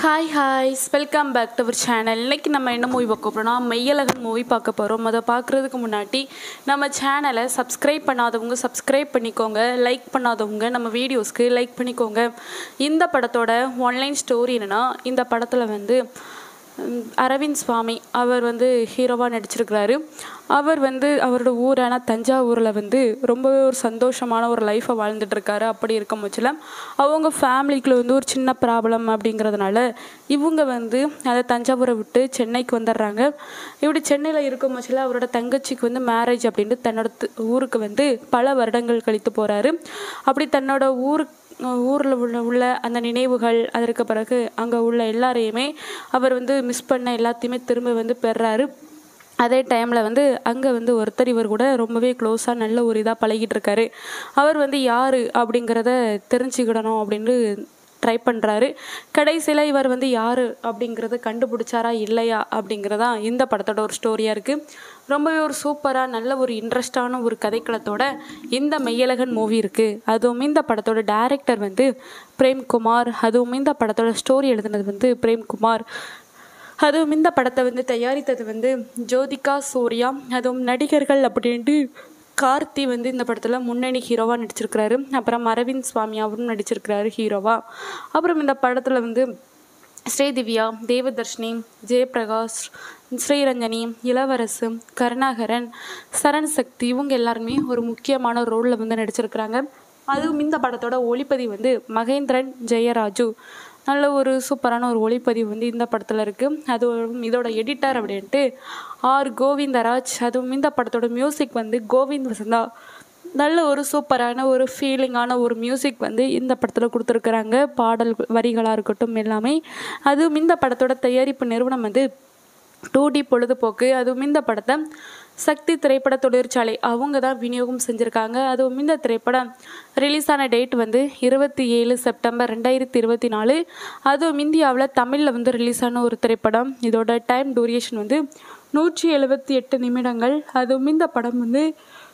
hi ஹாய்ஸ் welcome back to our channel இன்னைக்கு நம்ம என்ன மூவி பார்க்க போகிறோம்னா மெய்யழகன் மூவி பார்க்க போகிறோம் அதை பார்க்குறதுக்கு முன்னாடி நம்ம சேனலை சப்ஸ்கிரைப் பண்ணாதவங்க சப்ஸ்கிரைப் பண்ணிக்கோங்க லைக் பண்ணாதவங்க நம்ம வீடியோஸ்க்கு லைக் பண்ணிக்கோங்க இந்த படத்தோட ஒன்லைன் ஸ்டோரி என்னென்னா இந்த படத்தில் வந்து ம், அரவிந்த் சுவாமி அவர் வந்து ஹீரோவாக நடிச்சிருக்கிறாரு அவர் வந்து அவரோட ஊரான தஞ்சாவூரில் வந்து ரொம்பவே ஒரு சந்தோஷமான ஒரு லைஃப்பை வாழ்ந்துட்டு இருக்காரு அப்படி இருக்கும் பட்சத்தில் அவங்க ஃபேமிலிக்குள்ள வந்து ஒரு சின்ன ப்ராப்ளம் அப்படிங்கிறதுனால இவங்க வந்து அதை தஞ்சாவூரை விட்டு சென்னைக்கு வந்துடுறாங்க இப்படி சென்னையில் இருக்கும் பட்சத்தில் அவரோட தங்கச்சிக்கு வந்து மேரேஜ் அப்படின்ட்டு தன்னோட து- ஊருக்கு வந்து பல வருடங்கள் கழித்து போகிறாரு அப்படி தன்னோட ஊருக்கு ஊரில் உள்ள உள்ள அந்த நினைவுகள் அதற்கு பிறகு அங்கே உள்ள எல்லாரையுமே அவர் வந்து மிஸ் பண்ண எல்லாத்தையுமே திரும்ப வந்து பெறாரு அதே டைமில் வந்து அங்கே வந்து ஒருத்தர் இவர் கூட ரொம்பவே க்ளோஸாக நல்ல ஒரு இதாக பழகிட்டு இருக்காரு அவர் வந்து யார் அப்படிங்கிறத தெரிஞ்சுக்கிடணும் அப்படின்னு ட்ரை பண்ணுறாரு கடைசியில் இவர் வந்து யார் அப்படிங்கிறத கண்டுபிடிச்சாரா இல்லையா அப்படிங்கிறதா இந்த படத்தோட ஒரு ஸ்டோரியாக இருக்குது ரொம்பவே ஒரு சூப்பராக நல்ல ஒரு இன்ட்ரெஸ்டான ஒரு கதைக்களத்தோட இந்த மெய்யழகன் மூவி இருக்குது அதுவும் இந்த படத்தோட டைரக்டர் வந்து பிரேம்குமார் அதுவும் இந்த படத்தோட ஸ்டோரி எழுதுனது வந்து பிரேம்குமார் அதுவும் இந்த படத்தை வந்து தயாரித்தது வந்து ஜோதிகா சூர்யா அதுவும் நடிகர்கள் அப்படின்ட்டு கார்த்தி வந்து இந்த படத்தில் முன்னணி ஹீரோவாக நடிச்சிருக்கிறாரு அப்புறம் அரவிந்த் சுவாமி அவரும் நடிச்சிருக்கிறாரு ஹீரோவாக அப்புறம் இந்த படத்தில் வந்து ஸ்ரீதிவ்யா தேவதர்ஷினி ஜெயபிரகாஷ் ஸ்ரீரஞ்சனி இளவரசு கருணாகரன் சரண் சக்தி இவங்க எல்லாருமே ஒரு முக்கியமான ரோலில் வந்து நடிச்சிருக்கிறாங்க அதுவும் இந்த படத்தோட ஒளிப்பதிவு வந்து மகேந்திரன் ஜெயராஜு நல்ல ஒரு சூப்பரான ஒரு ஒளிப்பதிவு வந்து இந்த படத்தில் இருக்குது அதுவும் இதோட எடிட்டர் அப்படின்ட்டு ஆர் கோவிந்தராஜ் அதுவும் இந்த படத்தோட மியூசிக் வந்து கோவிந்த் வசந்தா நல்ல ஒரு சூப்பரான ஒரு ஃபீலிங்கான ஒரு மியூசிக் வந்து இந்த படத்தில் கொடுத்துருக்குறாங்க பாடல் வரிகளாக இருக்கட்டும் எல்லாமே அதுவும் இந்த படத்தோட தயாரிப்பு நிறுவனம் வந்து டூ டி பொழுதுபோக்கு அதுவும் இந்த படத்தை சக்தி திரைப்பட தொழிற்சாலை அவங்க தான் விநியோகம் செஞ்சுருக்காங்க அதுவும் இந்த திரைப்படம் ரிலீஸ் ஆன டேட் வந்து இருபத்தி ஏழு செப்டம்பர் ரெண்டாயிரத்தி இருபத்தி நாலு அதுவும் இந்தியாவில் தமிழில் வந்து ரிலீஸ் ஆன ஒரு திரைப்படம் இதோட டைம் டூரியேஷன் வந்து நூற்றி எழுபத்தி எட்டு நிமிடங்கள் அதுவும் இந்த படம் வந்து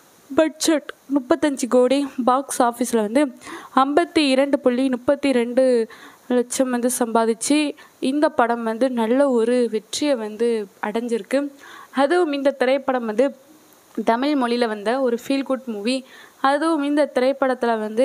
பட்ஜெட் முப்பத்தஞ்சு கோடி பாக்ஸ் ஆஃபீஸில் வந்து ஐம்பத்தி இரண்டு புள்ளி முப்பத்தி ரெண்டு லட்சம் வந்து சம்பாதிச்சு இந்த படம் வந்து நல்ல ஒரு வெற்றியை வந்து அடைஞ்சிருக்கு அதுவும் இந்த திரைப்படம் வந்து தமிழ் மொழியில் வந்த ஒரு ஃபீல் குட் மூவி அதுவும் இந்த திரைப்படத்தில் வந்து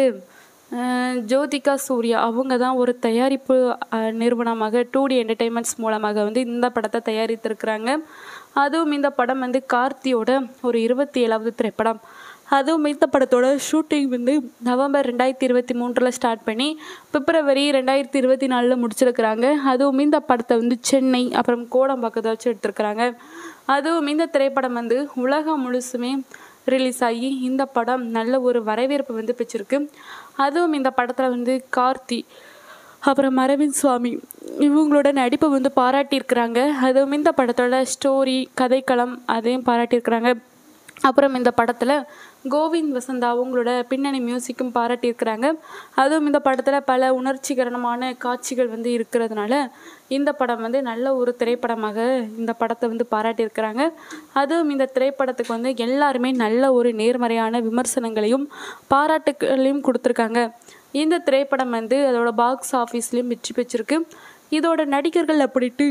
அஹ், ஜோதிகா சூர்யா அவங்க தான் ஒரு தயாரிப்பு அஹ், நிறுவனமாக டூ டி என்டர்டைன்மெண்ட்ஸ் மூலமாக வந்து இந்த படத்தை தயாரித்திருக்கிறாங்க அதுவும் இந்த படம் வந்து கார்த்தியோட ஒரு இருபத்தி ஏழாவது திரைப்படம் அதுவும் இந்த படத்தோட ஷூட்டிங் வந்து நவம்பர் ரெண்டாயிரத்தி இருபத்தி மூன்றில் ஸ்டார்ட் பண்ணி பிப்ரவரி ரெண்டாயிரத்தி இருபத்தி நாலில் முடிச்சிருக்கிறாங்க அதுவும் இந்த படத்தை வந்து சென்னை அப்புறம் கோடம்பாக்கத்தை வச்சு எடுத்திருக்கிறாங்க அதுவும் இந்த திரைப்படம் வந்து உலகம் முழுசுமே ரிலீஸ் ஆகி இந்த படம் நல்ல ஒரு வரவேற்பு வந்து பெற்றிருக்கு அதுவும் இந்த படத்தில் வந்து கார்த்தி அப்புறம் அரவிந்த் சுவாமி இவங்களோட நடிப்பை வந்து பாராட்டியிருக்கிறாங்க அதுவும் இந்த படத்தோட ஸ்டோரி கதைக்களம் அதையும் பாராட்டியிருக்கிறாங்க அப்புறம் இந்த படத்தில் கோவிந்த் வசந்தா அவங்களோட பின்னணி மியூசிக்கும் பாராட்டியிருக்கிறாங்க அதுவும் இந்த படத்தில் பல உணர்ச்சிகரமான காட்சிகள் வந்து இருக்கிறதுனால இந்த படம் வந்து நல்ல ஒரு திரைப்படமாக இந்த படத்தை வந்து பாராட்டியிருக்கிறாங்க அதுவும் இந்த திரைப்படத்துக்கு வந்து எல்லாருமே நல்ல ஒரு நேர்மறையான விமர்சனங்களையும் பாராட்டுகளையும் கொடுத்துருக்காங்க இந்த திரைப்படம் வந்து அதோட பாக்ஸ் ஆஃபீஸ்லேயும் வெற்றி பெற்றிருக்கு இதோட நடிகர்கள் அப்படின்ட்டு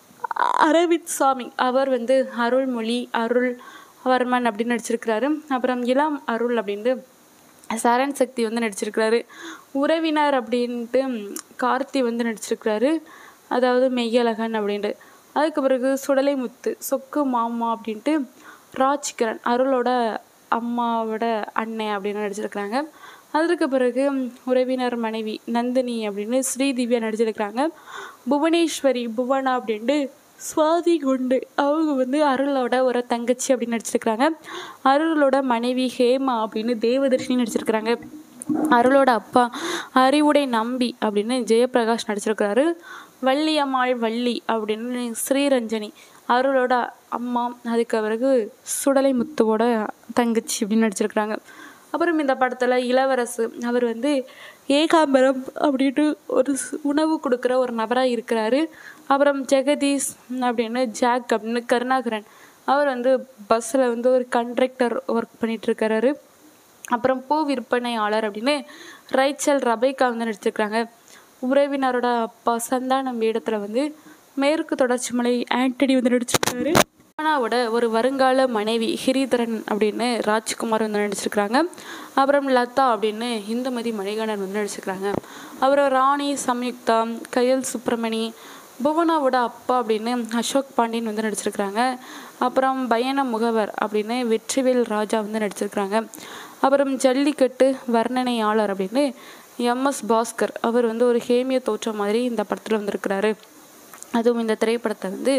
அரவிந்த் சாமி அவர் வந்து அருள்மொழி அருள் வர்மன் அப்படின்னு நடிச்சிருக்கிறாரு அப்புறம் இளம் அருள் அப்படின்ட்டு சரண் சக்தி வந்து நடிச்சிருக்கிறாரு உறவினர் அப்படின்ட்டு கார்த்தி வந்து நடிச்சிருக்கிறாரு அதாவது மெய்யழகன் அப்படின்ட்டு அதுக்கு பிறகு சுடலை முத்து சொக்கு மாமா அப்படின்ட்டு ராஜ்கிரண் அருளோட அம்மாவோட அண்ணன் அப்படின்னு நடிச்சிருக்கிறாங்க அதற்கு பிறகு உறவினர் மனைவி நந்தினி அப்படின்னு ஸ்ரீதிவ்யா நடிச்சிருக்கிறாங்க புவனேஸ்வரி புவனா அப்படின்ட்டு சுவாதி குண்டு அவங்க வந்து அருளோட ஒரு தங்கச்சி அப்படின்னு நடிச்சிருக்கிறாங்க அருளோட மனைவி ஹேமா அப்படின்னு தேவதர்ஷினி நடிச்சிருக்கிறாங்க அருளோட அப்பா அறிவுடை நம்பி அப்படின்னு ஜெயபிரகாஷ் நடிச்சிருக்கிறாரு வள்ளியம்மாள் வள்ளி அப்படின்னு ஸ்ரீரஞ்சனி அருளோட அம்மா அதுக்கு பிறகு சுடலை முத்துவோட தங்கச்சி அப்படின்னு நடிச்சிருக்கிறாங்க அப்புறம் இந்த படத்தில் இளவரசு அவர் வந்து ஏகாம்பரம் அப்படின்ட்டு ஒரு ஸ்- உணவு கொடுக்குற ஒரு நபராக இருக்கிறாரு அப்புறம் ஜெகதீஷ் அப்படின்னு ஜாக் அப்படின்னு கருணாகரன் அவர் வந்து பஸ்ஸில் வந்து ஒரு கண்ட்ரக்டர் ஒர்க் பண்ணிட்டு இருக்காரு அப்புறம் பூ விற்பனையாளர் அப்படின்னு ரைச்சல் ரபைக்கா வந்து நடிச்சிருக்கிறாங்க உறவினரோட அப்பா சந்தானம் வேடத்தில் வந்து மேற்கு தொடர்ச்சி மலை ஆண்டனி வந்து நடிச்சிருக்காரு அனாவோட ஒரு வருங்கால மனைவி ஹிரிதரன் அப்படின்னு ராஜ்குமார் வந்து நடிச்சிருக்கிறாங்க அப்புறம் லதா அப்படின்னு இந்துமதி மணிகண்டன் வந்து நடிச்சிருக்கிறாங்க அப்புறம் ராணி சம்யுக்தா கயல் சுப்பிரமணி புவனாவோட அப்பா அப்படின்னு அசோக் பாண்டியன் வந்து நடிச்சிருக்கிறாங்க அப்புறம் பயண முகவர் அப்படின்னு வெற்றிவேல் ராஜா வந்து நடிச்சிருக்கிறாங்க அப்புறம் ஜல்லிக்கட்டு வர்ணனையாளர் அப்படின்னு எம்எஸ் பாஸ்கர் அவர் வந்து ஒரு ஹேமிய தோற்றம் மாதிரி இந்த படத்தில் வந்திருக்கிறாரு அதுவும் இந்த திரைப்படத்தை வந்து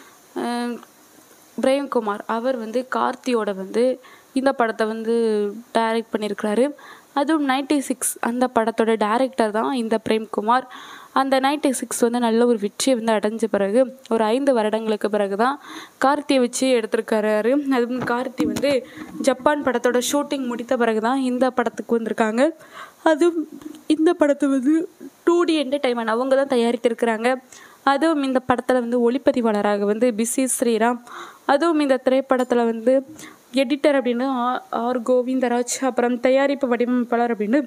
அஹ், பிரேம்குமார் அவர் வந்து கார்த்தியோட வந்து இந்த படத்தை வந்து டைரக்ட் பண்ணியிருக்கிறாரு அதுவும் நைன்டி சிக்ஸ் அந்த படத்தோட டைரக்டர் தான் இந்த பிரேம்குமார் அந்த நைன்டி சிக்ஸ் வந்து நல்ல ஒரு வெற்றியை வந்து அடைஞ்ச பிறகு ஒரு ஐந்து வருடங்களுக்கு பிறகு தான் கார்த்தியை வச்சு எடுத்திருக்காரு அதுவும் கார்த்தி வந்து ஜப்பான் படத்தோட ஷூட்டிங் முடித்த பிறகு தான் இந்த படத்துக்கு வந்திருக்காங்க அதுவும் இந்த படத்தை வந்து டூ டி என்டர்டைன்மெண்ட் அவங்க தான் தயாரித்திருக்கிறாங்க அதுவும் இந்த படத்தில் வந்து ஒளிப்பதிவாளராக வந்து பிசி ஸ்ரீராம் அதுவும் இந்த திரைப்படத்தில் வந்து எடிட்டர் அப்படின்னு ஆ- ஆர் கோவிந்தராஜ் அப்புறம் தயாரிப்பு வடிவமைப்பாளர் அப்படின்னு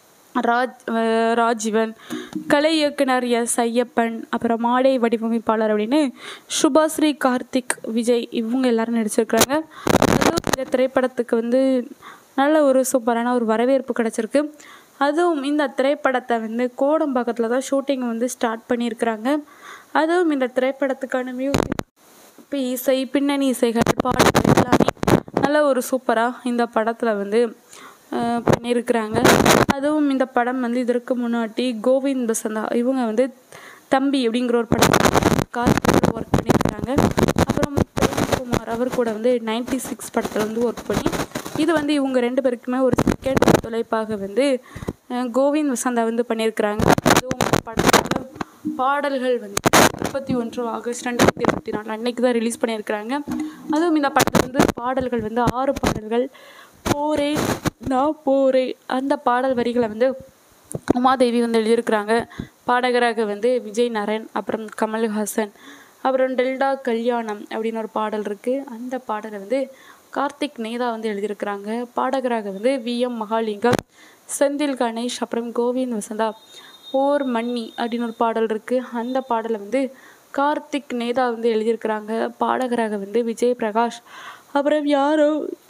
ராஜ் அஹ் ராஜீவன் கலை இயக்குனர் எஸ் ஐயப்பன் அப்புறம் மாடை வடிவமைப்பாளர் அப்படின்னு சுபாஸ்ரீ கார்த்திக் விஜய் இவங்க எல்லாரும் நடிச்சிருக்கிறாங்க அதுவும் இந்த திரைப்படத்துக்கு வந்து நல்ல ஒரு சூப்பரான ஒரு வரவேற்பு கிடச்சிருக்கு அதுவும் இந்த திரைப்படத்தை வந்து கோடம்பாக்கத்தில் தான் ஷூட்டிங் வந்து ஸ்டார்ட் பண்ணியிருக்கிறாங்க அதுவும் இந்த திரைப்படத்துக்கான மியூசிக் இப்போ இசை பின்னணி இசைகள் பாடல்கள் எல்லாமே நல்ல ஒரு சூப்பராக இந்த படத்தில் வந்து அஹ், பண்ணியிருக்கிறாங்க அதுவும் இந்த படம் வந்து இதற்கு முன்னாடி கோவிந்த் பசந்தா இவங்க வந்து தம்பி அப்படிங்கிற ஒரு படம் கார்த்திகோட ஒர்க் பண்ணியிருக்கிறாங்க அப்புறம் பிரேம்குமார் அவர் கூட வந்து நைன்டி சிக்ஸ் படத்தில் வந்து ஒர்க் பண்ணி இது வந்து இவங்க ரெண்டு பேருக்குமே ஒரு செகண்ட் தொலைப்பாக வந்து அஹ், கோவிந்த் வசந்தா வந்து பண்ணியிருக்கிறாங்க அதுவும் இந்த படத்தோட பாடல்கள் வந்து முப்பத்தி ஒன்று ஆகஸ்ட் ரெண்டாயிரத்தி இருபத்தி நாலு அன்னைக்கு தான் ரிலீஸ் பண்ணியிருக்கிறாங்க அதுவும் இந்த படத்தில் வந்து பாடல்கள் வந்து ஆறு பாடல்கள் போரே நான் போரே அந்த பாடல் வரிகளை வந்து உமாதேவி வந்து எழுதியிருக்கிறாங்க பாடகராக வந்து விஜய் நரன் அப்புறம் கமல்ஹாசன் அப்புறம் டெல்டா கல்யாணம் அப்படின்னு ஒரு பாடல் இருக்குது அந்த பாடலை வந்து கார்த்திக் நேதா வந்து எழுதியிருக்கிறாங்க பாடகராக வந்து வி எம் மகாலிங்கம் செந்தில் கணேஷ் அப்புறம் கோவிந்த் வசந்தா ஓர் மன்னி அப்படின்னு ஒரு பாடல் இருக்குது அந்த பாடலை வந்து கார்த்திக் நேதா வந்து எழுதியிருக்கிறாங்க பாடகராக வந்து விஜய் பிரகாஷ் அப்புறம் யாரோ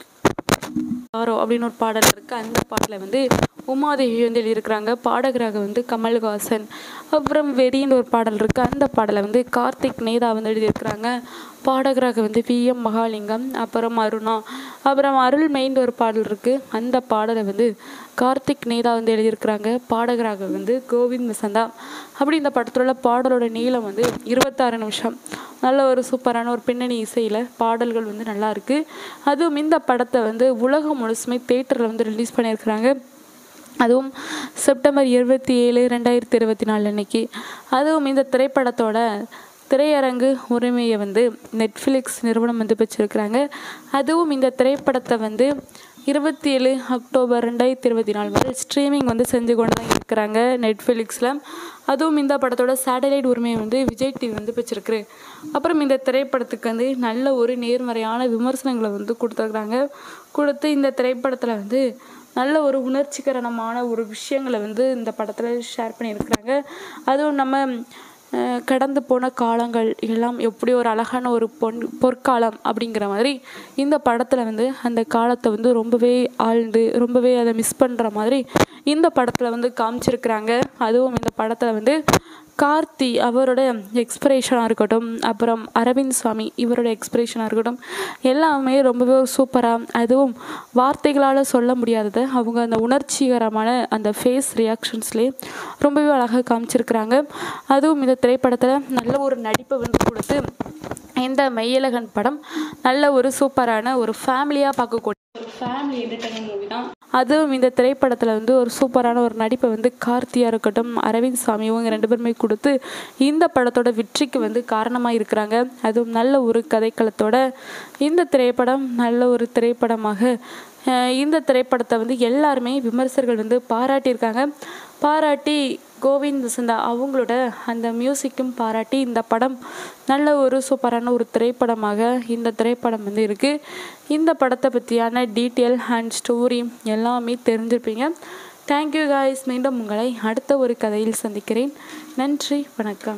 யாரோ அப்படின்னு ஒரு பாடல் இருக்குது அந்த பாடலை வந்து உமாதேவி வந்து எழுதியிருக்கிறாங்க பாடகராக வந்து கமல்ஹாசன் அப்புறம் வெறின்னு ஒரு பாடல் இருக்குது அந்த பாடலை வந்து கார்த்திக் நேதா வந்து எழுதியிருக்கிறாங்க பாடகராக வந்து வி எம் மகாலிங்கம் அப்புறம் அருணா அப்புறம் அருள் மெயின் ஒரு பாடல் இருக்குது அந்த பாடலை வந்து கார்த்திக் நேதா வந்து எழுதியிருக்கிறாங்க பாடகராக வந்து கோவிந்த் வசந்தா அப்படி இந்த படத்தில் உள்ள பாடலோட நீளம் வந்து இருபத்தாறு நிமிஷம் நல்ல ஒரு சூப்பரான ஒரு பின்னணி இசையில் பாடல்கள் வந்து நல்லா இருக்கு அதுவும் இந்த படத்தை வந்து உலகம் முழுசுமே தேட்டரில் வந்து ரிலீஸ் பண்ணியிருக்கிறாங்க அதுவும் செப்டம்பர் இருபத்தி ஏழு ரெண்டாயிரத்தி இருபத்தி நாலு அன்னைக்கு அதுவும் இந்த திரைப்படத்தோட திரையரங்கு உரிமையை வந்து நெட்ஃப்ளிக்ஸ் நிறுவனம் வந்து பெற்றிருக்கிறாங்க அதுவும் இந்த திரைப்படத்தை வந்து இருபத்தி ஏழு அக்டோபர் ரெண்டாயிரத்தி இருபத்தி நாலு வரை ஸ்ட்ரீமிங் வந்து செஞ்சு கொண்டு தான் இருக்கிறாங்க நெட்ஃப்ளிக்ஸில் அதுவும் இந்த படத்தோட சேட்டலைட் உரிமையை வந்து விஜய் டிவி வந்து பெற்றிருக்கு அப்புறம் இந்த திரைப்படத்துக்கு வந்து நல்ல ஒரு நேர்மறையான விமர்சனங்களை வந்து கொடுத்துருக்குறாங்க கொடுத்து இந்த திரைப்படத்தில் வந்து நல்ல ஒரு உணர்ச்சிகரமான ஒரு விஷயங்களை வந்து இந்த படத்தில் ஷேர் பண்ணியிருக்கிறாங்க அதுவும் நம்ம அஹ், கடந்து போன காலங்கள் எல்லாம் எப்படி ஒரு அழகான ஒரு பொன் பொற்காலம் அப்படிங்கிற மாதிரி இந்த படத்தில் வந்து அந்த காலத்தை வந்து ரொம்பவே ஆழ்ந்து ரொம்பவே அதை மிஸ் பண்ணுற மாதிரி இந்த படத்தில் வந்து காமிச்சிருக்கிறாங்க அதுவும் இந்த படத்தில் வந்து கார்த்தி அவரோட எக்ஸ்பிரேஷனாக இருக்கட்டும் அப்புறம் அரவிந்த் சுவாமி இவரோட எக்ஸ்பிரேஷனாக இருக்கட்டும் எல்லாமே ரொம்பவே சூப்பராக அதுவும் வார்த்தைகளால் சொல்ல முடியாததை அவங்க அந்த உணர்ச்சிகரமான அந்த ஃபேஸ் ரியாக்ஷன்ஸ்லேயே ரொம்பவே அழகாக காமிச்சிருக்கிறாங்க அதுவும் இந்த திரைப்படத்தில் நல்ல ஒரு நடிப்பை வந்து கொடுத்து இந்த மெய்யழகன் படம் நல்ல ஒரு சூப்பரான ஒரு ஃபேமிலியாக பார்க்கக்கூடிய ஒரு ஃபேமிலி என்டர்டைன்மெண்ட் மூவி தான் அதுவும் இந்த திரைப்படத்தில் வந்து ஒரு சூப்பரான ஒரு நடிப்பை வந்து கார்த்தியாக இருக்கட்டும் அரவிந்த் சாமி இவங்க ரெண்டு பேருமே கொடுத்து இந்த படத்தோட வெற்றிக்கு வந்து காரணமாக இருக்கிறாங்க அதுவும் நல்ல ஒரு கதைக்களத்தோட இந்த திரைப்படம் நல்ல ஒரு திரைப்படமாக அஹ், இந்த திரைப்படத்தை வந்து எல்லாருமே விமர்சகர்கள் வந்து பாராட்டியிருக்காங்க பாராட்டி கோவிந்த் வசந்தா அவங்களோட அந்த மியூசிக்கும் பாராட்டி இந்த படம் நல்ல ஒரு சூப்பரான ஒரு திரைப்படமாக இந்த திரைப்படம் வந்து இருக்குது இந்த படத்தை பற்றியான டீட்டெயில் அண்ட் ஸ்டோரி எல்லாமே தெரிஞ்சிருப்பீங்க தேங்க்யூ காய்ஸ் மீண்டும் உங்களை அடுத்த ஒரு கதையில் சந்திக்கிறேன் நன்றி வணக்கம்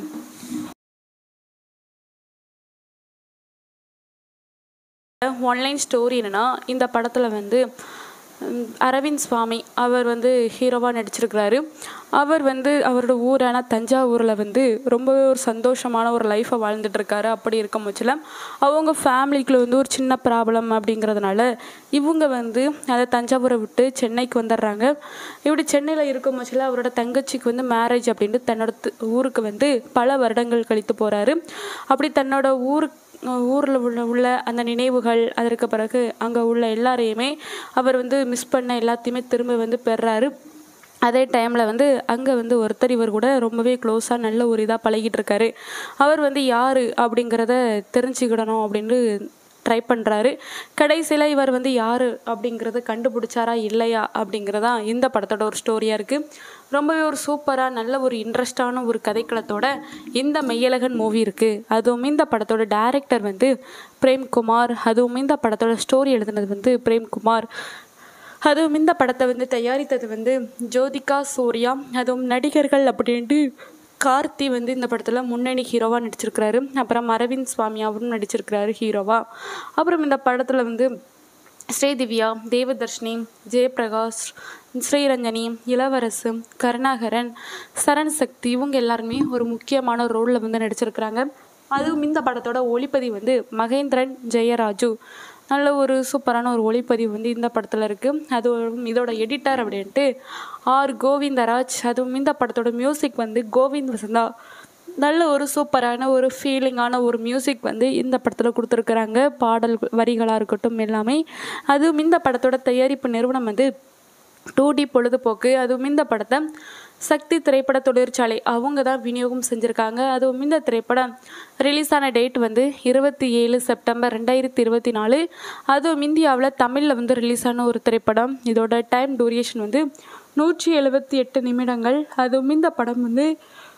ஒன்லைன் ஸ்டோரி என்னென்னா இந்த படத்தில் வந்து ம், அரவிந்த் சுவாமி அவர் வந்து ஹீரோவாக நடிச்சிருக்கிறாரு அவர் வந்து அவரோட ஊரான தஞ்சாவூரில் வந்து ரொம்பவே ஒரு சந்தோஷமான ஒரு லைஃப்பை வாழ்ந்துட்டு இருக்காரு அப்படி இருக்கும் பட்சத்தில் அவங்க ஃபேமிலிக்குள்ள வந்து ஒரு சின்ன ப்ராப்ளம் அப்படிங்கிறதுனால இவங்க வந்து அதை தஞ்சாவூரை விட்டு சென்னைக்கு வந்துடுறாங்க இப்படி சென்னையில் இருக்கும் பட்சத்தில் அவரோட தங்கச்சிக்கு வந்து மேரேஜ் அப்படின்ட்டு தன்னோட து- ஊருக்கு வந்து பல வருடங்கள் கழித்து போகிறாரு அப்படி தன்னோட ஊருக்கு ஊரில் உள்ள உள்ள அந்த நினைவுகள் அதற்கு பிறகு அங்கே உள்ள எல்லாரையுமே அவர் வந்து மிஸ் பண்ண எல்லாத்தையுமே திரும்ப வந்து பெறாரு அதே டைமில் வந்து அங்கே வந்து ஒருத்தர் இவர் கூட ரொம்பவே க்ளோஸாக நல்ல ஒரு இதாக பழகிட்டு இருக்காரு அவர் வந்து யார் அப்படிங்கிறத தெரிஞ்சுக்கிடணும் அப்படின்னு ட்ரை பண்ணுறாரு கடைசியில் இவர் வந்து யார் அப்படிங்கிறத கண்டுபிடிச்சாரா இல்லையா அப்படிங்கிறதா இந்த படத்தோட ஒரு ஸ்டோரியாக இருக்குது ரொம்பவே ஒரு சூப்பராக நல்ல ஒரு இன்ட்ரெஸ்டான ஒரு கதைக்களத்தோட இந்த மெய்யழகன் மூவி இருக்குது அதுவும் இந்த படத்தோட டைரக்டர் வந்து பிரேம்குமார் அதுவும் இந்த படத்தோட ஸ்டோரி எழுதுனது வந்து பிரேம்குமார் அதுவும் இந்த படத்தை வந்து தயாரித்தது வந்து ஜோதிகா சூர்யா அதுவும் நடிகர்கள் அப்படின்ட்டு கார்த்தி வந்து இந்த படத்தில் முன்னணி ஹீரோவாக நடிச்சிருக்கிறாரு அப்புறம் அரவிந்த் சுவாமி அவரும் நடிச்சிருக்கிறாரு ஹீரோவாக அப்புறம் இந்த படத்தில் வந்து ஸ்ரீதிவ்யா தேவதர்ஷினி ஜெயபிரகாஷ் ஸ்ரீரஞ்சனி இளவரசு கருணாகரன் சரண் சக்தி இவங்க எல்லாருமே ஒரு முக்கியமான ரோலில் வந்து நடிச்சிருக்கிறாங்க அதுவும் இந்த படத்தோட ஒளிப்பதிவு வந்து மகேந்திரன் ஜெயராஜு நல்ல ஒரு சூப்பரான ஒரு ஒளிப்பதிவு வந்து இந்த படத்தில் இருக்குது அதுவும் இதோட எடிட்டர் அப்படின்ட்டு ஆர் கோவிந்தராஜ் அதுவும் இந்த படத்தோட மியூசிக் வந்து கோவிந்த் வசந்தா நல்ல ஒரு சூப்பரான ஒரு ஃபீலிங்கான ஒரு மியூசிக் வந்து இந்த படத்தில் கொடுத்துருக்குறாங்க பாடல் வரிகளாக இருக்கட்டும் எல்லாமே அதுவும் இந்த படத்தோட தயாரிப்பு நிறுவனம் வந்து டூ டி பொழுதுபோக்கு அதுவும் இந்த படத்தை சக்தி திரைப்பட தொழிற்சாலை அவங்க தான் விநியோகம் செஞ்சுருக்காங்க அதுவும் இந்த திரைப்படம் ரிலீஸ் ஆன டேட் வந்து இருபத்தி ஏழு செப்டம்பர் ரெண்டாயிரத்தி இருபத்தி நாலு அதுவும் இந்தியாவில் தமிழில் வந்து ரிலீஸ் ஆன ஒரு திரைப்படம் இதோட டைம் டூரியேஷன் வந்து நூற்றி எழுபத்தி எட்டு நிமிடங்கள் அதுவும் இந்த படம் வந்து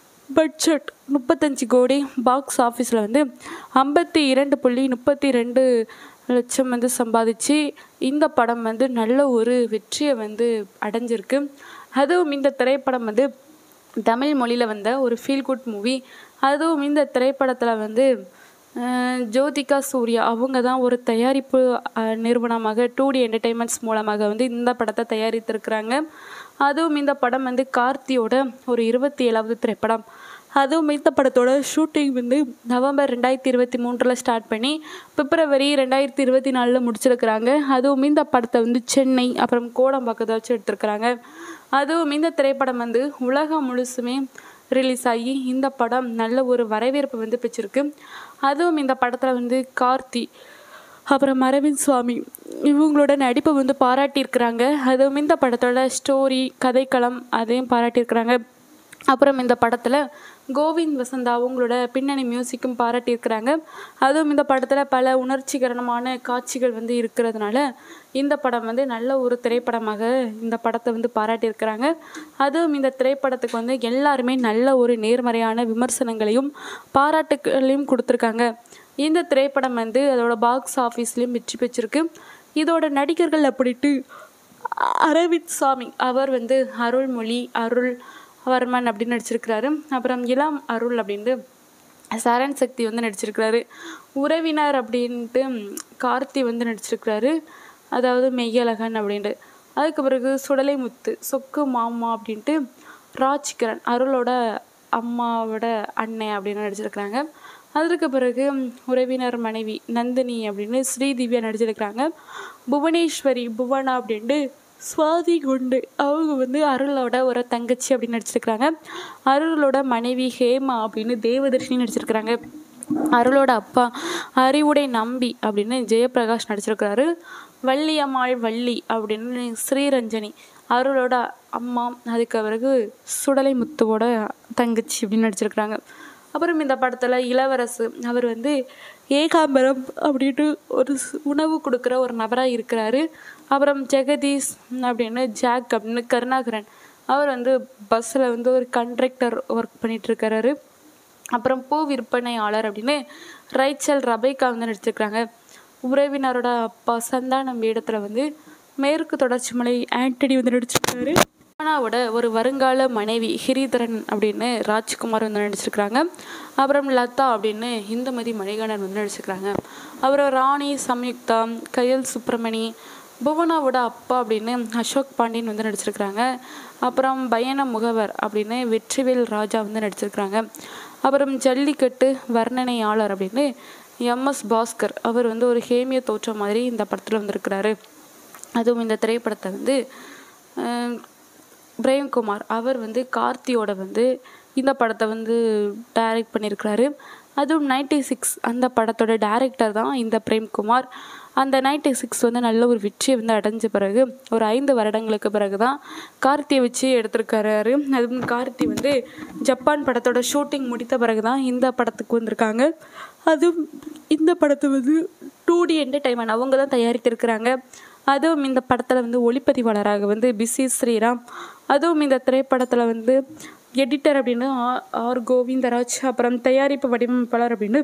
பட்ஜெட் முப்பத்தஞ்சு கோடி பாக்ஸ் ஆஃபீஸில் வந்து ஐம்பத்தி இரண்டு புள்ளி முப்பத்தி ரெண்டு லட்சம் வந்து சம்பாதிச்சு இந்த படம் வந்து நல்ல ஒரு வெற்றியை வந்து அடைஞ்சிருக்கு அதுவும் இந்த திரைப்படம் வந்து தமிழ் மொழியில் வந்த ஒரு ஃபீல் குட் மூவி அதுவும் இந்த திரைப்படத்தில் வந்து அஹ், ஜோதிகா சூர்யா அவங்க தான் ஒரு தயாரிப்பு அஹ், நிறுவனமாக டூ டி என்டர்டெயின்மெண்ட்ஸ் மூலமாக வந்து இந்த படத்தை தயாரித்திருக்கிறாங்க அதுவும் இந்த படம் வந்து கார்த்தியோட ஒரு இருபத்தி ஏழாவது திரைப்படம் அதுவும் இந்த படத்தோட ஷூட்டிங் வந்து நவம்பர் ரெண்டாயிரத்தி இருபத்தி மூன்றில் ஸ்டார்ட் பண்ணி பிப்ரவரி ரெண்டாயிரத்தி இருபத்தி நாலில் முடிச்சிருக்கிறாங்க அதுவும் இந்த படத்தை வந்து சென்னை அப்புறம் கோடம்பாக்கத்தை வச்சு எடுத்திருக்கிறாங்க அதுவும் இந்த திரைப்படம் வந்து உலகம் முழுசுமே ரிலீஸ் ஆகி இந்த படம் நல்ல ஒரு வரவேற்பு வந்து பெற்றிருக்கு அதுவும் இந்த படத்தில் வந்து கார்த்தி அப்புறம் அரவிந்த் சுவாமி இவங்களோட நடிப்பை வந்து பாராட்டியிருக்கிறாங்க அதுவும் இந்த படத்தோட ஸ்டோரி கதைக்களம் அதையும் பாராட்டியிருக்கிறாங்க அப்புறம் இந்த படத்தில் கோவிந்த் வசந்தா அவங்களோட பின்னணி மியூசிக்கும் பாராட்டியிருக்கிறாங்க அதுவும் இந்த படத்தில் பல உணர்ச்சிகரமான காட்சிகள் வந்து இருக்கிறதுனால இந்த படம் வந்து நல்ல ஒரு திரைப்படமாக இந்த படத்தை வந்து பாராட்டியிருக்கிறாங்க அதுவும் இந்த திரைப்படத்துக்கு வந்து எல்லாருமே நல்ல ஒரு நேர்மறையான விமர்சனங்களையும் பாராட்டுகளையும் கொடுத்துருக்காங்க இந்த திரைப்படம் வந்து அதோட பாக்ஸ் ஆஃபீஸ்லேயும் வெற்றி பெற்றிருக்கு இதோட நடிகர்கள் அப்படின்ட்டு அரவிந்த் சாமி அவர் வந்து அருள்மொழி அருள் வர்மன் அப்படின்னு நடிச்சிருக்கிறாரு அப்புறம் இளம் அருள் அப்படின்ட்டு சரண் சக்தி வந்து நடிச்சிருக்கிறாரு உறவினர் அப்படின்ட்டு கார்த்தி வந்து நடிச்சிருக்கிறாரு அதாவது மெய்யழகன் அப்படின்ட்டு அதுக்கு பிறகு சுடலை முத்து சொக்கு மாமா அப்படின்ட்டு ராஜ்கிரண் அருளோட அம்மாவோட அண்ணன் அப்படின்னு நடிச்சிருக்கிறாங்க அதற்கு பிறகு உறவினர் மனைவி நந்தினி அப்படின்னு ஸ்ரீதிவ்யா நடிச்சிருக்கிறாங்க புவனேஸ்வரி புவனா அப்படின்ட்டு சுவாதி குண்டு அவங்க வந்து அருளோட ஒரு தங்கச்சி அப்படின்னு நடிச்சிருக்கிறாங்க அருளோட மனைவி ஹேமா அப்படின்னு தேவதர்ஷினி நடிச்சிருக்கிறாங்க அருளோட அப்பா அறிவுடை நம்பி அப்படின்னு ஜெயபிரகாஷ் நடிச்சிருக்கிறாரு வள்ளியம்மாள் வள்ளி அப்படின்னு ஸ்ரீரஞ்சனி அருளோட அம்மா அதுக்கு பிறகு சுடலை முத்துவோட தங்கச்சி அப்படின்னு நடிச்சிருக்கிறாங்க அப்புறம் இந்த படத்தில் இளவரசு அவர் வந்து ஏகாம்பரம் அப்படின்ட்டு ஒரு ஸ்- உணவு கொடுக்குற ஒரு நபராக இருக்கிறாரு அப்புறம் ஜெகதீஷ் அப்படின்னு ஜாக் அப்படின்னு கருணாகரன் அவர் வந்து பஸ்ஸில் வந்து ஒரு கண்ட்ரக்டர் ஒர்க் பண்ணிட்டு இருக்கிறாரு அப்புறம் பூ விற்பனையாளர் அப்படின்னு ரைச்சல் ரபைக்கா வந்து நடிச்சிருக்கிறாங்க உறவினரோட அப்பா சந்தானம் இடத்துல வந்து மேற்கு தொடர்ச்சி மலை ஆண்டனி வந்து நடிச்சிருக்காரு புவனாவோட ஒரு வருங்கால மனைவி ஹிரிதரன் அப்படின்னு ராஜ்குமார் வந்து நடிச்சிருக்கிறாங்க அப்புறம் லதா அப்படின்னு இந்துமதி மணிகண்டன் வந்து நடிச்சிருக்கிறாங்க அப்புறம் ராணி சம்யுக்தா கயல் சுப்பிரமணி புவனாவோட அப்பா அப்படின்னு அசோக் பாண்டியன் வந்து நடிச்சிருக்கிறாங்க அப்புறம் பயண முகவர் அப்படின்னு வெற்றிவேல் ராஜா வந்து நடிச்சிருக்கிறாங்க அப்புறம் ஜல்லிக்கட்டு வர்ணனையாளர் அப்படின்னு எம்எஸ் பாஸ்கர் அவர் வந்து ஒரு ஹேமிய தோற்றம் மாதிரி இந்த படத்தில் வந்திருக்கிறாரு அதுவும் இந்த திரைப்படத்தை வந்து அஹ், பிரேம்குமார் அவர் வந்து கார்த்தியோட வந்து இந்த படத்தை வந்து டைரக்ட் பண்ணியிருக்கிறாரு அதுவும் நைன்டி சிக்ஸ் அந்த படத்தோட டைரக்டர் தான் இந்த பிரேம்குமார் அந்த நைன்டி சிக்ஸ் வந்து நல்ல ஒரு வெற்றியை வந்து அடைஞ்ச பிறகு ஒரு ஐந்து வருடங்களுக்கு பிறகு தான் கார்த்தியை வச்சு எடுத்திருக்காரு அதுவும் கார்த்தி வந்து ஜப்பான் படத்தோட ஷூட்டிங் முடித்த பிறகு தான் இந்த படத்துக்கு வந்திருக்காங்க அதுவும் இந்த படத்தை வந்து டூ டி என்டர்டைன்மெண்ட் அவங்க தான் தயாரித்திருக்கிறாங்க அதுவும் இந்த படத்தில் வந்து ஒளிப்பதிவாளராக வந்து பிசி ஸ்ரீராம் அதுவும் இந்த திரைப்படத்தில் வந்து எடிட்டர் அப்படின்னு ஆ- ஆர் கோவிந்தராஜ் அப்புறம் தயாரிப்பு வடிவமைப்பாளர் அப்படின்னு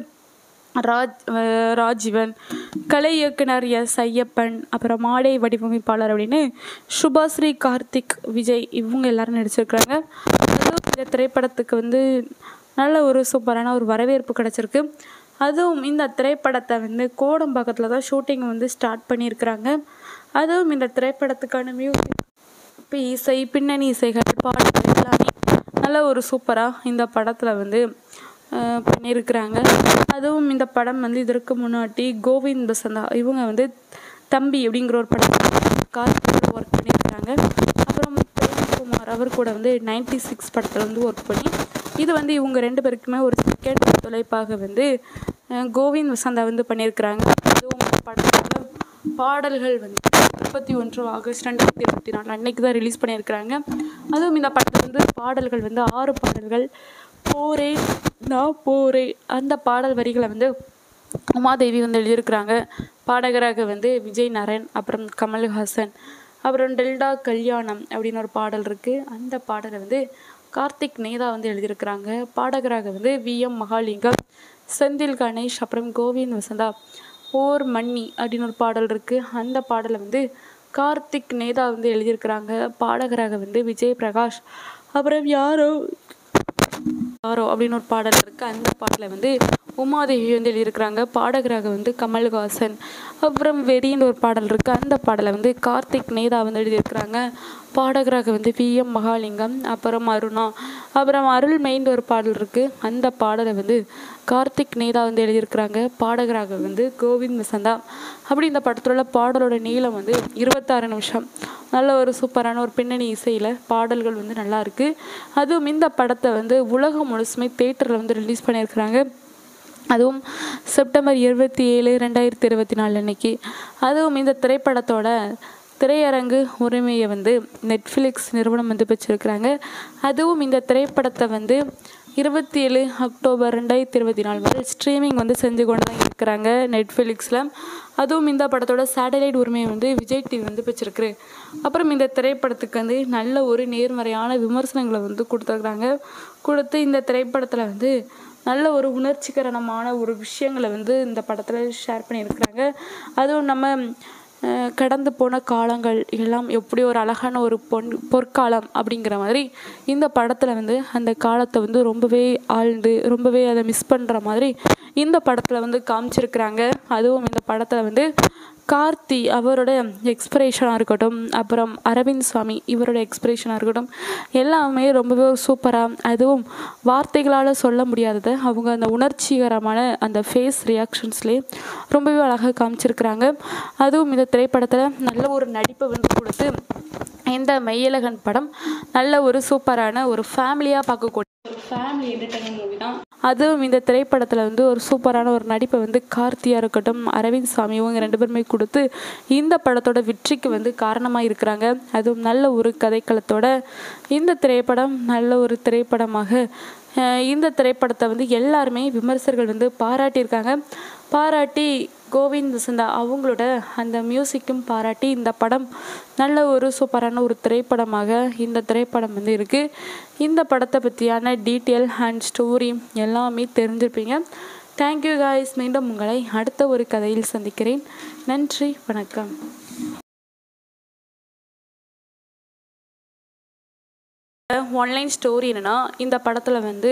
ராஜ் அஹ் ராஜீவன் கலை இயக்குனர் எஸ் ஐயப்பன் அப்புறம் மாடை வடிவமைப்பாளர் அப்படின்னு சுபாஸ்ரீ கார்த்திக் விஜய் இவங்க எல்லாரும் நடிச்சிருக்கிறாங்க அதுவும் இந்த திரைப்படத்துக்கு வந்து நல்ல ஒரு சூப்பரான ஒரு வரவேற்பு கிடச்சிருக்கு அதுவும் இந்த திரைப்படத்தை வந்து கோடம்பாக்கத்தில் தான் ஷூட்டிங் வந்து ஸ்டார்ட் பண்ணியிருக்கிறாங்க அதுவும் இந்த திரைப்படத்துக்கான மியூசிக் இப்போ இசை பின்னணி இசைகள் பாடல்கள் எல்லாமே நல்ல ஒரு சூப்பராக இந்த படத்தில் வந்து அஹ், பண்ணியிருக்கிறாங்க அதுவும் இந்த படம் வந்து இதற்கு முன்னாடி கோவிந்த் பசந்தா இவங்க வந்து தம்பி அப்படிங்கிற ஒரு படம் கார்த்திகோட ஒர்க் பண்ணியிருக்கிறாங்க அப்புறம் பிரேம்குமார் அவர் கூட வந்து நைன்டி சிக்ஸ் படத்தில் வந்து ஒர்க் பண்ணி இது வந்து இவங்க ரெண்டு பேருக்குமே ஒரு செகண்ட் தொலைப்பாக வந்து அஹ், கோவிந்த் வசந்தா வந்து பண்ணியிருக்கிறாங்க அதுவும் இந்த படத்தோட பாடல்கள் வந்து முப்பத்தி ஒன்று ஆகஸ்ட் ரெண்டாயிரத்தி இருபத்தி நாலு அன்னைக்கு தான் ரிலீஸ் பண்ணியிருக்கிறாங்க அதுவும் இந்த படத்தில் வந்து பாடல்கள் வந்து ஆறு பாடல்கள் போரே நான் போரே அந்த பாடல் வரிகளை வந்து உமாதேவி வந்து எழுதியிருக்கிறாங்க பாடகராக வந்து விஜய் நரன் அப்புறம் கமல்ஹாசன் அப்புறம் டெல்டா கல்யாணம் அப்படின்னு ஒரு பாடல் இருக்குது அந்த பாடலை வந்து கார்த்திக் நேதா வந்து எழுதியிருக்கிறாங்க பாடகராக வந்து வி எம் மகாலிங்கம் செந்தில் கணேஷ் அப்புறம் கோவிந்த் வசந்தா ஓர் மன்னி அப்படின்னு ஒரு பாடல் இருக்குது அந்த பாடலை வந்து கார்த்திக் நேதா வந்து எழுதியிருக்கிறாங்க பாடகராக வந்து விஜய் பிரகாஷ் அப்புறம் யாரோ யாரோ அப்படின்னு ஒரு பாடல் இருக்குது அந்த பாடலை வந்து உமாதேவி வந்து எழுதியிருக்கிறாங்க பாடகராக வந்து கமல்ஹாசன் அப்புறம் வெறின்னு ஒரு பாடல் இருக்குது அந்த பாடலை வந்து கார்த்திக் நேதா வந்து எழுதியிருக்கிறாங்க பாடகராக வந்து வி எம் மகாலிங்கம் அப்புறம் அருணா அப்புறம் அருள் மெயின் ஒரு பாடல் இருக்குது அந்த பாடலை வந்து கார்த்திக் நேதா வந்து எழுதியிருக்கிறாங்க பாடகராக வந்து கோவிந்த் வசந்தா அப்படி இந்த படத்தில் உள்ள பாடலோட நீளம் வந்து இருபத்தாறு நிமிஷம் நல்ல ஒரு சூப்பரான ஒரு பின்னணி இசையில் பாடல்கள் வந்து நல்லா இருக்கு அதுவும் இந்த படத்தை வந்து உலகம் முழுசுமே தேட்டரில் வந்து ரிலீஸ் பண்ணியிருக்கிறாங்க அதுவும் செப்டம்பர் இருபத்தி ஏழு ரெண்டாயிரத்தி இருபத்தி நாலு அன்னைக்கு அதுவும் இந்த திரைப்படத்தோட திரையரங்கு உரிமையை வந்து நெட்ஃப்ளிக்ஸ் நிறுவனம் வந்து பெற்றிருக்கிறாங்க அதுவும் இந்த திரைப்படத்தை வந்து இருபத்தி ஏழு அக்டோபர் ரெண்டாயிரத்தி இருபத்தி நாலு வரை ஸ்ட்ரீமிங் வந்து செஞ்சு கொண்டு தான் இருக்கிறாங்க நெட்ஃப்ளிக்ஸில் அதுவும் இந்த படத்தோட சேட்டலைட் உரிமையை வந்து விஜய் டிவி வந்து பெற்றிருக்கு அப்புறம் இந்த திரைப்படத்துக்கு வந்து நல்ல ஒரு நேர்மறையான விமர்சனங்களை வந்து கொடுத்துருக்குறாங்க கொடுத்து இந்த திரைப்படத்தில் வந்து நல்ல ஒரு உணர்ச்சிகரமான ஒரு விஷயங்களை வந்து இந்த படத்தில் ஷேர் பண்ணியிருக்கிறாங்க அதுவும் நம்ம அஹ், கடந்து போன காலங்கள் எல்லாம் எப்படி ஒரு அழகான ஒரு பொன் பொற்காலம் அப்படிங்கிற மாதிரி இந்த படத்தில் வந்து அந்த காலத்தை வந்து ரொம்பவே ஆழ்ந்து ரொம்பவே அதை மிஸ் பண்ணுற மாதிரி இந்த படத்தில் வந்து காமிச்சிருக்கிறாங்க அதுவும் இந்த படத்தில் வந்து கார்த்தி அவரோட எக்ஸ்பிரேஷனாக இருக்கட்டும் அப்புறம் அரவிந்த் சுவாமி இவரோட எக்ஸ்பிரேஷனாக இருக்கட்டும் எல்லாமே ரொம்பவே சூப்பராக அதுவும் வார்த்தைகளால் சொல்ல முடியாததை அவங்க அந்த உணர்ச்சிகரமான அந்த ஃபேஸ் ரியாக்ஷன்ஸ்லேயே ரொம்பவே அழகாக காமிச்சிருக்கிறாங்க அதுவும் இந்த திரைப்படத்தில் நல்ல ஒரு நடிப்பை வந்து கொடுத்து இந்த மெய்யழகன் படம் நல்ல ஒரு சூப்பரான ஒரு ஃபேமிலியாக பார்க்கக்கூடிய ஒரு ஃபேமிலி என்டர்டைன்மெண்ட் மூவி தான் அதுவும் இந்த திரைப்படத்தில் வந்து ஒரு சூப்பரான ஒரு நடிப்பை வந்து கார்த்தியாக இருக்கட்டும் அரவிந்த் சாமி இவங்க ரெண்டு பேருமே கொடுத்து இந்த படத்தோட வெற்றிக்கு வந்து காரணமாக இருக்கிறாங்க அதுவும் நல்ல ஒரு கதைக்களத்தோட இந்த திரைப்படம் நல்ல ஒரு திரைப்படமாக அஹ், இந்த திரைப்படத்தை வந்து எல்லாருமே விமர்சகர்கள் வந்து பாராட்டியிருக்காங்க பாராட்டி கோவிந்த் வசந்தா அவங்களோட அந்த மியூசிக்கும் பாராட்டி இந்த படம் நல்ல ஒரு சூப்பரான ஒரு திரைப்படமாக இந்த திரைப்படம் வந்து இருக்குது இந்த படத்தை பற்றியான டீட்டெயில் அண்ட் ஸ்டோரி எல்லாமே தெரிஞ்சிருப்பீங்க தேங்க்யூ காய்ஸ் மீண்டும் உங்களை அடுத்த ஒரு கதையில் சந்திக்கிறேன் நன்றி வணக்கம் ஒன்லைன் ஸ்டோரி என்னென்னா இந்த படத்தில் வந்து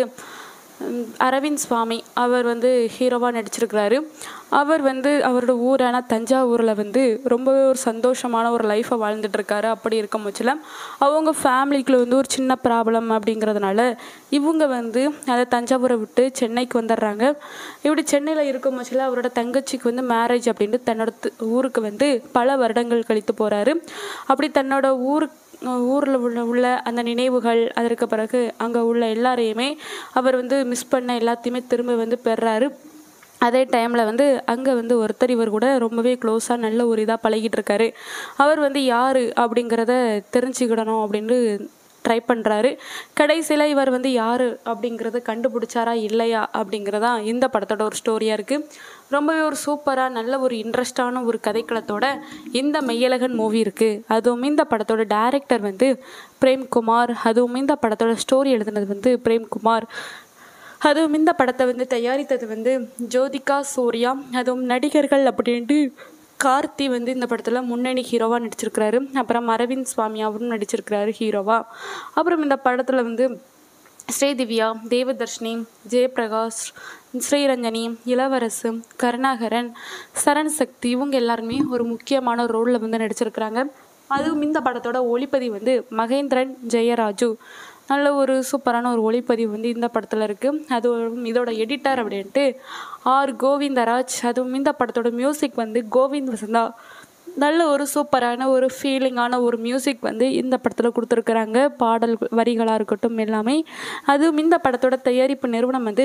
ம், அரவிந்த் சுவாமி அவர் வந்து ஹீரோவாக நடிச்சிருக்கிறாரு அவர் வந்து அவரோட ஊரான தஞ்சாவூரில் வந்து ரொம்பவே ஒரு சந்தோஷமான ஒரு லைஃப்பை வாழ்ந்துட்டுருக்காரு அப்படி இருக்கும் பட்சத்தில் அவங்க ஃபேமிலிக்குள்ள வந்து ஒரு சின்ன ப்ராப்ளம் அப்படிங்கிறதுனால இவங்க வந்து அதை தஞ்சாவூரை விட்டு சென்னைக்கு வந்துடுறாங்க இப்படி சென்னையில் இருக்கும் பட்சத்தில் அவரோட தங்கச்சிக்கு வந்து மேரேஜ் அப்படின்ட்டு தன்னோட து- ஊருக்கு வந்து பல வருடங்கள் கழித்து போகிறாரு அப்படி தன்னோட ஊருக்கு ஊரில் உள்ள உள்ள அந்த நினைவுகள் அதற்கு பிறகு அங்கே உள்ள எல்லாரையுமே அவர் வந்து மிஸ் பண்ண எல்லாத்தையுமே திரும்ப வந்து பெறாரு அதே டைமில் வந்து அங்கே வந்து ஒருத்தர் இவர் கூட ரொம்பவே க்ளோஸாக நல்ல ஒரு இதாக பழகிட்டு இருக்காரு அவர் வந்து யார் அப்படிங்கிறத தெரிஞ்சுக்கிடணும் அப்படின்னு ட்ரை பண்ணுறாரு கடைசியில் இவர் வந்து யார் அப்படிங்கிறத கண்டுபிடிச்சாரா இல்லையா அப்படிங்கிறதா இந்த படத்தோட ஒரு ஸ்டோரியாக இருக்குது ரொம்பவே ஒரு சூப்பராக நல்ல ஒரு இன்ட்ரெஸ்டான ஒரு கதைக்களத்தோட இந்த மெய்யழகன் மூவி இருக்குது அதுவும் இந்த படத்தோட டைரக்டர் வந்து பிரேம்குமார் அதுவும் இந்த படத்தோட ஸ்டோரி எழுதுனது வந்து பிரேம்குமார் அதுவும் இந்த படத்தை வந்து தயாரித்தது வந்து ஜோதிகா சூர்யா அதுவும் நடிகர்கள் அப்படின்ட்டு கார்த்தி வந்து இந்த படத்தில் முன்னணி ஹீரோவாக நடிச்சிருக்கிறாரு அப்புறம் அரவிந்த் சுவாமி அவரும் நடிச்சிருக்கிறாரு ஹீரோவாக அப்புறம் இந்த படத்தில் வந்து ஸ்ரீதிவ்யா தேவதர்ஷினி ஜெயபிரகாஷ் ஸ்ரீரஞ்சனி இளவரசு கருணாகரன் சரண் சக்தி இவங்க எல்லாருமே ஒரு முக்கியமான ரோலில் வந்து நடிச்சிருக்கிறாங்க அதுவும் இந்த படத்தோட ஒளிப்பதிவு வந்து மகேந்திரன் ஜெயராஜு நல்ல ஒரு சூப்பரான ஒரு ஒளிப்பதிவு வந்து இந்த படத்தில் இருக்குது அதுவும் இதோட எடிட்டர் அப்படின்ட்டு ஆர் கோவிந்தராஜ் அதுவும் இந்த படத்தோட மியூசிக் வந்து கோவிந்த் வசந்தா நல்ல ஒரு சூப்பரான ஒரு ஃபீலிங்கான ஒரு மியூசிக் வந்து இந்த படத்தில் கொடுத்துருக்குறாங்க பாடல் வரிகளாக இருக்கட்டும் எல்லாமே அதுவும் இந்த படத்தோட தயாரிப்பு நிறுவனம் வந்து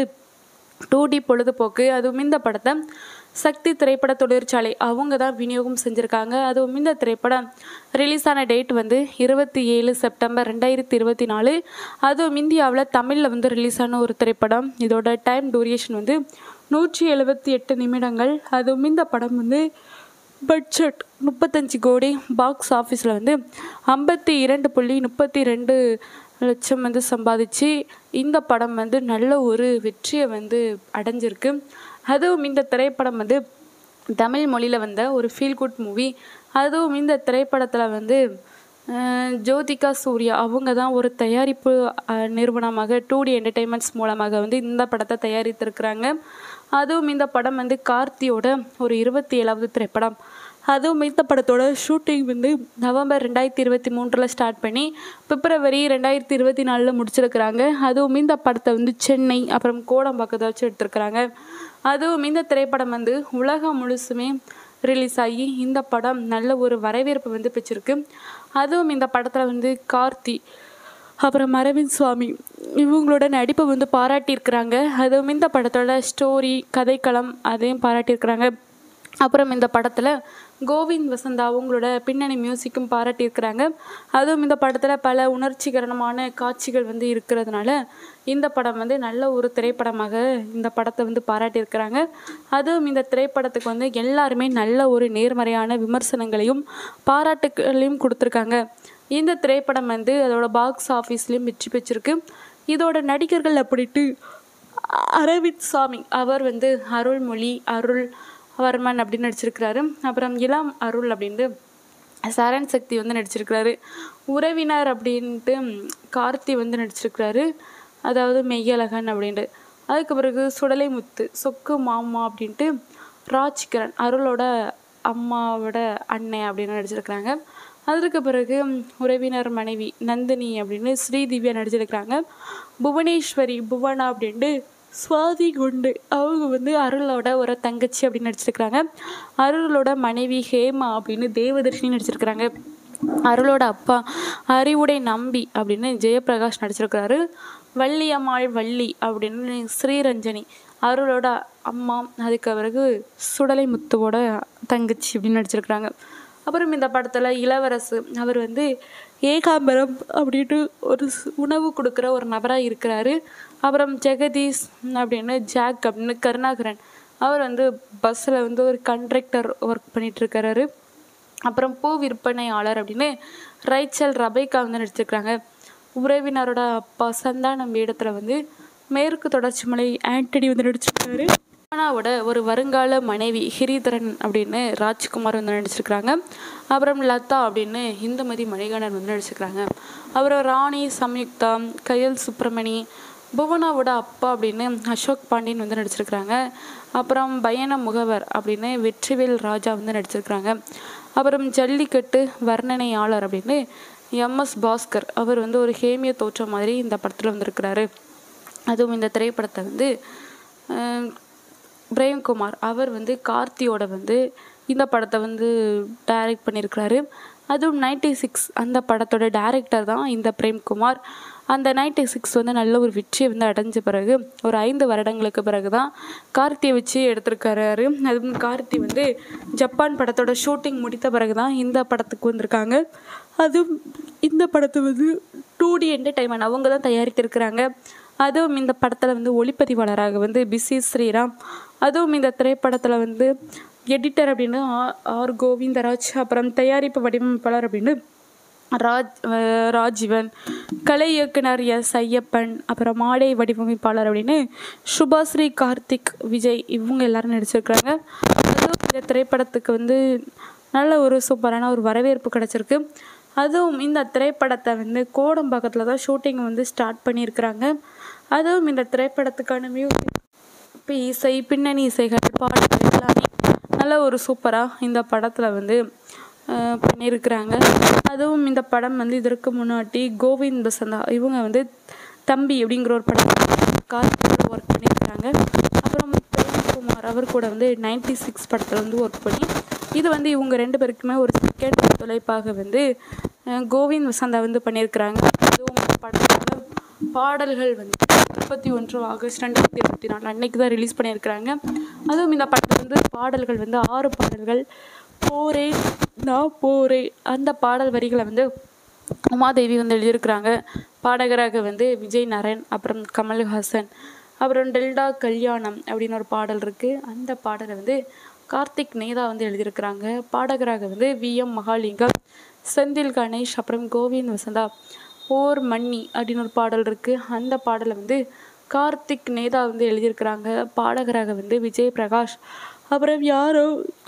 டூ டி பொழுதுபோக்கு அதுவும் இந்த படத்தை சக்தி திரைப்பட தொழிற்சாலை அவங்க தான் விநியோகம் செஞ்சுருக்காங்க அதுவும் இந்த திரைப்படம் ரிலீஸ் ஆன டேட் வந்து இருபத்தி ஏழு செப்டம்பர் ரெண்டாயிரத்தி இருபத்தி நாலு அதுவும் இந்தியாவில் தமிழில் வந்து ரிலீஸ் ஆன ஒரு திரைப்படம் இதோட டைம் டூரேஷன் வந்து நூற்றி எழுபத்தி எட்டு நிமிடங்கள் அதுவும் இந்த படம் வந்து பட்ஜெட் முப்பத்தஞ்சு கோடி பாக்ஸ் ஆஃபீஸில் வந்து ஐம்பத்தி இரண்டு புள்ளி முப்பத்தி ரெண்டு லட்சம் வந்து சம்பாதிச்சு இந்த படம் வந்து நல்ல ஒரு வெற்றியை வந்து அடைஞ்சிருக்கு அதுவும் இந்த திரைப்படம் வந்து தமிழ் மொழியில் வந்த ஒரு ஃபீல் குட் மூவி அதுவும் இந்த திரைப்படத்தில் வந்து அஹ், ஜோதிகா சூர்யா அவங்க தான் ஒரு தயாரிப்பு அஹ், நிறுவனமாக டூ டி என்டர்டெயின்மெண்ட்ஸ் மூலமாக வந்து இந்த படத்தை தயாரித்திருக்கிறாங்க அதுவும் இந்த படம் வந்து கார்த்தியோட ஒரு இருபத்தி ஏழாவது திரைப்படம் அதுவும் இந்த படத்தோட ஷூட்டிங் வந்து நவம்பர் ரெண்டாயிரத்தி இருபத்தி மூன்றில் ஸ்டார்ட் பண்ணி பிப்ரவரி ரெண்டாயிரத்தி இருபத்தி நாலில் முடிச்சிருக்கிறாங்க அதுவும் இந்த படத்தை வந்து சென்னை அப்புறம் கோடம்பாக்கத்தை வச்சு எடுத்திருக்கிறாங்க அதுவும் இந்த திரைப்படம் வந்து உலகம் முழுசுமே ரிலீஸ் ஆகி இந்த படம் நல்ல ஒரு வரவேற்பு வந்து பெற்றிருக்கு அதுவும் இந்த படத்தில் வந்து கார்த்தி அப்புறம் அரவிந்த் சுவாமி இவங்களோட நடிப்பை வந்து பாராட்டியிருக்கிறாங்க அதுவும் இந்த படத்தோட ஸ்டோரி கதைக்களம் அதையும் பாராட்டியிருக்கிறாங்க அப்புறம் இந்த படத்தில் கோவிந்த் வசந்தா அவங்களோட பின்னணி மியூசிக்கும் பாராட்டியிருக்கிறாங்க அதுவும் இந்த படத்தில் பல உணர்ச்சிகரமான காட்சிகள் வந்து இருக்கிறதுனால இந்த படம் வந்து நல்ல ஒரு திரைப்படமாக இந்த படத்தை வந்து பாராட்டியிருக்கிறாங்க அதுவும் இந்த திரைப்படத்துக்கு வந்து எல்லாருமே நல்ல ஒரு நேர்மறையான விமர்சனங்களையும் பாராட்டுகளையும் கொடுத்துருக்காங்க இந்த திரைப்படம் வந்து அதோட பாக்ஸ் ஆஃபீஸ்லேயும் வெற்றி பெற்றிருக்கு இதோட நடிகர்கள் அப்படின்ட்டு அரவிந்த் சாமி அவர் வந்து அருள்மொழி அருள் வர்மன் அப்படின்னு நடிச்சிருக்கிறாரு அப்புறம் இளம் அருள் அப்படின்ட்டு சரண் சக்தி வந்து நடிச்சிருக்கிறாரு உறவினர் அப்படின்ட்டு கார்த்தி வந்து நடிச்சிருக்கிறாரு அதாவது மெய்யழகன் அப்படின்ட்டு அதுக்கு பிறகு சுடலை முத்து சொக்கு மாமா அப்படின்ட்டு ராஜ்கிரண் அருளோட அம்மாவோட அண்ணன் அப்படின்னு நடிச்சிருக்கிறாங்க அதற்கு பிறகு உறவினர் மனைவி நந்தினி அப்படின்னு ஸ்ரீதிவ்யா நடிச்சிருக்கிறாங்க புவனேஸ்வரி புவனா அப்படின்ட்டு சுவாதி குண்டு அவங்க வந்து அருளோட ஒரு தங்கச்சி அப்படின்னு நடிச்சிருக்கிறாங்க அருளோட மனைவி ஹேமா அப்படின்னு தேவதர்ஷினி நடிச்சிருக்கிறாங்க அருளோட அப்பா அறிவுடை நம்பி அப்படின்னு ஜெயபிரகாஷ் நடிச்சிருக்கிறாரு வள்ளியம்மாள் வள்ளி அப்படின்னு ஸ்ரீரஞ்சனி அருளோட அம்மா அதுக்கு பிறகு சுடலை முத்துவோட தங்கச்சி அப்படின்னு நடிச்சிருக்கிறாங்க அப்புறம் இந்த படத்தில் இளவரசு அவர் வந்து ஏகாம்பரம் அப்படின்ட்டு ஒரு ஸ்- உணவு கொடுக்குற ஒரு நபராக இருக்கிறாரு அப்புறம் ஜெகதீஷ் அப்படின்னு ஜாக் அப்படின்னு கருணாகரன் அவர் வந்து பஸ்ஸில் வந்து ஒரு கண்ட்ரக்டர் ஒர்க் பண்ணிட்டு இருக்காரு அப்புறம் பூ விற்பனையாளர் அப்படின்னு ரைச்சல் ரபைக்கா வந்து நடிச்சிருக்கிறாங்க உறவினரோட அப்பா சந்தானம் வேடத்தில் வந்து மேற்கு தொடர்ச்சி மலை ஆண்டனி வந்து நடிச்சிருக்காரு அனாவோட ஒரு வருங்கால மனைவி ஹிரிதரன் அப்படின்னு ராஜ்குமார் வந்து நடிச்சிருக்கிறாங்க அப்புறம் லதா அப்படின்னு இந்துமதி மணிகண்டன் வந்து நடிச்சிருக்கிறாங்க அப்புறம் ராணி சம்யுக்தா கயல் சுப்பிரமணி புவனாவோட அப்பா அப்படின்னு அசோக் பாண்டியன் வந்து நடிச்சிருக்கிறாங்க அப்புறம் பயண முகவர் அப்படின்னு வெற்றிவேல் ராஜா வந்து நடிச்சிருக்கிறாங்க அப்புறம் ஜல்லிக்கட்டு வர்ணனையாளர் அப்படின்னு எம்எஸ் பாஸ்கர் அவர் வந்து ஒரு ஹேமிய தோற்றம் மாதிரி இந்த படத்தில் வந்திருக்கிறாரு அதுவும் இந்த திரைப்படத்தை வந்து அஹ், பிரேம்குமார் அவர் வந்து கார்த்தியோட வந்து இந்த படத்தை வந்து டைரக்ட் பண்ணியிருக்கிறாரு அதுவும் நைன்டி சிக்ஸ் அந்த படத்தோட டைரக்டர் தான் இந்த பிரேம்குமார் அந்த நைன்டி சிக்ஸ் வந்து நல்ல ஒரு வெற்றியை வந்து அடைஞ்ச பிறகு ஒரு ஐந்து வருடங்களுக்கு பிறகு தான் கார்த்தியை வச்சு எடுத்திருக்காரு அதுவும் கார்த்தி வந்து ஜப்பான் படத்தோட ஷூட்டிங் முடித்த பிறகு தான் இந்த படத்துக்கு வந்திருக்காங்க அதுவும் இந்த படத்தை வந்து டூ டி என்டர்டைன்மெண்ட் அவங்க தான் தயாரித்திருக்கிறாங்க அதுவும் இந்த படத்தில் வந்து ஒளிப்பதிவாளராக வந்து பிசி ஸ்ரீராம் அதுவும் இந்த திரைப்படத்தில் வந்து எடிட்டர் அப்படின்னு ஆ- ஆர் கோவிந்தராஜ் அப்புறம் தயாரிப்பு வடிவமைப்பாளர் அப்படின்னு ராஜ் அஹ் ராஜீவன் கலை இயக்குனர் எஸ் ஐயப்பன் அப்புறம் மாடை வடிவமைப்பாளர் அப்படின்னு சுபாஸ்ரீ கார்த்திக் விஜய் இவங்க எல்லாரும் நடிச்சிருக்கிறாங்க அதுவும் இந்த திரைப்படத்துக்கு வந்து நல்ல ஒரு சூப்பரான ஒரு வரவேற்பு கிடச்சிருக்கு அதுவும் இந்த திரைப்படத்தை வந்து கோடம்பாக்கத்தில் தான் ஷூட்டிங் வந்து ஸ்டார்ட் பண்ணியிருக்கிறாங்க அதுவும் இந்த திரைப்படத்துக்கான மியூசிக் இப்போ இசை பின்னணி இசைகள் பாடல்கள் எல்லாமே நல்ல ஒரு சூப்பராக இந்த படத்தில் வந்து அஹ், பண்ணியிருக்கிறாங்க அதுவும் இந்த படம் வந்து இதற்கு முன்னாடி கோவிந்த் பசந்தா இவங்க வந்து தம்பி அப்படிங்கிற ஒரு படம் கார்த்திகோட ஒர்க் பண்ணியிருக்கிறாங்க அப்புறம் பிரேம்குமார் அவர் கூட வந்து நைன்டி சிக்ஸ் படத்தில் வந்து ஒர்க் பண்ணி இது வந்து இவங்க ரெண்டு பேருக்குமே ஒரு செகண்ட் தொலைப்பாக வந்து அஹ், கோவிந்த் வசந்தா வந்து பண்ணியிருக்கிறாங்க அதுவும் இந்த படத்தோட பாடல்கள் வந்து முப்பத்தி ஒன்று ஆகஸ்ட் ரெண்டாயிரத்தி இருபத்தி நாலு அன்னைக்கு தான் ரிலீஸ் பண்ணியிருக்கிறாங்க அதுவும் இந்த படத்தில் வந்து பாடல்கள் வந்து ஆறு பாடல்கள் போரே நான் போரே அந்த பாடல் வரிகளை வந்து உமாதேவி வந்து எழுதியிருக்கிறாங்க பாடகராக வந்து விஜய் நரன் அப்புறம் கமல்ஹாசன் அப்புறம் டெல்டா கல்யாணம் அப்படின்னு ஒரு பாடல் இருக்குது அந்த பாடலை வந்து கார்த்திக் நேதா வந்து எழுதியிருக்கிறாங்க பாடகராக வந்து வி எம் மகாலிங்கம் செந்தில் கணேஷ் அப்புறம் கோவிந்த் வசந்தா ஓர் மன்னி அப்படின்னு ஒரு பாடல் இருக்குது அந்த பாடலை வந்து கார்த்திக் நேதா வந்து எழுதியிருக்கிறாங்க பாடகராக வந்து விஜய் பிரகாஷ் அப்புறம் யாரோ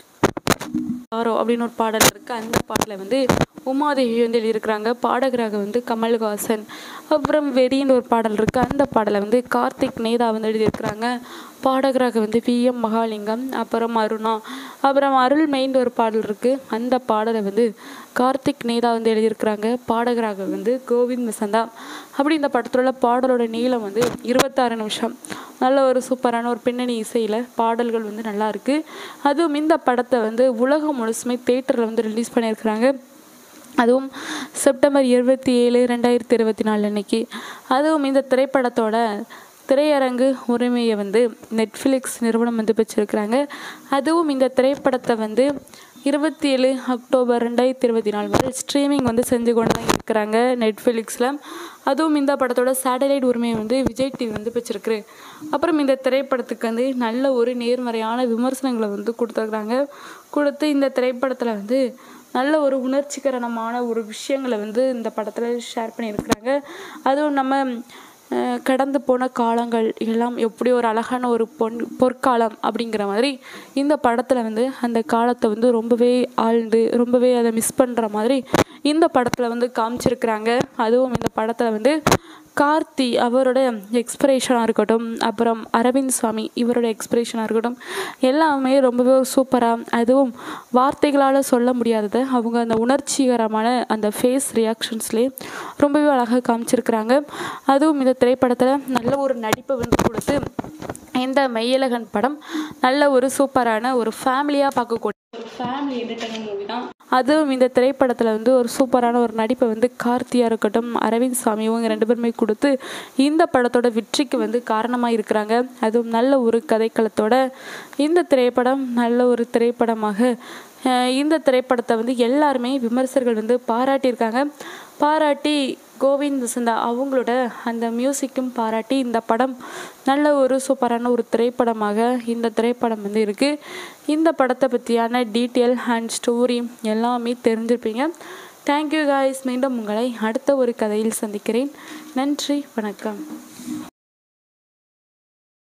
யாரோ அப்படின்னு ஒரு பாடல் இருக்குது அந்த பாடலை வந்து உமாதேவி வந்து எழுதியிருக்கிறாங்க பாடகராக வந்து கமல்ஹாசன் அப்புறம் வெறின்னு ஒரு பாடல் இருக்குது அந்த பாடலை வந்து கார்த்திக் நேதா வந்து எழுதியிருக்கிறாங்க பாடகராக வந்து வி எம் மகாலிங்கம் அப்புறம் அருணா அப்புறம் அருள்மெயின்னு ஒரு பாடல் இருக்குது அந்த பாடலை வந்து கார்த்திக் நேதா வந்து எழுதியிருக்கிறாங்க பாடகராக வந்து கோவிந்த் வசந்தா அப்படி இந்த படத்தில் உள்ள பாடலோட நீளம் வந்து இருபத்தாறு நிமிஷம் நல்ல ஒரு சூப்பரான ஒரு பின்னணி இசையில் பாடல்கள் வந்து நல்லா இருக்கு அதுவும் இந்த படத்தை வந்து உலகம் முழுசுமே தேட்டரில் வந்து ரிலீஸ் பண்ணியிருக்கிறாங்க அதுவும் செப்டம்பர் இருபத்தி ஏழு ரெண்டாயிரத்தி இருபத்தி நாலு அன்னைக்கு அதுவும் இந்த திரைப்படத்தோட திரையரங்கு உரிமையை வந்து நெட்ஃப்ளிக்ஸ் நிறுவனம் வந்து பெற்றிருக்கிறாங்க அதுவும் இந்த திரைப்படத்தை வந்து இருபத்தி ஏழு அக்டோபர் ரெண்டாயிரத்தி இருபத்தி நாலு வரை ஸ்ட்ரீமிங் வந்து செஞ்சு கொண்டு தான் இருக்கிறாங்க நெட்ஃப்ளிக்ஸில் அதுவும் இந்த படத்தோட சேட்டலைட் உரிமையை வந்து விஜய் டிவி வந்து பெற்றிருக்கு அப்புறம் இந்த திரைப்படத்துக்கு வந்து நல்ல ஒரு நேர்மறையான விமர்சனங்களை வந்து கொடுத்துருக்குறாங்க கொடுத்து இந்த திரைப்படத்தில் வந்து நல்ல ஒரு உணர்ச்சிகரமான ஒரு விஷயங்களை வந்து இந்த படத்தில் ஷேர் பண்ணியிருக்கிறாங்க அதுவும் நம்ம அஹ், கடந்து போன காலங்கள் எல்லாம் எப்படி ஒரு அழகான ஒரு பொன் பொற்காலம் அப்படிங்கிற மாதிரி இந்த படத்தில் வந்து அந்த காலத்தை வந்து ரொம்பவே ஆழ்ந்து ரொம்பவே அதை மிஸ் பண்ணுற மாதிரி இந்த படத்தில் வந்து காமிச்சிருக்கிறாங்க அதுவும் இந்த படத்தில் வந்து கார்த்தி அவரோட எக்ஸ்பிரேஷனாக இருக்கட்டும் அப்புறம் அரவிந்த் சுவாமி இவரோட எக்ஸ்பிரேஷனாக இருக்கட்டும் எல்லாமே ரொம்பவே சூப்பராக அதுவும் வார்த்தைகளால் சொல்ல முடியாததை அவங்க அந்த உணர்ச்சிகரமான அந்த ஃபேஸ் ரியாக்ஷன்ஸ்லேயே ரொம்பவே அழகாக காமிச்சிருக்கிறாங்க அதுவும் இந்த திரைப்படத்தில் நல்ல ஒரு நடிப்பை வந்து கொடுத்து இந்த மெய்யழகன் படம் நல்ல ஒரு சூப்பரான ஒரு ஃபேமிலியாக பார்க்கக்கூடிய ஒரு ஃபேமிலி என்டர்டைன்மெண்ட் மூவி தான் அதுவும் இந்த திரைப்படத்தில் வந்து ஒரு சூப்பரான ஒரு நடிப்பை வந்து கார்த்தியாக இருக்கட்டும் அரவிந்த் சாமி இவங்க ரெண்டு பேருமே கொடுத்து இந்த படத்தோட வெற்றிக்கு வந்து காரணமாக இருக்கிறாங்க அதுவும் நல்ல ஒரு கதைக்களத்தோட இந்த திரைப்படம் நல்ல ஒரு திரைப்படமாக அஹ், இந்த திரைப்படத்தை வந்து எல்லாருமே விமர்சகர்கள் வந்து பாராட்டியிருக்காங்க பாராட்டி கோவிந்த் வசந்தா அவங்களோட அந்த மியூசிக்கும் பாராட்டி இந்த படம் நல்ல ஒரு சூப்பரான ஒரு திரைப்படமாக இந்த திரைப்படம் வந்து இருக்குது இந்த படத்தை பற்றியான டீட்டெயில் அண்ட் ஸ்டோரி எல்லாமே தெரிஞ்சிருப்பீங்க தேங்க்யூ காய்ஸ் மீண்டும் உங்களை அடுத்த ஒரு கதையில் சந்திக்கிறேன் நன்றி வணக்கம்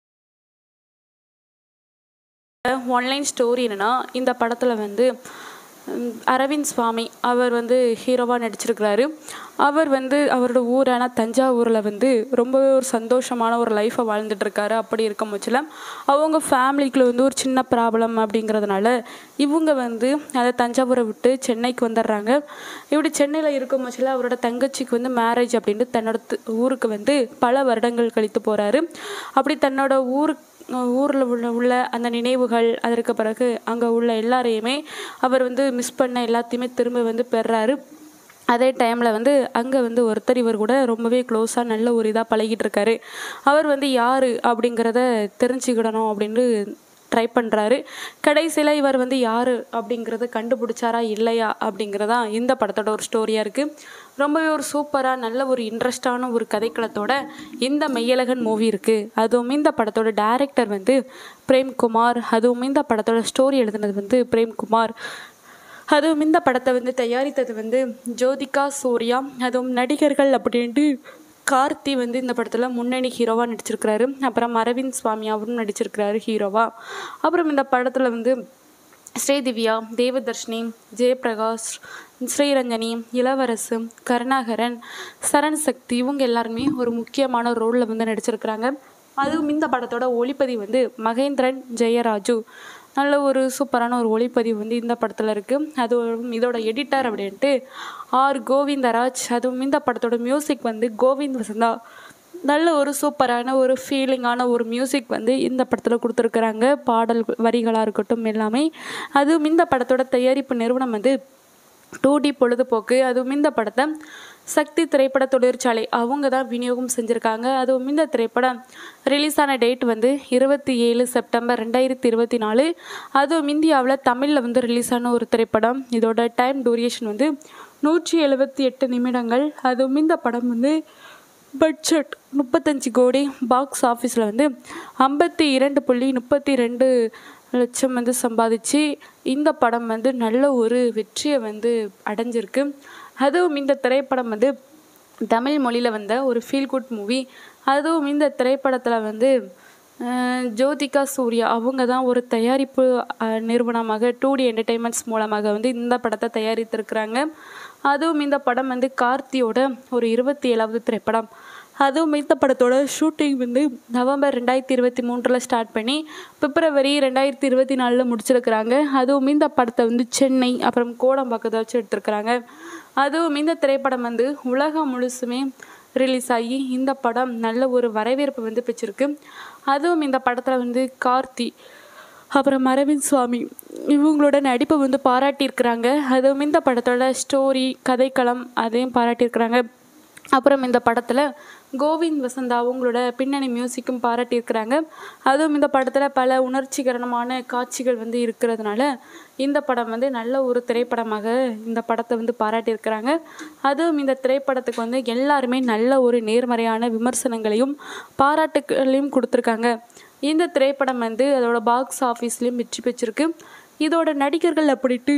ஒன்லைன் ஸ்டோரி என்னன்னா இந்த படத்தில் வந்து உம், அரவிந்த் சுவாமி அவர் வந்து ஹீரோவாக நடிச்சிருக்கிறாரு அவர் வந்து அவரோட ஊரான தஞ்சாவூரில் வந்து ரொம்பவே ஒரு சந்தோஷமான ஒரு லைஃப்பை வாழ்ந்துட்டு இருக்காரு அப்படி இருக்கும் பட்சத்தில் அவங்க ஃபேமிலிக்குள்ள வந்து ஒரு சின்ன ப்ராப்ளம் அப்படிங்கிறதுனால இவங்க வந்து அதை தஞ்சாவூரை விட்டு சென்னைக்கு வந்துடுறாங்க இப்படி சென்னையில் இருக்கும் பட்சத்தில் அவரோட தங்கச்சிக்கு வந்து மேரேஜ் அப்படின்ட்டு தன்னோட து- ஊருக்கு வந்து பல வருடங்கள் கழித்து போகிறாரு அப்படி தன்னோட ஊருக்கு ஊரில் உள்ள உள்ள அந்த நினைவுகள் அதற்கு பிறகு அங்கே உள்ள எல்லாரையுமே அவர் வந்து மிஸ் பண்ண எல்லாத்தையுமே திரும்ப வந்து பெறாரு அதே டைமில் வந்து அங்கே வந்து ஒருத்தர் இவர் கூட ரொம்பவே க்ளோஸாக நல்ல ஒரு இதாக பழகிட்டு இருக்காரு அவர் வந்து யார் அப்படிங்கிறத தெரிஞ்சுக்கிடணும் அப்படின்னு ட்ரை பண்ணுறாரு கடைசியில் இவர் வந்து யார் அப்படிங்கிறத கண்டுபிடிச்சாரா இல்லையா அப்படிங்கிறதா இந்த படத்தோட ஒரு ஸ்டோரியாக இருக்குது ரொம்பவே ஒரு சூப்பராக நல்ல ஒரு இன்ட்ரெஸ்டான ஒரு கதைக்களத்தோட இந்த மெய்யழகன் மூவி இருக்குது அதுவும் இந்த படத்தோட டைரக்டர் வந்து பிரேம்குமார் அதுவும் இந்த படத்தோட ஸ்டோரி எழுதுனது வந்து பிரேம்குமார் அதுவும் இந்த படத்தை வந்து தயாரித்தது வந்து ஜோதிகா சூர்யா அதுவும் நடிகர்கள் அப்படின்ட்டு கார்த்தி வந்து இந்த படத்தில் முன்னணி ஹீரோவாக நடிச்சிருக்கிறாரு அப்புறம் அரவிந்த் சுவாமி அவரும் நடிச்சிருக்கிறாரு ஹீரோவாக அப்புறம் இந்த படத்தில் வந்து ஸ்ரீதிவ்யா தேவதர்ஷினி ஜெயபிரகாஷ் ஸ்ரீரஞ்சனி இளவரசு கருணாகரன் சரண் சக்தி இவங்க எல்லாருமே ஒரு முக்கியமான ரோலில் வந்து நடிச்சிருக்கிறாங்க அதுவும் இந்த படத்தோட ஒளிப்பதிவு வந்து மகேந்திரன் ஜெயராஜு நல்ல ஒரு சூப்பரான ஒரு ஒளிப்பதிவு வந்து இந்த படத்தில் இருக்குது அதுவும் இதோட எடிட்டர் அப்படின்ட்டு ஆர் கோவிந்தராஜ் அதுவும் இந்த படத்தோட மியூசிக் வந்து கோவிந்த் வசந்தா நல்ல ஒரு சூப்பரான ஒரு ஃபீலிங்கான ஒரு மியூசிக் வந்து இந்த படத்தில் கொடுத்துருக்குறாங்க பாடல் வரிகளாக இருக்கட்டும் எல்லாமே அதுவும் இந்த படத்தோட தயாரிப்பு நிறுவனம் வந்து டூ டி பொழுதுபோக்கு அதுவும் இந்த படத்தை சக்தி திரைப்பட தொழிற்சாலை அவங்க தான் விநியோகம் செஞ்சுருக்காங்க அதுவும் இந்த திரைப்படம் ரிலீஸ் ஆன டேட் வந்து இருபத்தி ஏழு செப்டம்பர் ரெண்டாயிரத்தி இருபத்தி நாலு அதுவும் இந்தியாவில் தமிழில் வந்து ரிலீஸ் ஆன ஒரு திரைப்படம் இதோட டைம் டூரியேஷன் வந்து நூற்றி எழுபத்தி எட்டு நிமிடங்கள் அதுவும் இந்த படம் வந்து பட்ஜெட் முப்பத்தஞ்சு கோடி பாக்ஸ் ஆஃபீஸில் வந்து ஐம்பத்தி இரண்டு புள்ளி முப்பத்தி ரெண்டு லட்சம் வந்து சம்பாதிச்சு இந்த படம் வந்து நல்ல ஒரு வெற்றியை வந்து அடைஞ்சிருக்கு அதுவும் இந்த திரைப்படம் வந்து தமிழ் மொழியில் வந்த ஒரு ஃபீல் குட் மூவி அதுவும் இந்த திரைப்படத்தில் வந்து அஹ், ஜோதிகா சூர்யா அவங்க தான் ஒரு தயாரிப்பு அஹ், நிறுவனமாக டூ டி என்டர்டெயின்மெண்ட்ஸ் மூலமாக வந்து இந்த படத்தை தயாரித்திருக்கிறாங்க அதுவும் இந்த படம் வந்து கார்த்தியோட ஒரு இருபத்தி ஏழாவது திரைப்படம் அதுவும் இந்த படத்தோட ஷூட்டிங் வந்து நவம்பர் ரெண்டாயிரத்தி இருபத்தி மூன்றில் ஸ்டார்ட் பண்ணி பிப்ரவரி ரெண்டாயிரத்தி இருபத்தி நாலில் முடிச்சிருக்கிறாங்க அதுவும் இந்த படத்தை வந்து சென்னை அப்புறம் கோடம்பாக்கத்தை வச்சு எடுத்திருக்கிறாங்க அதுவும் இந்த திரைப்படம் வந்து உலகம் முழுசுமே ரிலீஸ் ஆகி இந்த படம் நல்ல ஒரு வரவேற்பு வந்து பெற்றிருக்கு அதுவும் இந்த படத்தில் வந்து கார்த்தி அப்புறம் அரவிந்த் சுவாமி இவங்களோட நடிப்பை வந்து பாராட்டியிருக்கிறாங்க அதுவும் இந்த படத்தோட ஸ்டோரி கதைக்களம் அதையும் பாராட்டியிருக்கிறாங்க அப்புறம் இந்த படத்தில் கோவிந்த் வசந்தா அவங்களோட பின்னணி மியூசிக்கும் பாராட்டியிருக்கிறாங்க அதுவும் இந்த படத்தில் பல உணர்ச்சிகரமான காட்சிகள் வந்து இருக்கிறதுனால இந்த படம் வந்து நல்ல ஒரு திரைப்படமாக இந்த படத்தை வந்து பாராட்டியிருக்கிறாங்க அதுவும் இந்த திரைப்படத்துக்கு வந்து எல்லாருமே நல்ல ஒரு நேர்மறையான விமர்சனங்களையும் பாராட்டுகளையும் கொடுத்துருக்காங்க இந்த திரைப்படம் வந்து அதோட பாக்ஸ் ஆஃபீஸ்லேயும் வெற்றி பெற்றிருக்கு இதோட நடிகர்கள் அப்படின்ட்டு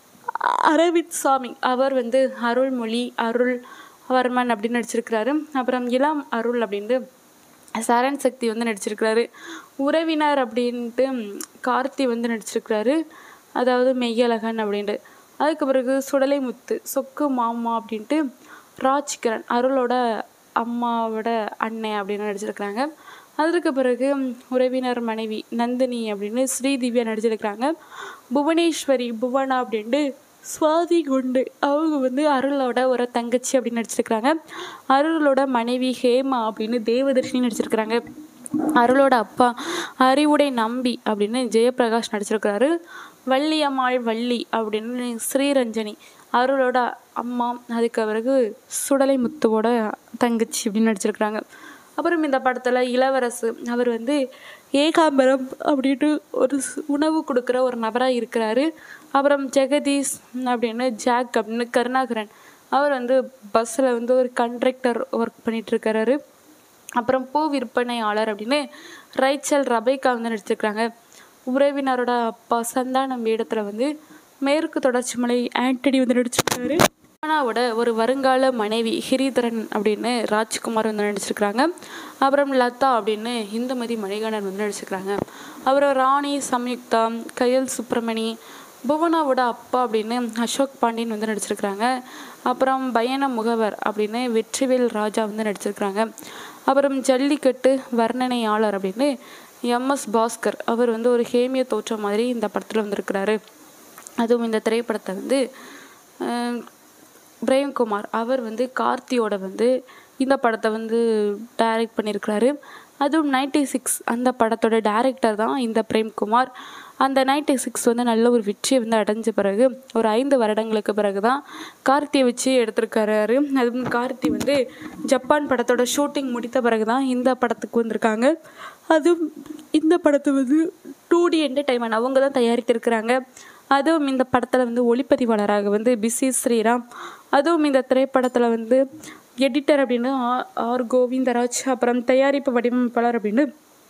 அரவிந்த் சாமி அவர் வந்து அருள்மொழி அருள் வர்மன் அப்படின்னு நடிச்சிருக்கிறாரு அப்புறம் இளம் அருள் அப்படின்ட்டு சரண் சக்தி வந்து நடிச்சிருக்கிறாரு உறவினர் அப்படின்ட்டு கார்த்தி வந்து நடிச்சிருக்கிறாரு அதாவது மெய்யழகன் அப்படின்ட்டு அதுக்கு பிறகு சுடலை முத்து சொக்கு மாமா அப்படின்ட்டு ராஜ்கிரண் அருளோட அம்மாவோட அண்ணன் அப்படின்னு நடிச்சிருக்கிறாங்க அதற்கு பிறகு உறவினர் மனைவி நந்தினி அப்படின்னு ஸ்ரீதிவ்யா நடிச்சிருக்கிறாங்க புவனேஸ்வரி புவனா அப்படின்ட்டு சுவாதி குண்டு அவங்க வந்து அருளோட ஒரு தங்கச்சி அப்படின்னு நடிச்சிருக்கிறாங்க அருளோட மனைவி ஹேமா அப்படின்னு தேவதர்ஷினி நடிச்சிருக்கிறாங்க அருளோட அப்பா அறிவுடை நம்பி அப்படின்னு ஜெயபிரகாஷ் நடிச்சிருக்கிறாரு வள்ளியம்மாள் வள்ளி அப்படின்னு ஸ்ரீரஞ்சனி அருளோட அம்மா அதுக்கு பிறகு சுடலை முத்துவோட தங்கச்சி அப்படின்னு நடிச்சிருக்கிறாங்க அப்புறம் இந்த படத்தில் இளவரசு அவர் வந்து ஏகாம்பரம் அப்படின்ட்டு ஒரு ஸ்- உணவு கொடுக்குற ஒரு நபராக இருக்கிறாரு அப்புறம் ஜெகதீஷ் அப்படின்னு ஜாக் அப்படின்னு கருணாகரன் அவர் வந்து பஸ்ஸில் வந்து ஒரு கண்ட்ரக்டர் ஒர்க் பண்ணிட்டு இருக்கிறாரு அப்புறம் பூ விற்பனையாளர் அப்படின்னு ரைச்சல் ரபைக்கா வந்து நடிச்சிருக்கிறாங்க உறவினரோட அப்பா சந்தானம் வேடத்தில் வந்து மேற்கு தொடர்ச்சி மலை ஆண்டனி வந்து நடிச்சிருக்காரு அனாவோட ஒரு வருங்கால மனைவி ஹிரிதரன் அப்படின்னு ராஜ்குமார் வந்து நடிச்சிருக்கிறாங்க அப்புறம் லதா அப்படின்னு இந்துமதி மணிகண்டன் வந்து நடிச்சிருக்கிறாங்க அப்புறம் ராணி சம்யுக்தா கயல் சுப்பிரமணி புவனாவோட அப்பா அப்படின்னு அசோக் பாண்டியன் வந்து நடிச்சிருக்கிறாங்க அப்புறம் பயண முகவர் அப்படின்னு வெற்றிவேல் ராஜா வந்து நடிச்சிருக்கிறாங்க அப்புறம் ஜல்லிக்கட்டு வர்ணனையாளர் அப்படின்னு எம்எஸ் பாஸ்கர் அவர் வந்து ஒரு ஹேமிய தோற்றம் மாதிரி இந்த படத்தில் வந்திருக்கிறாரு அதுவும் இந்த திரைப்படத்தை வந்து அஹ், பிரேம்குமார் அவர் வந்து கார்த்தியோட வந்து இந்த படத்தை வந்து டைரக்ட் பண்ணியிருக்கிறாரு அதுவும் நைன்டி சிக்ஸ் அந்த படத்தோட டைரக்டர் தான் இந்த பிரேம்குமார் அந்த நைன்டி சிக்ஸ் வந்து நல்ல ஒரு வெற்றியை வந்து அடைஞ்ச பிறகு ஒரு ஐந்து வருடங்களுக்கு பிறகு தான் கார்த்தியை வச்சு எடுத்திருக்காரு அதுவும் கார்த்தி வந்து ஜப்பான் படத்தோட ஷூட்டிங் முடித்த பிறகு தான் இந்த படத்துக்கு வந்திருக்காங்க அதுவும் இந்த படத்தை வந்து டூ டி என்டர்டைன்மெண்ட் அவங்க தான் தயாரித்திருக்கிறாங்க அதுவும் இந்த படத்தில் வந்து ஒளிப்பதிவாளராக வந்து பிசி ஸ்ரீராம் அதுவும் இந்த திரைப்படத்தில் வந்து எடிட்டர் அப்படின்னு ஆ- ஆர் கோவிந்தராஜ் அப்புறம் தயாரிப்பு வடிவமைப்பாளர் அப்படின்னு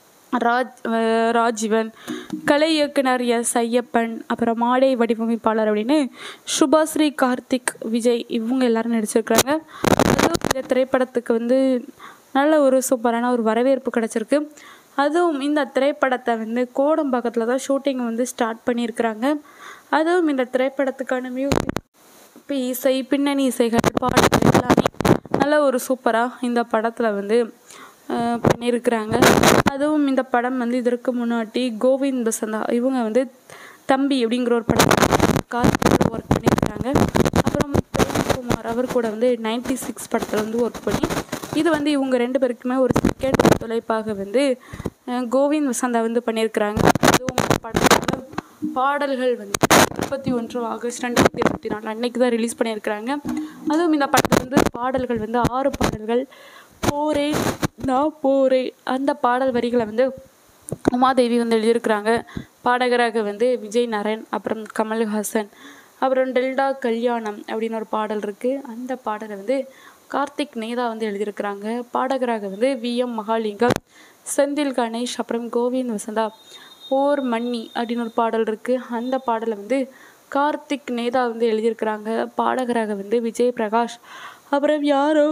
ராஜ் அஹ் ராஜீவன் கலை இயக்குனர் எஸ் ஐயப்பன் அப்புறம் மாடை வடிவமைப்பாளர் அப்படின்னு சுபாஸ்ரீ கார்த்திக் விஜய் இவங்க எல்லாரும் நடிச்சிருக்கிறாங்க அதுவும் இந்த திரைப்படத்துக்கு வந்து நல்ல ஒரு சூப்பரான ஒரு வரவேற்பு கிடச்சிருக்கு அதுவும் இந்த திரைப்படத்தை வந்து கோடம்பாக்கத்தில் தான் ஷூட்டிங் வந்து ஸ்டார்ட் பண்ணியிருக்கிறாங்க அதுவும் இந்த திரைப்படத்துக்கான மியூசிக் இப்போ இசை பின்னணி இசைகள் பாடல்கள் எல்லாமே நல்ல ஒரு சூப்பராக இந்த படத்தில் வந்து அஹ், பண்ணியிருக்கிறாங்க அதுவும் இந்த படம் வந்து இதற்கு முன்னாடி கோவிந்த் பசந்தா இவங்க வந்து தம்பி அப்படிங்கிற ஒரு படம் கார்த்திகோட ஒர்க் பண்ணியிருக்கிறாங்க அப்புறம் பிரேம்குமார் அவர் கூட வந்து நைன்டி சிக்ஸ் படத்தில் வந்து ஒர்க் பண்ணி இது வந்து இவங்க ரெண்டு பேருக்குமே ஒரு செகண்ட் தொலைப்பாக வந்து அஹ், கோவிந்த் வசந்தா வந்து பண்ணியிருக்கிறாங்க அதுவும் இந்த படத்தோட பாடல்கள் வந்து முப்பத்தி ஒன்று ஆகஸ்ட் ரெண்டாயிரத்தி இருபத்தி நாலு அன்னைக்கு தான் ரிலீஸ் பண்ணியிருக்கிறாங்க அதுவும் இந்த படத்தில் வந்து பாடல்கள் வந்து ஆறு பாடல்கள் போரே நான் போரே அந்த பாடல் வரிகளை வந்து உமாதேவி வந்து எழுதியிருக்கிறாங்க பாடகராக வந்து விஜய் நரன் அப்புறம் கமல்ஹாசன் அப்புறம் டெல்டா கல்யாணம் அப்படின்னு ஒரு பாடல் இருக்குது அந்த பாடலை வந்து கார்த்திக் நேதா வந்து எழுதியிருக்கிறாங்க பாடகராக வந்து வி எம் மகாலிங்கம் செந்தில் கணேஷ் அப்புறம் கோவிந்த் வசந்தா ஓர் மன்னி அப்படின்னு ஒரு பாடல் இருக்குது அந்த பாடலை வந்து கார்த்திக் நேதா வந்து எழுதியிருக்கிறாங்க பாடகராக வந்து விஜய் பிரகாஷ் அப்புறம் யாரோ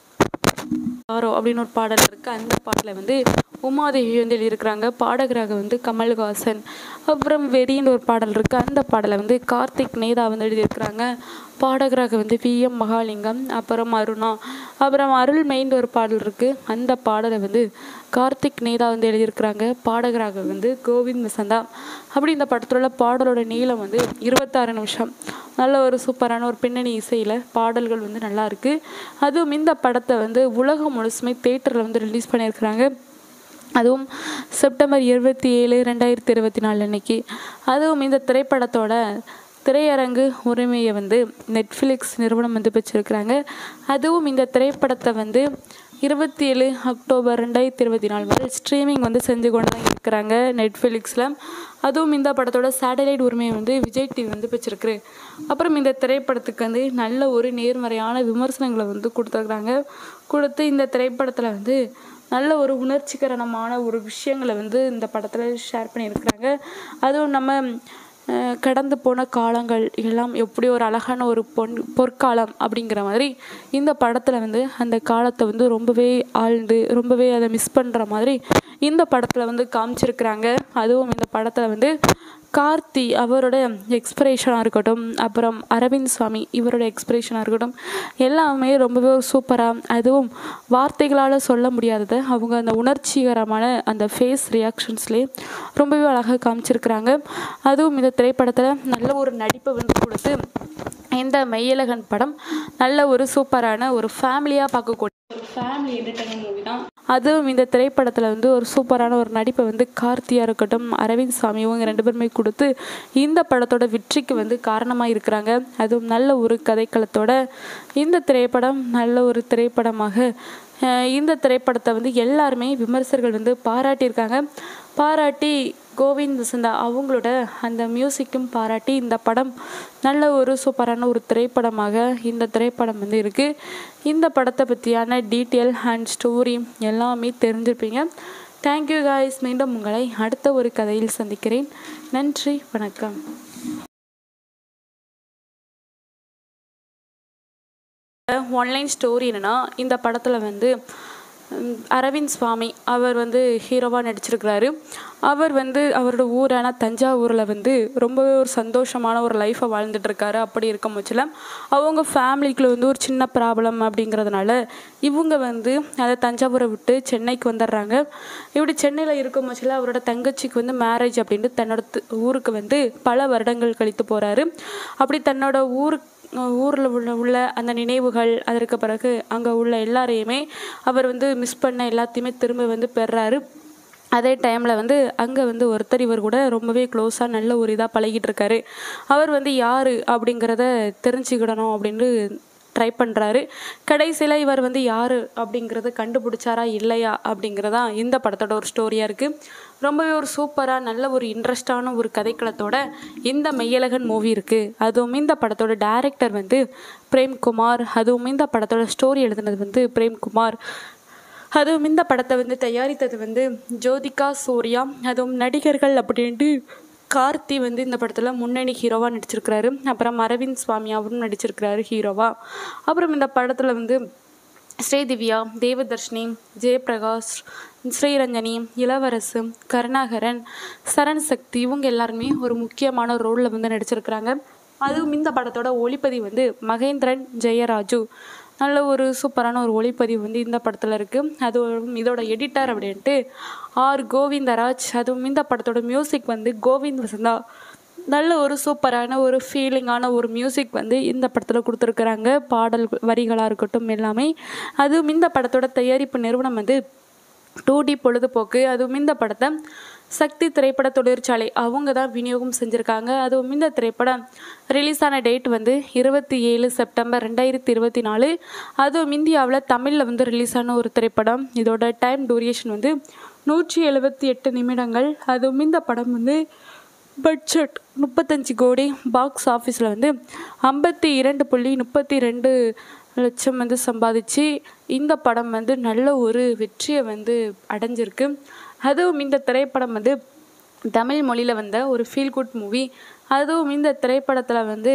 யாரோ அப்படின்னு ஒரு பாடல் இருக்குது அந்த பாடலை வந்து உமாதேவி வந்து எழுதியிருக்கிறாங்க பாடகராக வந்து கமல்ஹாசன் அப்புறம் வெறின்னு ஒரு பாடல் இருக்குது அந்த பாடலை வந்து கார்த்திக் நேதா வந்து எழுதியிருக்கிறாங்க பாடகராக வந்து வி எம் மகாலிங்கம் அப்புறம் அருணா அப்புறம் அருள்மெயின்னு ஒரு பாடல் இருக்குது அந்த பாடலை வந்து கார்த்திக் நேதா வந்து எழுதியிருக்கிறாங்க பாடகராக வந்து கோவிந்த் வசந்தா அப்படி இந்த படத்தில் உள்ள பாடலோட நீளம் வந்து இருபத்தாறு நிமிஷம் நல்ல ஒரு சூப்பரான ஒரு பின்னணி இசையில் பாடல்கள் வந்து நல்லா இருக்கு அதுவும் இந்த படத்தை வந்து உலகம் முழுசுமே தேட்டரில் வந்து ரிலீஸ் பண்ணியிருக்கிறாங்க அதுவும் செப்டம்பர் இருபத்தி ஏழு ரெண்டாயிரத்தி இருபத்தி நாலு அன்னைக்கு அதுவும் இந்த திரைப்படத்தோட திரையரங்கு உரிமையை வந்து நெட்ஃப்ளிக்ஸ் நிறுவனம் வந்து பெற்றிருக்கிறாங்க அதுவும் இந்த திரைப்படத்தை வந்து இருபத்தி ஏழு அக்டோபர் ரெண்டாயிரத்தி இருபத்தி நாலு வரை ஸ்ட்ரீமிங் வந்து செஞ்சு கொண்டு தான் இருக்கிறாங்க நெட்ஃப்ளிக்ஸில் அதுவும் இந்த படத்தோட சேட்டலைட் உரிமையை வந்து விஜய் டிவி வந்து பெற்றிருக்கு அப்புறம் இந்த திரைப்படத்துக்கு வந்து நல்ல ஒரு நேர்மறையான விமர்சனங்களை வந்து கொடுத்துருக்குறாங்க கொடுத்து இந்த திரைப்படத்தில் வந்து நல்ல ஒரு உணர்ச்சிகரமான ஒரு விஷயங்களை வந்து இந்த படத்தில் ஷேர் பண்ணியிருக்கிறாங்க அதுவும் நம்ம அஹ், கடந்து போன காலங்கள் எல்லாம் எப்படி ஒரு அழகான ஒரு பொன் பொற்காலம் அப்படிங்கிற மாதிரி இந்த படத்தில் வந்து அந்த காலத்தை வந்து ரொம்பவே ஆழ்ந்து ரொம்பவே அதை மிஸ் பண்ணுற மாதிரி இந்த படத்தில் வந்து காமிச்சிருக்கிறாங்க அதுவும் இந்த படத்தில் வந்து கார்த்தி அவரோட எக்ஸ்பிரேஷனாக இருக்கட்டும் அப்புறம் அரவிந்த் சுவாமி இவரோட எக்ஸ்பிரேஷனாக இருக்கட்டும் எல்லாமே ரொம்பவே சூப்பராக அதுவும் வார்த்தைகளால் சொல்ல முடியாததை அவங்க அந்த உணர்ச்சிகரமான அந்த ஃபேஸ் ரியாக்ஷன்ஸ்லேயே ரொம்பவே அழகாக காமிச்சிருக்கிறாங்க அதுவும் இந்த திரைப்படத்தில் நல்ல ஒரு நடிப்பை வந்து கொடுத்து இந்த மெய்யழகன் படம் நல்ல ஒரு சூப்பரான ஒரு ஃபேமிலியாக பார்க்கக்கூடிய ஒரு ஃபேமிலி என்டர்டைன்மெண்ட் மூவி தான் அதுவும் இந்த திரைப்படத்தில் வந்து ஒரு சூப்பரான ஒரு நடிப்பை வந்து கார்த்தியாக இருக்கட்டும் அரவிந்த் சாமி இவங்க ரெண்டு பேருமே கொடுத்து இந்த படத்தோட வெற்றிக்கு வந்து காரணமாக இருக்கிறாங்க அதுவும் நல்ல ஒரு கதைக்களத்தோட இந்த திரைப்படம் நல்ல ஒரு திரைப்படமாக அஹ் இந்த திரைப்படத்தை வந்து எல்லாருமே விமர்சகர்கள் வந்து பாராட்டியிருக்காங்க பாராட்டி கோவிந்த் வசந்தா அவங்களோட அந்த மியூசிக்கும் பாராட்டி இந்த படம் நல்ல ஒரு சூப்பரான ஒரு திரைப்படமாக இந்த திரைப்படம் வந்து இருக்குது இந்த படத்தை பற்றியான டீட்டெயில் அண்ட் ஸ்டோரி எல்லாமே தெரிஞ்சிருப்பீங்க தேங்க்யூ காய்ஸ் மீண்டும் உங்களை அடுத்த ஒரு கதையில் சந்திக்கிறேன் நன்றி வணக்கம் ஒன்லைன் ஸ்டோரி என்னென்னா இந்த படத்தில் வந்து உம், அரவிந்த் சுவாமி அவர் வந்து ஹீரோவாக நடிச்சிருக்கிறாரு அவர் வந்து அவரோட ஊரான தஞ்சாவூரில் வந்து ரொம்பவே ஒரு சந்தோஷமான ஒரு லைஃப்பை வாழ்ந்துட்டு இருக்காரு அப்படி இருக்கும் பட்சத்தில் அவங்க ஃபேமிலிக்குள்ள வந்து ஒரு சின்ன ப்ராப்ளம் அப்படிங்கிறதுனால இவங்க வந்து அதை தஞ்சாவூரை விட்டு சென்னைக்கு வந்துடுறாங்க இப்படி சென்னையில் இருக்கும் பட்சத்தில் அவரோட தங்கச்சிக்கு வந்து மேரேஜ் அப்படின்ட்டு தன்னோட து- ஊருக்கு வந்து பல வருடங்கள் கழித்து போகிறாரு அப்படி தன்னோட ஊருக்கு ஊரில் உள்ள உள்ள அந்த நினைவுகள் அதற்கு பிறகு அங்கே உள்ள எல்லாரையுமே அவர் வந்து மிஸ் பண்ண எல்லாத்தையுமே திரும்ப வந்து பெறாரு அதே டைமில் வந்து அங்கே வந்து ஒருத்தர் இவர் கூட ரொம்பவே க்ளோஸாக நல்ல ஒரு இதாக பழகிட்டு இருக்காரு அவர் வந்து யார் அப்படிங்கிறத தெரிஞ்சுக்கிடணும் அப்படின்னு ட்ரை பண்ணுறாரு கடைசியில் இவர் வந்து யார் அப்படிங்கிறத கண்டுபிடிச்சாரா இல்லையா அப்படிங்கிறதா இந்த படத்தோட ஒரு ஸ்டோரியாக இருக்குது ரொம்பவே ஒரு சூப்பராக நல்ல ஒரு இன்ட்ரெஸ்டான ஒரு கதைக்களத்தோட இந்த மெய்யழகன் மூவி இருக்குது அதுவும் இந்த படத்தோட டைரக்டர் வந்து பிரேம்குமார் அதுவும் இந்த படத்தோட ஸ்டோரி எழுதுனது வந்து பிரேம்குமார் அதுவும் இந்த படத்தை வந்து தயாரித்தது வந்து ஜோதிகா சூர்யா அதுவும் நடிகர்கள் அப்படின்ட்டு கார்த்தி வந்து இந்த படத்தில் முன்னணி ஹீரோவாக நடிச்சிருக்கிறாரு அப்புறம் அரவிந்த் சுவாமி அவரும் நடிச்சிருக்கிறாரு ஹீரோவாக அப்புறம் இந்த படத்தில் வந்து ஸ்ரீதிவ்யா தேவதர்ஷினி ஜெயபிரகாஷ் ஸ்ரீரஞ்சனி இளவரசு கருணாகரன் சரண் சக்தி இவங்க எல்லாருமே ஒரு முக்கியமான ரோலில் வந்து நடிச்சிருக்கிறாங்க அதுவும் இந்த படத்தோட ஒளிப்பதிவு வந்து மகேந்திரன் ஜெயராஜு நல்ல ஒரு சூப்பரான ஒரு ஒளிப்பதிவு வந்து இந்த படத்தில் இருக்குது அதுவும் இதோட எடிட்டர் அப்படின்ட்டு ஆர் கோவிந்தராஜ் அதுவும் இந்த படத்தோட மியூசிக் வந்து கோவிந்த் வசந்தா நல்ல ஒரு சூப்பரான ஒரு ஃபீலிங்கான ஒரு மியூசிக் வந்து இந்த படத்தில் கொடுத்துருக்குறாங்க பாடல் வரிகளாக இருக்கட்டும் எல்லாமே அதுவும் இந்த படத்தோட தயாரிப்பு நிறுவனம் வந்து டூ டி பொழுதுபோக்கு அதுவும் இந்த படத்தை சக்தி திரைப்பட தொழிற்சாலை அவங்க தான் விநியோகம் செஞ்சுருக்காங்க அதுவும் இந்த திரைப்படம் ரிலீஸ் ஆன டேட் வந்து இருபத்தி ஏழு செப்டம்பர் ரெண்டாயிரத்தி இருபத்தி நாலு அதுவும் இந்தியாவில் தமிழில் வந்து ரிலீஸ் ஆன ஒரு திரைப்படம் இதோட டைம் டூரியேஷன் வந்து நூற்றி எழுபத்தி எட்டு நிமிடங்கள் அதுவும் இந்த படம் வந்து பட்ஜெட் முப்பத்தஞ்சு கோடி பாக்ஸ் ஆஃபீஸில் வந்து ஐம்பத்தி இரண்டு புள்ளி முப்பத்தி ரெண்டு லட்சம் வந்து சம்பாதிச்சு இந்த படம் வந்து நல்ல ஒரு வெற்றியை வந்து அடைஞ்சிருக்கு அதுவும் இந்த திரைப்படம் வந்து தமிழ் மொழியில் வந்த ஒரு ஃபீல் குட் மூவி அதுவும் இந்த திரைப்படத்தில் வந்து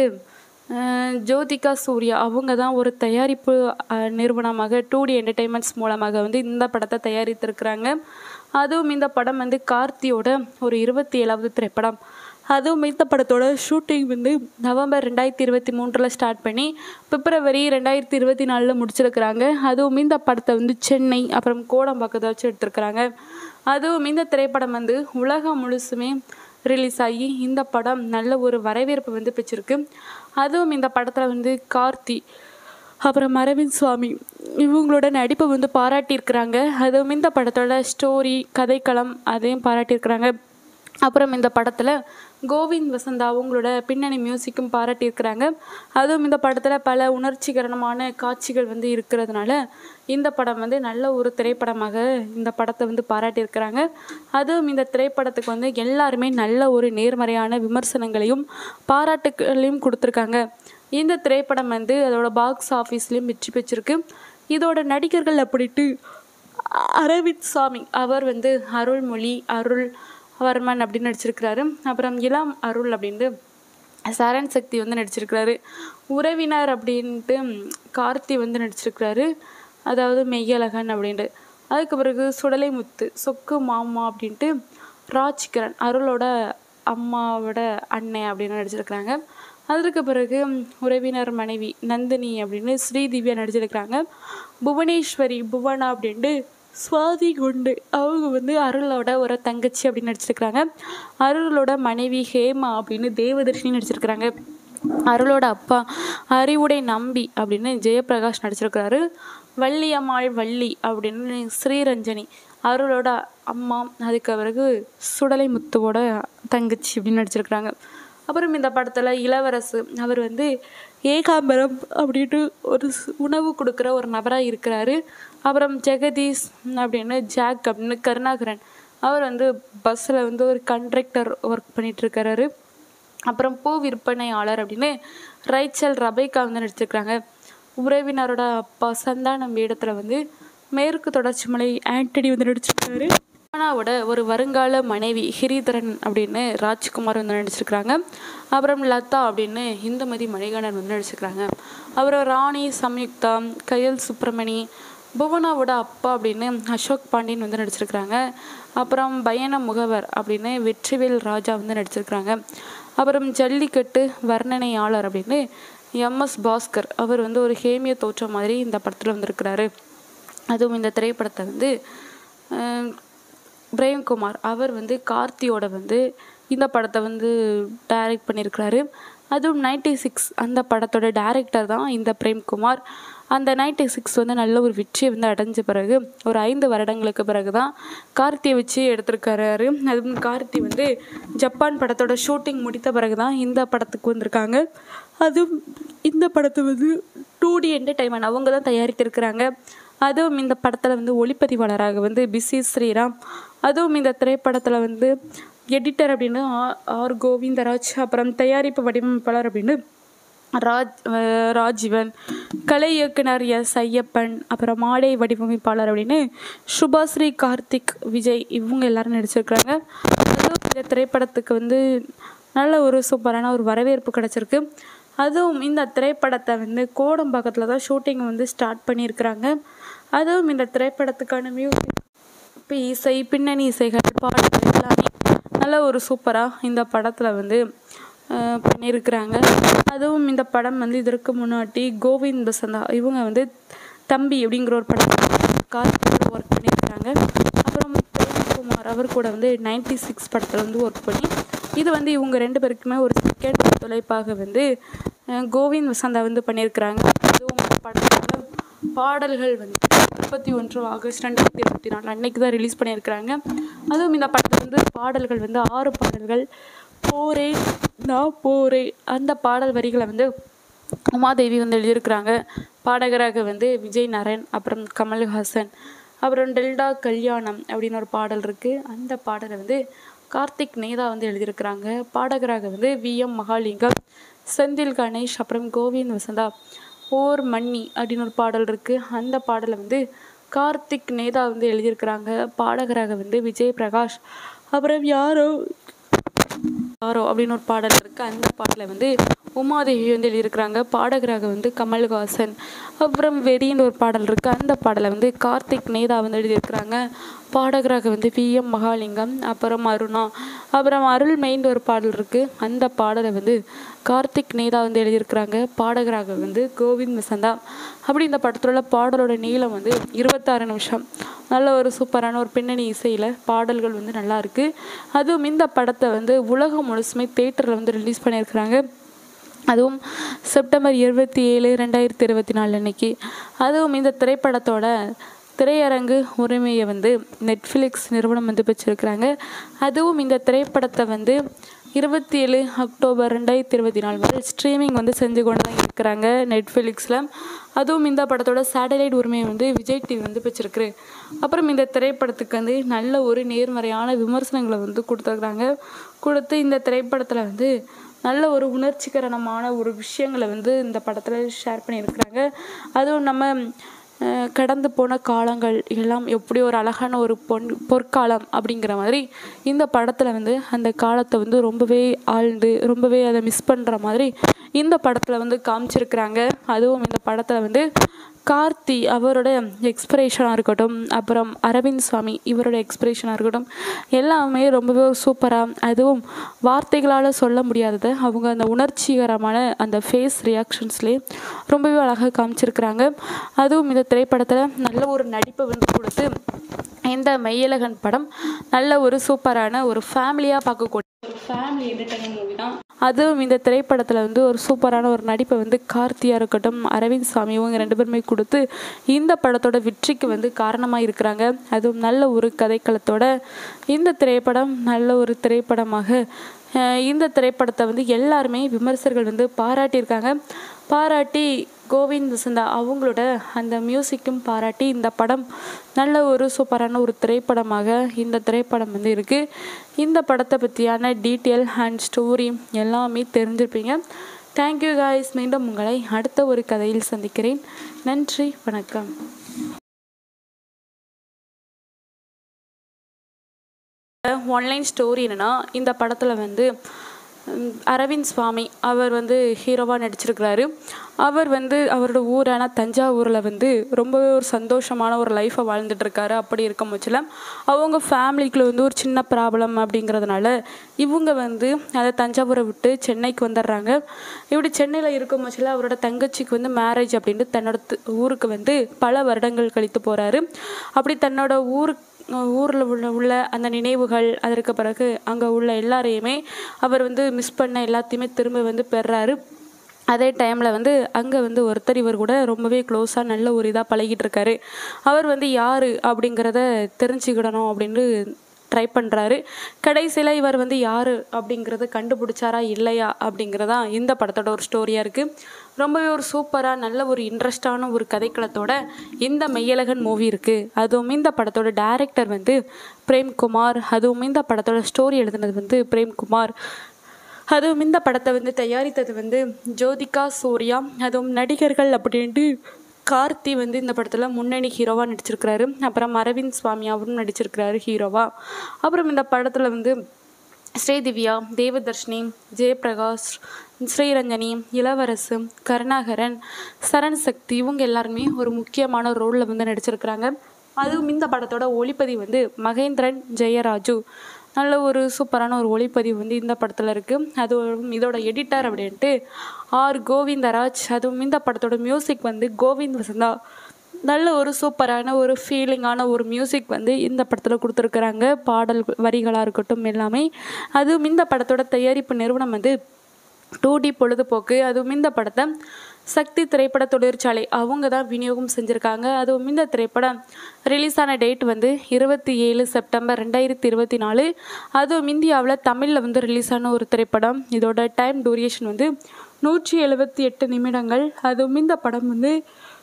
அஹ், ஜோதிகா சூர்யா அவங்க தான் ஒரு தயாரிப்பு அஹ், நிறுவனமாக டூ டி என்டர்டெயின்மெண்ட்ஸ் மூலமாக வந்து இந்த படத்தை தயாரித்திருக்கிறாங்க அதுவும் இந்த படம் வந்து கார்த்தியோட ஒரு இருபத்தி ஏழாவது திரைப்படம் அதுவும் இந்த படத்தோட ஷூட்டிங் வந்து நவம்பர் ரெண்டாயிரத்தி இருபத்தி மூன்றில் ஸ்டார்ட் பண்ணி பிப்ரவரி ரெண்டாயிரத்தி இருபத்தி நாலில் முடிச்சிருக்கிறாங்க அதுவும் இந்த படத்தை வந்து சென்னை அப்புறம் கோடம்பாக்கத்தை வச்சு எடுத்திருக்கிறாங்க அதுவும் இந்த திரைப்படம் வந்து உலகம் முழுசுமே ரிலீஸ் ஆகி இந்த படம் நல்ல ஒரு வரவேற்பு வந்து பெற்றிருக்கு அதுவும் இந்த படத்தில் வந்து கார்த்தி அப்புறம் அரவிந்த் சுவாமி இவங்களோட நடிப்பை வந்து பாராட்டியிருக்கிறாங்க அதுவும் இந்த படத்தோட ஸ்டோரி கதைக்களம் அதையும் பாராட்டியிருக்கிறாங்க அப்புறம் இந்த படத்தில் கோவிந்த் வசந்தா அவங்களோட பின்னணி மியூசிக்கும் பாராட்டியிருக்கிறாங்க அதுவும் இந்த படத்தில் பல உணர்ச்சிகரமான காட்சிகள் வந்து இருக்கிறதுனால இந்த படம் வந்து நல்ல ஒரு திரைப்படமாக இந்த படத்தை வந்து பாராட்டியிருக்கிறாங்க அதுவும் இந்த திரைப்படத்துக்கு வந்து எல்லாருமே நல்ல ஒரு நேர்மறையான விமர்சனங்களையும் பாராட்டுகளையும் கொடுத்துருக்காங்க இந்த திரைப்படம் வந்து அதோட பாக்ஸ் ஆஃபீஸ்லேயும் வெற்றி பெற்றிருக்கு இதோட நடிகர்கள் அப்படின்ட்டு அரவிந்த் சாமி அவர் வந்து அருள்மொழி அருள் வர்மன் அப்படின்னு நடிச்சிருக்கிறாரு அப்புறம் இளம் அருள் அப்படின்ட்டு சரண் சக்தி வந்து நடிச்சிருக்கிறாரு உறவினர் அப்படின்ட்டு கார்த்தி வந்து நடிச்சிருக்கிறாரு அதாவது மெய்யழகன் அப்படின்ட்டு அதுக்கு பிறகு சுடலை முத்து சொக்கு மாமா அப்படின்ட்டு ராஜ்கிரண் அருளோட அம்மாவோட அண்ணன் அப்படின்னு நடிச்சிருக்கிறாங்க அதற்கு பிறகு உறவினர் மனைவி நந்தினி அப்படின்னு ஸ்ரீதிவ்யா நடிச்சிருக்கிறாங்க புவனேஸ்வரி புவனா அப்படின்ட்டு சுவாதி குண்டு அவங்க வந்து அருளோட ஒரு தங்கச்சி அப்படின்னு நடிச்சிருக்கிறாங்க அருளோட மனைவி ஹேமா அப்படின்னு தேவதர்ஷினி நடிச்சிருக்கிறாங்க அருளோட அப்பா அறிவுடை நம்பி அப்படின்னு ஜெயபிரகாஷ் நடிச்சிருக்கிறாரு வள்ளியம்மாள் வள்ளி அப்படின்னு ஸ்ரீரஞ்சனி அருளோட அம்மா அதுக்கு பிறகு சுடலை முத்துவோட தங்கச்சி அப்படின்னு நடிச்சிருக்கிறாங்க அப்புறம் இந்த படத்தில் இளவரசு அவர் வந்து ஏகாம்பரம் அப்படின்ட்டு ஒரு ஸ்- உணவு கொடுக்குற ஒரு நபராக இருக்கிறாரு அப்புறம் ஜெகதீஷ் அப்படின்னு ஜாக் அப்படின்னு கருணாகரன் அவர் வந்து பஸ்ஸில் வந்து ஒரு கண்ட்ரக்டர் ஒர்க் பண்ணிட்டு இருக்கிறாரு அப்புறம் பூ விற்பனையாளர் அப்படின்னு ரைச்சல் ரபைக்கா வந்து நடிச்சிருக்கிறாங்க உறவினரோட அப்பா சந்தானம் வேடத்தில் வந்து மேற்கு தொடர்ச்சி மலை ஆண்டனி வந்து நடிச்சிருக்காரு அனாவோட ஒரு வருங்கால மனைவி ஹிரிதரன் அப்படின்னு ராஜ்குமார் வந்து நடிச்சிருக்கிறாங்க அப்புறம் லதா அப்படின்னு இந்துமதி மணிகண்டன் வந்து நடிச்சிருக்கிறாங்க அப்புறம் ராணி சம்யுக்தா கயல் சுப்பிரமணி புவனாவோட அப்பா அப்படின்னு அசோக் பாண்டியன் வந்து நடிச்சிருக்கிறாங்க அப்புறம் பயண முகவர் அப்படின்னு வெற்றிவேல் ராஜா வந்து நடிச்சிருக்கிறாங்க அப்புறம் ஜல்லிக்கட்டு வர்ணனையாளர் அப்படின்னு எம்எஸ் பாஸ்கர் அவர் வந்து ஒரு ஹேமிய தோற்றம் மாதிரி இந்த படத்தில் வந்திருக்கிறாரு அதுவும் இந்த திரைப்படத்தை வந்து அஹ், பிரேம்குமார் அவர் வந்து கார்த்தியோட வந்து இந்த படத்தை வந்து டைரக்ட் பண்ணியிருக்கிறாரு அதுவும் நைன்டி சிக்ஸ் அந்த படத்தோட டைரக்டர் தான் இந்த பிரேம்குமார் அந்த நைன்டி சிக்ஸ் வந்து நல்ல ஒரு வெற்றியை வந்து அடைஞ்ச பிறகு ஒரு ஐந்து வருடங்களுக்கு பிறகு தான் கார்த்தியை வச்சு எடுத்திருக்காரு அதுவும் கார்த்தி வந்து ஜப்பான் படத்தோட ஷூட்டிங் முடித்த பிறகு தான் இந்த படத்துக்கு வந்திருக்காங்க அதுவும் இந்த படத்தை வந்து டூ டி என்டர்டைன்மெண்ட் அவங்க தான் தயாரித்திருக்கிறாங்க அதுவும் இந்த படத்தில் வந்து ஒளிப்பதிவாளராக வந்து பிசி ஸ்ரீராம் அதுவும் இந்த திரைப்படத்தில் வந்து எடிட்டர் அப்படின்னு ஆ- ஆர் கோவிந்தராஜ் அப்புறம் தயாரிப்பு வடிவமைப்பாளர் அப்படின்னு ராஜ் அஹ் ராஜீவன் கலை இயக்குனர் எஸ் ஐயப்பன் அப்புறம் மாடை வடிவமைப்பாளர் அப்படின்னு சுபாஸ்ரீ கார்த்திக் விஜய் இவங்க எல்லாரும் நடிச்சிருக்கிறாங்க அதுவும் இந்த திரைப்படத்துக்கு வந்து நல்ல ஒரு சூப்பரான ஒரு வரவேற்பு கிடச்சிருக்கு அதுவும் இந்த திரைப்படத்தை வந்து கோடம்பாக்கத்தில் தான் ஷூட்டிங் வந்து ஸ்டார்ட் பண்ணியிருக்கிறாங்க அதுவும் இந்த திரைப்படத்துக்கான மியூசிக் இப்போ இசை பின்னணி இசைகள் பாடல்கள் எல்லாமே நல்ல ஒரு சூப்பராக இந்த படத்தில் வந்து அஹ், பண்ணியிருக்கிறாங்க அதுவும் இந்த படம் வந்து இதற்கு முன்னாடி கோவிந்த் பசந்தா இவங்க வந்து தம்பி அப்படிங்கிற ஒரு படம் கார்த்திகோட ஒர்க் பண்ணியிருக்கிறாங்க அப்புறம் பிரேம்குமார் அவர் கூட வந்து நைன்டி சிக்ஸ் படத்தில் வந்து ஒர்க் பண்ணி இது வந்து இவங்க ரெண்டு பேருக்குமே ஒரு செகண்ட் தொலைப்பாக வந்து அஹ், கோவிந்த் வசந்தா வந்து பண்ணியிருக்கிறாங்க அதுவும் இந்த படத்தோட பாடல்கள் வந்து முப்பத்தி ஒன்று ஆகஸ்ட் ரெண்டாயிரத்தி இருபத்தி நாலு அன்னைக்கு தான் ரிலீஸ் பண்ணியிருக்கிறாங்க அதுவும் இந்த படத்தில் வந்து பாடல்கள் வந்து ஆறு பாடல்கள் போரே நான் போரே அந்த பாடல் வரிகளை வந்து உமாதேவி வந்து எழுதியிருக்கிறாங்க பாடகராக வந்து விஜய் நரன் அப்புறம் கமல்ஹாசன் அப்புறம் டெல்டா கல்யாணம் அப்படின்னு ஒரு பாடல் இருக்குது அந்த பாடலை வந்து கார்த்திக் நேதா வந்து எழுதியிருக்கிறாங்க பாடகராக வந்து வி எம் மகாலிங்கம் செந்தில் கணேஷ் அப்புறம் கோவிந்த் வசந்தா ஓர் மன்னி அப்படின்னு ஒரு பாடல் இருக்குது அந்த பாடலை வந்து கார்த்திக் நேதா வந்து எழுதியிருக்கிறாங்க பாடகராக வந்து விஜய் பிரகாஷ் அப்புறம் யாரோ யாரோ அப்படின்னு ஒரு பாடல் இருக்குது அந்த பாடலை வந்து உமாதேவி வந்து எழுதியிருக்கிறாங்க பாடகராக வந்து கமல்ஹாசன் அப்புறம் வெறின்னு ஒரு பாடல் இருக்குது அந்த பாடலை வந்து கார்த்திக் நேதா வந்து எழுதியிருக்கிறாங்க பாடகராக வந்து வி எம் மகாலிங்கம் அப்புறம் அருணா அப்புறம் அருள் மெயின் ஒரு பாடல் இருக்குது அந்த பாடலை வந்து கார்த்திக் நேதா வந்து எழுதியிருக்கிறாங்க பாடகராக வந்து கோவிந்த் வசந்தா அப்படி இந்த படத்தில் உள்ள பாடலோட நீளம் வந்து இருபத்தாறு நிமிஷம் நல்ல ஒரு சூப்பரான ஒரு பின்னணி இசையில் பாடல்கள் வந்து நல்லா இருக்கு அதுவும் இந்த படத்தை வந்து உலகம் முழுசுமே தேட்டரில் வந்து ரிலீஸ் பண்ணியிருக்கிறாங்க அதுவும் செப்டம்பர் இருபத்தி ஏழு ரெண்டாயிரத்தி இருபத்தி நாலு அன்னைக்கு அதுவும் இந்த திரைப்படத்தோட திரையரங்கு உரிமையை வந்து நெட்ஃப்ளிக்ஸ் நிறுவனம் வந்து பெற்றிருக்கிறாங்க அதுவும் இந்த திரைப்படத்தை வந்து இருபத்தி ஏழு அக்டோபர் ரெண்டாயிரத்தி இருபத்தி நாலு வரை ஸ்ட்ரீமிங் வந்து செஞ்சு கொண்டு தான் இருக்கிறாங்க நெட்ஃப்ளிக்ஸில் அதுவும் இந்த படத்தோட சேட்டலைட் உரிமையை வந்து விஜய் டிவி வந்து பெற்றிருக்கு அப்புறம் இந்த திரைப்படத்துக்கு வந்து நல்ல ஒரு நேர்மறையான விமர்சனங்களை வந்து கொடுத்துருக்குறாங்க கொடுத்து இந்த திரைப்படத்தில் வந்து நல்ல ஒரு உணர்ச்சிகரமான ஒரு விஷயங்களை வந்து இந்த படத்தில் ஷேர் பண்ணியிருக்கிறாங்க அதுவும் நம்ம அஹ், கடந்து போன காலங்கள் எல்லாம் எப்படி ஒரு அழகான ஒரு பொன் பொற்காலம் அப்படிங்கிற மாதிரி இந்த படத்தில் வந்து அந்த காலத்தை வந்து ரொம்பவே ஆழ்ந்து ரொம்பவே அதை மிஸ் பண்ணுற மாதிரி இந்த படத்தில் வந்து காமிச்சிருக்கிறாங்க அதுவும் இந்த படத்தில் வந்து கார்த்தி அவரோட எக்ஸ்பிரேஷனாக இருக்கட்டும் அப்புறம் அரவிந்த் சுவாமி இவரோட எக்ஸ்பிரேஷனாக இருக்கட்டும் எல்லாமே ரொம்பவே சூப்பராக அதுவும் வார்த்தைகளால் சொல்ல முடியாததை அவங்க அந்த உணர்ச்சிகரமான அந்த ஃபேஸ் ரியாக்ஷன்ஸ்லேயே ரொம்பவே அழகாக காமிச்சிருக்கிறாங்க அதுவும் இந்த திரைப்படத்தில் நல்ல ஒரு நடிப்பை வந்து கொடுத்து இந்த மெய்யழகன் படம் நல்ல ஒரு சூப்பரான ஒரு ஃபேமிலியாக பார்க்கக்கூடிய ஒரு ஃபேமிலி என்டர்டைன்மெண்ட் மூவி தான் அதுவும் இந்த திரைப்படத்தில் வந்து ஒரு சூப்பரான ஒரு நடிப்பை வந்து கார்த்தியாக இருக்கட்டும் அரவிந்த் சாமி இவங்க ரெண்டு பேருமே கொடுத்து இந்த படத்தோட வெற்றிக்கு வந்து காரணமாக இருக்கிறாங்க அதுவும் நல்ல ஒரு கதைக்களத்தோட இந்த திரைப்படம் நல்ல ஒரு திரைப்படமாக அஹ், இந்த திரைப்படத்தை வந்து எல்லாருமே விமர்சகர்கள் வந்து பாராட்டியிருக்காங்க பாராட்டி கோவிந்த் வசந்தா அவங்களோட அந்த மியூசிக்கும் பாராட்டி இந்த படம் நல்ல ஒரு சூப்பரான ஒரு திரைப்படமாக இந்த திரைப்படம் வந்து இருக்குது இந்த படத்தை பற்றியான டீட்டெயில் அண்ட் ஸ்டோரி எல்லாமே தெரிஞ்சிருப்பீங்க தேங்க்யூ காய்ஸ் மீண்டும் உங்களை அடுத்த ஒரு கதையில் சந்திக்கிறேன் நன்றி வணக்கம் ஒன்லைன் ஸ்டோரி என்னன்னா இந்த படத்தில் வந்து உம், அரவிந்த் சுவாமி அவர் வந்து ஹீரோவாக நடிச்சிருக்கிறாரு அவர் வந்து அவரோட ஊரான தஞ்சாவூரில் வந்து ரொம்பவே ஒரு சந்தோஷமான ஒரு லைஃப்பை வாழ்ந்துட்டு இருக்காரு அப்படி இருக்கும் பட்சத்தில் அவங்க ஃபேமிலிக்குள்ள வந்து ஒரு சின்ன ப்ராப்ளம் அப்படிங்கிறதுனால இவங்க வந்து அதை தஞ்சாவூரை விட்டு சென்னைக்கு வந்துடுறாங்க இப்படி சென்னையில் இருக்கும் பட்சத்தில் அவரோட தங்கச்சிக்கு வந்து மேரேஜ் அப்படின்ட்டு தன்னோட து- ஊருக்கு வந்து பல வருடங்கள் கழித்து போகிறாரு அப்படி தன்னோட ஊருக்கு ஊரில் உள்ள உள்ள அந்த நினைவுகள் அதற்கு பிறகு அங்கே உள்ள எல்லாரையுமே அவர் வந்து மிஸ் பண்ண எல்லாத்தையுமே திரும்ப வந்து பெறாரு அதே டைமில் வந்து அங்கே வந்து ஒருத்தர் இவர் கூட ரொம்பவே க்ளோஸாக நல்ல ஒரு இதாக பழகிட்டு இருக்காரு அவர் வந்து யார் அப்படிங்கிறத தெரிஞ்சுக்கிடணும் அப்படின்னு ட்ரை பண்ணுறாரு கடைசியில் இவர் வந்து யார் அப்படிங்கிறத கண்டுபிடிச்சாரா இல்லையா அப்படிங்கிறதா இந்த படத்தோட ஒரு ஸ்டோரியாக இருக்குது ரொம்பவே ஒரு சூப்பராக நல்ல ஒரு இன்ட்ரெஸ்டான ஒரு கதைக்களத்தோட இந்த மெய்யழகன் மூவி இருக்குது அதுவும் இந்த படத்தோட டைரக்டர் வந்து பிரேம்குமார் அதுவும் இந்த படத்தோட ஸ்டோரி எழுதுனது வந்து பிரேம்குமார் அதுவும் இந்த படத்தை வந்து தயாரித்தது வந்து ஜோதிகா சூர்யா அதுவும் நடிகர்கள் அப்படின்ட்டு கார்த்தி வந்து இந்த படத்தில் முன்னணி ஹீரோவாக நடிச்சிருக்கிறாரு அப்புறம் அரவிந்த் சுவாமி அவரும் நடிச்சிருக்கிறாரு ஹீரோவாக அப்புறம் இந்த படத்தில் வந்து ஸ்ரீதிவ்யா தேவதர்ஷினி ஜெயபிரகாஷ் ஸ்ரீரஞ்சனி இளவரசு கருணாகரன் சரண் சக்தி இவங்க எல்லாருமே ஒரு முக்கியமான ரோலில் வந்து நடிச்சிருக்கிறாங்க அதுவும் இந்த படத்தோட ஒளிப்பதிவு வந்து மகேந்திரன் ஜெயராஜு நல்ல ஒரு சூப்பரான ஒரு ஒளிப்பதிவு வந்து இந்த படத்தில் இருக்குது அதுவும் இதோட எடிட்டர் அப்படின்ட்டு ஆர் கோவிந்தராஜ் அதுவும் இந்த படத்தோட மியூசிக் வந்து கோவிந்த் வசந்தா நல்ல ஒரு சூப்பரான ஒரு ஃபீலிங்கான ஒரு மியூசிக் வந்து இந்த படத்தில் கொடுத்துருக்குறாங்க பாடல் வரிகளாக இருக்கட்டும் எல்லாமே அதுவும் இந்த படத்தோட தயாரிப்பு நிறுவனம் வந்து டூ டி பொழுதுபோக்கு அதுவும் இந்த படத்தை சக்தி திரைப்பட தொழிற்சாலை அவங்க தான் விநியோகம் செஞ்சுருக்காங்க அதுவும் இந்த திரைப்படம் ரிலீஸ் ஆன டேட் வந்து இருபத்தி ஏழு செப்டம்பர் ரெண்டாயிரத்தி இருபத்தி நாலு அதுவும் இந்தியாவில் தமிழில் வந்து ரிலீஸ் ஆன ஒரு திரைப்படம் இதோட டைம் டூரியேஷன் வந்து நூற்றி எழுபத்தி எட்டு நிமிடங்கள் அதுவும் இந்த படம் வந்து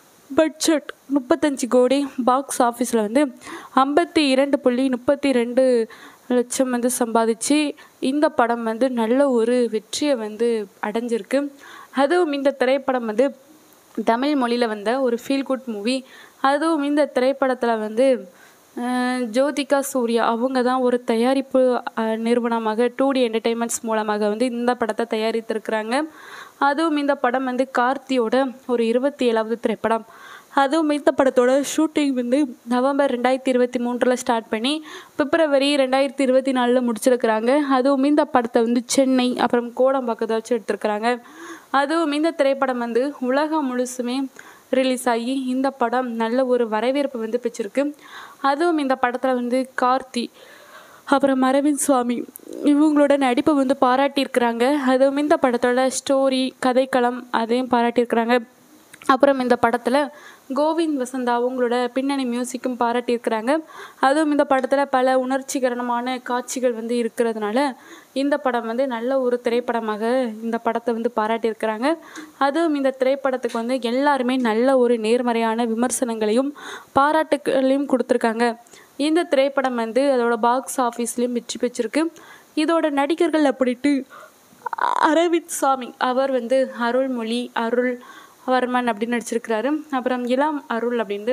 பட்ஜெட் முப்பத்தஞ்சு கோடி பாக்ஸ் ஆஃபீஸில் வந்து ஐம்பத்தி இரண்டு புள்ளி முப்பத்தி ரெண்டு லட்சம் வந்து சம்பாதிச்சு இந்த படம் வந்து நல்ல ஒரு வெற்றியை வந்து அடைஞ்சிருக்கு அதுவும் இந்த திரைப்படம் வந்து தமிழ் மொழியில் வந்த ஒரு ஃபீல் குட் மூவி அதுவும் இந்த திரைப்படத்தில் வந்து அஹ், ஜோதிகா சூர்யா அவங்க தான் ஒரு தயாரிப்பு அஹ், நிறுவனமாக டூ டி என்டர்டெயின்மெண்ட்ஸ் மூலமாக வந்து இந்த படத்தை தயாரித்திருக்கிறாங்க அதுவும் இந்த படம் வந்து கார்த்தியோட ஒரு இருபத்தி ஏழாவது திரைப்படம் அதுவும் இந்த படத்தோட ஷூட்டிங் வந்து நவம்பர் ரெண்டாயிரத்தி இருபத்தி மூன்றில் ஸ்டார்ட் பண்ணி பிப்ரவரி ரெண்டாயிரத்தி இருபத்தி நாலில் முடிச்சிருக்கிறாங்க அதுவும் இந்த படத்தை வந்து சென்னை அப்புறம் கோடம்பாக்கத்தை வச்சு எடுத்திருக்கிறாங்க அதுவும் இந்த திரைப்படம் வந்து உலகம் முழுசுமே ரிலீஸ் ஆகி இந்த படம் நல்ல ஒரு வரவேற்பு வந்து பெற்றிருக்கு அதுவும் இந்த படத்தில் வந்து கார்த்தி அப்புறம் அரவிந்த் சுவாமி இவங்களோட நடிப்பை வந்து பாராட்டியிருக்கிறாங்க அதுவும் இந்த படத்தோட ஸ்டோரி கதைக்களம் அதையும் பாராட்டியிருக்கிறாங்க அப்புறம் இந்த படத்தில் கோவிந்த் வசந்தா அவங்களோட பின்னணி மியூசிக்கும் பாராட்டியிருக்கிறாங்க அதுவும் இந்த படத்தில் பல உணர்ச்சிகரமான காட்சிகள் வந்து இருக்கிறதுனால இந்த படம் வந்து நல்ல ஒரு திரைப்படமாக இந்த படத்தை வந்து பாராட்டியிருக்கிறாங்க அதுவும் இந்த திரைப்படத்துக்கு வந்து எல்லாருமே நல்ல ஒரு நேர்மறையான விமர்சனங்களையும் பாராட்டுகளையும் கொடுத்துருக்காங்க இந்த திரைப்படம் வந்து அதோட பாக்ஸ் ஆஃபீஸ்லேயும் வெற்றி பெற்றிருக்கு இதோட நடிகர்கள் அப்படின்ட்டு அரவிந்த் சாமி அவர் வந்து அருள்மொழி அருள் வர்மன் அப்படின்னு நடிச்சிருக்கிறாரு அப்புறம் இளம் அருள் அப்படின்ட்டு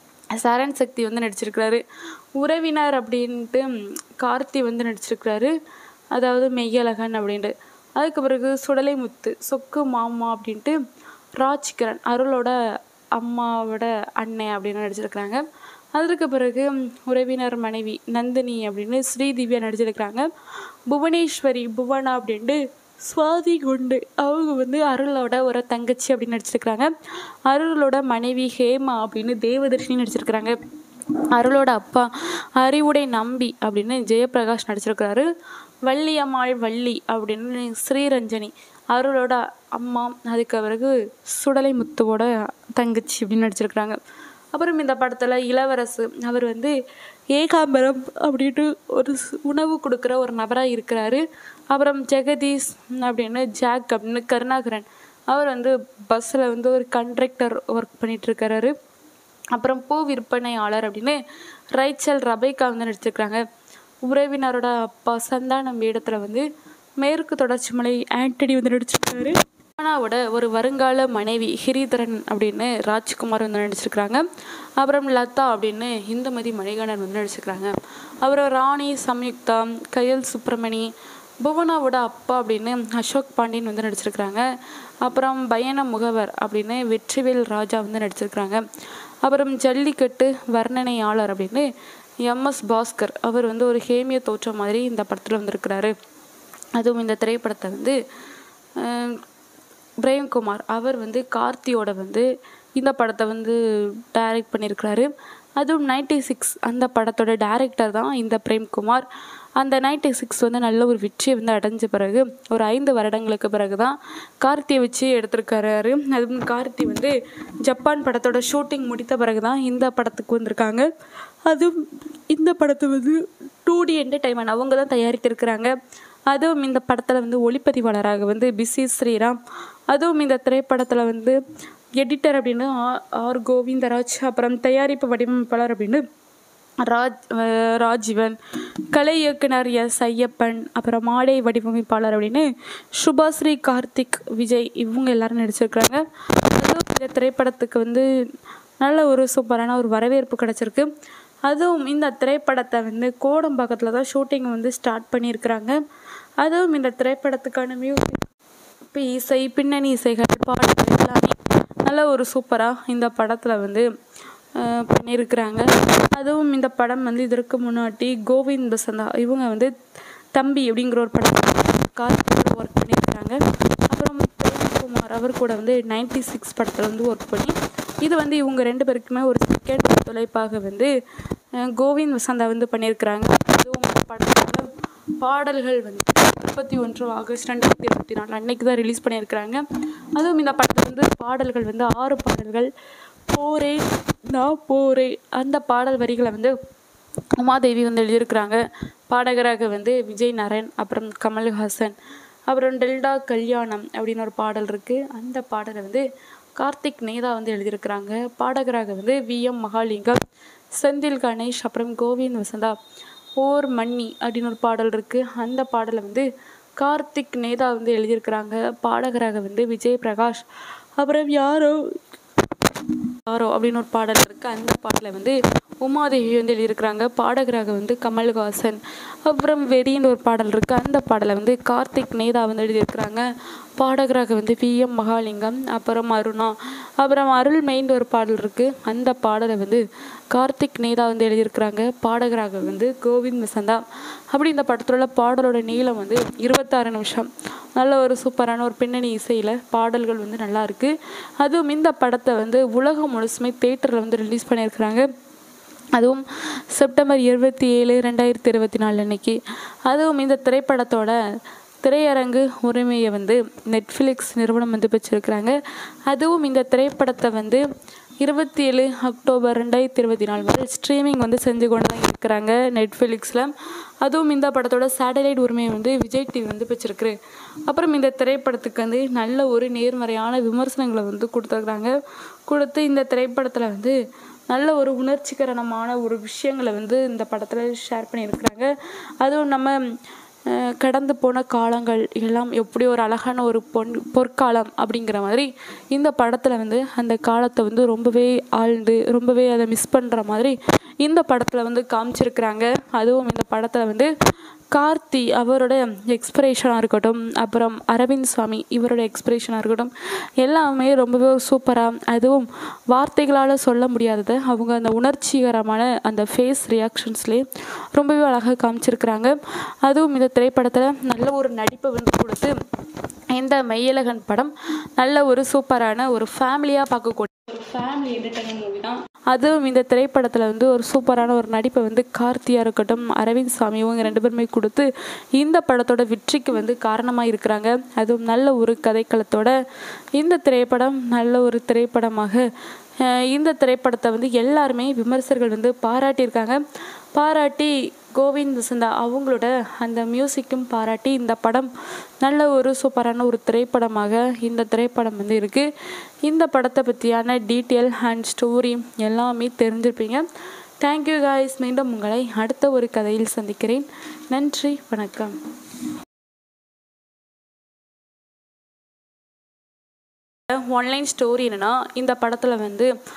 சரண் சக்தி வந்து நடிச்சிருக்கிறாரு உறவினர் அப்படின்ட்டு கார்த்தி வந்து நடிச்சிருக்கிறாரு அதாவது மெய்யழகன் அப்படின்ட்டு அதுக்கு பிறகு சுடலை முத்து சொக்கு மாமா அப்படின்ட்டு ராஜ்கிரண் அருளோட அம்மாவோட அண்ணன் அப்படின்னு நடிச்சிருக்கிறாங்க அதற்கு பிறகு உறவினர் மனைவி நந்தினி அப்படின்னு ஸ்ரீதிவ்யா நடிச்சிருக்கிறாங்க புவனேஸ்வரி புவனா அப்படின்ட்டு சுவாதி குண்டு அவங்க வந்து அருளோட ஒரு தங்கச்சி அப்படின்னு நடிச்சிருக்கிறாங்க அருளோட மனைவி ஹேமா அப்படின்னு தேவதர்ஷினி நடிச்சிருக்கிறாங்க அருளோட அப்பா அறிவுடை நம்பி அப்படின்னு ஜெயபிரகாஷ் நடிச்சிருக்கிறாரு வள்ளியம்மாள் வள்ளி அப்படின்னு ஸ்ரீரஞ்சனி அருளோட அம்மா அதுக்கு பிறகு சுடலை முத்துவோட தங்கச்சி அப்படின்னு நடிச்சிருக்கிறாங்க அப்புறம் இந்த படத்தில் இளவரசு அவர் வந்து ஏகாம்பரம் அப்படின்ட்டு ஒரு ஸ்- உணவு கொடுக்குற ஒரு நபராக இருக்கிறாரு அப்புறம் ஜெகதீஷ் அப்படின்னு ஜாக் அப்படின்னு கருணாகரன் அவர் வந்து பஸ்ஸில் வந்து ஒரு கண்ட்ரக்டர் ஒர்க் பண்ணிட்டு இருக்கிறாரு அப்புறம் பூ விற்பனையாளர் அப்படின்னு ரைச்சல் ரபைக்கா வந்து நடிச்சிருக்கிறாங்க உறவினரோட அப்பா சந்தானம் வேடத்தில் வந்து மேற்கு தொடர்ச்சி மலை ஆண்டனி வந்து நடிச்சிருக்காரு அனாவோட ஒரு வருங்கால மனைவி ஹிரிதரன் அப்படின்னு ராஜ்குமார் வந்து நடிச்சிருக்கிறாங்க அப்புறம் லதா அப்படின்னு இந்துமதி மணிகண்டன் வந்து நடிச்சிருக்கிறாங்க அப்புறம் ராணி சம்யுக்தா கயல் சுப்பிரமணி புவனாவோட அப்பா அப்படின்னு அசோக் பாண்டியன் வந்து நடிச்சிருக்கிறாங்க அப்புறம் பயண முகவர் அப்படின்னு வெற்றிவேல் ராஜா வந்து நடிச்சிருக்கிறாங்க அப்புறம் ஜல்லிக்கட்டு வர்ணனையாளர் அப்படின்னு எம்எஸ் பாஸ்கர் அவர் வந்து ஒரு ஹேமிய தோற்றம் மாதிரி இந்த படத்தில் வந்திருக்கிறாரு அதுவும் இந்த திரைப்படத்தை வந்து அஹ், பிரேம்குமார் அவர் வந்து கார்த்தியோட வந்து இந்த படத்தை வந்து டைரக்ட் பண்ணியிருக்கிறாரு அதுவும் நைன்டி சிக்ஸ் அந்த படத்தோட டைரக்டர் தான் இந்த பிரேம்குமார் அந்த நைன்டி சிக்ஸ் வந்து நல்ல ஒரு வெற்றியை வந்து அடைஞ்ச பிறகு ஒரு ஐந்து வருடங்களுக்கு பிறகு தான் கார்த்தியை வச்சு எடுத்திருக்காரு அதுவும் கார்த்தி வந்து ஜப்பான் படத்தோட ஷூட்டிங் முடித்த பிறகு தான் இந்த படத்துக்கு வந்திருக்காங்க அதுவும் இந்த படத்தை வந்து டூ டி என்டர்டைன்மெண்ட் அவங்க தான் தயாரித்திருக்கிறாங்க அதுவும் இந்த படத்தில் வந்து ஒளிப்பதிவாளராக வந்து பிசி ஸ்ரீராம் அதுவும் இந்த திரைப்படத்தில் வந்து எடிட்டர் அப்படின்னு ஆ- ஆர் கோவிந்தராஜ் அப்புறம் தயாரிப்பு வடிவமைப்பாளர் அப்படின்னு ராஜ் அஹ் ராஜீவன் கலை இயக்குனர் எஸ் ஐயப்பன் அப்புறம் மாடை வடிவமைப்பாளர் அப்படின்னு சுபாஸ்ரீ கார்த்திக் விஜய் இவங்க எல்லாரும் நடிச்சிருக்கிறாங்க அதுவும் இந்த திரைப்படத்துக்கு வந்து நல்ல ஒரு சூப்பரான ஒரு வரவேற்பு கிடச்சிருக்கு அதுவும் இந்த திரைப்படத்தை வந்து கோடம்பாக்கத்தில் தான் ஷூட்டிங் வந்து ஸ்டார்ட் பண்ணியிருக்கிறாங்க அதுவும் இந்த திரைப்படத்துக்கான மியூசிக் இப்போ இசை பின்னணி இசைகள் பாடல்கள் எல்லாமே நல்ல ஒரு சூப்பராக இந்த படத்தில் வந்து அஹ், பண்ணியிருக்கிறாங்க அதுவும் இந்த படம் வந்து இதற்கு முன்னாடி கோவிந்த் பசந்தா இவங்க வந்து தம்பி அப்படிங்கிற ஒரு படம் கார்த்திகோட ஒர்க் பண்ணியிருக்கிறாங்க அப்புறம் பிரேம்குமார் அவர் கூட வந்து நைன்டி சிக்ஸ் படத்தில் வந்து ஒர்க் பண்ணி இது வந்து இவங்க ரெண்டு பேருக்குமே ஒரு செகண்ட் தொலைப்பாக வந்து அஹ், கோவிந்த் வசந்தா வந்து பண்ணியிருக்கிறாங்க அதுவும் இந்த படத்தோட பாடல்கள் வந்து முப்பத்தி ஒன்று ஆகஸ்ட் ரெண்டாயிரத்தி இருபத்தி நாலு அன்னைக்கு தான் ரிலீஸ் பண்ணியிருக்கிறாங்க அதுவும் இந்த படத்தில் வந்து பாடல்கள் வந்து ஆறு பாடல்கள் போரே நான் போரே அந்த பாடல் வரிகளை வந்து உமாதேவி வந்து எழுதியிருக்கிறாங்க பாடகராக வந்து விஜய் நரன் அப்புறம் கமல்ஹாசன் அப்புறம் டெல்டா கல்யாணம் அப்படின்னு ஒரு பாடல் இருக்குது அந்த பாடலை வந்து கார்த்திக் நேதா வந்து எழுதியிருக்கிறாங்க பாடகராக வந்து வி எம் மகாலிங்கம் செந்தில் கணேஷ் அப்புறம் கோவிந்த் வசந்தா ஓர் மன்னி அப்படின்னு ஒரு பாடல் இருக்குது அந்த பாடலை வந்து கார்த்திக் நேதா வந்து எழுதியிருக்கிறாங்க பாடகராக வந்து விஜய் பிரகாஷ் அப்புறம் யாரோ யாரோ அப்படின்னு ஒரு பாடல் இருக்குது அந்த பாடலை வந்து உமாதேவி வந்து எழுதியிருக்கிறாங்க பாடகராக வந்து கமல்ஹாசன் அப்புறம் வெறின்னு ஒரு பாடல் இருக்குது அந்த பாடலை வந்து கார்த்திக் நேதா வந்து எழுதியிருக்கிறாங்க பாடகராக வந்து வி எம் மகாலிங்கம் அப்புறம் அருணா அப்புறம் அருள் மெயின் ஒரு பாடல் இருக்குது அந்த பாடலை வந்து கார்த்திக் நேதா வந்து எழுதியிருக்கிறாங்க பாடகராக வந்து கோவிந்த் வசந்தா அப்படி இந்த படத்தில் உள்ள பாடலோட நீளம் வந்து இருபத்தாறு நிமிஷம் நல்ல ஒரு சூப்பரான ஒரு பின்னணி இசையில் பாடல்கள் வந்து நல்லா இருக்கு அதுவும் இந்த படத்தை வந்து உலகம் முழுசுமே தேட்டரில் வந்து ரிலீஸ் பண்ணியிருக்கிறாங்க அதுவும் செப்டம்பர் இருபத்தி ஏழு ரெண்டாயிரத்தி இருபத்தி நாலு அன்னைக்கு அதுவும் இந்த திரைப்படத்தோட திரையரங்கு உரிமையை வந்து நெட்ஃப்ளிக்ஸ் நிறுவனம் வந்து பெற்றிருக்கிறாங்க அதுவும் இந்த திரைப்படத்தை வந்து இருபத்தி ஏழு அக்டோபர் ரெண்டாயிரத்தி இருபத்தி நாலு வரை ஸ்ட்ரீமிங் வந்து செஞ்சு கொண்டு தான் இருக்கிறாங்க நெட்ஃப்ளிக்ஸில் அதுவும் இந்த படத்தோட சேட்டலைட் உரிமையை வந்து விஜய் டிவி வந்து பெற்றிருக்கு அப்புறம் இந்த திரைப்படத்துக்கு வந்து நல்ல ஒரு நேர்மறையான விமர்சனங்களை வந்து கொடுத்துருக்குறாங்க கொடுத்து இந்த திரைப்படத்தில் வந்து நல்ல ஒரு உணர்ச்சிகரமான ஒரு விஷயங்களை வந்து இந்த படத்தில் ஷேர் பண்ணியிருக்கிறாங்க அதுவும் நம்ம அஹ், கடந்து போன காலங்கள் எல்லாம் எப்படி ஒரு அழகான ஒரு பொன் பொற்காலம் அப்படிங்கிற மாதிரி இந்த படத்தில் வந்து அந்த காலத்தை வந்து ரொம்பவே ஆழ்ந்து ரொம்பவே அதை மிஸ் பண்ணுற மாதிரி இந்த படத்தில் வந்து காமிச்சிருக்கிறாங்க அதுவும் இந்த படத்தில் வந்து கார்த்தி அவரோட எக்ஸ்பிரேஷனாக இருக்கட்டும் அப்புறம் அரவிந்த் சுவாமி இவரோட எக்ஸ்பிரேஷனாக இருக்கட்டும் எல்லாமே ரொம்பவே சூப்பராக அதுவும் வார்த்தைகளால் சொல்ல முடியாததை அவங்க அந்த உணர்ச்சிகரமான அந்த ஃபேஸ் ரியாக்ஷன்ஸ்லேயே ரொம்பவே அழகாக காமிச்சிருக்கிறாங்க அதுவும் இந்த திரைப்படத்தில் நல்ல ஒரு நடிப்பை வந்து கொடுத்து இந்த மெய்யழகன் படம் நல்ல ஒரு சூப்பரான ஒரு ஃபேமிலியாக பார்க்கக்கூடிய ஒரு ஃபேமிலி என்டர்டைன்மெண்ட் மூவி தான் அதுவும் இந்த திரைப்படத்தில் வந்து ஒரு சூப்பரான ஒரு நடிப்பை வந்து கார்த்தியாக இருக்கட்டும் அரவிந்த் சாமி இவங்க ரெண்டு பேருமே கொடுத்து இந்த படத்தோட வெற்றிக்கு வந்து காரணமாக இருக்கிறாங்க அதுவும் நல்ல ஒரு கதைக்களத்தோட இந்த திரைப்படம் நல்ல ஒரு திரைப்படமாக அஹ், இந்த திரைப்படத்தை வந்து எல்லாருமே விமர்சகர்கள் வந்து பாராட்டியிருக்காங்க பாராட்டி கோவிந்த் வசந்தா அவங்களோட அந்த மியூசிக்கும் பாராட்டி இந்த படம் நல்ல ஒரு சூப்பரான ஒரு திரைப்படமாக இந்த திரைப்படம் வந்து இருக்குது இந்த படத்தை பற்றியான டீட்டெயில் அண்ட் ஸ்டோரி எல்லாமே தெரிஞ்சிருப்பீங்க தேங்க்யூ காய்ஸ் மீண்டும் உங்களை அடுத்த ஒரு கதையில் சந்திக்கிறேன் நன்றி வணக்கம் ஒன்லைன் ஸ்டோரி என்னன்னா இந்த படத்தில் வந்து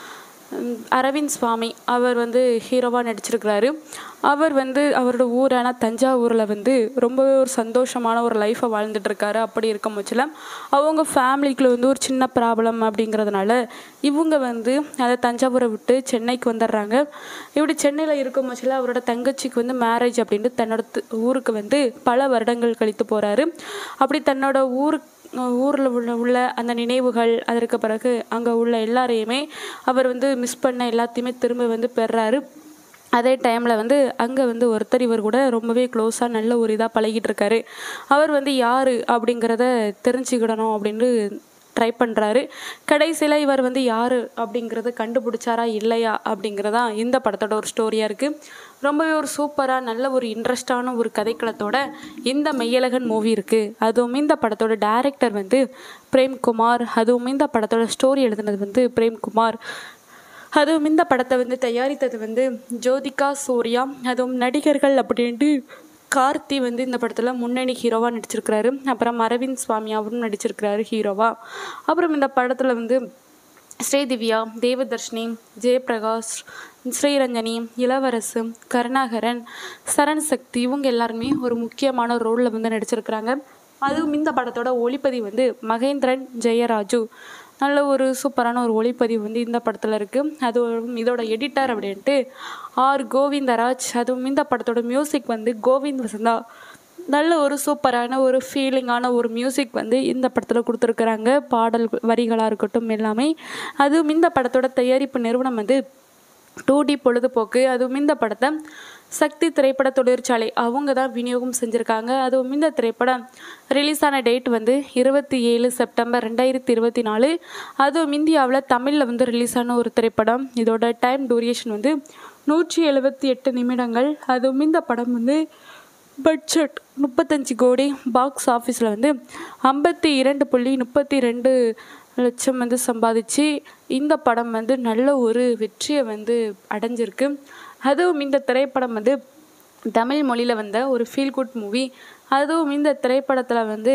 உம், அரவிந்த் சுவாமி அவர் வந்து ஹீரோவாக நடிச்சிருக்கிறாரு அவர் வந்து அவரோட ஊரான தஞ்சாவூரில் வந்து ரொம்பவே ஒரு சந்தோஷமான ஒரு லைஃப்பை வாழ்ந்துட்டு இருக்காரு அப்படி இருக்கும் பட்சத்தில் அவங்க ஃபேமிலிக்குள்ள வந்து ஒரு சின்ன ப்ராப்ளம் அப்படிங்கிறதுனால இவங்க வந்து அதை தஞ்சாவூரை விட்டு சென்னைக்கு வந்துடுறாங்க இப்படி சென்னையில் இருக்கும் பட்சத்தில் அவரோட தங்கச்சிக்கு வந்து மேரேஜ் அப்படின்ட்டு தன்னோட து- ஊருக்கு வந்து பல வருடங்கள் கழித்து போகிறாரு அப்படி தன்னோட ஊருக்கு ஊரில் உள்ள உள்ள அந்த நினைவுகள் அதற்கு பிறகு அங்கே உள்ள எல்லாரையுமே அவர் வந்து மிஸ் பண்ண எல்லாத்தையுமே திரும்ப வந்து பெறாரு அதே டைமில் வந்து அங்கே வந்து ஒருத்தர் இவர் கூட ரொம்பவே க்ளோஸாக நல்ல ஒரு இதாக பழகிட்டு இருக்காரு அவர் வந்து யார் அப்படிங்கிறத தெரிஞ்சுக்கிடணும் அப்படின்னு ட்ரை பண்ணுறாரு கடைசியில் இவர் வந்து யார் அப்படிங்கிறத கண்டுபிடிச்சாரா இல்லையா அப்படிங்கிறதா இந்த படத்தோட ஒரு ஸ்டோரியாக இருக்குது ரொம்பவே ஒரு சூப்பராக நல்ல ஒரு இன்ட்ரெஸ்டான ஒரு கதைக்களத்தோட இந்த மெய்யழகன் மூவி இருக்குது அதுவும் இந்த படத்தோட டைரக்டர் வந்து பிரேம்குமார் அதுவும் இந்த படத்தோட ஸ்டோரி எழுதுனது வந்து பிரேம்குமார் அதுவும் இந்த படத்தை வந்து தயாரித்தது வந்து ஜோதிகா சூர்யா அதுவும் நடிகர்கள் அப்படின்ட்டு கார்த்தி வந்து இந்த படத்தில் முன்னணி ஹீரோவாக நடிச்சிருக்கிறாரு அப்புறம் அரவிந்த் சுவாமி அவரும் நடிச்சிருக்கிறாரு ஹீரோவாக அப்புறம் இந்த படத்தில் வந்து ஸ்ரீதிவ்யா தேவதர்ஷினி ஜெயபிரகாஷ் ஸ்ரீரஞ்சனி இளவரசு கருணாகரன் சரண் சக்தி இவங்க எல்லாருமே ஒரு முக்கியமான ரோலில் வந்து நடிச்சிருக்கிறாங்க அதுவும் இந்த படத்தோட ஒளிப்பதிவு வந்து மகேந்திரன் ஜெயராஜு நல்ல ஒரு சூப்பரான ஒரு ஒளிப்பதிவு வந்து இந்த படத்தில் இருக்குது அதுவும் இதோட எடிட்டர் அப்படின்ட்டு ஆர் கோவிந்தராஜ் அதுவும் இந்த படத்தோட மியூசிக் வந்து கோவிந்த் வசந்தா நல்ல ஒரு சூப்பரான ஒரு ஃபீலிங்கான ஒரு மியூசிக் வந்து இந்த படத்தில் கொடுத்துருக்குறாங்க பாடல் வரிகளாக இருக்கட்டும் எல்லாமே அதுவும் இந்த படத்தோட தயாரிப்பு நிறுவனம் வந்து டூ டி பொழுதுபோக்கு அதுவும் இந்த படத்தை சக்தி திரைப்பட தொழிற்சாலை அவங்க தான் விநியோகம் செஞ்சுருக்காங்க அதுவும் இந்த திரைப்படம் ரிலீஸ் ஆன டேட் வந்து இருபத்தி ஏழு செப்டம்பர் ரெண்டாயிரத்தி இருபத்தி நாலு அதுவும் இந்தியாவில் தமிழில் வந்து ரிலீஸ் ஆன ஒரு திரைப்படம் இதோட டைம் டூரியேஷன் வந்து நூற்றி எழுபத்தி எட்டு நிமிடங்கள் அதுவும் இந்த படம் வந்து பட்ஜெட் முப்பத்தஞ்சு கோடி பாக்ஸ் ஆஃபீஸில் வந்து ஐம்பத்தி இரண்டு புள்ளி முப்பத்தி ரெண்டு லட்சம் வந்து சம்பாதிச்சு இந்த படம் வந்து நல்ல ஒரு வெற்றியை வந்து அடைஞ்சிருக்கு அதுவும் இந்த திரைப்படம் வந்து தமிழ் மொழியில் வந்த ஒரு ஃபீல் குட் மூவி அதுவும் இந்த திரைப்படத்தில் வந்து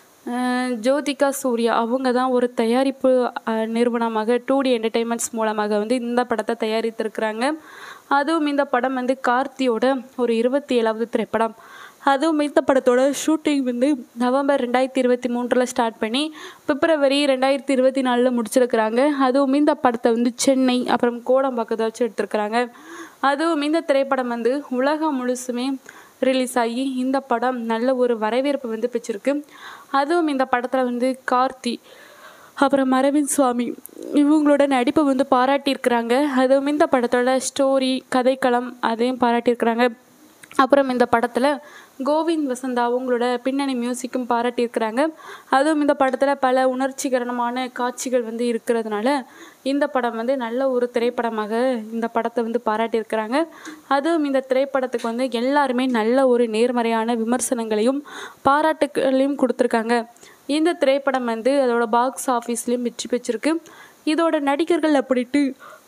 அஹ், ஜோதிகா சூர்யா அவங்க தான் ஒரு தயாரிப்பு அஹ், நிறுவனமாக டூ டி என்டர்டெயின்மெண்ட்ஸ் மூலமாக வந்து இந்த படத்தை தயாரித்திருக்கிறாங்க அதுவும் இந்த படம் வந்து கார்த்தியோட ஒரு இருபத்தி ஏழாவது திரைப்படம் அதுவும் இந்த படத்தோட ஷூட்டிங் வந்து நவம்பர் ரெண்டாயிரத்தி இருபத்தி மூன்றில் ஸ்டார்ட் பண்ணி பிப்ரவரி ரெண்டாயிரத்தி இருபத்தி நாலில் முடிச்சிருக்கிறாங்க அதுவும் இந்த படத்தை வந்து சென்னை அப்புறம் கோடம்பாக்கத்தை வச்சு எடுத்திருக்கிறாங்க அதுவும் இந்த திரைப்படம் வந்து உலகம் முழுசுமே ரிலீஸ் ஆகி இந்த படம் நல்ல ஒரு வரவேற்பு வந்து பெற்றிருக்கு அதுவும் இந்த படத்தில் வந்து கார்த்தி அப்புறம் அரவிந்த் சுவாமி இவங்களோட நடிப்பை வந்து பாராட்டியிருக்கிறாங்க அதுவும் இந்த படத்தோட ஸ்டோரி கதைக்களம் அதையும் பாராட்டியிருக்கிறாங்க அப்புறம் இந்த படத்தில் கோவிந்த் வசந்தா அவங்களோட பின்னணி மியூசிக்கும் பாராட்டியிருக்கிறாங்க அதுவும் இந்த படத்தில் பல உணர்ச்சிகரமான காட்சிகள் வந்து இருக்கிறதுனால இந்த படம் வந்து நல்ல ஒரு திரைப்படமாக இந்த படத்தை வந்து பாராட்டியிருக்கிறாங்க அதுவும் இந்த திரைப்படத்துக்கு வந்து எல்லாருமே நல்ல ஒரு நேர்மறையான விமர்சனங்களையும் பாராட்டுகளையும் கொடுத்துருக்காங்க இந்த திரைப்படம் வந்து அதோட பாக்ஸ் ஆஃபீஸ்லேயும் வெற்றி பெற்றிருக்கு இதோட நடிகர்கள் அப்படின்ட்டு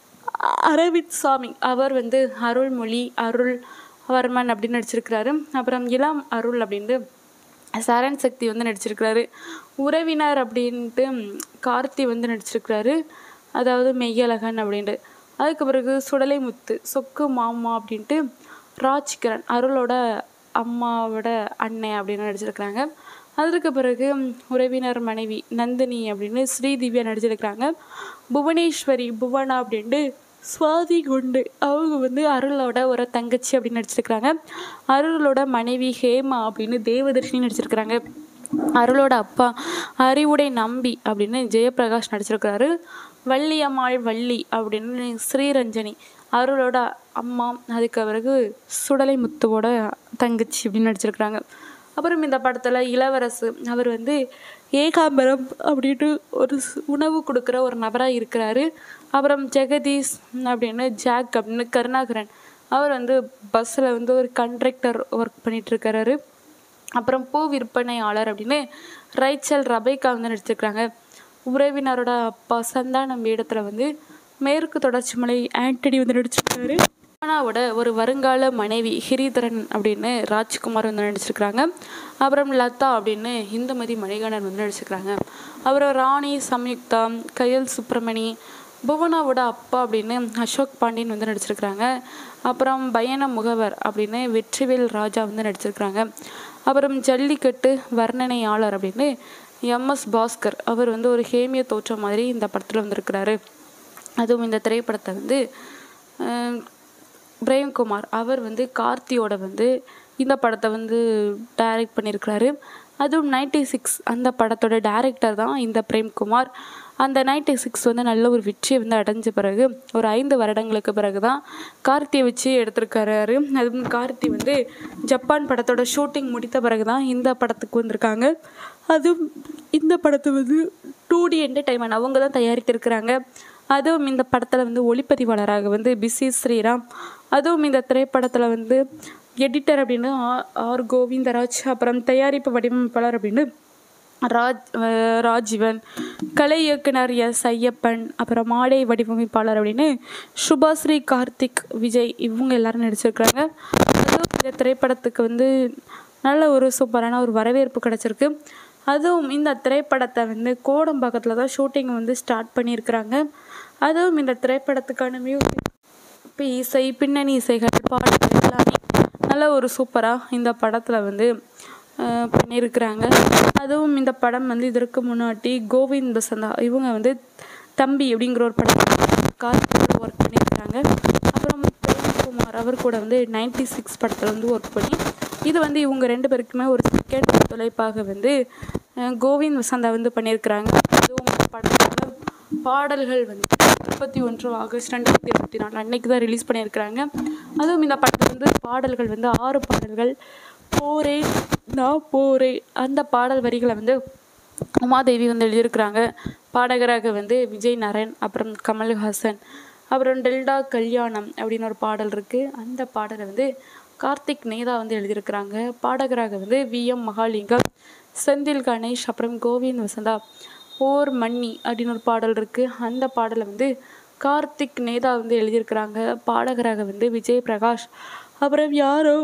அரவிந்த் சாமி அவர் வந்து அருள்மொழி அருள் வர்மன் அப்படின்னு நடிச்சிருக்கிறாரு அப்புறம் இளம் அருள் அப்படின்ட்டு சரண் சக்தி வந்து நடிச்சிருக்கிறாரு உறவினர் அப்படின்ட்டு கார்த்தி வந்து நடிச்சிருக்கிறாரு அதாவது மெய்யழகன் அப்படின்ட்டு அதுக்கு பிறகு சுடலை முத்து சொக்கு மாமா அப்படின்ட்டு ராஜ்கிரண் அருளோட அம்மாவோட அண்ணன் அப்படின்னு நடிச்சிருக்கிறாங்க அதற்கு பிறகு உறவினர் மனைவி நந்தினி அப்படின்னு ஸ்ரீதிவ்யா நடிச்சிருக்கிறாங்க புவனேஸ்வரி புவனா அப்படின்ட்டு சுவாதி குண்டு அவங்க வந்து அருளோட ஒரு தங்கச்சி அப்படின்னு நடிச்சிருக்கிறாங்க அருளோட மனைவி ஹேமா அப்படின்னு தேவதர்ஷினி நடிச்சிருக்கிறாங்க அருளோட அப்பா அறிவுடை நம்பி அப்படின்னு ஜெயபிரகாஷ் நடிச்சிருக்கிறாரு வள்ளியம்மாள் வள்ளி அப்படின்னு ஸ்ரீரஞ்சனி அருளோட அம்மா அதுக்கு பிறகு சுடலை முத்துவோட தங்கச்சி அப்படின்னு நடிச்சிருக்கிறாங்க அப்புறம் இந்த படத்தில் இளவரசு அவர் வந்து ஏகாம்பரம் அப்படின்ட்டு ஒரு ஸ்- உணவு கொடுக்குற ஒரு நபராக இருக்கிறாரு அப்புறம் ஜெகதீஷ் அப்படின்னு ஜாக் அப்படின்னு கருணாகரன் அவர் வந்து பஸ்ஸில் வந்து ஒரு கண்ட்ரக்டர் ஒர்க் பண்ணிகிட்ருக்கிறாரு அப்புறம் பூ விற்பனையாளர் அப்படின்னு ரைச்சல் ரபேக்கா வந்து நடிச்சிருக்கிறாங்க உறவினரோட அப்பா சந்தானம் இடத்துல வந்து மேற்கு தொடர்ச்சி மலை ஆண்டனி வந்து நடிச்சிருக்காரு அனாவோட ஒரு வருங்கால மனைவி ஹிரிதரன் அப்படின்னு ராஜ்குமார் வந்து நடிச்சிருக்கிறாங்க அப்புறம் லதா அப்படின்னு இந்துமதி மணிகண்டன் வந்து நடிச்சிருக்கிறாங்க அப்புறம் ராணி சம்யுக்தா கயல் சுப்பிரமணி புவனாவோட அப்பா அப்படின்னு அசோக் பாண்டியன் வந்து நடிச்சிருக்கிறாங்க அப்புறம் பயண முகவர் அப்படின்னு வெற்றிவேல் ராஜா வந்து நடிச்சிருக்கிறாங்க அப்புறம் ஜல்லிக்கட்டு வர்ணனையாளர் அப்படின்னு எம்எஸ் பாஸ்கர் அவர் வந்து ஒரு ஹேமிய தோற்றம் மாதிரி இந்த படத்தில் வந்திருக்கிறாரு அதுவும் இந்த திரைப்படத்தை வந்து அஹ், பிரேம்குமார் அவர் வந்து கார்த்தியோட வந்து இந்த படத்தை வந்து டைரக்ட் பண்ணியிருக்கிறாரு அதுவும் நைன்டி சிக்ஸ் அந்த படத்தோட டைரக்டர் தான் இந்த பிரேம்குமார் அந்த நைன்டி சிக்ஸ் வந்து நல்ல ஒரு வெற்றியை வந்து அடைஞ்ச பிறகு ஒரு ஐந்து வருடங்களுக்கு பிறகு தான் கார்த்தியை வச்சு எடுத்திருக்காரு அதுவும் கார்த்தி வந்து ஜப்பான் படத்தோட ஷூட்டிங் முடித்த பிறகு தான் இந்த படத்துக்கு வந்திருக்காங்க அதுவும் இந்த படத்தை வந்து டூ டி என்டர்டைன்மெண்ட் அவங்க தான் தயாரித்திருக்கிறாங்க அதுவும் இந்த படத்தில் வந்து ஒளிப்பதிவாளராக வந்து பிசி ஸ்ரீராம் அதுவும் இந்த திரைப்படத்தில் வந்து எடிட்டர் அப்படின்னு ஆ- ஆர் கோவிந்தராஜ் அப்புறம் தயாரிப்பு வடிவமைப்பாளர் அப்படின்னு ராஜ் அஹ் ராஜீவன் கலை இயக்குனர் எஸ் ஐயப்பன் அப்புறம் மாடை வடிவமைப்பாளர் அப்படின்னு சுபாஸ்ரீ கார்த்திக் விஜய் இவங்க எல்லாரும் நடிச்சிருக்கிறாங்க அதுவும் இந்த திரைப்படத்துக்கு வந்து நல்ல ஒரு சூப்பரான ஒரு வரவேற்பு கிடச்சிருக்கு அதுவும் இந்த திரைப்படத்தை வந்து கோடம்பாக்கத்தில் தான் ஷூட்டிங் வந்து ஸ்டார்ட் பண்ணியிருக்கிறாங்க அதுவும் இந்த திரைப்படத்துக்கான மியூசிக் இப்போ இசை பின்னணி இசைகள் பாடல்கள் எல்லாமே நல்ல ஒரு சூப்பராக இந்த படத்தில் வந்து அஹ், பண்ணியிருக்கிறாங்க அதுவும் இந்த படம் வந்து இதற்கு முன்னாடி கோவிந்த் பசந்தா இவங்க வந்து தம்பி அப்படிங்கிற ஒரு படம் கார்த்திகோட ஒர்க் பண்ணியிருக்கிறாங்க அப்புறம் பிரேம்குமார் அவர் கூட வந்து நைன்டி சிக்ஸ் படத்தில் வந்து ஒர்க் பண்ணி இது வந்து இவங்க ரெண்டு பேருக்குமே ஒரு செகண்ட் தொலைப்பாக வந்து அஹ், கோவிந்த் வசந்தா வந்து பண்ணியிருக்கிறாங்க அதுவும் இந்த படத்தோட பாடல்கள் வந்து முப்பத்தி ஒன்று ஆகஸ்ட் ரெண்டாயிரத்தி இருபத்தி நாலு அன்னைக்கு தான் ரிலீஸ் பண்ணியிருக்கிறாங்க அதுவும் இந்த படத்தில் வந்து பாடல்கள் வந்து ஆறு பாடல்கள் போரே நான் போரே அந்த பாடல் வரிகளை வந்து உமாதேவி வந்து எழுதியிருக்கிறாங்க பாடகராக வந்து விஜய் நரன் அப்புறம் கமல்ஹாசன் அப்புறம் டெல்டா கல்யாணம் அப்படின்னு ஒரு பாடல் இருக்குது அந்த பாடலை வந்து கார்த்திக் நேதா வந்து எழுதியிருக்கிறாங்க பாடகராக வந்து வி எம் மகாலிங்கம் செந்தில் கணேஷ் அப்புறம் கோவிந்த் வசந்தா ஓர் மன்னி அப்படின்னு ஒரு பாடல் இருக்குது அந்த பாடலை வந்து கார்த்திக் நேதா வந்து எழுதியிருக்கிறாங்க பாடகராக வந்து விஜய் பிரகாஷ் அப்புறம் யாரோ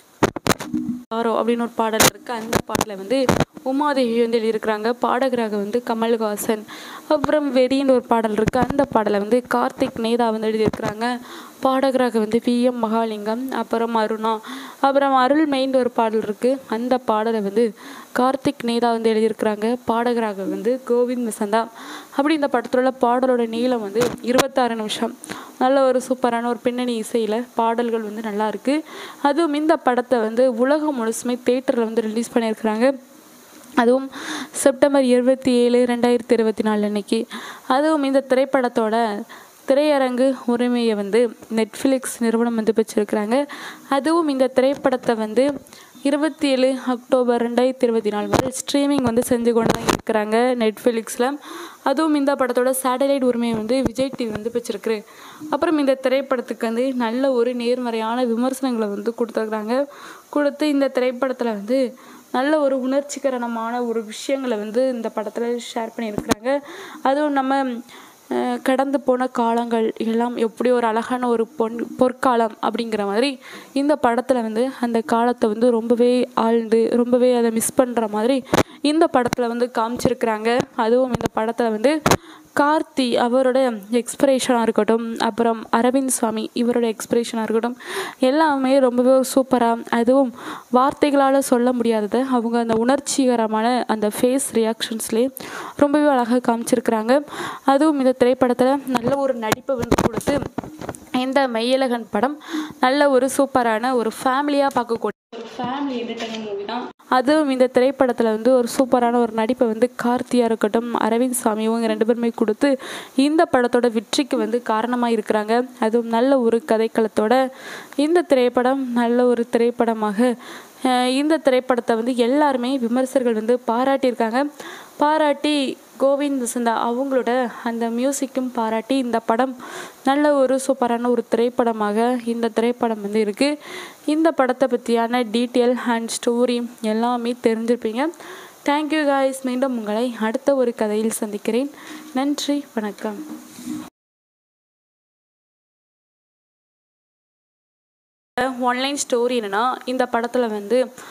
யாரோ அப்படின்னு ஒரு பாடல் இருக்குது அந்த பாடலை வந்து உமாதேவி வந்து எழுதியிருக்கிறாங்க பாடகராக வந்து கமல்ஹாசன் அப்புறம் வெறின்னு ஒரு பாடல் இருக்குது அந்த பாடலை வந்து கார்த்திக் நேதா வந்து எழுதியிருக்கிறாங்க பாடகராக வந்து வி எம் மகாலிங்கம் அப்புறம் அருணா அப்புறம் அருள் மெயின் ஒரு பாடல் இருக்குது அந்த பாடலை வந்து கார்த்திக் நேதா வந்து எழுதியிருக்கிறாங்க பாடகராக வந்து கோவிந்த் வசந்தா அப்படி இந்த படத்தில் உள்ள பாடலோட நீளம் வந்து இருபத்தாறு நிமிஷம் நல்ல ஒரு சூப்பரான ஒரு பின்னணி இசையில் பாடல்கள் வந்து நல்லா இருக்கு அதுவும் இந்த படத்தை வந்து உலகம் முழுசுமே தேட்டரில் வந்து ரிலீஸ் பண்ணியிருக்கிறாங்க அதுவும் செப்டம்பர் இருபத்தி ஏழு ரெண்டாயிரத்தி இருபத்தி நாலு அன்னைக்கு அதுவும் இந்த திரைப்படத்தோட திரையரங்கு உரிமையை வந்து நெட்ஃப்ளிக்ஸ் நிறுவனம் வந்து பெற்றிருக்கிறாங்க அதுவும் இந்த திரைப்படத்தை வந்து இருபத்தி ஏழு அக்டோபர் ரெண்டாயிரத்தி இருபத்தி நாலு வரை ஸ்ட்ரீமிங் வந்து செஞ்சு கொண்டு தான் இருக்கிறாங்க நெட்ஃப்ளிக்ஸில் அதுவும் இந்த படத்தோட சேட்டலைட் உரிமையை வந்து விஜய் டிவி வந்து பெற்றிருக்கு அப்புறம் இந்த திரைப்படத்துக்கு வந்து நல்ல ஒரு நேர்மறையான விமர்சனங்களை வந்து கொடுத்துருக்குறாங்க கொடுத்து இந்த திரைப்படத்தில் வந்து நல்ல ஒரு உணர்ச்சிகரமான ஒரு விஷயங்களை வந்து இந்த படத்தில் ஷேர் பண்ணியிருக்கிறாங்க அதுவும் நம்ம அஹ், கடந்து போன காலங்கள் எல்லாம் எப்படி ஒரு அழகான ஒரு பொன் பொற்காலம் அப்படிங்கிற மாதிரி இந்த படத்தில் வந்து அந்த காலத்தை வந்து ரொம்பவே ஆழ்ந்து ரொம்பவே அதை மிஸ் பண்ணுற மாதிரி இந்த படத்தில் வந்து காமிச்சிருக்கிறாங்க அதுவும் இந்த படத்தில் வந்து கார்த்தி அவரோட எக்ஸ்பிரேஷனாக இருக்கட்டும் அப்புறம் அரவிந்த் சுவாமி இவரோட எக்ஸ்பிரேஷனாக இருக்கட்டும் எல்லாமே ரொம்பவே சூப்பராக அதுவும் வார்த்தைகளால் சொல்ல முடியாததை அவங்க அந்த உணர்ச்சிகரமான அந்த ஃபேஸ் ரியாக்ஷன்ஸ்லேயே ரொம்பவே அழகாக காமிச்சிருக்கிறாங்க அதுவும் இந்த திரைப்படத்தில் நல்ல ஒரு நடிப்பை வந்து கொடுத்து இந்த மெய்யழகன் படம் நல்ல ஒரு சூப்பரான ஒரு ஃபேமிலியாக பார்க்கக்கூடிய ஒரு ஃபேமிலி என்டர்டைன்மெண்ட் மூவி தான் அதுவும் இந்த திரைப்படத்தில் வந்து ஒரு சூப்பரான ஒரு நடிப்பை வந்து கார்த்தியாக இருக்கட்டும் அரவிந்த் சாமி இவங்க ரெண்டு பேருமே கொடுத்து இந்த படத்தோட வெற்றிக்கு வந்து காரணமாக இருக்கிறாங்க அதுவும் நல்ல ஒரு கதைக்களத்தோட இந்த திரைப்படம் நல்ல ஒரு திரைப்படமாக அஹ், இந்த திரைப்படத்தை வந்து எல்லாருமே விமர்சகர்கள் வந்து பாராட்டியிருக்காங்க பாராட்டி கோவிந்த் வசந்தா அவங்களோட அந்த மியூசிக்கும் பாராட்டி இந்த படம் நல்ல ஒரு சூப்பரான ஒரு திரைப்படமாக இந்த திரைப்படம் வந்து இருக்குது இந்த படத்தை பற்றியான டீட்டெயில் அண்ட் ஸ்டோரி எல்லாமே தெரிஞ்சிருப்பீங்க தேங்க்யூ காய்ஸ் மீண்டும் உங்களை அடுத்த ஒரு கதையில் சந்திக்கிறேன் நன்றி வணக்கம் ஒன்லைன் ஸ்டோரி என்னென்னா இந்த படத்தில் வந்து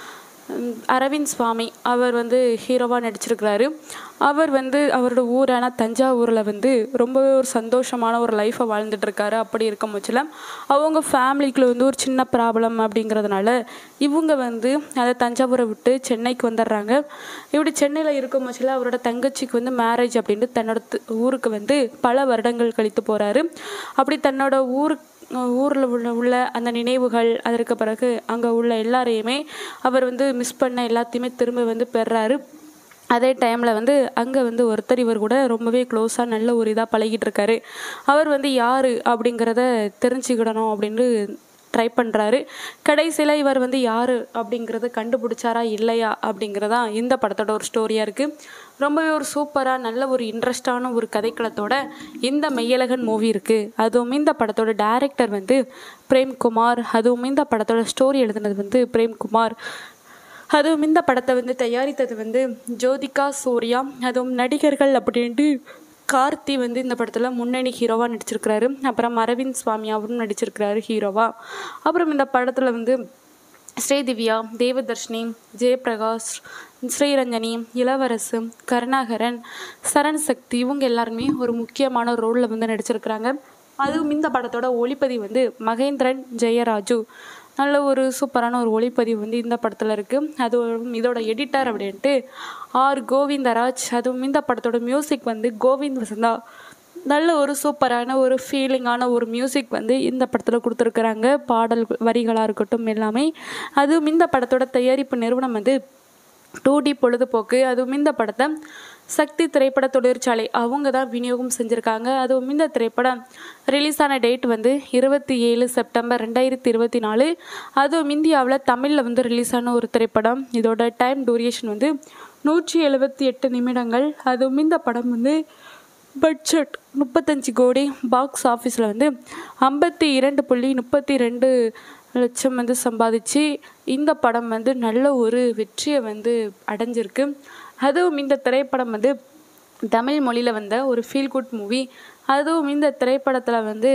உம், அரவிந்த் சுவாமி அவர் வந்து ஹீரோவாக நடிச்சிருக்கிறாரு அவர் வந்து அவரோட ஊரான தஞ்சாவூரில் வந்து ரொம்பவே ஒரு சந்தோஷமான ஒரு லைஃப்பை வாழ்ந்துட்டு இருக்காரு அப்படி இருக்கும் பட்சத்தில் அவங்க ஃபேமிலிக்குள்ள வந்து ஒரு சின்ன ப்ராப்ளம் அப்படிங்கிறதுனால இவங்க வந்து அதை தஞ்சாவூரை விட்டு சென்னைக்கு வந்துடுறாங்க இப்படி சென்னையில் இருக்கும் பட்சத்தில் அவரோட தங்கச்சிக்கு வந்து மேரேஜ் அப்படின்ட்டு தன்னோட து- ஊருக்கு வந்து பல வருடங்கள் கழித்து போகிறாரு அப்படி தன்னோட ஊருக்கு ஊரில் உள்ள உள்ள அந்த நினைவுகள் அதற்கு பிறகு அங்கே உள்ள எல்லாரையுமே அவர் வந்து மிஸ் பண்ண எல்லாத்தையுமே திரும்ப வந்து பெறாரு அதே டைமில் வந்து அங்கே வந்து ஒருத்தர் இவர் கூட ரொம்பவே க்ளோஸாக நல்ல ஒரு இதாக பழகிட்டு இருக்காரு அவர் வந்து யார் அப்படிங்கிறத தெரிஞ்சுக்கிடணும் அப்படின்னு ட்ரை பண்ணுறாரு கடைசியில் இவர் வந்து யார் அப்படிங்கிறத கண்டுபிடிச்சாரா இல்லையா அப்படிங்கிறதா இந்த படத்தோட ஒரு ஸ்டோரியாக இருக்குது ரொம்பவே ஒரு சூப்பராக நல்ல ஒரு இன்ட்ரெஸ்டான ஒரு கதைக்களத்தோட இந்த மெய்யழகன் மூவி இருக்குது அதுவும் இந்த படத்தோட டைரக்டர் வந்து பிரேம்குமார் அதுவும் இந்த படத்தோட ஸ்டோரி எழுதுனது வந்து பிரேம்குமார் அதுவும் இந்த படத்தை வந்து தயாரித்தது வந்து ஜோதிகா சூர்யா அதுவும் நடிகர்கள் அப்படின்ட்டு கார்த்தி வந்து இந்த படத்தில் முன்னணி ஹீரோவாக நடிச்சிருக்கிறாரு அப்புறம் அரவிந்த் சுவாமி அவரும் நடிச்சிருக்கிறாரு ஹீரோவாக அப்புறம் இந்த படத்தில் வந்து ஸ்ரீதிவ்யா தேவதர்ஷினி ஜெயபிரகாஷ் ஸ்ரீரஞ்சனி இளவரசு கருணாகரன் சரண் சக்தி இவங்க எல்லாருமே ஒரு முக்கியமான ரோலில் வந்து நடிச்சிருக்கிறாங்க அதுவும் இந்த படத்தோட ஒளிப்பதிவு வந்து மகேந்திரன் ஜெயராஜு நல்ல ஒரு சூப்பரான ஒரு ஒளிப்பதிவு வந்து இந்த படத்தில் இருக்குது அதுவும் இதோட எடிட்டர் அப்படின்ட்டு ஆர் கோவிந்தராஜ் அதுவும் இந்த படத்தோட மியூசிக் வந்து கோவிந்த் வசந்தா நல்ல ஒரு சூப்பரான ஒரு ஃபீலிங்கான ஒரு மியூசிக் வந்து இந்த படத்தில் கொடுத்துருக்குறாங்க பாடல் வரிகளாக இருக்கட்டும் எல்லாமே அதுவும் இந்த படத்தோட தயாரிப்பு நிறுவனம் வந்து டூ டி பொழுதுபோக்கு அதுவும் இந்த படத்தை சக்தி திரைப்பட தொழிற்சாலை அவங்க தான் விநியோகம் செஞ்சுருக்காங்க அதுவும் இந்த திரைப்படம் ரிலீஸ் ஆன டேட் வந்து இருபத்தி ஏழு செப்டம்பர் ரெண்டாயிரத்தி இருபத்தி நாலு அதுவும் இந்தியாவில் தமிழில் வந்து ரிலீஸ் ஆன ஒரு திரைப்படம் இதோட டைம் டூரியேஷன் வந்து நூற்றி எழுபத்தி எட்டு நிமிடங்கள் அதுவும் இந்த படம் வந்து பட்ஜெட் முப்பத்தஞ்சு கோடி பாக்ஸ் ஆஃபீஸில் வந்து ஐம்பத்தி இரண்டு புள்ளி முப்பத்தி ரெண்டு லட்சம் வந்து சம்பாதிச்சு இந்த படம் வந்து நல்ல ஒரு வெற்றியை வந்து அடைஞ்சிருக்கு அதுவும் இந்த திரைப்படம் வந்து தமிழ் மொழியில் வந்த ஒரு ஃபீல் குட் மூவி அதுவும் இந்த திரைப்படத்தில் வந்து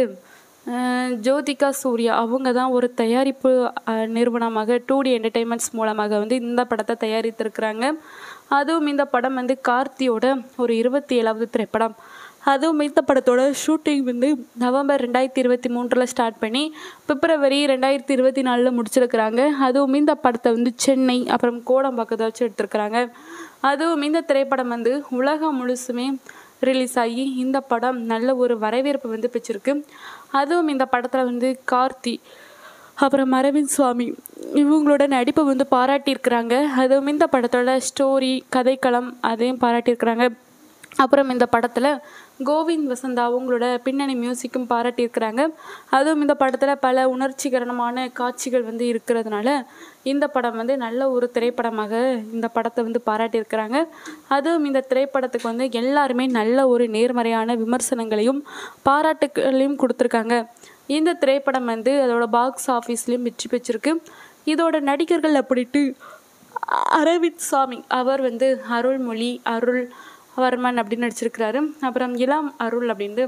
அஹ், ஜோதிகா சூர்யா அவங்க தான் ஒரு தயாரிப்பு அஹ், நிறுவனமாக டூ டி என்டர்டெயின்மெண்ட்ஸ் மூலமாக வந்து இந்த படத்தை தயாரித்திருக்கிறாங்க அதுவும் இந்த படம் வந்து கார்த்தியோட ஒரு இருபத்தி ஏழாவது திரைப்படம் அதுவும் இந்த படத்தோட ஷூட்டிங் வந்து நவம்பர் ரெண்டாயிரத்தி இருபத்தி மூன்றில் ஸ்டார்ட் பண்ணி பிப்ரவரி ரெண்டாயிரத்தி இருபத்தி நாலில் முடிச்சிருக்கிறாங்க அதுவும் இந்த படத்தை வந்து சென்னை அப்புறம் கோடம்பாக்கத்தை வச்சு எடுத்திருக்கிறாங்க அதுவும் இந்த திரைப்படம் வந்து உலகம் முழுசுமே ரிலீஸ் ஆகி இந்த படம் நல்ல ஒரு வரவேற்பு வந்து பெற்றிருக்கு அதுவும் இந்த படத்தில் வந்து கார்த்தி அப்புறம் அரவிந்த் சுவாமி இவங்களோட நடிப்பை வந்து பாராட்டியிருக்கிறாங்க அதுவும் இந்த படத்தோட ஸ்டோரி கதைக்களம் அதையும் பாராட்டியிருக்கிறாங்க அப்புறம் இந்த படத்தில் கோவிந்த் வசந்தா அவங்களோட பின்னணி மியூசிக்கும் பாராட்டியிருக்கிறாங்க அதுவும் இந்த படத்தில் பல உணர்ச்சிகரமான காட்சிகள் வந்து இருக்கிறதுனால இந்த படம் வந்து நல்ல ஒரு திரைப்படமாக இந்த படத்தை வந்து பாராட்டியிருக்கிறாங்க அதுவும் இந்த திரைப்படத்துக்கு வந்து எல்லாருமே நல்ல ஒரு நேர்மறையான விமர்சனங்களையும் பாராட்டுகளையும் கொடுத்துருக்காங்க இந்த திரைப்படம் வந்து அதோட பாக்ஸ் ஆஃபீஸ்லேயும் வெற்றி பெற்றிருக்கு இதோட நடிகர்கள் அப்படின்ட்டு அரவிந்த் சாமி அவர் வந்து அருள்மொழி அருள் வர்மன் அப்படின்னு நடிச்சிருக்கிறாரு அப்புறம் இளம் அருள் அப்படின்ட்டு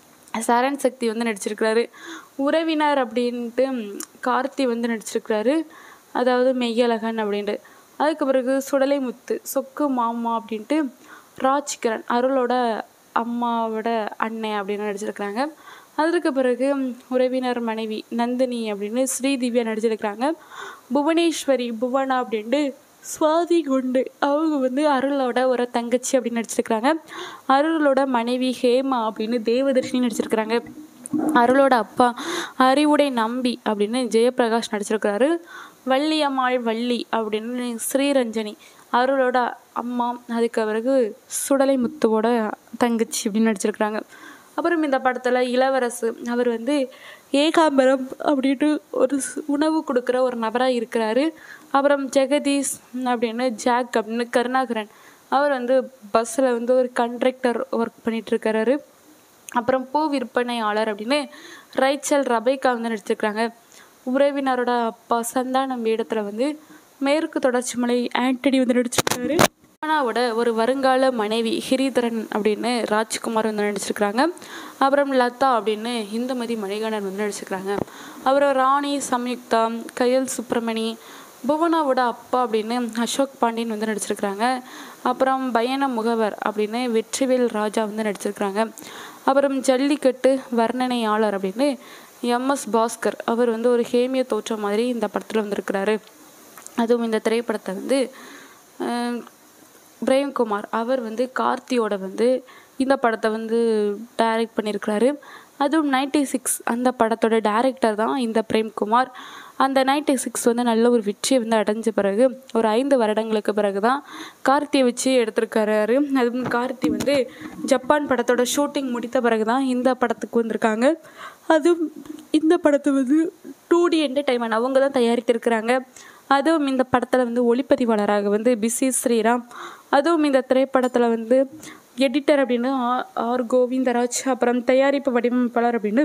சரண் சக்தி வந்து நடிச்சிருக்கிறாரு உறவினர் அப்படின்ட்டு கார்த்தி வந்து நடிச்சிருக்கிறாரு அதாவது மெய்யழகன் அப்படின்ட்டு அதுக்கு பிறகு சுடலை முத்து சொக்கு மாமா அப்படின்ட்டு ராஜ்கிரண் அருளோட அம்மாவோட அண்ணன் அப்படின்னு நடிச்சிருக்கிறாங்க அதற்கு பிறகு உறவினர் மனைவி நந்தினி அப்படின்னு ஸ்ரீதிவ்யா நடிச்சிருக்கிறாங்க புவனேஸ்வரி புவனா அப்படின்ட்டு சுவாதி குண்டு அவங்க வந்து அருளோட ஒரு தங்கச்சி அப்படின்னு நடிச்சிருக்கிறாங்க அருளோட மனைவி ஹேமா அப்படின்னு தேவதர்ஷினி நடிச்சிருக்கிறாங்க அருளோட அப்பா அறிவுடை நம்பி அப்படின்னு ஜெயபிரகாஷ் நடிச்சிருக்கிறாரு வள்ளியம்மாள் வள்ளி அப்படின்னு ஸ்ரீரஞ்சனி அருளோட அம்மா அதுக்கு பிறகு சுடலை முத்துவோட தங்கச்சி அப்படின்னு நடிச்சிருக்கிறாங்க அப்புறம் இந்த படத்தில் இளவரசு அவர் வந்து ஏகாம்பரம் அப்படின்ட்டு ஒரு ஸ்- உணவு கொடுக்குற ஒரு நபராக இருக்கிறாரு அப்புறம் ஜெகதீஷ் அப்படின்னு ஜாக் அப்படின்னு கருணாகரன் அவர் வந்து பஸ்ஸில் வந்து ஒரு கண்ட்ரக்டர் ஒர்க் பண்ணிட்டு இருக்கிறாரு அப்புறம் பூ விற்பனையாளர் அப்படின்னு ரைச்சல் ரபைக்கா வந்து நடிச்சிருக்கிறாங்க உறவினரோட அப்பா சந்தானம் வேடத்தில் வந்து மேற்கு தொடர்ச்சி மலை ஆண்டனி வந்து நடிச்சிருக்காரு அனாவோட ஒரு வருங்கால மனைவி ஹிரிதரன் அப்படின்னு ராஜ்குமார் வந்து நடிச்சிருக்கிறாங்க அப்புறம் லதா அப்படின்னு இந்துமதி மணிகண்டன் வந்து நடிச்சிருக்கிறாங்க அப்புறம் ராணி சம்யுக்தா கயல் சுப்பிரமணி புவனாவோட அப்பா அப்படின்னு அசோக் பாண்டியன் வந்து நடிச்சிருக்கிறாங்க அப்புறம் பயண முகவர் அப்படின்னு வெற்றிவேல் ராஜா வந்து நடிச்சிருக்கிறாங்க அப்புறம் ஜல்லிக்கட்டு வர்ணனையாளர் அப்படின்னு எம்எஸ் பாஸ்கர் அவர் வந்து ஒரு ஹேமிய தோற்றம் மாதிரி இந்த படத்தில் வந்திருக்கிறாரு அதுவும் இந்த திரைப்படத்தை வந்து அஹ், பிரேம்குமார் அவர் வந்து கார்த்தியோட வந்து இந்த படத்தை வந்து டைரக்ட் பண்ணியிருக்கிறாரு அதுவும் நைன்டி சிக்ஸ் அந்த படத்தோட டைரக்டர் தான் இந்த பிரேம்குமார் அந்த நைன்டி சிக்ஸ் வந்து நல்ல ஒரு வெற்றியை வந்து அடைஞ்ச பிறகு ஒரு ஐந்து வருடங்களுக்கு பிறகு தான் கார்த்தியை வச்சு எடுத்திருக்காரு அதுவும் கார்த்தி வந்து ஜப்பான் படத்தோட ஷூட்டிங் முடித்த பிறகு தான் இந்த படத்துக்கு வந்திருக்காங்க அதுவும் இந்த படத்தை வந்து டூ டி என்டர்டைன்மெண்ட் அவங்க தான் தயாரித்திருக்கிறாங்க அதுவும் இந்த படத்தில் வந்து ஒளிப்பதிவாளராக வந்து பிசி ஸ்ரீராம் அதுவும் இந்த திரைப்படத்தில் வந்து எடிட்டர் அப்படின்னு ஆ- ஆர் கோவிந்தராஜ் அப்புறம் தயாரிப்பு வடிவமைப்பாளர் அப்படின்னு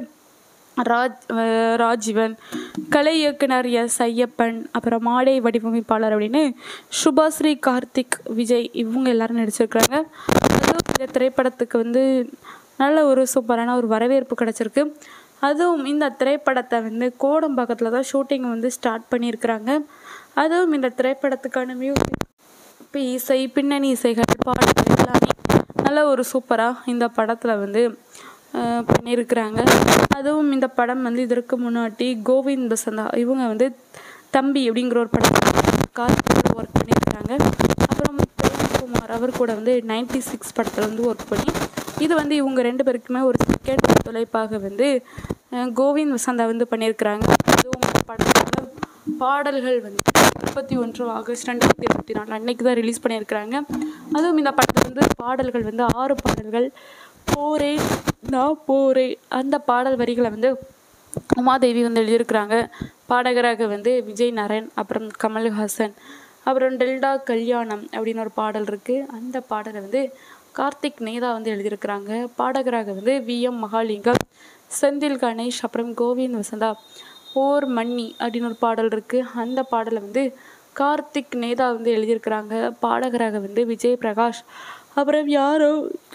ராஜ் அஹ் ராஜீவன் கலை இயக்குனர் எஸ் ஐயப்பன் அப்புறம் மாடை வடிவமைப்பாளர் அப்படின்னு சுபாஸ்ரீ கார்த்திக் விஜய் இவங்க எல்லாரும் நடிச்சிருக்கிறாங்க அதுவும் இந்த திரைப்படத்துக்கு வந்து நல்ல ஒரு சூப்பரான ஒரு வரவேற்பு கிடச்சிருக்கு அதுவும் இந்த திரைப்படத்தை வந்து கோடம்பாக்கத்தில் தான் ஷூட்டிங் வந்து ஸ்டார்ட் பண்ணியிருக்கிறாங்க அதுவும் இந்த திரைப்படத்துக்கான மியூசிக் இப்போ இசை பின்னணி இசைகள் பாடல்கள் எல்லாமே நல்ல ஒரு சூப்பராக இந்த படத்தில் வந்து அஹ், பண்ணியிருக்கிறாங்க அதுவும் இந்த படம் வந்து இதற்கு முன்னாடி கோவிந்த் பசந்தா இவங்க வந்து தம்பி அப்படிங்கிற ஒரு படம் கார்த்திகோட ஒர்க் பண்ணியிருக்கிறாங்க அப்புறம் பிரேம்குமார் அவர் கூட வந்து நைன்டி சிக்ஸ் படத்தில் வந்து ஒர்க் பண்ணி இது வந்து இவங்க ரெண்டு பேருக்குமே ஒரு செகண்ட் தொலைப்பாக வந்து அஹ், கோவிந்த் வசந்தா வந்து பண்ணியிருக்கிறாங்க அதுவும் இந்த படத்தோட பாடல்கள் வந்து முப்பத்தி ஒன்று ஆகஸ்ட் ரெண்டாயிரத்தி இருபத்தி நாலு அன்னைக்கு தான் ரிலீஸ் பண்ணியிருக்கிறாங்க அதுவும் இந்த படத்தில் வந்து பாடல்கள் வந்து ஆறு பாடல்கள் போரே நான் போரே அந்த பாடல் வரிகளை வந்து உமாதேவி வந்து எழுதியிருக்கிறாங்க பாடகராக வந்து விஜய் நரன் அப்புறம் கமல்ஹாசன் அப்புறம் டெல்டா கல்யாணம் அப்படின்னு ஒரு பாடல் இருக்குது அந்த பாடலை வந்து கார்த்திக் நேதா வந்து எழுதியிருக்கிறாங்க பாடகராக வந்து வி எம் மகாலிங்கம் செந்தில் கணேஷ் அப்புறம் கோவிந்த் வசந்தா ஓர் மன்னி அப்படின்னு ஒரு பாடல் இருக்குது அந்த பாடலை வந்து கார்த்திக் நேதா வந்து எழுதியிருக்கிறாங்க பாடகராக வந்து விஜய் பிரகாஷ் அப்புறம் யாரோ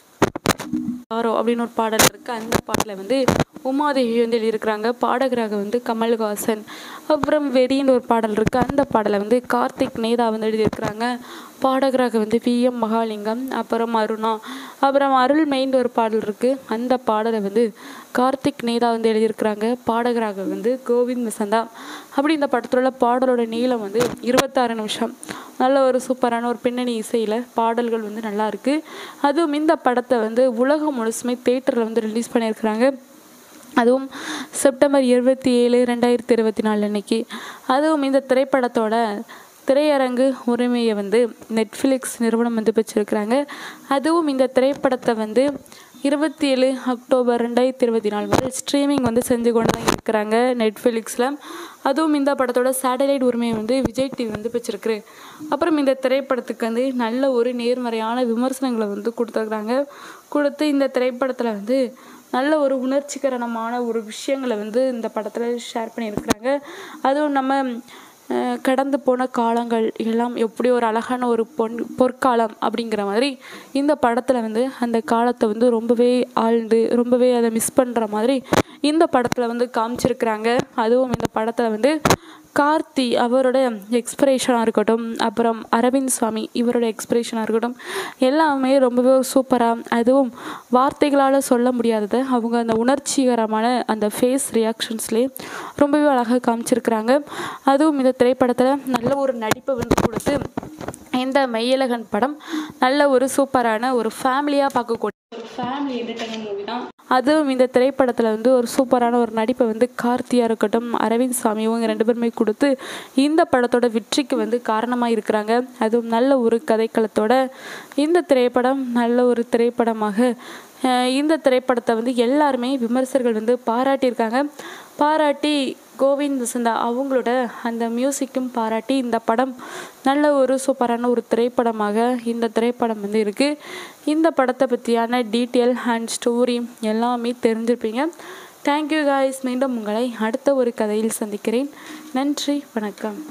யாரோ அப்படின்னு ஒரு பாடல் இருக்குது அந்த பாடலை வந்து உமாதேவி வந்து எழுதியிருக்கிறாங்க பாடகராக வந்து கமல்ஹாசன் அப்புறம் வெறின்னு ஒரு பாடல் இருக்குது அந்த பாடலை வந்து கார்த்திக் நேதா வந்து எழுதியிருக்கிறாங்க பாடகராக வந்து வி எம் மகாலிங்கம் அப்புறம் அருணா அப்புறம் அருள் மெயின் ஒரு பாடல் இருக்குது அந்த பாடலை வந்து கார்த்திக் நேதா வந்து எழுதியிருக்கிறாங்க பாடகராக வந்து கோவிந்த் வசந்தா அப்படி இந்த படத்தில் உள்ள பாடலோட நீளம் வந்து இருபத்தாறு நிமிஷம் நல்ல ஒரு சூப்பரான ஒரு பின்னணி இசையில் பாடல்கள் வந்து நல்லா இருக்கு அதுவும் இந்த படத்தை வந்து உலகம் முழுசுமே தேட்டரில் வந்து ரிலீஸ் பண்ணியிருக்கிறாங்க அதுவும் செப்டம்பர் இருபத்தி ஏழு ரெண்டாயிரத்தி இருபத்தி நாலு அன்னைக்கு அதுவும் இந்த திரைப்படத்தோட திரையரங்கு உரிமையை வந்து நெட்ஃப்ளிக்ஸ் நிறுவனம் வந்து பெற்றிருக்கிறாங்க அதுவும் இந்த திரைப்படத்தை வந்து இருபத்தி ஏழு அக்டோபர் ரெண்டாயிரத்தி இருபத்தி நாலு வரை ஸ்ட்ரீமிங் வந்து செஞ்சு கொண்டு தான் இருக்கிறாங்க நெட்ஃப்ளிக்ஸில் அதுவும் இந்த படத்தோட சேட்டலைட் உரிமையை வந்து விஜய் டிவி வந்து பெற்றிருக்கு அப்புறம் இந்த திரைப்படத்துக்கு வந்து நல்ல ஒரு நேர்மறையான விமர்சனங்களை வந்து கொடுத்துருக்குறாங்க கொடுத்து இந்த திரைப்படத்தில் வந்து நல்ல ஒரு உணர்ச்சிகரமான ஒரு விஷயங்களை வந்து இந்த படத்தில் ஷேர் பண்ணியிருக்கிறாங்க அதுவும் நம்ம அஹ், கடந்து போன காலங்கள் எல்லாம் எப்படி ஒரு அழகான ஒரு பொன் பொற்காலம் அப்படிங்கிற மாதிரி இந்த படத்தில் வந்து அந்த காலத்தை வந்து ரொம்பவே ஆழ்ந்து ரொம்பவே அதை மிஸ் பண்ணுற மாதிரி இந்த படத்தில் வந்து காமிச்சிருக்கிறாங்க அதுவும் இந்த படத்தில் வந்து கார்த்தி அவரோட எக்ஸ்பிரேஷனாக இருக்கட்டும் அப்புறம் அரவிந்த் சுவாமி இவரோட எக்ஸ்பிரேஷனாக இருக்கட்டும் எல்லாமே ரொம்பவே சூப்பராக அதுவும் வார்த்தைகளால் சொல்ல முடியாததை அவங்க அந்த உணர்ச்சிகரமான அந்த ஃபேஸ் ரியாக்ஷன்ஸ்லேயே ரொம்பவே அழகாக காமிச்சிருக்கிறாங்க அதுவும் இந்த திரைப்படத்தில் நல்ல ஒரு நடிப்பை வந்து கொடுத்து இந்த மெய்யழகன் படம் நல்ல ஒரு சூப்பரான ஒரு ஃபேமிலியாக பார்க்கக்கூடிய ஒரு ஃபேமிலி என்டர்டைன்மெண்ட் மூவி தான் அதுவும் இந்த திரைப்படத்தில் வந்து ஒரு சூப்பரான ஒரு நடிப்பை வந்து கார்த்தியாக இருக்கட்டும் அரவிந்த் சாமி இவங்க ரெண்டு பேருமே கொடுத்து இந்த படத்தோட வெற்றிக்கு வந்து காரணமாக இருக்கிறாங்க அதுவும் நல்ல ஒரு கதைக்களத்தோட இந்த திரைப்படம் நல்ல ஒரு திரைப்படமாக அஹ், இந்த திரைப்படத்தை வந்து எல்லாருமே விமர்சகர்கள் வந்து பாராட்டியிருக்காங்க பாராட்டி கோவிந்த் வசந்தா அவங்களோட அந்த மியூசிக்கும் பாராட்டி இந்த படம் நல்ல ஒரு சூப்பரான ஒரு திரைப்படமாக இந்த திரைப்படம் வந்து இருக்குது இந்த படத்தை பற்றியான டீட்டெயில் அண்ட் ஸ்டோரி எல்லாமே தெரிஞ்சிருப்பீங்க தேங்க்யூ காய்ஸ் மீண்டும் உங்களை அடுத்த ஒரு கதையில் சந்திக்கிறேன் நன்றி வணக்கம்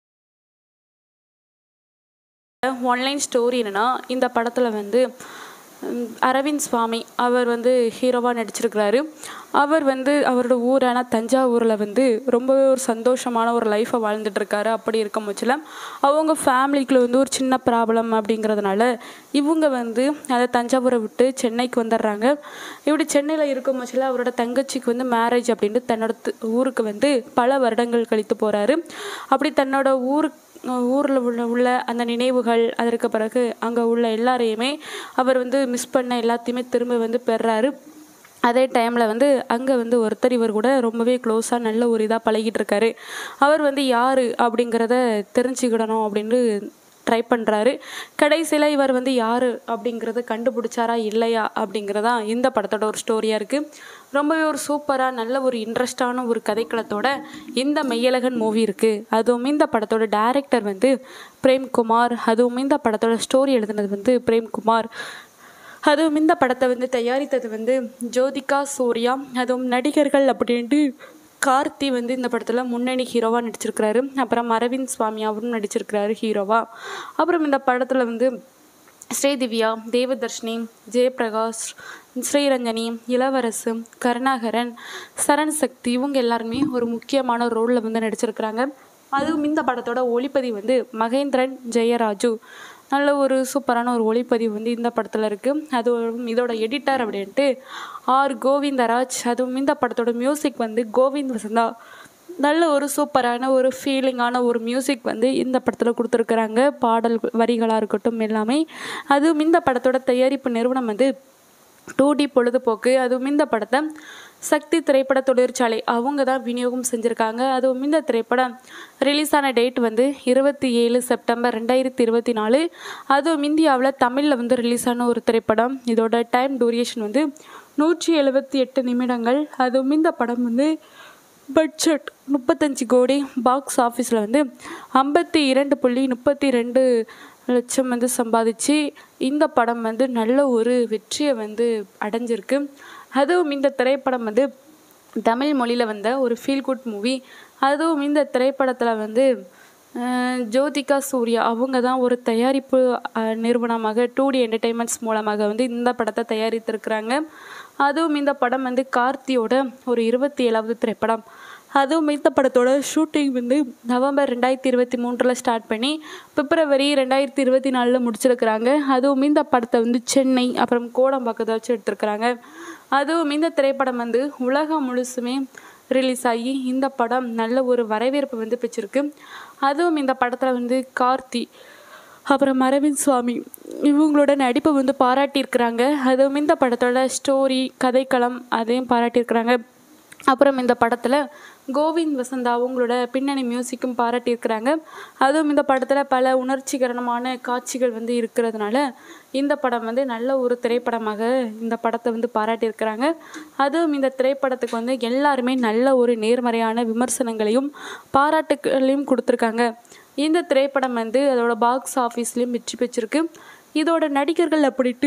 ஒன்லைன் ஸ்டோரி என்னன்னா இந்த படத்தில் வந்து உம், அரவிந்த் சுவாமி அவர் வந்து ஹீரோவாக நடிச்சிருக்கிறாரு அவர் வந்து அவரோட ஊரான தஞ்சாவூரில் வந்து ரொம்பவே ஒரு சந்தோஷமான ஒரு லைஃப்பை வாழ்ந்துட்டு இருக்காரு அப்படி இருக்கும் பட்சத்தில் அவங்க ஃபேமிலிக்குள்ள வந்து ஒரு சின்ன ப்ராப்ளம் அப்படிங்கிறதுனால இவங்க வந்து அதை தஞ்சாவூரை விட்டு சென்னைக்கு வந்துடுறாங்க இப்படி சென்னையில் இருக்கும் பட்சத்தில் அவரோட தங்கச்சிக்கு வந்து மேரேஜ் அப்படின்ட்டு தன்னோட து- ஊருக்கு வந்து பல வருடங்கள் கழித்து போகிறாரு அப்படி தன்னோட ஊருக்கு ஊரில் உள்ள உள்ள அந்த நினைவுகள் அதற்கு பிறகு அங்கே உள்ள எல்லாரையுமே அவர் வந்து மிஸ் பண்ண எல்லாத்தையுமே திரும்ப வந்து பெறாரு அதே டைமில் வந்து அங்கே வந்து ஒருத்தர் இவர் கூட ரொம்பவே க்ளோஸாக நல்ல ஒரு இதாக பழகிட்டு இருக்காரு அவர் வந்து யார் அப்படிங்கிறத தெரிஞ்சுக்கிடணும் அப்படின்னு ட்ரை பண்ணுறாரு கடைசியில் இவர் வந்து யார் அப்படிங்கிறத கண்டுபிடிச்சாரா இல்லையா அப்படிங்கிறதா இந்த படத்தோட ஒரு ஸ்டோரியாக இருக்குது ரொம்பவே ஒரு சூப்பராக நல்ல ஒரு இன்ட்ரெஸ்டான ஒரு கதைக்களத்தோட இந்த மெய்யழகன் மூவி இருக்குது அதுவும் இந்த படத்தோட டைரக்டர் வந்து பிரேம்குமார் அதுவும் இந்த படத்தோட ஸ்டோரி எழுதுனது வந்து பிரேம்குமார் அதுவும் இந்த படத்தை வந்து தயாரித்தது வந்து ஜோதிகா சூர்யா அதுவும் நடிகர்கள் அப்படின்ட்டு கார்த்தி வந்து இந்த படத்தில் முன்னணி ஹீரோவாக நடிச்சிருக்கிறாரு அப்புறம் அரவிந்த் சுவாமி அவரும் நடிச்சிருக்கிறாரு ஹீரோவாக அப்புறம் இந்த படத்தில் வந்து ஸ்ரீதிவ்யா தேவதர்ஷினி ஜெயபிரகாஷ் ஸ்ரீரஞ்சனி இளவரசு கருணாகரன் சரண் சக்தி இவங்க எல்லாருமே ஒரு முக்கியமான ரோலில் வந்து நடிச்சிருக்கிறாங்க அதுவும் இந்த படத்தோட ஒளிப்பதிவு வந்து மகேந்திரன் ஜெயராஜு நல்ல ஒரு சூப்பரான ஒரு ஒளிப்பதிவு வந்து இந்த படத்தில் இருக்குது அதுவும் இதோட எடிட்டர் அப்படின்ட்டு ஆர் கோவிந்தராஜ் அதுவும் இந்த படத்தோட மியூசிக் வந்து கோவிந்த் வசந்தா நல்ல ஒரு சூப்பரான ஒரு ஃபீலிங்கான ஒரு மியூசிக் வந்து இந்த படத்தில் கொடுத்துருக்குறாங்க பாடல் வரிகளாக இருக்கட்டும் எல்லாமே அதுவும் இந்த படத்தோட தயாரிப்பு நிறுவனம் வந்து டூ டி பொழுதுபோக்கு அதுவும் இந்த படத்தை சக்தி திரைப்பட தொழிற்சாலை அவங்க தான் விநியோகம் செஞ்சுருக்காங்க அதுவும் இந்த திரைப்படம் ரிலீஸ் ஆன டேட் வந்து இருபத்தி ஏழு செப்டம்பர் ரெண்டாயிரத்தி இருபத்தி நாலு அதுவும் இந்தியாவில் தமிழில் வந்து ரிலீஸ் ஆன ஒரு திரைப்படம் இதோட டைம் டூரேஷன் வந்து நூற்றி எழுபத்தி எட்டு நிமிடங்கள் அதுவும் இந்த படம் வந்து பட்ஜெட் முப்பத்தஞ்சு கோடி பாக்ஸ் ஆஃபீஸில் வந்து ஐம்பத்தி இரண்டு புள்ளி முப்பத்தி ரெண்டு லட்சம் வந்து சம்பாதிச்சு இந்த படம் வந்து நல்ல ஒரு வெற்றியை வந்து அடைஞ்சிருக்கு அதுவும் இந்த திரைப்படம் வந்து தமிழ் மொழியில் வந்த ஒரு ஃபீல் குட் மூவி அதுவும் இந்த திரைப்படத்தில் வந்து அஹ், ஜோதிகா சூர்யா அவங்க தான் ஒரு தயாரிப்பு அஹ், நிறுவனமாக டூ டி என்டர்டெயின்மெண்ட்ஸ் மூலமாக வந்து இந்த படத்தை தயாரித்திருக்கிறாங்க அதுவும் இந்த படம் வந்து கார்த்தியோட ஒரு இருபத்தி ஏழாவது திரைப்படம் அதுவும் இந்த படத்தோட ஷூட்டிங் வந்து நவம்பர் ரெண்டாயிரத்தி இருபத்தி மூன்றில் ஸ்டார்ட் பண்ணி பிப்ரவரி ரெண்டாயிரத்தி இருபத்தி நாலில் முடிச்சிருக்கிறாங்க அதுவும் இந்த படத்தை வந்து சென்னை அப்புறம் கோடம்பாக்கத்தை வச்சு எடுத்திருக்கிறாங்க அதுவும் இந்த திரைப்படம் வந்து உலகம் முழுசுமே ரிலீஸ் ஆகி இந்த படம் நல்ல ஒரு வரவேற்பு வந்து பெற்றிருக்கு அதுவும் இந்த படத்தில் வந்து கார்த்தி அப்புறம் அரவிந்த் சுவாமி இவங்களோட நடிப்பை வந்து பாராட்டியிருக்கிறாங்க அதுவும் இந்த படத்தோட ஸ்டோரி கதைக்களம் அதையும் பாராட்டியிருக்கிறாங்க அப்புறம் இந்த படத்தில் கோவிந்த் வசந்தா அவங்களோட பின்னணி மியூசிக்கும் பாராட்டியிருக்கிறாங்க அதுவும் இந்த படத்தில் பல உணர்ச்சிகரமான காட்சிகள் வந்து இருக்கிறதுனால இந்த படம் வந்து நல்ல ஒரு திரைப்படமாக இந்த படத்தை வந்து பாராட்டியிருக்கிறாங்க அதுவும் இந்த திரைப்படத்துக்கு வந்து எல்லாருமே நல்ல ஒரு நேர்மறையான விமர்சனங்களையும் பாராட்டுகளையும் கொடுத்துருக்காங்க இந்த திரைப்படம் வந்து அதோட பாக்ஸ் ஆஃபீஸ்லேயும் வெற்றி பெற்றிருக்கு இதோட நடிகர்கள் அப்படின்ட்டு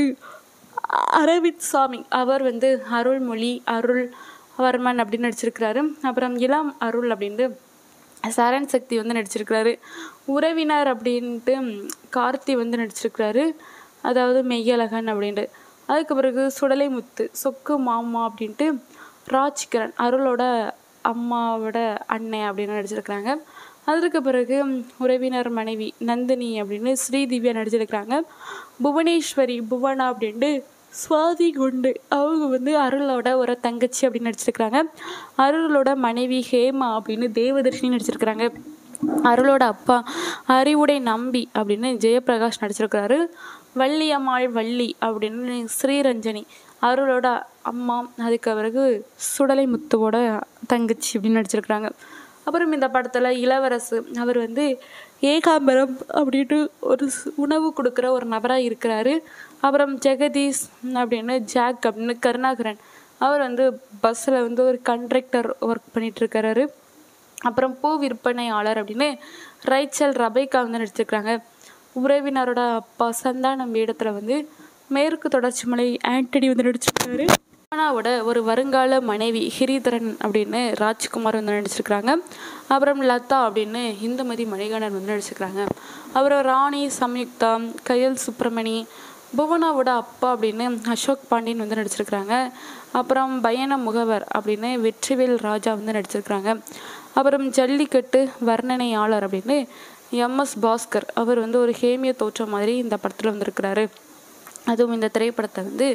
அரவிந்த் சாமி அவர் வந்து அருள்மொழி அருள் வர்மன் அப்படின்னு நடிச்சிருக்கிறாரு அப்புறம் இளம் அருள் அப்படின்ட்டு சரண் சக்தி வந்து நடிச்சிருக்கிறாரு உறவினர் அப்படின்ட்டு கார்த்தி வந்து நடிச்சிருக்கிறாரு அதாவது மெய்யழகன் அப்படின்ட்டு அதுக்கு பிறகு சுடலை முத்து சொக்கு மாமா அப்படின்ட்டு ராஜ்கிரண் அருளோட அம்மாவோட அண்ணன் அப்படின்னு நடிச்சிருக்கிறாங்க அதற்கு பிறகு உறவினர் மனைவி நந்தினி அப்படின்னு ஸ்ரீதிவ்யா நடிச்சிருக்கிறாங்க புவனேஸ்வரி புவனா அப்படின்ட்டு சுவாதி குண்டு அவங்க வந்து அருளோட ஒரு தங்கச்சி அப்படின்னு நடிச்சிருக்கிறாங்க அருளோட மனைவி ஹேமா அப்படின்னு தேவதர்ஷினி நடிச்சிருக்கிறாங்க அருளோட அப்பா அறிவுடை நம்பி அப்படின்னு ஜெயபிரகாஷ் நடிச்சிருக்கிறாரு வள்ளியம்மாள் வள்ளி அப்படின்னு ஸ்ரீரஞ்சனி அருளோட அம்மா அதுக்கு பிறகு சுடலை முத்துவோட தங்கச்சி அப்படின்னு நடிச்சிருக்கிறாங்க அப்புறம் இந்த படத்தில் இளவரசு அவர் வந்து ஏகாம்பரம் அப்படின்ட்டு ஒரு ஸ்- உணவு கொடுக்குற ஒரு நபராக இருக்கிறாரு அப்புறம் ஜெகதீஷ் அப்படின்னு ஜாக் அப்படின்னு கருணாகரன் அவர் வந்து பஸ்ஸில் வந்து ஒரு கண்ட்ரக்டர் ஒர்க் பண்ணிட்டு இருக்காரு அப்புறம் பூ விற்பனையாளர் அப்படின்னு ரைச்சல் ரபைக்கா வந்து நடிச்சிருக்கிறாங்க உறவினரோட அப்பா சந்தானம் வேடத்தில் வந்து மேற்கு தொடர்ச்சி மலை ஆண்டனி வந்து நடிச்சிருக்காரு அனாவோட ஒரு வருங்கால மனைவி ஹிரிதரன் அப்படின்னு ராஜ்குமார் வந்து நடிச்சிருக்கிறாங்க அப்புறம் லதா அப்படின்னு இந்துமதி மணிகண்டன் வந்து நடிச்சிருக்கிறாங்க அப்புறம் ராணி சம்யுக்தா கயல் சுப்பிரமணி புவனாவோட அப்பா அப்படின்னு அசோக் பாண்டியன் வந்து நடிச்சிருக்கிறாங்க அப்புறம் பயண முகவர் அப்படின்னு வெற்றிவேல் ராஜா வந்து நடிச்சிருக்கிறாங்க அப்புறம் ஜல்லிக்கட்டு வர்ணனையாளர் அப்படின்னு எம்எஸ் பாஸ்கர் அவர் வந்து ஒரு ஹேமிய தோற்றம் மாதிரி இந்த படத்தில் வந்திருக்கிறாரு அதுவும் இந்த திரைப்படத்தை வந்து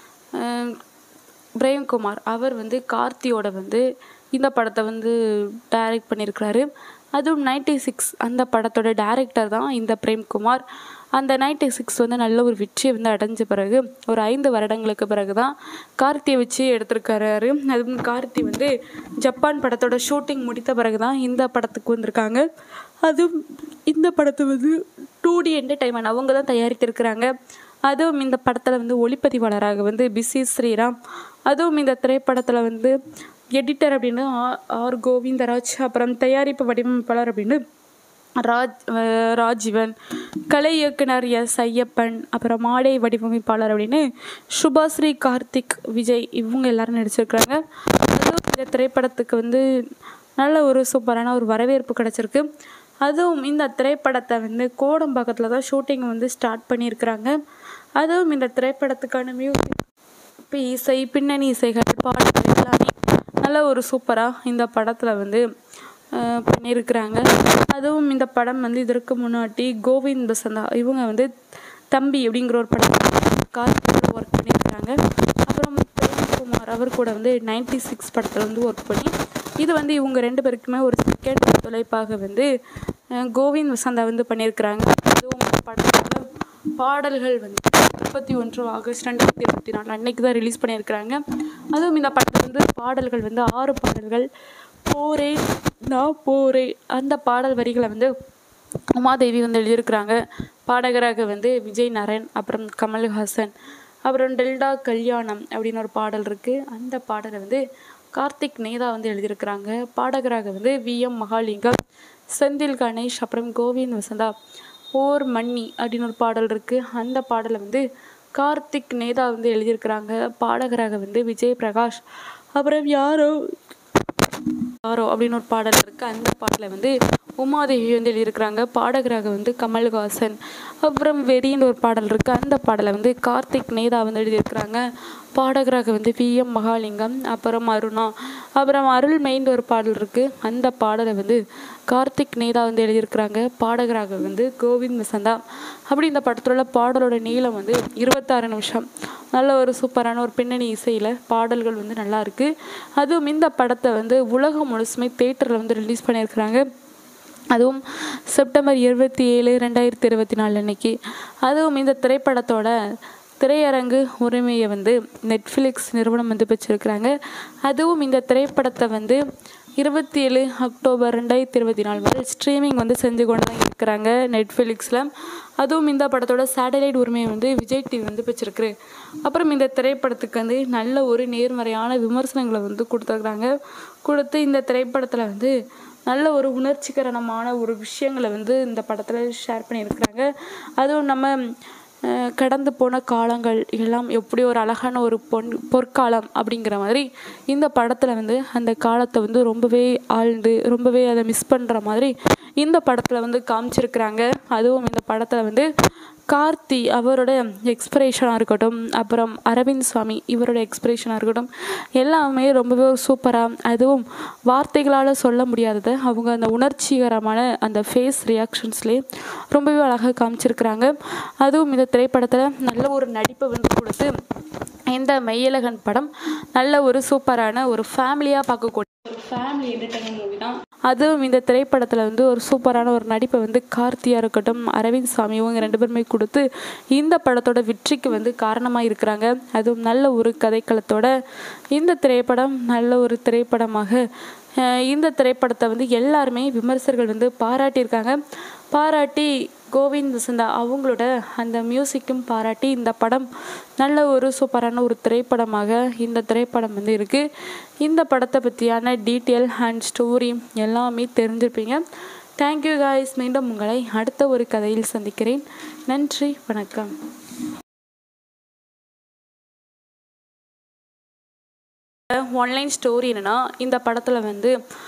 அஹ், பிரேம்குமார் அவர் வந்து கார்த்தியோட வந்து இந்த படத்தை வந்து டைரக்ட் பண்ணியிருக்கிறாரு அதுவும் நைன்டி சிக்ஸ் அந்த படத்தோட டைரக்டர் தான் இந்த பிரேம்குமார் அந்த நைன்டி சிக்ஸ் வந்து நல்ல ஒரு வெற்றியை வந்து அடைஞ்ச பிறகு ஒரு ஐந்து வருடங்களுக்கு பிறகு தான் கார்த்தியை வச்சு எடுத்திருக்காரு அதுவும் கார்த்தி வந்து ஜப்பான் படத்தோட ஷூட்டிங் முடித்த பிறகு தான் இந்த படத்துக்கு வந்திருக்காங்க அதுவும் இந்த படத்தை வந்து டூ டி என்டர்டைன்மெண்ட் அவங்க தான் தயாரித்திருக்கிறாங்க அதுவும் இந்த படத்தில் வந்து ஒளிப்பதிவாளராக வந்து பிசி ஸ்ரீராம் அதுவும் இந்த திரைப்படத்தில் வந்து எடிட்டர் அப்படின்னு ஆ- ஆர் கோவிந்தராஜ் அப்புறம் தயாரிப்பு வடிவமைப்பாளர் அப்படின்னு ராஜ் அஹ் ராஜீவன் கலை இயக்குனர் எஸ் ஐயப்பன் அப்புறம் மாடை வடிவமைப்பாளர் அப்படின்னு சுபாஸ்ரீ கார்த்திக் விஜய் இவங்க எல்லாரும் நடிச்சிருக்கிறாங்க அதுவும் இந்த திரைப்படத்துக்கு வந்து நல்ல ஒரு சூப்பரான ஒரு வரவேற்பு கிடச்சிருக்கு அதுவும் இந்த திரைப்படத்தை வந்து கோடம்பாக்கத்தில் தான் ஷூட்டிங் வந்து ஸ்டார்ட் பண்ணியிருக்கிறாங்க அதுவும் இந்த திரைப்படத்துக்கான மியூசிக் இப்போ இசை பின்னணி இசைகள் பாடல்கள் எல்லாமே நல்ல ஒரு சூப்பராக இந்த படத்தில் வந்து அஹ், பண்ணியிருக்கிறாங்க அதுவும் இந்த படம் வந்து இதற்கு முன்னாடி கோவிந்த் பசந்தா இவங்க வந்து தம்பி அப்படிங்கிற ஒரு படம் கார்த்திகோட ஒர்க் பண்ணியிருக்கிறாங்க அப்புறம் பிரேம்குமார் அவர் கூட வந்து நைன்டி சிக்ஸ் படத்தில் வந்து ஒர்க் பண்ணி இது வந்து இவங்க ரெண்டு பேருக்குமே ஒரு செகண்ட் தொலைப்பாக வந்து அஹ், கோவிந்த் வசந்தா வந்து பண்ணியிருக்கிறாங்க அதுவும் இந்த படத்தோட பாடல்கள் வந்து முப்பத்தி ஒன்று ஆகஸ்ட் ரெண்டாயிரத்தி இருபத்தி நாலு அன்னைக்கு தான் ரிலீஸ் பண்ணியிருக்கிறாங்க அதுவும் இந்த படத்தில் வந்து பாடல்கள் வந்து ஆறு பாடல்கள் போரே நான் போரே அந்த பாடல் வரிகளை வந்து உமாதேவி வந்து எழுதியிருக்கிறாங்க பாடகராக வந்து விஜய் நரன் அப்புறம் கமல்ஹாசன் அப்புறம் டெல்டா கல்யாணம் அப்படின்னு ஒரு பாடல் இருக்குது அந்த பாடலை வந்து கார்த்திக் நேதா வந்து எழுதியிருக்கிறாங்க பாடகராக வந்து வி எம் மகாலிங்கம் செந்தில் கணேஷ் அப்புறம் கோவிந்த் வசந்தா ஓர் மன்னி அப்படின்னு ஒரு பாடல் இருக்குது அந்த பாடலை வந்து கார்த்திக் நேதா வந்து எழுதியிருக்கிறாங்க பாடகராக வந்து விஜய் பிரகாஷ் அப்புறம் யாரோ யாரோ அப்படின்னு ஒரு பாடல் இருக்குது அந்த பாடலை வந்து உமாதேவி வந்து எழுதியிருக்கிறாங்க பாடகராக வந்து கமல்ஹாசன் அப்புறம் வெறின்னு ஒரு பாடல் இருக்குது அந்த பாடலை வந்து கார்த்திக் நேதா வந்து எழுதியிருக்கிறாங்க பாடகராக வந்து வி எம் மகாலிங்கம் அப்புறம் அருணா அப்புறம் அருள்மெயின்னு ஒரு பாடல் இருக்குது அந்த பாடலை வந்து கார்த்திக் நேதா வந்து எழுதியிருக்கிறாங்க பாடகராக வந்து கோவிந்த் வசந்தா அப்படி இந்த படத்தில் உள்ள பாடலோட நீளம் வந்து இருபத்தாறு நிமிஷம் நல்ல ஒரு சூப்பரான ஒரு பின்னணி இசையில் பாடல்கள் வந்து நல்லா இருக்கு அதுவும் இந்த படத்தை வந்து உலகம் முழுசுமே தேட்டரில் வந்து ரிலீஸ் பண்ணியிருக்கிறாங்க அதுவும் செப்டம்பர் இருபத்தி ஏழு ரெண்டாயிரத்தி இருபத்தி நாலு அன்னைக்கு அதுவும் இந்த திரைப்படத்தோட திரையரங்கு உரிமையை வந்து நெட்ஃப்ளிக்ஸ் நிறுவனம் வந்து பெற்றிருக்கிறாங்க அதுவும் இந்த திரைப்படத்தை வந்து இருபத்தி ஏழு அக்டோபர் ரெண்டாயிரத்தி இருபத்தி நாலு வரை ஸ்ட்ரீமிங் வந்து செஞ்சு கொண்டு தான் இருக்கிறாங்க நெட்ஃப்ளிக்ஸில் அதுவும் இந்த படத்தோட சேட்டலைட் உரிமையை வந்து விஜய் டிவி வந்து பெற்றிருக்கு அப்புறம் இந்த திரைப்படத்துக்கு வந்து நல்ல ஒரு நேர்மறையான விமர்சனங்களை வந்து கொடுத்துருக்குறாங்க கொடுத்து இந்த திரைப்படத்தில் வந்து நல்ல ஒரு உணர்ச்சிகரமான ஒரு விஷயங்களை வந்து இந்த படத்தில் ஷேர் பண்ணியிருக்கிறாங்க அதுவும் நம்ம அஹ், கடந்து போன காலங்கள் எல்லாம் எப்படி ஒரு அழகான ஒரு பொன் பொற்காலம் அப்படிங்கிற மாதிரி இந்த படத்தில் வந்து அந்த காலத்தை வந்து ரொம்பவே ஆழ்ந்து ரொம்பவே அதை மிஸ் பண்ணுற மாதிரி இந்த படத்தில் வந்து காமிச்சிருக்கிறாங்க அதுவும் இந்த படத்தில் வந்து கார்த்தி அவரோட எக்ஸ்பிரேஷனாக இருக்கட்டும் அப்புறம் அரவிந்த் சுவாமி இவரோட எக்ஸ்பிரேஷனாக இருக்கட்டும் எல்லாமே ரொம்பவே சூப்பராக அதுவும் வார்த்தைகளால் சொல்ல முடியாததை அவங்க அந்த உணர்ச்சிகரமான அந்த ஃபேஸ் ரியாக்ஷன்ஸ்லேயே ரொம்பவே அழகாக காமிச்சிருக்கிறாங்க அதுவும் இந்த திரைப்படத்தில் நல்ல ஒரு நடிப்பை வந்து கொடுத்து இந்த மெய்யழகன் படம் நல்ல ஒரு சூப்பரான ஒரு ஃபேமிலியாக பார்க்கக்கூடிய ஒரு ஃபேமிலி என்டர்டைன்மெண்ட் மூவி தான் அதுவும் இந்த திரைப்படத்தில் வந்து ஒரு சூப்பரான ஒரு நடிப்பை வந்து கார்த்தியாக இருக்கட்டும் அரவிந்த் சாமி இவங்க ரெண்டு பேருமே கொடுத்து இந்த படத்தோட வெற்றிக்கு வந்து காரணமாக இருக்கிறாங்க அதுவும் நல்ல ஒரு கதைக்களத்தோட இந்த திரைப்படம் நல்ல ஒரு திரைப்படமாக அஹ் இந்த திரைப்படத்தை வந்து எல்லாருமே விமர்சகர்கள் வந்து பாராட்டியிருக்காங்க பாராட்டி கோவிந்த் வசந்தா அவங்களோட அந்த மியூசிக்கும் பாராட்டி இந்த படம் நல்ல ஒரு சூப்பரான ஒரு திரைப்படமாக இந்த திரைப்படம் வந்து இருக்குது இந்த படத்தை பற்றியான டீட்டெயில் அண்ட் ஸ்டோரி எல்லாமே தெரிஞ்சிருப்பீங்க தேங்க்யூ காய்ஸ் மீண்டும் உங்களை அடுத்த ஒரு கதையில் சந்திக்கிறேன் நன்றி வணக்கம் ஒன்லைன் ஸ்டோரி என்னன்னா இந்த படத்தில் வந்து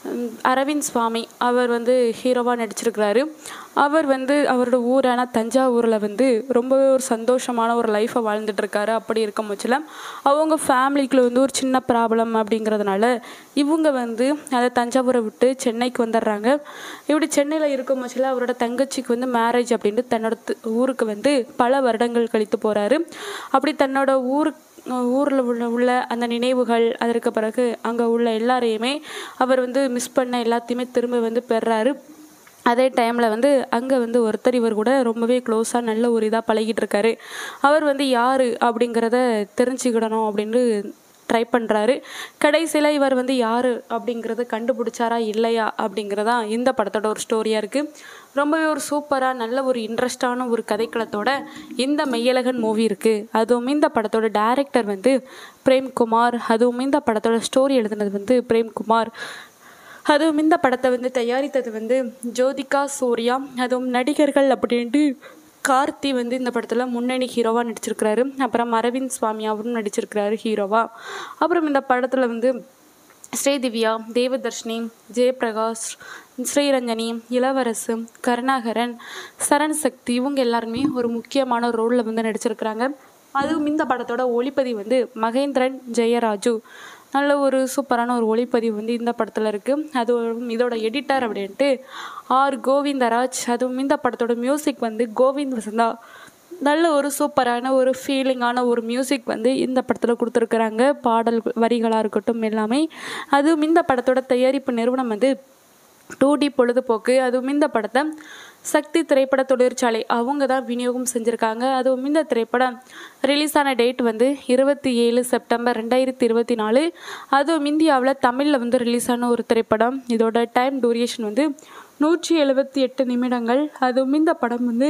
உம், அரவிந்த் சுவாமி அவர் வந்து ஹீரோவாக நடிச்சிருக்கிறாரு அவர் வந்து அவரோட ஊரான தஞ்சாவூரில் வந்து ரொம்பவே ஒரு சந்தோஷமான ஒரு லைஃப்பை வாழ்ந்துட்டு இருக்காரு அப்படி இருக்கும் பட்சத்தில் அவங்க ஃபேமிலிக்குள்ள வந்து ஒரு சின்ன ப்ராப்ளம் அப்படிங்கிறதுனால இவங்க வந்து அதை தஞ்சாவூரை விட்டு சென்னைக்கு வந்துடுறாங்க இப்படி சென்னையில் இருக்கும் பட்சத்தில் அவரோட தங்கச்சிக்கு வந்து மேரேஜ் அப்படின்ட்டு தன்னோட து- ஊருக்கு வந்து பல வருடங்கள் கழித்து போகிறாரு அப்படி தன்னோட ஊருக்கு ஊரில் உள்ள உள்ள அந்த நினைவுகள் அதற்கு பிறகு அங்கே உள்ள எல்லாரையுமே அவர் வந்து மிஸ் பண்ண எல்லாத்தையுமே திரும்ப வந்து பெறாரு அதே டைமில் வந்து அங்கே வந்து ஒருத்தர் இவர் கூட ரொம்பவே க்ளோஸாக நல்ல ஒரு இதாக பழகிட்டு இருக்காரு அவர் வந்து யார் அப்படிங்கிறத தெரிஞ்சுக்கிடணும் அப்படின்னு ட்ரை பண்ணுறாரு கடைசியில் இவர் வந்து யார் அப்படிங்கிறத கண்டுபிடிச்சாரா இல்லையா அப்படிங்கிறதா இந்த படத்தோட ஒரு ஸ்டோரியாக இருக்குது ரொம்பவே ஒரு சூப்பராக நல்ல ஒரு இன்ட்ரெஸ்டான ஒரு கதைக்களத்தோட இந்த மெய்யழகன் மூவி இருக்குது அதுவும் இந்த படத்தோட டைரக்டர் வந்து பிரேம்குமார் அதுவும் இந்த படத்தோட ஸ்டோரி எழுதுனது வந்து பிரேம்குமார் அதுவும் இந்த படத்தை வந்து தயாரித்தது வந்து ஜோதிகா சூர்யா அதுவும் நடிகர்கள் அப்படின்ட்டு கார்த்தி வந்து இந்த படத்தில் முன்னணி ஹீரோவாக நடிச்சிருக்கிறாரு அப்புறம் அரவிந்த் சுவாமி அவரும் நடிச்சிருக்கிறாரு ஹீரோவாக அப்புறம் இந்த படத்தில் வந்து ஸ்ரீதிவ்யா தேவதர்ஷினி ஜெயபிரகாஷ் ஸ்ரீரஞ்சனி இளவரசு கருணாகரன் சரண் சக்தி இவங்க எல்லாருமே ஒரு முக்கியமான ரோலில் வந்து நடிச்சிருக்கிறாங்க அதுவும் இந்த படத்தோட ஒளிப்பதிவு வந்து மகேந்திரன் ஜெயராஜு நல்ல ஒரு சூப்பரான ஒரு ஒளிப்பதிவு வந்து இந்த படத்தில் இருக்குது அதுவும் இதோட எடிட்டர் அப்படின்ட்டு ஆர் கோவிந்தராஜ் அதுவும் இந்த படத்தோட மியூசிக் வந்து கோவிந்த் வசந்தா நல்ல ஒரு சூப்பரான ஒரு ஃபீலிங்கான ஒரு மியூசிக் வந்து இந்த படத்தில் கொடுத்துருக்குறாங்க பாடல் வரிகளாக இருக்கட்டும் எல்லாமே அதுவும் இந்த படத்தோட தயாரிப்பு நிறுவனம் வந்து டூ டி பொழுதுபோக்கு அதுவும் இந்த படத்தை சக்தி திரைப்பட தொழிற்சாலை அவங்க தான் விநியோகம் செஞ்சுருக்காங்க அதுவும் இந்த திரைப்படம் ரிலீஸ் ஆன டேட் வந்து இருபத்தி ஏழு செப்டம்பர் ரெண்டாயிரத்தி இருபத்தி நாலு அதுவும் இந்தியாவில் தமிழில் வந்து ரிலீஸ் ஆன ஒரு திரைப்படம் இதோட டைம் டூரியேஷன் வந்து நூற்றி எழுபத்தி எட்டு நிமிடங்கள் அதுவும் இந்த படம் வந்து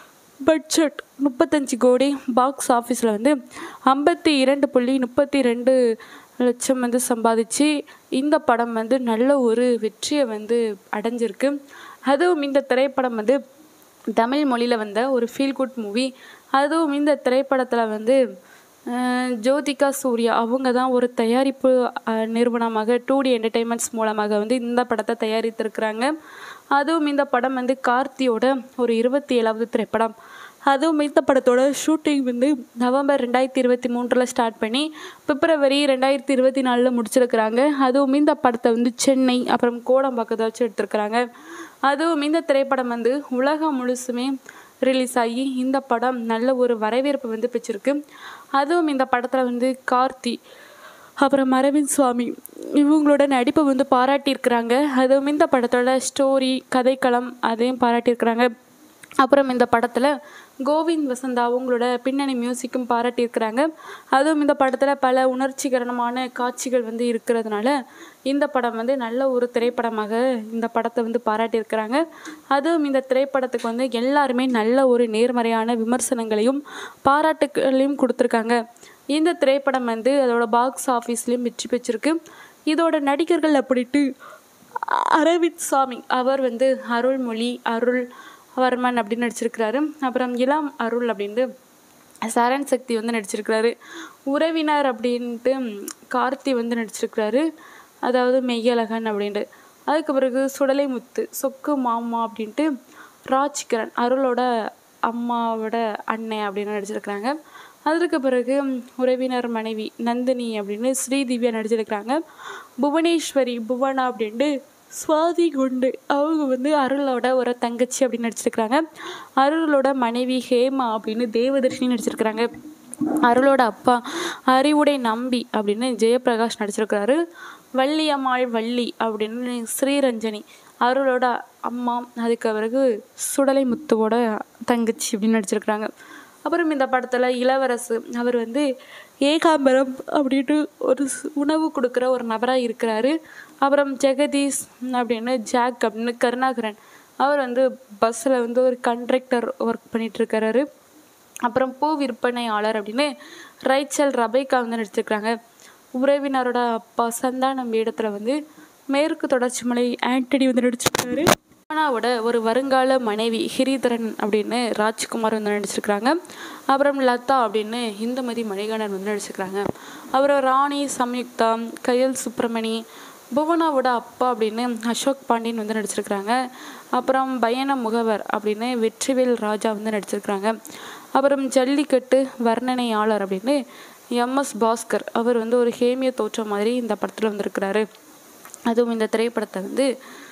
பட்ஜெட் முப்பத்தஞ்சு கோடி பாக்ஸ் ஆஃபீஸில் வந்து ஐம்பத்தி இரண்டு புள்ளி முப்பத்தி ரெண்டு லட்சம் வந்து சம்பாதிச்சு இந்த படம் வந்து நல்ல ஒரு வெற்றியை வந்து அடைஞ்சிருக்கு அதுவும் இந்த திரைப்படம் வந்து தமிழ் மொழியில் வந்த ஒரு ஃபீல் குட் மூவி அதுவும் இந்த திரைப்படத்தில் வந்து அஹ், ஜோதிகா சூர்யா அவங்க தான் ஒரு தயாரிப்பு அஹ், நிறுவனமாக டூ டி என்டர்டெயின்மெண்ட்ஸ் மூலமாக வந்து இந்த படத்தை தயாரித்திருக்கிறாங்க அதுவும் இந்த படம் வந்து கார்த்தியோட ஒரு இருபத்தி ஏழாவது திரைப்படம் அதுவும் இந்த படத்தோட ஷூட்டிங் வந்து நவம்பர் ரெண்டாயிரத்தி இருபத்தி மூன்றில் ஸ்டார்ட் பண்ணி பிப்ரவரி ரெண்டாயிரத்தி இருபத்தி நாலில் முடிச்சிருக்கிறாங்க அதுவும் இந்த படத்தை வந்து சென்னை அப்புறம் கோடம்பாக்கத்தை வச்சு எடுத்திருக்கிறாங்க அதுவும் இந்த திரைப்படம் வந்து உலகம் முழுசுமே ரிலீஸ் ஆகி இந்த படம் நல்ல ஒரு வரவேற்பு வந்து பெற்றிருக்கு அதுவும் இந்த படத்தில் வந்து கார்த்தி அப்புறம் அரவிந்த் சுவாமி இவங்களோட நடிப்பை வந்து பாராட்டியிருக்கிறாங்க அதுவும் இந்த படத்தோட ஸ்டோரி கதைக்களம் அதையும் பாராட்டியிருக்கிறாங்க அப்புறம் இந்த படத்தில் கோவிந்த் வசந்தா அவங்களோட பின்னணி மியூசிக்கும் பாராட்டியிருக்கிறாங்க அதுவும் இந்த படத்தில் பல உணர்ச்சிகரமான காட்சிகள் வந்து இருக்கிறதுனால இந்த படம் வந்து நல்ல ஒரு திரைப்படமாக இந்த படத்தை வந்து பாராட்டியிருக்கிறாங்க அதுவும் இந்த திரைப்படத்துக்கு வந்து எல்லாருமே நல்ல ஒரு நேர்மறையான விமர்சனங்களையும் பாராட்டுகளையும் கொடுத்துருக்காங்க இந்த திரைப்படம் வந்து அதோட பாக்ஸ் ஆஃபீஸ்லேயும் வெற்றி பெற்றிருக்கு இதோட நடிகர்கள் அப்படின்ட்டு அரவிந்த் சாமி அவர் வந்து அருள்மொழி அருள் வர்மன் அப்படின்னு நடிச்சிருக்கிறாரு அப்புறம் இளம் அருள் அப்படின்ட்டு சரண் சக்தி வந்து நடிச்சிருக்கிறாரு உறவினர் அப்படின்ட்டு கார்த்தி வந்து நடிச்சிருக்கிறாரு அதாவது மெய்யழகன் அப்படின்ட்டு அதுக்கு பிறகு சுடலை முத்து சொக்கு மாமா அப்படின்ட்டு ராஜ்கிரண் அருளோட அம்மாவோட அண்ணன் அப்படின்னு நடிச்சிருக்கிறாங்க அதற்கு பிறகு உறவினர் மனைவி நந்தினி அப்படின்னு ஸ்ரீதிவ்யா நடிச்சிருக்கிறாங்க புவனேஸ்வரி புவனா அப்படின்ட்டு சுவாதி குண்டு அவங்க வந்து அருளோட ஒரு தங்கச்சி அப்படின்னு நடிச்சிருக்கிறாங்க அருளோட மனைவி ஹேமா அப்படின்னு தேவதர்ஷினி நடிச்சிருக்கிறாங்க அருளோட அப்பா அறிவுடை நம்பி அப்படின்னு ஜெயபிரகாஷ் நடிச்சிருக்கிறாரு வள்ளியம்மாள் வள்ளி அப்படின்னு ஸ்ரீரஞ்சனி அருளோட அம்மா அதுக்கு பிறகு சுடலை முத்துவோட தங்கச்சி அப்படின்னு நடிச்சிருக்கிறாங்க அப்புறம் இந்த படத்தில் இளவரசு அவர் வந்து ஏகாம்பரம் அப்படின்ட்டு ஒரு ஸ்- உணவு கொடுக்குற ஒரு நபராக இருக்கிறாரு அப்புறம் ஜெகதீஷ் அப்படின்னு ஜாக் அப்படின்னு கருணாகரன் அவர் வந்து பஸ்ஸில் வந்து ஒரு கண்ட்ரக்டர் ஒர்க் பண்ணிட்டு இருக்கிறாரு அப்புறம் பூ விற்பனையாளர் அப்படின்னு ரைச்சல் ரபைக்கா வந்து நடிச்சிருக்கிறாங்க உறவினரோட அப்பா சந்தானம் இடத்துல வந்து மேற்கு தொடர்ச்சி மலை ஆண்டனி வந்து நடிச்சிருக்காரு அனாவோட ஒரு வருங்கால மனைவி ஹிரிதரன் அப்படின்னு ராஜ்குமார் வந்து நடிச்சிருக்கிறாங்க அப்புறம் லதா அப்படின்னு இந்துமதி மணிகண்டன் வந்து நடிச்சிருக்கிறாங்க அப்புறம் ராணி சம்யுக்தா கயல் சுப்பிரமணி புவனாவோட அப்பா அப்படின்னு அசோக் பாண்டியன் வந்து நடிச்சிருக்கிறாங்க அப்புறம் பயண முகவர் அப்படின்னு வெற்றிவேல் ராஜா வந்து நடிச்சிருக்கிறாங்க அப்புறம் ஜல்லிக்கட்டு வர்ணனையாளர் அப்படின்னு எம்எஸ் பாஸ்கர் அவர் வந்து ஒரு ஹேமிய தோற்றம் மாதிரி இந்த படத்தில் வந்திருக்கிறாரு அதுவும் இந்த திரைப்படத்தை வந்து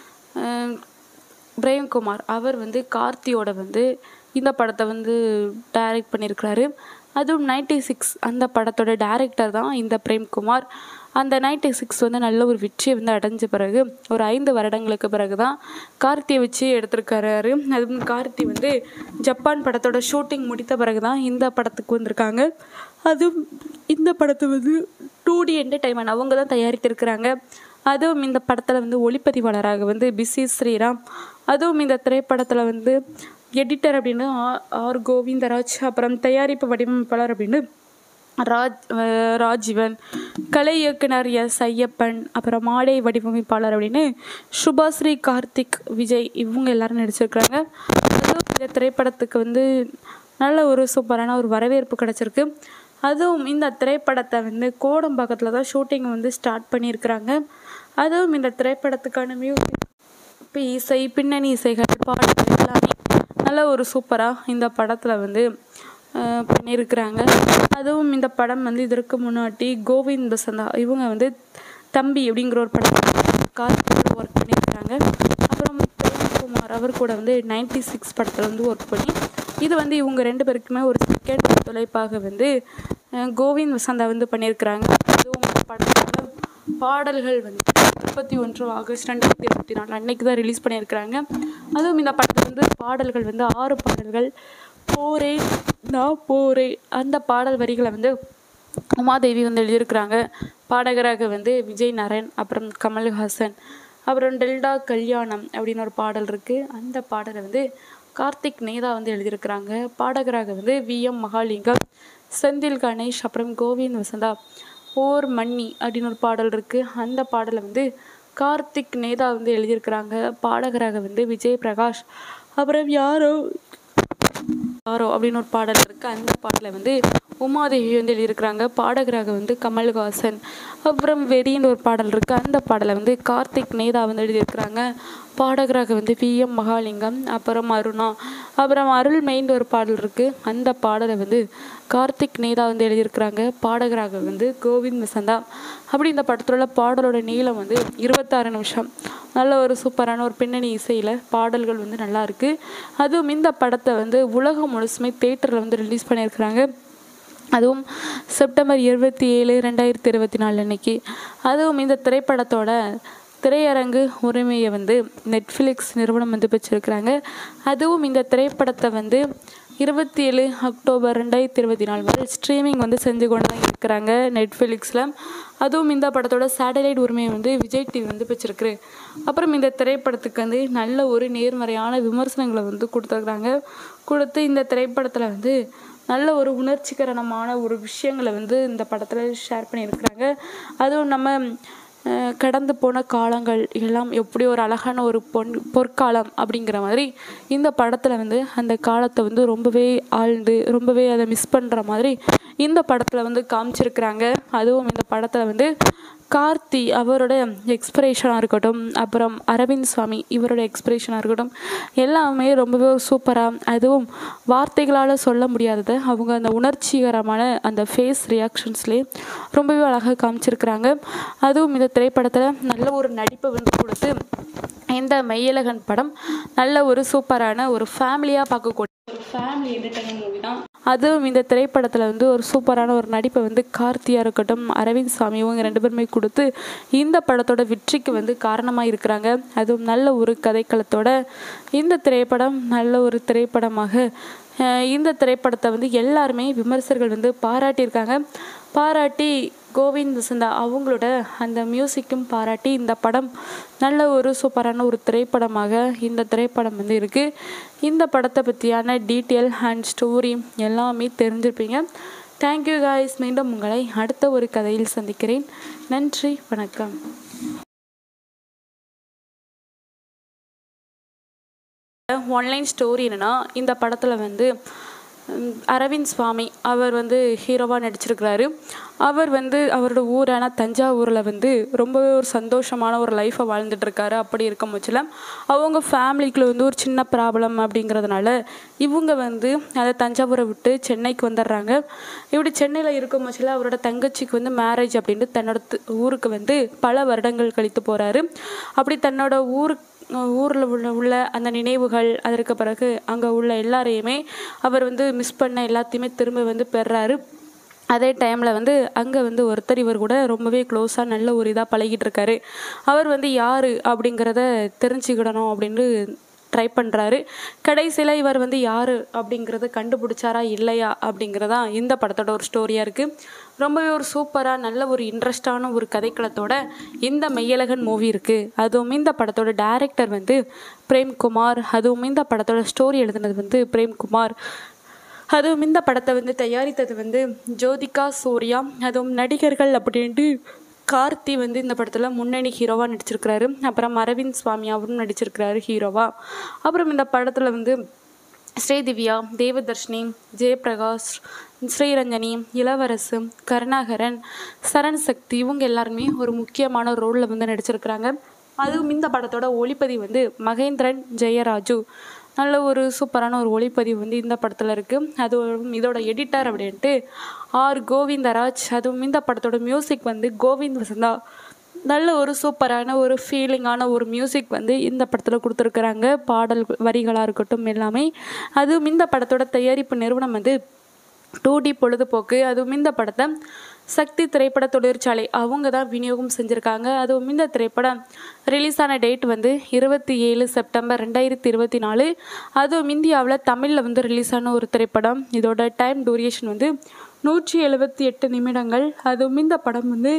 அஹ், பிரேம்குமார் அவர் வந்து கார்த்தியோட வந்து இந்த படத்தை வந்து டைரக்ட் பண்ணியிருக்கிறாரு அதுவும் நைன்டி சிக்ஸ் அந்த படத்தோட டைரக்டர் தான் இந்த பிரேம்குமார் அந்த நைன்டி சிக்ஸ் வந்து நல்ல ஒரு வெற்றியை வந்து அடைஞ்ச பிறகு ஒரு ஐந்து வருடங்களுக்கு பிறகு தான் கார்த்தியை வச்சு எடுத்திருக்காரு அதுவும் கார்த்தி வந்து ஜப்பான் படத்தோட ஷூட்டிங் முடித்த பிறகு தான் இந்த படத்துக்கு வந்திருக்காங்க அதுவும் இந்த படத்தை வந்து டூ டி என்டர்டைன்மெண்ட் அவங்க தான் தயாரித்திருக்கிறாங்க அதுவும் இந்த படத்தில் வந்து ஒளிப்பதிவாளராக வந்து பிசி ஸ்ரீராம் அதுவும் இந்த திரைப்படத்தில் வந்து எடிட்டர் அப்படின்னு ஆ- ஆர் கோவிந்தராஜ் அப்புறம் தயாரிப்பு வடிவமைப்பாளர் அப்படின்னு ராஜ் அஹ் ராஜீவன் கலை இயக்குனர் எஸ் ஐயப்பன் அப்புறம் மாடை வடிவமைப்பாளர் அப்படின்னு சுபாஸ்ரீ கார்த்திக் விஜய் இவங்க எல்லாரும் நடிச்சிருக்கிறாங்க அதுவும் இந்த திரைப்படத்துக்கு வந்து நல்ல ஒரு சூப்பரான ஒரு வரவேற்பு கிடச்சிருக்கு அதுவும் இந்த திரைப்படத்தை வந்து கோடம்பாக்கத்தில் தான் ஷூட்டிங் வந்து ஸ்டார்ட் பண்ணியிருக்கிறாங்க அதுவும் இந்த திரைப்படத்துக்கான மியூசிக் இப்போ இசை பின்னணி இசைகள் பாடல்கள் எல்லாமே நல்ல ஒரு சூப்பராக இந்த படத்தில் வந்து அஹ், பண்ணியிருக்கிறாங்க அதுவும் இந்த படம் வந்து இதற்கு முன்னாடி கோவிந்த் பசந்தா இவங்க வந்து தம்பி அப்படிங்கிற ஒரு படம் கார்த்திகோட ஒர்க் பண்ணியிருக்கிறாங்க அப்புறம் பிரேம்குமார் அவர் கூட வந்து நைன்டி சிக்ஸ் படத்தில் வந்து ஒர்க் பண்ணி இது வந்து இவங்க ரெண்டு பேருக்குமே ஒரு செகண்ட் தொலைப்பாக வந்து அஹ், கோவிந்த் வசந்தா வந்து பண்ணியிருக்கிறாங்க அதுவும் இந்த படத்தோட பாடல்கள் வந்து முப்பத்தி ஒன்று ஆகஸ்ட் ரெண்டாயிரத்தி இருபத்தி நாலு அன்னைக்கு தான் ரிலீஸ் பண்ணியிருக்கிறாங்க அதுவும் இந்த படத்தில் வந்து பாடல்கள் வந்து ஆறு பாடல்கள் போரே நான் போரே அந்த பாடல் வரிகளை வந்து உமாதேவி வந்து எழுதியிருக்கிறாங்க பாடகராக வந்து விஜய் நரன் அப்புறம் கமல்ஹாசன் அப்புறம் டெல்டா கல்யாணம் அப்படின்னு ஒரு பாடல் இருக்குது அந்த பாடலை வந்து கார்த்திக் நேதா வந்து எழுதியிருக்கிறாங்க பாடகராக வந்து வி எம் மகாலிங்கம் செந்தில் கணேஷ் அப்புறம் கோவிந்த் வசந்தா ஓர் மன்னி அப்படின்னு ஒரு பாடல் இருக்குது அந்த பாடலை வந்து கார்த்திக் நேதா வந்து எழுதியிருக்கிறாங்க பாடகராக வந்து விஜய் பிரகாஷ் அப்புறம் யாரோ யாரோ அப்படின்னு ஒரு பாடல் இருக்குது அந்த பாடலை வந்து உமாதேவி வந்து எழுதியிருக்கிறாங்க பாடகராக வந்து கமல்ஹாசன் அப்புறம் வெறின்னு ஒரு பாடல் இருக்குது அந்த பாடலை வந்து கார்த்திக் நேதா வந்து எழுதியிருக்கிறாங்க பாடகராக வந்து வி எம் மகாலிங்கம் அப்புறம் அருணா அப்புறம் அருள் மெயின் ஒரு பாடல் இருக்குது அந்த பாடலை வந்து கார்த்திக் நேதா வந்து எழுதியிருக்கிறாங்க பாடகராக வந்து கோவிந்த் வசந்தா அப்படி இந்த படத்தில் உள்ள பாடலோட நீளம் வந்து இருபத்தாறு நிமிஷம் நல்ல ஒரு சூப்பரான ஒரு பின்னணி இசையில் பாடல்கள் வந்து நல்லா இருக்கு அதுவும் இந்த படத்தை வந்து உலகம் முழுசுமே தேட்டரில் வந்து ரிலீஸ் பண்ணியிருக்கிறாங்க அதுவும் செப்டம்பர் இருபத்தி ஏழு ரெண்டாயிரத்தி இருபத்தி நாலு அன்னைக்கு அதுவும் இந்த திரைப்படத்தோட திரையரங்கு உரிமையை வந்து நெட்ஃப்ளிக்ஸ் நிறுவனம் வந்து பெற்றிருக்கிறாங்க அதுவும் இந்த திரைப்படத்தை வந்து இருபத்தி ஏழு அக்டோபர் ரெண்டாயிரத்தி இருபத்தி நாலு வரை ஸ்ட்ரீமிங் வந்து செஞ்சு கொண்டு தான் இருக்கிறாங்க நெட்ஃப்ளிக்ஸில் அதுவும் இந்த படத்தோட சேட்டலைட் உரிமையை வந்து விஜய் டிவி வந்து பெற்றிருக்கு அப்புறம் இந்த திரைப்படத்துக்கு வந்து நல்ல ஒரு நேர்மறையான விமர்சனங்களை வந்து கொடுத்துருக்குறாங்க கொடுத்து இந்த திரைப்படத்தில் வந்து நல்ல ஒரு உணர்ச்சிகரமான ஒரு விஷயங்களை வந்து இந்த படத்தில் ஷேர் பண்ணியிருக்கிறாங்க அதுவும் நம்ம அஹ், கடந்து போன காலங்கள் எல்லாம் எப்படி ஒரு அழகான ஒரு பொன் பொற்காலம் அப்படிங்கிற மாதிரி இந்த படத்தில் வந்து அந்த காலத்தை வந்து ரொம்பவே ஆழ்ந்து ரொம்பவே அதை மிஸ் பண்ணுற மாதிரி இந்த படத்தில் வந்து காமிச்சிருக்கிறாங்க அதுவும் இந்த படத்தில் வந்து கார்த்தி அவரோட எக்ஸ்பிரேஷனாக இருக்கட்டும் அப்புறம் அரவிந்த் சுவாமி இவரோட எக்ஸ்பிரேஷனாக இருக்கட்டும் எல்லாமே ரொம்பவே சூப்பராக அதுவும் வார்த்தைகளால் சொல்ல முடியாததை அவங்க அந்த உணர்ச்சிகரமான அந்த ஃபேஸ் ரியாக்ஷன்ஸ்லேயே ரொம்பவே அழகாக காமிச்சிருக்கிறாங்க அதுவும் இந்த திரைப்படத்தில் நல்ல ஒரு நடிப்பை வந்து கொடுத்து இந்த மெய்யழகன் படம் நல்ல ஒரு சூப்பரான ஒரு ஃபேமிலியாக பார்க்கக்கூடிய ஒரு ஃபேமிலி என்டர்டைன்மெண்ட் மூவி தான் அதுவும் இந்த திரைப்படத்தில் வந்து ஒரு சூப்பரான ஒரு நடிப்பை வந்து கார்த்தியாக இருக்கட்டும் அரவிந்த் சாமி இவங்க ரெண்டு பேருமே கொடுத்து இந்த படத்தோட வெற்றிக்கு வந்து காரணமாக இருக்கிறாங்க அதுவும் நல்ல ஒரு கதைக்களத்தோட இந்த திரைப்படம் நல்ல ஒரு திரைப்படமாக அஹ், இந்த திரைப்படத்தை வந்து எல்லாருமே விமர்சகர்கள் வந்து பாராட்டியிருக்காங்க பாராட்டி கோவிந்த் வசந்தா அவங்களோட அந்த மியூசிக்கும் பாராட்டி இந்த படம் நல்ல ஒரு சூப்பரான ஒரு திரைப்படமாக இந்த திரைப்படம் வந்து இருக்குது இந்த படத்தை பற்றியான டீட்டெயில் அண்ட் ஸ்டோரி எல்லாமே தெரிஞ்சிருப்பீங்க தேங்க்யூ காய்ஸ் மீண்டும் உங்களை அடுத்த ஒரு கதையில் சந்திக்கிறேன் நன்றி வணக்கம் ஆன்லைன் ஸ்டோரி என்னன்னா இந்த படத்தில் வந்து உம், அரவிந்த் சுவாமி அவர் வந்து ஹீரோவாக நடிச்சிருக்கிறாரு அவர் வந்து அவரோட ஊரான தஞ்சாவூரில் வந்து ரொம்பவே ஒரு சந்தோஷமான ஒரு லைஃப்பை வாழ்ந்துட்டு இருக்காரு அப்படி இருக்கும் பட்சத்தில் அவங்க ஃபேமிலிக்குள்ள வந்து ஒரு சின்ன ப்ராப்ளம் அப்படிங்கிறதுனால இவங்க வந்து அதை தஞ்சாவூரை விட்டு சென்னைக்கு வந்துடுறாங்க இப்படி சென்னையில் இருக்கும் பட்சத்தில் அவரோட தங்கச்சிக்கு வந்து மேரேஜ் அப்படின்ட்டு தன்னோட து- ஊருக்கு வந்து பல வருடங்கள் கழித்து போகிறாரு அப்படி தன்னோட ஊருக்கு ஊரில் உள்ள உள்ள அந்த நினைவுகள் அதற்கு பிறகு அங்கே உள்ள எல்லாரையுமே அவர் வந்து மிஸ் பண்ண எல்லாத்தையுமே திரும்ப வந்து பெறாரு அதே டைமில் வந்து அங்கே வந்து ஒருத்தர் இவர் கூட ரொம்பவே க்ளோஸாக நல்ல ஒரு இதாக பழகிட்டு இருக்காரு அவர் வந்து யார் அப்படிங்கிறத தெரிஞ்சுக்கிடணும் அப்படின்னு ட்ரை பண்ணுறாரு கடைசியில் இவர் வந்து யார் அப்படிங்கிறத கண்டுபிடிச்சாரா இல்லையா அப்படிங்கிறதா இந்த படத்தோட ஒரு ஸ்டோரியாக இருக்குது ரொம்பவே ஒரு சூப்பராக நல்ல ஒரு இன்ட்ரெஸ்டான ஒரு கதைக்களத்தோட இந்த மெய்யழகன் மூவி இருக்குது அதுவும் இந்த படத்தோட டைரக்டர் வந்து பிரேம்குமார் அதுவும் இந்த படத்தோட ஸ்டோரி எழுதுனது வந்து பிரேம்குமார் அதுவும் இந்த படத்தை வந்து தயாரித்தது வந்து ஜோதிகா சூர்யா அதுவும் நடிகர்கள் அப்படின்ட்டு கார்த்தி வந்து இந்த படத்தில் முன்னணி ஹீரோவாக நடிச்சிருக்கிறாரு அப்புறம் அரவிந்த் சுவாமி அவரும் நடிச்சிருக்கிறாரு ஹீரோவாக அப்புறம் இந்த படத்தில் வந்து ஸ்ரீதிவ்யா தேவதர்ஷினி ஜெயபிரகாஷ் ஸ்ரீரஞ்சனி இளவரசு கருணாகரன் சரண் சக்தி இவங்க எல்லாருமே ஒரு முக்கியமான ரோலில் வந்து நடிச்சிருக்கிறாங்க அதுவும் இந்த படத்தோட ஒளிப்பதிவு வந்து மகேந்திரன் ஜெயராஜு நல்ல ஒரு சூப்பரான ஒரு ஒளிப்பதிவு வந்து இந்த படத்தில் இருக்குது அதுவும் இதோட எடிட்டர் அப்படின்ட்டு ஆர் கோவிந்தராஜ் அதுவும் இந்த படத்தோட மியூசிக் வந்து கோவிந்த் வசந்தா நல்ல ஒரு சூப்பரான ஒரு ஃபீலிங்கான ஒரு மியூசிக் வந்து இந்த படத்தில் கொடுத்துருக்குறாங்க பாடல் வரிகளாக இருக்கட்டும் எல்லாமே அதுவும் இந்த படத்தோட தயாரிப்பு நிறுவனம் வந்து டூ டி பொழுதுபோக்கு அதுவும் இந்த படத்தை சக்தி திரைப்பட தொழிற்சாலை அவங்க தான் விநியோகம் செஞ்சுருக்காங்க அதுவும் இந்த திரைப்படம் ரிலீஸ் ஆன டேட் வந்து இருபத்தி ஏழு செப்டம்பர் ரெண்டாயிரத்தி இருபத்தி நாலு அதுவும் இந்தியாவில் தமிழில் வந்து ரிலீஸ் ஆன ஒரு திரைப்படம் இதோட டைம் டூரேஷன் வந்து நூற்றி எழுபத்தி எட்டு நிமிடங்கள் அதுவும் இந்த படம் வந்து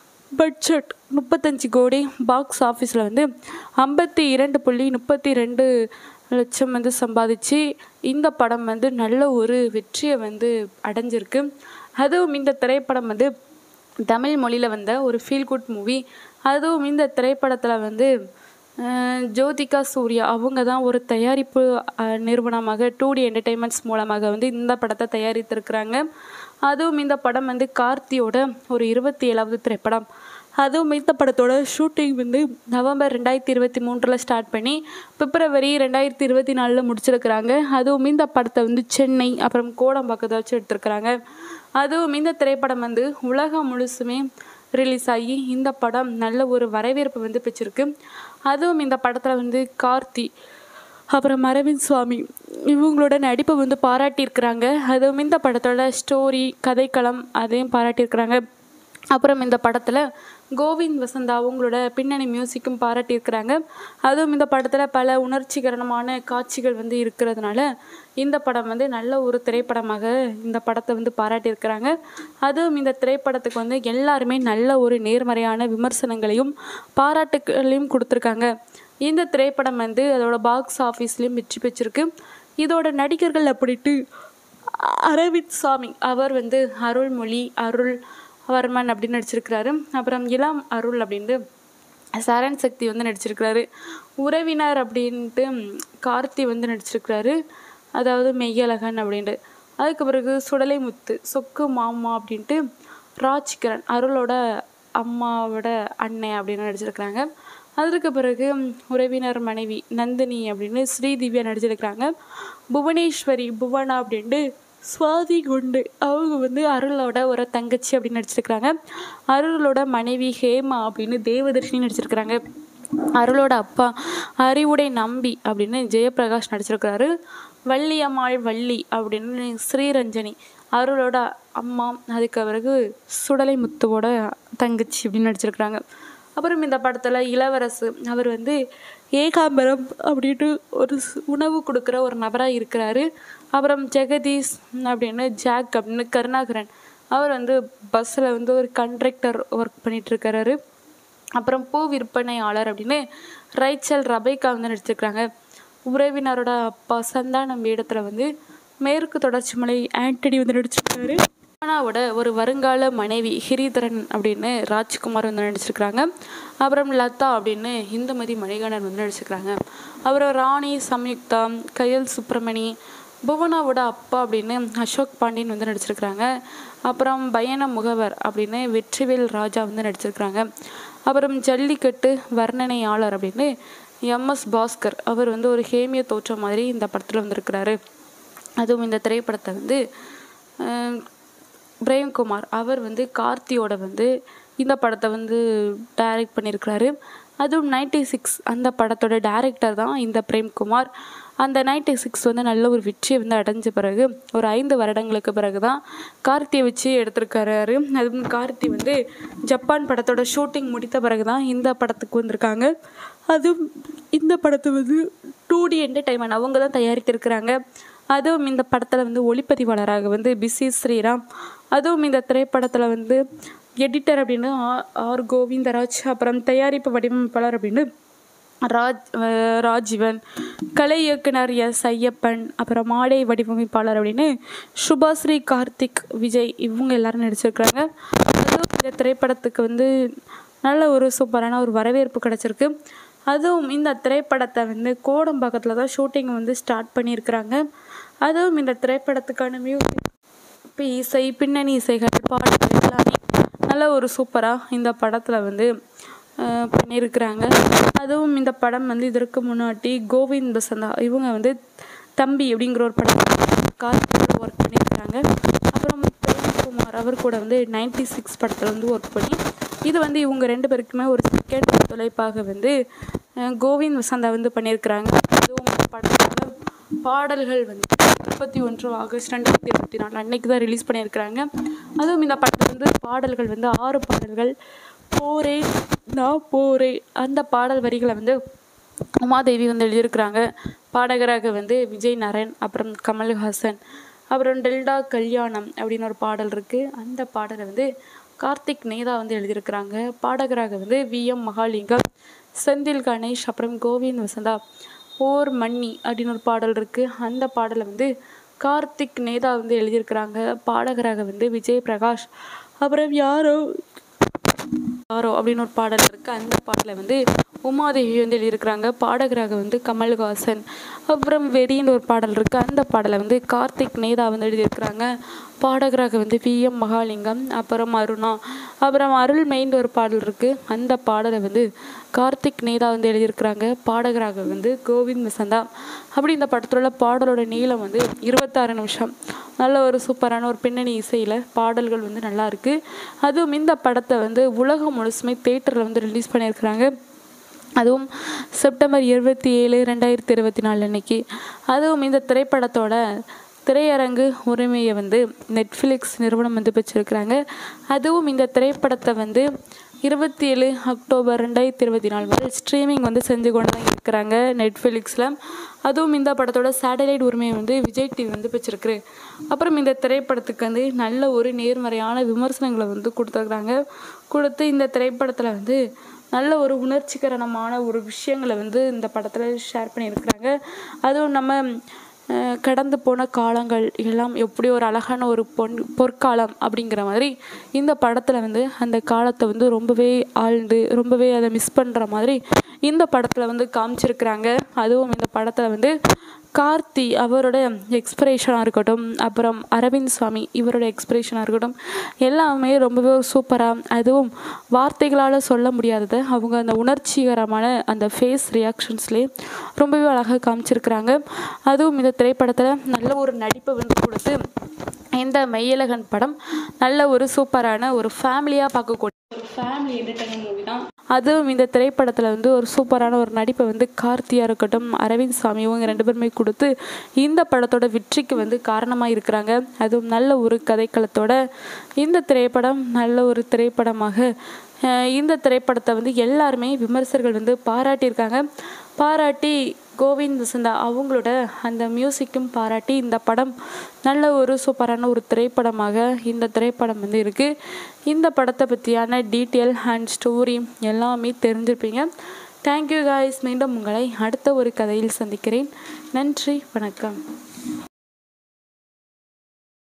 பட்ஜெட் முப்பத்தஞ்சு கோடி பாக்ஸ் ஆஃபீஸில் வந்து ஐம்பத்தி இரண்டு புள்ளி முப்பத்தி ரெண்டு லட்சம் வந்து சம்பாதிச்சு இந்த படம் வந்து நல்ல ஒரு வெற்றியை வந்து அடைஞ்சிருக்கு அதுவும் இந்த திரைப்படம் வந்து தமிழ் மொழியில் வந்த ஒரு ஃபீல் குட் மூவி அதுவும் இந்த திரைப்படத்தில் வந்து அஹ், ஜோதிகா சூர்யா அவங்க தான் ஒரு தயாரிப்பு அஹ், நிறுவனமாக டூ டி என்டர்டெயின்மெண்ட்ஸ் மூலமாக வந்து இந்த படத்தை தயாரித்திருக்கிறாங்க அதுவும் இந்த படம் வந்து கார்த்தியோட ஒரு இருபத்தி ஏழாவது திரைப்படம் அதுவும் இந்த படத்தோட ஷூட்டிங் வந்து நவம்பர் ரெண்டாயிரத்தி இருபத்தி மூன்றில் ஸ்டார்ட் பண்ணி பிப்ரவரி ரெண்டாயிரத்தி இருபத்தி நாலில் முடிச்சிருக்கிறாங்க அதுவும் இந்த படத்தை வந்து சென்னை அப்புறம் கோடம்பாக்கத்தை வச்சு எடுத்திருக்கிறாங்க அதுவும் இந்த திரைப்படம் வந்து உலகம் முழுசுமே ரிலீஸ் ஆகி இந்த படம் நல்ல ஒரு வரவேற்பு வந்து பெற்றிருக்கு அதுவும் இந்த படத்தில் வந்து கார்த்தி அப்புறம் அரவிந்த் சுவாமி இவங்களோட நடிப்பை வந்து பாராட்டியிருக்கிறாங்க அதுவும் இந்த படத்தோட ஸ்டோரி கதைக்களம் அதையும் பாராட்டியிருக்கிறாங்க அப்புறம் இந்த படத்தில் கோவிந்த் வசந்தா அவங்களோட பின்னணி மியூசிக்கும் பாராட்டியிருக்கிறாங்க அதுவும் இந்த படத்தில் பல உணர்ச்சிகரமான காட்சிகள் வந்து இருக்கிறதுனால இந்த படம் வந்து நல்ல ஒரு திரைப்படமாக இந்த படத்தை வந்து பாராட்டியிருக்கிறாங்க அதுவும் இந்த திரைப்படத்துக்கு வந்து எல்லாருமே நல்ல ஒரு நேர்மறையான விமர்சனங்களையும் பாராட்டுகளையும் கொடுத்துருக்காங்க இந்த திரைப்படம் வந்து அதோட பாக்ஸ் ஆஃபீஸ்லேயும் வெற்றி பெற்றிருக்கு இதோட நடிகர்கள் அப்படின்ட்டு அரவிந்த் சாமி அவர் வந்து அருள்மொழி அருள் வர்மன் அப்படின்னு நடிச்சிருக்கிறாரு அப்புறம் இளம் அருள் அப்படின்ட்டு சரண் சக்தி வந்து நடிச்சிருக்கிறாரு உறவினர் அப்படின்ட்டு கார்த்தி வந்து நடிச்சிருக்கிறாரு அதாவது மெய்யழகன் அப்படின்ட்டு அதுக்கு பிறகு சுடலை முத்து சொக்கு மாமா அப்படின்ட்டு ராஜ்கிரண் அருளோட அம்மாவோட அண்ணன் அப்படின்னு நடிச்சிருக்கிறாங்க அதற்கு பிறகு உறவினர் மனைவி நந்தினி அப்படின்னு ஸ்ரீதிவ்யா நடிச்சிருக்கிறாங்க புவனேஸ்வரி புவனா அப்படின்ட்டு சுவாதி குண்டு அவங்க வந்து அருளோட ஒரு தங்கச்சி அப்படின்னு நடிச்சிருக்கிறாங்க அருளோட மனைவி ஹேமா அப்படின்னு தேவதர்ஷினி நடிச்சிருக்கிறாங்க அருளோட அப்பா அறிவுடை நம்பி அப்படின்னு ஜெயபிரகாஷ் நடிச்சிருக்கிறாரு வள்ளியம்மாள் வள்ளி அப்படின்னு ஸ்ரீரஞ்சனி அருளோட அம்மா அதுக்கு பிறகு சுடலை முத்துவோட தங்கச்சி அப்படின்னு நடிச்சிருக்கிறாங்க அப்புறம் இந்த படத்தில் இளவரசு அவர் வந்து ஏகாம்பரம் அப்படின்ட்டு ஒரு ஸ்- உணவு கொடுக்குற ஒரு நபராக இருக்கிறாரு அப்புறம் ஜெகதீஷ் அப்படின்னு ஜாக் அப்படின்னு கருணாகரன் அவர் வந்து பஸ்ஸில் வந்து ஒரு கண்ட்ரக்டர் ஒர்க் பண்ணிட்டு இருக்காரு அப்புறம் பூ விற்பனையாளர் அப்படின்னு ரைச்சல் ரபைக்கா வந்து நடிச்சிருக்கிறாங்க உறவினரோட அப்பா சந்தானம் வேடத்தில் வந்து மேற்கு தொடர்ச்சி மலை ஆண்டனி வந்து நடிச்சிருக்காரு அனாவோட ஒரு வருங்கால மனைவி ஹிரிதரன் அப்படின்னு ராஜ்குமார் வந்து நடிச்சிருக்கிறாங்க அப்புறம் லதா அப்படின்னு இந்துமதி மணிகண்டன் வந்து நடிச்சிருக்கிறாங்க அப்புறம் ராணி சம்யுக்தா கயல் சுப்பிரமணி புவனாவோட அப்பா அப்படின்னு அசோக் பாண்டியன் வந்து நடிச்சிருக்கிறாங்க அப்புறம் பயண முகவர் அப்படின்னு வெற்றிவேல் ராஜா வந்து நடிச்சிருக்கிறாங்க அப்புறம் ஜல்லிக்கட்டு வர்ணனையாளர் அப்படின்னு எம்எஸ் பாஸ்கர் அவர் வந்து ஒரு ஹேமிய தோற்றம் மாதிரி இந்த படத்தில் வந்திருக்கிறாரு அதுவும் இந்த திரைப்படத்தை வந்து அஹ், பிரேம்குமார் அவர் வந்து கார்த்தியோட வந்து இந்த படத்தை வந்து டைரக்ட் பண்ணியிருக்கிறாரு அதுவும் நைன்டி சிக்ஸ் அந்த படத்தோட டைரக்டர் தான் இந்த பிரேம்குமார் அந்த நைன்டி சிக்ஸ் வந்து நல்ல ஒரு வெற்றியை வந்து அடைஞ்ச பிறகு ஒரு ஐந்து வருடங்களுக்கு பிறகு தான் கார்த்தியை வச்சு எடுத்திருக்காரு அதுவும் கார்த்தி வந்து ஜப்பான் படத்தோட ஷூட்டிங் முடித்த பிறகு தான் இந்த படத்துக்கு வந்திருக்காங்க அதுவும் இந்த படத்தை வந்து டூ டி என்டர்டைன்மெண்ட் அவங்க தான் தயாரித்திருக்கிறாங்க அதுவும் இந்த படத்தில் வந்து ஒளிப்பதிவாளராக வந்து பிசி ஸ்ரீராம் அதுவும் இந்த திரைப்படத்தில் வந்து எடிட்டர் அப்படின்னு ஆ- ஆர் கோவிந்தராஜ் அப்புறம் தயாரிப்பு வடிவமைப்பாளர் அப்படின்னு ராஜ் அஹ் ராஜீவன் கலை இயக்குனர் எஸ் ஐயப்பன் அப்புறம் மாடை வடிவமைப்பாளர் அப்படின்னு சுபாஸ்ரீ கார்த்திக் விஜய் இவங்க எல்லாரும் நடிச்சிருக்கிறாங்க அதுவும் இந்த திரைப்படத்துக்கு வந்து நல்ல ஒரு சூப்பரான ஒரு வரவேற்பு கிடச்சிருக்கு அதுவும் இந்த திரைப்படத்தை வந்து கோடம்பாக்கத்தில் தான் ஷூட்டிங் வந்து ஸ்டார்ட் பண்ணியிருக்கிறாங்க அதுவும் இந்த திரைப்படத்துக்கான மியூசிக் இப்போ இசை பின்னணி இசைகள் பாடல்கள் எல்லாமே நல்ல ஒரு சூப்பராக இந்த படத்தில் வந்து அஹ், பண்ணியிருக்கிறாங்க அதுவும் இந்த படம் வந்து இதற்கு முன்னாடி கோவிந்த் பசந்தா இவங்க வந்து தம்பி அப்படிங்கிற ஒரு படம் கார்த்திகோட ஒர்க் பண்ணியிருக்கிறாங்க அப்புறம் பிரேம்குமார் அவர் கூட வந்து நைன்டி சிக்ஸ் படத்தில் வந்து ஒர்க் பண்ணி இது வந்து இவங்க ரெண்டு பேருக்குமே ஒரு செகண்ட் தொலைப்பாக வந்து அஹ், கோவிந்த் வசந்தா வந்து பண்ணியிருக்கிறாங்க அதுவும் இந்த படத்தோட பாடல்கள் வந்து முப்பத்தி ஒன்று ஆகஸ்ட் ரெண்டாயிரத்தி இருபத்தி நாலு அன்னைக்கு தான் ரிலீஸ் பண்ணியிருக்கிறாங்க அதுவும் இந்த படத்தில் வந்து பாடல்கள் வந்து ஆறு பாடல்கள் போரே நான் போரே அந்த பாடல் வரிகளை வந்து உமாதேவி வந்து எழுதியிருக்கிறாங்க பாடகராக வந்து விஜய் நரன் அப்புறம் கமல்ஹாசன் அப்புறம் டெல்டா கல்யாணம் அப்படின்னு ஒரு பாடல் இருக்குது அந்த பாடலை வந்து கார்த்திக் நேதா வந்து எழுதியிருக்கிறாங்க பாடகராக வந்து வி எம் மகாலிங்கம் செந்தில் கணேஷ் அப்புறம் கோவிந்த் வசந்தா ஓர் மன்னி அப்படின்னு ஒரு பாடல் இருக்குது அந்த பாடலை வந்து கார்த்திக் நேதா வந்து எழுதியிருக்கிறாங்க பாடகராக வந்து விஜய் பிரகாஷ் அப்புறம் யாரோ யாரோ அப்படின்னு ஒரு பாடல் இருக்குது அந்த பாடலை வந்து உமாதேவி வந்து எழுதியிருக்கிறாங்க பாடகராக வந்து கமல்ஹாசன் அப்புறம் வெறின்னு ஒரு பாடல் இருக்குது அந்த பாடலை வந்து கார்த்திக் நேதா வந்து எழுதியிருக்கிறாங்க பாடகராக வந்து வி எம் மகாலிங்கம் அப்புறம் அருணா அப்புறம் அருள்மெயின்னு ஒரு பாடல் இருக்குது அந்த பாடலை வந்து கார்த்திக் நேதா வந்து எழுதியிருக்கிறாங்க பாடகராக வந்து கோவிந்த் வசந்தா அப்படி இந்த படத்தில் உள்ள பாடலோட நீளம் வந்து இருபத்தாறு நிமிஷம் நல்ல ஒரு சூப்பரான ஒரு பின்னணி இசையில் பாடல்கள் வந்து நல்லா இருக்கு அதுவும் இந்த படத்தை வந்து உலகம் முழுசுமே தேட்டரில் வந்து ரிலீஸ் பண்ணியிருக்கிறாங்க அதுவும் செப்டம்பர் இருபத்தி ஏழு ரெண்டாயிரத்தி இருபத்தி நாலு அன்னைக்கு அதுவும் இந்த திரைப்படத்தோட திரையரங்கு உரிமையை வந்து நெட்ஃப்ளிக்ஸ் நிறுவனம் வந்து பெற்றிருக்கிறாங்க அதுவும் இந்த திரைப்படத்தை வந்து இருபத்தி ஏழு அக்டோபர் ரெண்டாயிரத்தி இருபத்தி நாலு வரை ஸ்ட்ரீமிங் வந்து செஞ்சு கொண்டு தான் இருக்கிறாங்க நெட்ஃப்ளிக்ஸில் அதுவும் இந்த படத்தோட சேட்டலைட் உரிமையை வந்து விஜய் டிவி வந்து பெற்றிருக்கு அப்புறம் இந்த திரைப்படத்துக்கு வந்து நல்ல ஒரு நேர்மறையான விமர்சனங்களை வந்து கொடுத்துருக்குறாங்க கொடுத்து இந்த திரைப்படத்தில் வந்து நல்ல ஒரு உணர்ச்சிகரமான ஒரு விஷயங்களை வந்து இந்த படத்தில் ஷேர் பண்ணியிருக்கிறாங்க அதுவும் நம்ம அஹ், கடந்து போன காலங்கள் எல்லாம் எப்படி ஒரு அழகான ஒரு பொன் பொற்காலம் அப்படிங்கிற மாதிரி இந்த படத்தில் வந்து அந்த காலத்தை வந்து ரொம்பவே ஆழ்ந்து ரொம்பவே அதை மிஸ் பண்ணுற மாதிரி இந்த படத்தில் வந்து காமிச்சிருக்கிறாங்க அதுவும் இந்த படத்தில் வந்து கார்த்தி அவரோட எக்ஸ்பிரேஷனாக இருக்கட்டும் அப்புறம் அரவிந்த் சுவாமி இவரோட எக்ஸ்பிரேஷனாக இருக்கட்டும் எல்லாமே ரொம்பவே சூப்பராக அதுவும் வார்த்தைகளால் சொல்ல முடியாததை அவங்க அந்த உணர்ச்சிகரமான அந்த ஃபேஸ் ரியாக்ஷன்ஸ்லேயே ரொம்பவே அழகாக காமிச்சிருக்கிறாங்க அதுவும் இந்த திரைப்படத்தில் நல்ல ஒரு நடிப்பை வந்து கொடுத்து இந்த மெய்யழகன் படம் நல்ல ஒரு சூப்பரான ஒரு ஃபேமிலியாக பார்க்கக்கூடிய ஒரு ஃபேமிலி என்டர்டைன்மெண்ட் மூவி தான் அதுவும் இந்த திரைப்படத்தில் வந்து ஒரு சூப்பரான ஒரு நடிப்பை வந்து கார்த்தியாக இருக்கட்டும் அரவிந்த் சாமி இவங்க ரெண்டு பேருமே கொடுத்து இந்த படத்தோட வெற்றிக்கு வந்து காரணமாக இருக்கிறாங்க அதுவும் நல்ல ஒரு கதைக்களத்தோட இந்த திரைப்படம் நல்ல ஒரு திரைப்படமாக அஹ், இந்த திரைப்படத்தை வந்து எல்லாருமே விமர்சகர்கள் வந்து பாராட்டியிருக்காங்க பாராட்டி கோவிந்த் வசந்தா அவங்களோட அந்த மியூசிக்கும் பாராட்டி இந்த படம் நல்ல ஒரு சூப்பரான ஒரு திரைப்படமாக இந்த திரைப்படம் வந்து இருக்குது இந்த படத்தை பற்றியான டீட்டெயில் அண்ட் ஸ்டோரி எல்லாமே தெரிஞ்சிருப்பீங்க தேங்க்யூ காய்ஸ் மீண்டும் உங்களை அடுத்த ஒரு கதையில் சந்திக்கிறேன் நன்றி வணக்கம்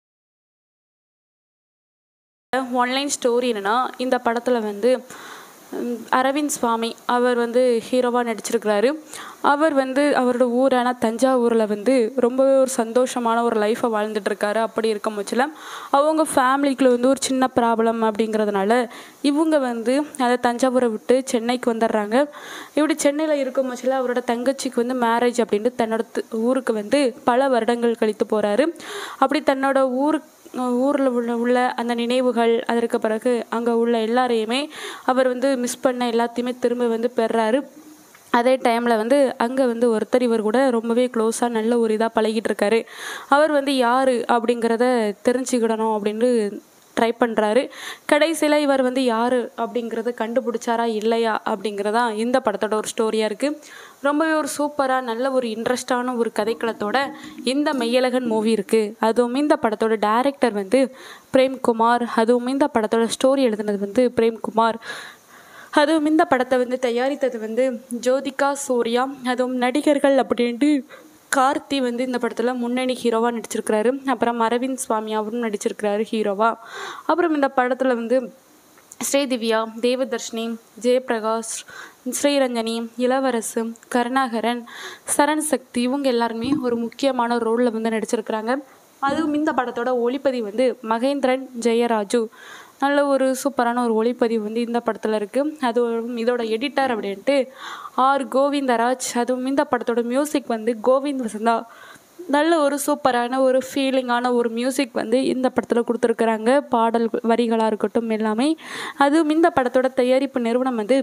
ஆன்லைன் ஸ்டோரி என்னன்னா இந்த படத்தில் வந்து உம், அரவிந்த் சுவாமி அவர் வந்து ஹீரோவாக நடிச்சிருக்கிறாரு அவர் வந்து அவரோட ஊரான தஞ்சாவூரில் வந்து ரொம்பவே ஒரு சந்தோஷமான ஒரு லைஃப்பை வாழ்ந்துட்டு இருக்காரு அப்படி இருக்கும் பட்சத்தில் அவங்க ஃபேமிலிக்குள்ள வந்து ஒரு சின்ன ப்ராப்ளம் அப்படிங்கிறதுனால இவங்க வந்து அதை தஞ்சாவூரை விட்டு சென்னைக்கு வந்துடுறாங்க இப்படி சென்னையில் இருக்கும் பட்சத்தில் அவரோட தங்கச்சிக்கு வந்து மேரேஜ் அப்படின்ட்டு தன்னோட து- ஊருக்கு வந்து பல வருடங்கள் கழித்து போகிறாரு அப்படி தன்னோட ஊருக்கு ஊரில் உள்ள உள்ள அந்த நினைவுகள் அதற்கு பிறகு அங்கே உள்ள எல்லாரையுமே அவர் வந்து மிஸ் பண்ண எல்லாத்தையுமே திரும்ப வந்து பெறாரு அதே டைமில் வந்து அங்கே வந்து ஒருத்தர் இவர் கூட ரொம்பவே க்ளோஸாக நல்ல ஒரு இதாக பழகிட்டு இருக்காரு அவர் வந்து யார் அப்படிங்கிறத தெரிஞ்சுக்கிடணும் அப்படின்னு ட்ரை பண்ணுறாரு கடைசியில் இவர் வந்து யார் அப்படிங்கிறத கண்டுபிடிச்சாரா இல்லையா அப்படிங்கிறதா இந்த படத்தோட ஒரு ஸ்டோரியாக இருக்குது ரொம்பவே ஒரு சூப்பராக நல்ல ஒரு இன்ட்ரெஸ்டான ஒரு கதைக்களத்தோட இந்த மெய்யழகன் மூவி இருக்குது அதுவும் இந்த படத்தோட டைரக்டர் வந்து பிரேம்குமார் அதுவும் இந்த படத்தோட ஸ்டோரி எழுதுனது வந்து பிரேம்குமார் அதுவும் இந்த படத்தை வந்து தயாரித்தது வந்து ஜோதிகா சூர்யா அதுவும் நடிகர்கள் அப்படின்ட்டு கார்த்தி வந்து இந்த படத்தில் முன்னணி ஹீரோவாக நடிச்சிருக்கிறாரு அப்புறம் அரவிந்த் சுவாமி அவரும் நடிச்சிருக்கிறாரு ஹீரோவாக அப்புறம் இந்த படத்தில் வந்து ஸ்ரீதிவ்யா தேவதர்ஷினி ஜெயபிரகாஷ் ஸ்ரீரஞ்சனி இளவரசு கருணாகரன் சரண் சக்தி இவங்க எல்லாருமே ஒரு முக்கியமான ரோலில் வந்து நடிச்சிருக்கிறாங்க அதுவும் இந்த படத்தோட ஒளிப்பதிவு வந்து மகேந்திரன் ஜெயராஜு நல்ல ஒரு சூப்பரான ஒரு ஒளிப்பதிவு வந்து இந்த படத்தில் இருக்குது அதுவும் இதோட எடிட்டர் அப்படின்ட்டு ஆர் கோவிந்தராஜ் அதுவும் இந்த படத்தோட மியூசிக் வந்து கோவிந்த் வசந்தா நல்ல ஒரு சூப்பரான ஒரு ஃபீலிங்கான ஒரு மியூசிக் வந்து இந்த படத்தில் கொடுத்துருக்குறாங்க பாடல் வரிகளாக இருக்கட்டும் எல்லாமே அதுவும் இந்த படத்தோட தயாரிப்பு நிறுவனம் வந்து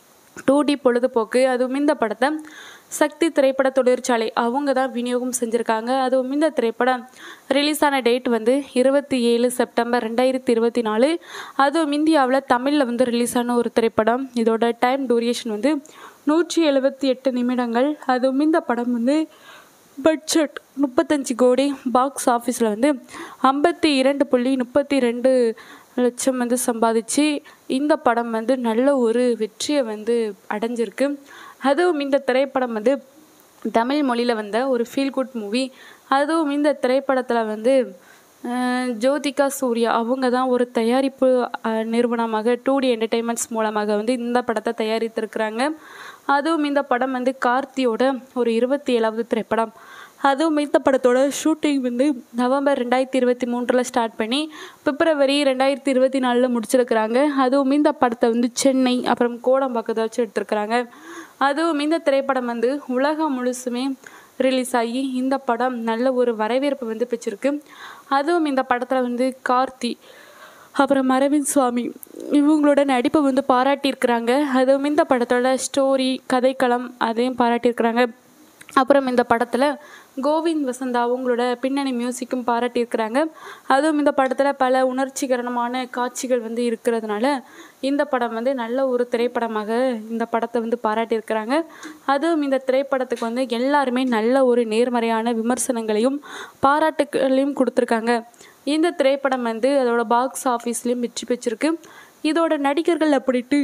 டூ டி பொழுதுபோக்கு அதுவும் இந்த படத்தை சக்தி திரைப்பட தொழிற்சாலை அவங்க தான் விநியோகம் செஞ்சுருக்காங்க அதுவும் இந்த திரைப்படம் ரிலீஸ் ஆன டேட் வந்து இருபத்தி ஏழு செப்டம்பர் ரெண்டாயிரத்தி இருபத்தி நாலு அதுவும் இந்தியாவில் தமிழில் வந்து ரிலீஸ் ஆன ஒரு திரைப்படம் இதோட டைம் டூரேஷன் வந்து நூற்றி எழுபத்தி எட்டு நிமிடங்கள் அதுவும் இந்த படம் வந்து பட்ஜெட் முப்பத்தஞ்சு கோடி பாக்ஸ் ஆஃபீஸில் வந்து ஐம்பத்தி இரண்டு புள்ளி முப்பத்தி ரெண்டு லட்சம் வந்து சம்பாதிச்சு இந்த படம் வந்து நல்ல ஒரு வெற்றியை வந்து அடைஞ்சிருக்கு அதுவும் இந்த திரைப்படம் வந்து தமிழ் மொழியில் வந்த ஒரு ஃபீல் குட் மூவி அதுவும் இந்த திரைப்படத்தில் வந்து அஹ், ஜோதிகா சூர்யா அவங்க தான் ஒரு தயாரிப்பு அஹ், நிறுவனமாக டூ டி என்டர்டெயின்மெண்ட்ஸ் மூலமாக வந்து இந்த படத்தை தயாரித்திருக்கிறாங்க அதுவும் இந்த படம் வந்து கார்த்தியோட ஒரு இருபத்தி ஏழாவது திரைப்படம் அதுவும் இந்த படத்தோட ஷூட்டிங் வந்து நவம்பர் ரெண்டாயிரத்தி இருபத்தி மூன்றில் ஸ்டார்ட் பண்ணி பிப்ரவரி ரெண்டாயிரத்தி இருபத்தி நாலில் முடிச்சிருக்கிறாங்க அதுவும் இந்த படத்தை வந்து சென்னை அப்புறம் கோடம்பாக்கத்தை வச்சு எடுத்திருக்கிறாங்க அதுவும் இந்த திரைப்படம் வந்து உலகம் முழுசுமே ரிலீஸ் ஆகி இந்த படம் நல்ல ஒரு வரவேற்பு வந்து பெற்றிருக்கு அதுவும் இந்த படத்தில் வந்து கார்த்தி அப்புறம் அரவிந்த் சுவாமி இவங்களோட நடிப்பை வந்து பாராட்டியிருக்கிறாங்க அதுவும் இந்த படத்தோட ஸ்டோரி கதைக்களம் அதையும் பாராட்டியிருக்கிறாங்க அப்புறம் இந்த படத்தில் கோவிந்த் வசந்தா அவங்களோட பின்னணி மியூசிக்கும் பாராட்டியிருக்கிறாங்க அதுவும் இந்த படத்தில் பல உணர்ச்சிகரமான காட்சிகள் வந்து இருக்கிறதுனால இந்த படம் வந்து நல்ல ஒரு திரைப்படமாக இந்த படத்தை வந்து பாராட்டியிருக்கிறாங்க அதுவும் இந்த திரைப்படத்துக்கு வந்து எல்லாருமே நல்ல ஒரு நேர்மறையான விமர்சனங்களையும் பாராட்டுகளையும் கொடுத்துருக்காங்க இந்த திரைப்படம் வந்து அதோட பாக்ஸ் ஆஃபீஸ்லேயும் வெற்றி பெற்றிருக்கு இதோட நடிகர்கள் அப்படின்ட்டு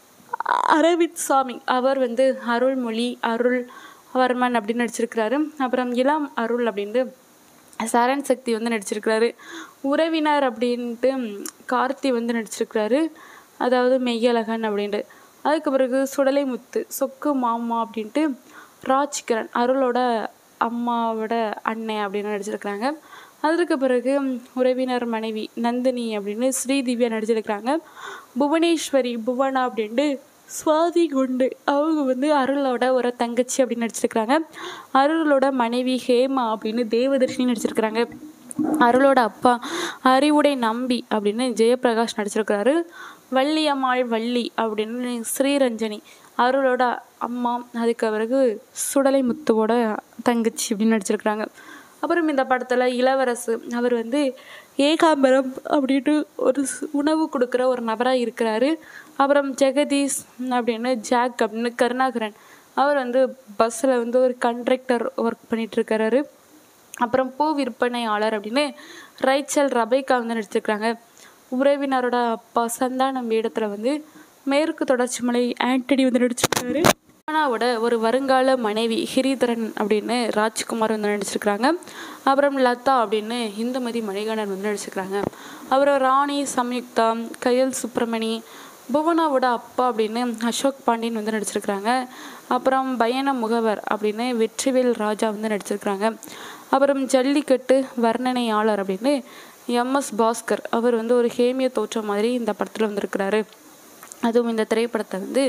அரவிந்த் சாமி அவர் வந்து அருள்மொழி அருள் வர்மன் அப்படின்னு நடிச்சிருக்கிறாரு அப்புறம் இளம் அருள் அப்படின்ட்டு சரண் சக்தி வந்து நடிச்சிருக்கிறாரு உறவினர் அப்படின்ட்டு கார்த்தி வந்து நடிச்சிருக்கிறாரு அதாவது மெய்யழகன் அப்படின்ட்டு அதுக்கு பிறகு சுடலை முத்து சொக்கு மாமா அப்படின்ட்டு ராஜ்கிரண் அருளோட அம்மாவோட அண்ணன் அப்படின்னு நடிச்சிருக்கிறாங்க அதற்கு பிறகு உறவினர் மனைவி நந்தினி அப்படின்னு ஸ்ரீதிவ்யா நடிச்சிருக்கிறாங்க புவனேஸ்வரி புவனா அப்படின்ட்டு சுவாதி குண்டு அவங்க வந்து அருளோட ஒரு தங்கச்சி அப்படின்னு நடிச்சிருக்கிறாங்க அருளோட மனைவி ஹேமா அப்படின்னு தேவதர்ஷினி நடிச்சிருக்கிறாங்க அருளோட அப்பா அறிவுடை நம்பி அப்படின்னு ஜெயபிரகாஷ் நடிச்சிருக்கிறாரு வள்ளியம்மாள் வள்ளி அப்படின்னு ஸ்ரீரஞ்சனி அருளோட அம்மா அதுக்கு பிறகு சுடலை முத்துவோட தங்கச்சி அப்படின்னு நடிச்சிருக்கிறாங்க அப்புறம் இந்த படத்தில் இளவரசு அவர் வந்து ஏகாம்பரம் அப்படின்ட்டு ஒரு ஸ்- உணவு கொடுக்குற ஒரு நபராக இருக்கிறாரு அப்புறம் ஜெகதீஷ் அப்படின்னு ஜாக் அப்படின்னு கருணாகரன் அவர் வந்து பஸ்ஸில் வந்து ஒரு கண்ட்ரக்டர் ஒர்க் பண்ணிட்டு இருக்காரு அப்புறம் பூ விற்பனையாளர் அப்படின்னு ரைச்சல் ரபைக்கா வந்து நடிச்சிருக்கிறாங்க உறவினரோட அப்பா சந்தானம் வேடத்தில் வந்து மேற்கு தொடர்ச்சி மலை ஆண்டனி வந்து நடிச்சிருக்காரு அனாவோட ஒரு வருங்கால மனைவி ஹிரிதரன் அப்படின்னு ராஜ்குமார் வந்து நடிச்சிருக்கிறாங்க அப்புறம் லதா அப்படின்னு இந்துமதி மணிகண்டன் வந்து நடிச்சிருக்கிறாங்க அப்புறம் ராணி சம்யுக்தா கயல் சுப்பிரமணி புவனாவோட அப்பா அப்படின்னு அசோக் பாண்டியன் வந்து நடிச்சிருக்கிறாங்க அப்புறம் பயண முகவர் அப்படின்னு வெற்றிவேல் ராஜா வந்து நடிச்சிருக்கிறாங்க அப்புறம் ஜல்லிக்கட்டு வர்ணனையாளர் அப்படின்னு எம்எஸ் பாஸ்கர் அவர் வந்து ஒரு ஹேமிய தோற்றம் மாதிரி இந்த படத்தில் வந்திருக்கிறாரு அதுவும் இந்த திரைப்படத்தை வந்து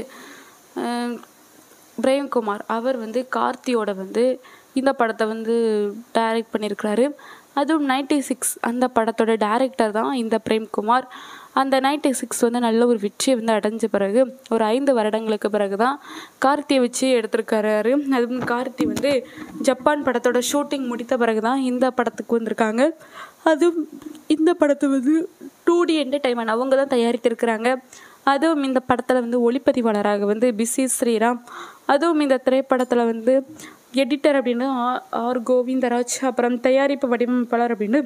அஹ், பிரேம்குமார் அவர் வந்து கார்த்தியோட வந்து இந்த படத்தை வந்து டைரக்ட் பண்ணியிருக்கிறாரு அதுவும் நைன்டி சிக்ஸ் அந்த படத்தோட டைரக்டர் தான் இந்த பிரேம்குமார் அந்த நைன்டி சிக்ஸ் வந்து நல்ல ஒரு வெற்றியை வந்து அடைஞ்ச பிறகு ஒரு ஐந்து வருடங்களுக்கு பிறகு தான் கார்த்தியை வச்சு எடுத்திருக்காரு அதுவும் கார்த்தி வந்து ஜப்பான் படத்தோட ஷூட்டிங் முடித்த பிறகு தான் இந்த படத்துக்கு வந்திருக்காங்க அதுவும் இந்த படத்தை வந்து டூ டி என்டர்டைன்மெண்ட் அவங்க தான் தயாரித்திருக்கிறாங்க அதுவும் இந்த படத்தில் வந்து ஒளிப்பதிவாளராக வந்து பிசி ஸ்ரீராம் அதுவும் இந்த திரைப்படத்தில் வந்து எடிட்டர் அப்படின்னு ஆ- ஆர் கோவிந்தராஜ் அப்புறம் தயாரிப்பு வடிவமைப்பாளர் அப்படின்னு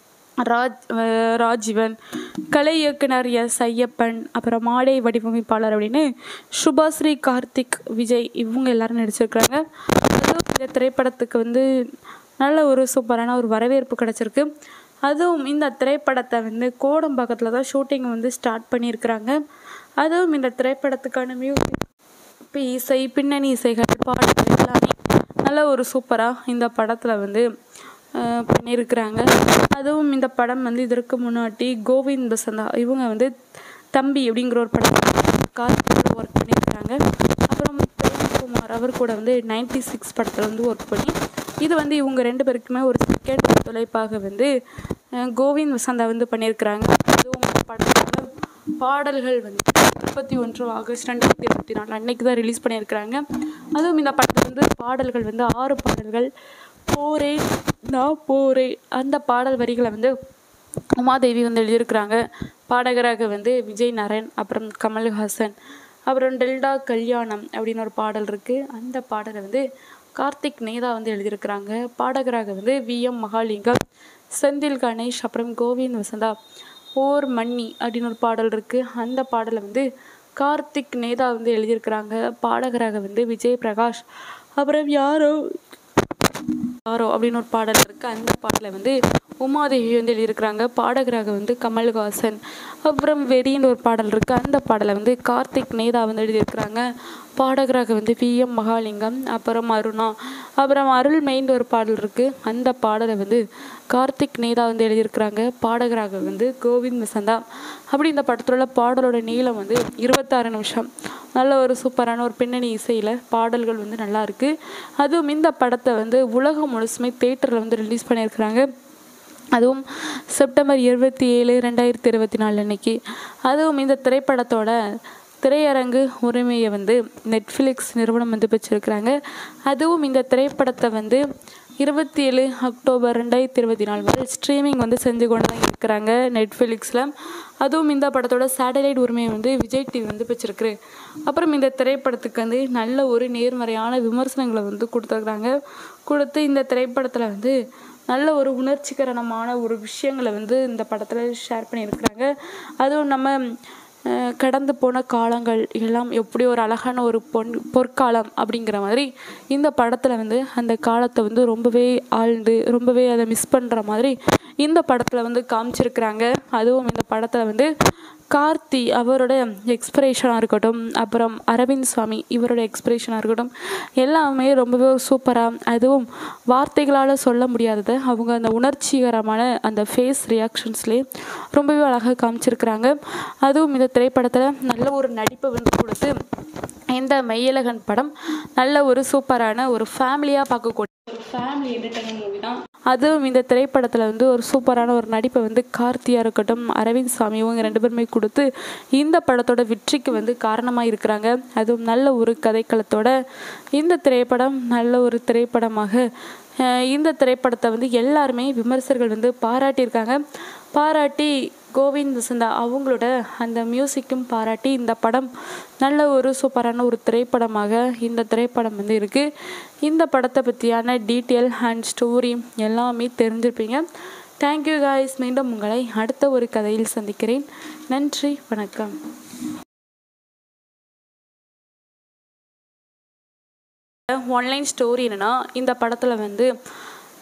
ராஜ் அஹ் ராஜீவன் கலை இயக்குனர் எஸ் ஐயப்பன் அப்புறம் மாடை வடிவமைப்பாளர் அப்படின்னு சுபாஸ்ரீ கார்த்திக் விஜய் இவங்க எல்லாரும் நடிச்சிருக்கிறாங்க அதுவும் இந்த திரைப்படத்துக்கு வந்து நல்ல ஒரு சூப்பரான ஒரு வரவேற்பு கிடச்சிருக்கு அதுவும் இந்த திரைப்படத்தை வந்து கோடம்பாக்கத்தில் தான் ஷூட்டிங் வந்து ஸ்டார்ட் பண்ணியிருக்கிறாங்க அதுவும் இந்த திரைப்படத்துக்கான மியூசிக் இப்போ இசை பின்னணி இசைகள் பாடல்கள் எல்லாமே நல்ல ஒரு சூப்பராக இந்த படத்தில் வந்து அஹ், பண்ணியிருக்கிறாங்க அதுவும் இந்த படம் வந்து இதற்கு முன்னாடி கோவிந்த் பசந்தா இவங்க வந்து தம்பி அப்படிங்கிற ஒரு படம் கார்த்திகோட ஒர்க் பண்ணியிருக்கிறாங்க அப்புறம் பிரேம்குமார் அவர் கூட வந்து நைன்டி சிக்ஸ் படத்தில் வந்து ஒர்க் பண்ணி இது வந்து இவங்க ரெண்டு பேருக்குமே ஒரு செகண்ட் தொலைப்பாக வந்து அஹ், கோவிந்த் வசந்தா வந்து பண்ணியிருக்கிறாங்க அதுவும் இந்த படத்தோட பாடல்கள் வந்து முப்பத்தி ஒன்று ஆகஸ்ட் ரெண்டாயிரத்தி இருபத்தி நாலு அன்னைக்கு தான் ரிலீஸ் பண்ணியிருக்கிறாங்க அதுவும் இந்த படத்தில் வந்து பாடல்கள் வந்து ஆறு பாடல்கள் போரே நான் போரே அந்த பாடல் வரிகளை வந்து உமாதேவி வந்து எழுதியிருக்கிறாங்க பாடகராக வந்து விஜய் நரன் அப்புறம் கமல்ஹாசன் அப்புறம் டெல்டா கல்யாணம் அப்படின்னு ஒரு பாடல் இருக்குது அந்த பாடலை வந்து கார்த்திக் நேதா வந்து எழுதியிருக்கிறாங்க பாடகராக வந்து வி எம் மகாலிங்கம் செந்தில் கணேஷ் அப்புறம் கோவிந்த் வசந்தா ஓர் மன்னி அப்படின்னு ஒரு பாடல் இருக்குது அந்த பாடலை வந்து கார்த்திக் நேதா வந்து எழுதியிருக்கிறாங்க பாடகராக வந்து விஜய் பிரகாஷ் அப்புறம் யாரோ யாரோ அப்படின்னு ஒரு பாடல் இருக்குது அந்த பாடலை வந்து உமாதேவி வந்து எழுதியிருக்கிறாங்க பாடகராக வந்து கமல்ஹாசன் அப்புறம் வெறின்னு ஒரு பாடல் இருக்குது அந்த பாடலை வந்து கார்த்திக் நேதா வந்து எழுதியிருக்கிறாங்க பாடகராக வந்து வி எம் மகாலிங்கம் அப்புறம் அருணா அப்புறம் அருள்மெயின்னு ஒரு பாடல் இருக்குது அந்த பாடலை வந்து கார்த்திக் நேதா வந்து எழுதியிருக்கிறாங்க பாடகராக வந்து கோவிந்த் வசந்தா அப்படி இந்த படத்தில் உள்ள பாடலோட நீளம் வந்து இருபத்தாறு நிமிஷம் நல்ல ஒரு சூப்பரான ஒரு பின்னணி இசையில் பாடல்கள் வந்து நல்லா இருக்கு அதுவும் இந்த படத்தை வந்து உலகம் முழுசுமே தேட்டரில் வந்து ரிலீஸ் பண்ணியிருக்கிறாங்க அதுவும் செப்டம்பர் இருபத்தி ஏழு ரெண்டாயிரத்தி இருபத்தி நாலு அன்னைக்கு அதுவும் இந்த திரைப்படத்தோட திரையரங்கு உரிமையை வந்து நெட்ஃப்ளிக்ஸ் நிறுவனம் வந்து பெற்றிருக்கிறாங்க அதுவும் இந்த திரைப்படத்தை வந்து இருபத்தி ஏழு அக்டோபர் ரெண்டாயிரத்தி இருபத்தி நாலு வரை ஸ்ட்ரீமிங் வந்து செஞ்சு கொண்டு தான் இருக்கிறாங்க நெட்ஃப்ளிக்ஸில் அதுவும் இந்த படத்தோட சேட்டலைட் உரிமையை வந்து விஜய் டிவி வந்து பெற்றிருக்கு அப்புறம் இந்த திரைப்படத்துக்கு வந்து நல்ல ஒரு நேர்மறையான விமர்சனங்களை வந்து கொடுத்துருக்குறாங்க கொடுத்து இந்த திரைப்படத்தில் வந்து நல்ல ஒரு உணர்ச்சிகரமான ஒரு விஷயங்களை வந்து இந்த படத்தில் ஷேர் பண்ணியிருக்கிறாங்க அதுவும் நம்ம அஹ், கடந்து போன காலங்கள் எல்லாம் எப்படி ஒரு அழகான ஒரு பொன் பொற்காலம் அப்படிங்கிற மாதிரி இந்த படத்தில் வந்து அந்த காலத்தை வந்து ரொம்பவே ஆழ்ந்து ரொம்பவே அதை மிஸ் பண்ணுற மாதிரி இந்த படத்தில் வந்து காமிச்சிருக்கிறாங்க அதுவும் இந்த படத்தில் வந்து கார்த்தி அவரோட எக்ஸ்பிரேஷனாக இருக்கட்டும் அப்புறம் அரவிந்த் சுவாமி இவரோட எக்ஸ்பிரேஷனாக இருக்கட்டும் எல்லாமே ரொம்பவே சூப்பராக அதுவும் வார்த்தைகளால் சொல்ல முடியாததை அவங்க அந்த உணர்ச்சிகரமான அந்த ஃபேஸ் ரியாக்ஷன்ஸ்லேயே ரொம்பவே அழகாக காமிச்சிருக்கிறாங்க அதுவும் இந்த திரைப்படத்தில் நல்ல ஒரு நடிப்பை வந்து கொடுத்து இந்த மெய்யழகன் படம் நல்ல ஒரு சூப்பரான ஒரு ஃபேமிலியாக பார்க்கக்கூடிய ஒரு ஃபேமிலி என்டர்டைன்மெண்ட் மூவி தான் அதுவும் இந்த திரைப்படத்தில் வந்து ஒரு சூப்பரான ஒரு நடிப்பை வந்து கார்த்தியாக இருக்கட்டும் அரவிந்த் சாமி இவங்க ரெண்டு பேருமே கொடுத்து இந்த படத்தோட வெற்றிக்கு வந்து காரணமாக இருக்கிறாங்க அதுவும் நல்ல ஒரு கதைக்களத்தோட இந்த திரைப்படம் நல்ல ஒரு திரைப்படமாக அஹ், இந்த திரைப்படத்தை வந்து எல்லாருமே விமர்சகர்கள் வந்து பாராட்டியிருக்காங்க பாராட்டி கோவிந்த் வசந்தா அவங்களோட அந்த மியூசிக்கும் பாராட்டி இந்த படம் நல்ல ஒரு சூப்பரான ஒரு திரைப்படமாக இந்த திரைப்படம் வந்து இருக்குது இந்த படத்தை பற்றியான டீட்டெயில் அண்ட் ஸ்டோரி எல்லாமே தெரிஞ்சிருப்பீங்க தேங்க்யூ காய்ஸ் மீண்டும் உங்களை அடுத்த ஒரு கதையில் சந்திக்கிறேன் நன்றி வணக்கம் ஒன்லைன் ஸ்டோரி என்னன்னா இந்த படத்தில் வந்து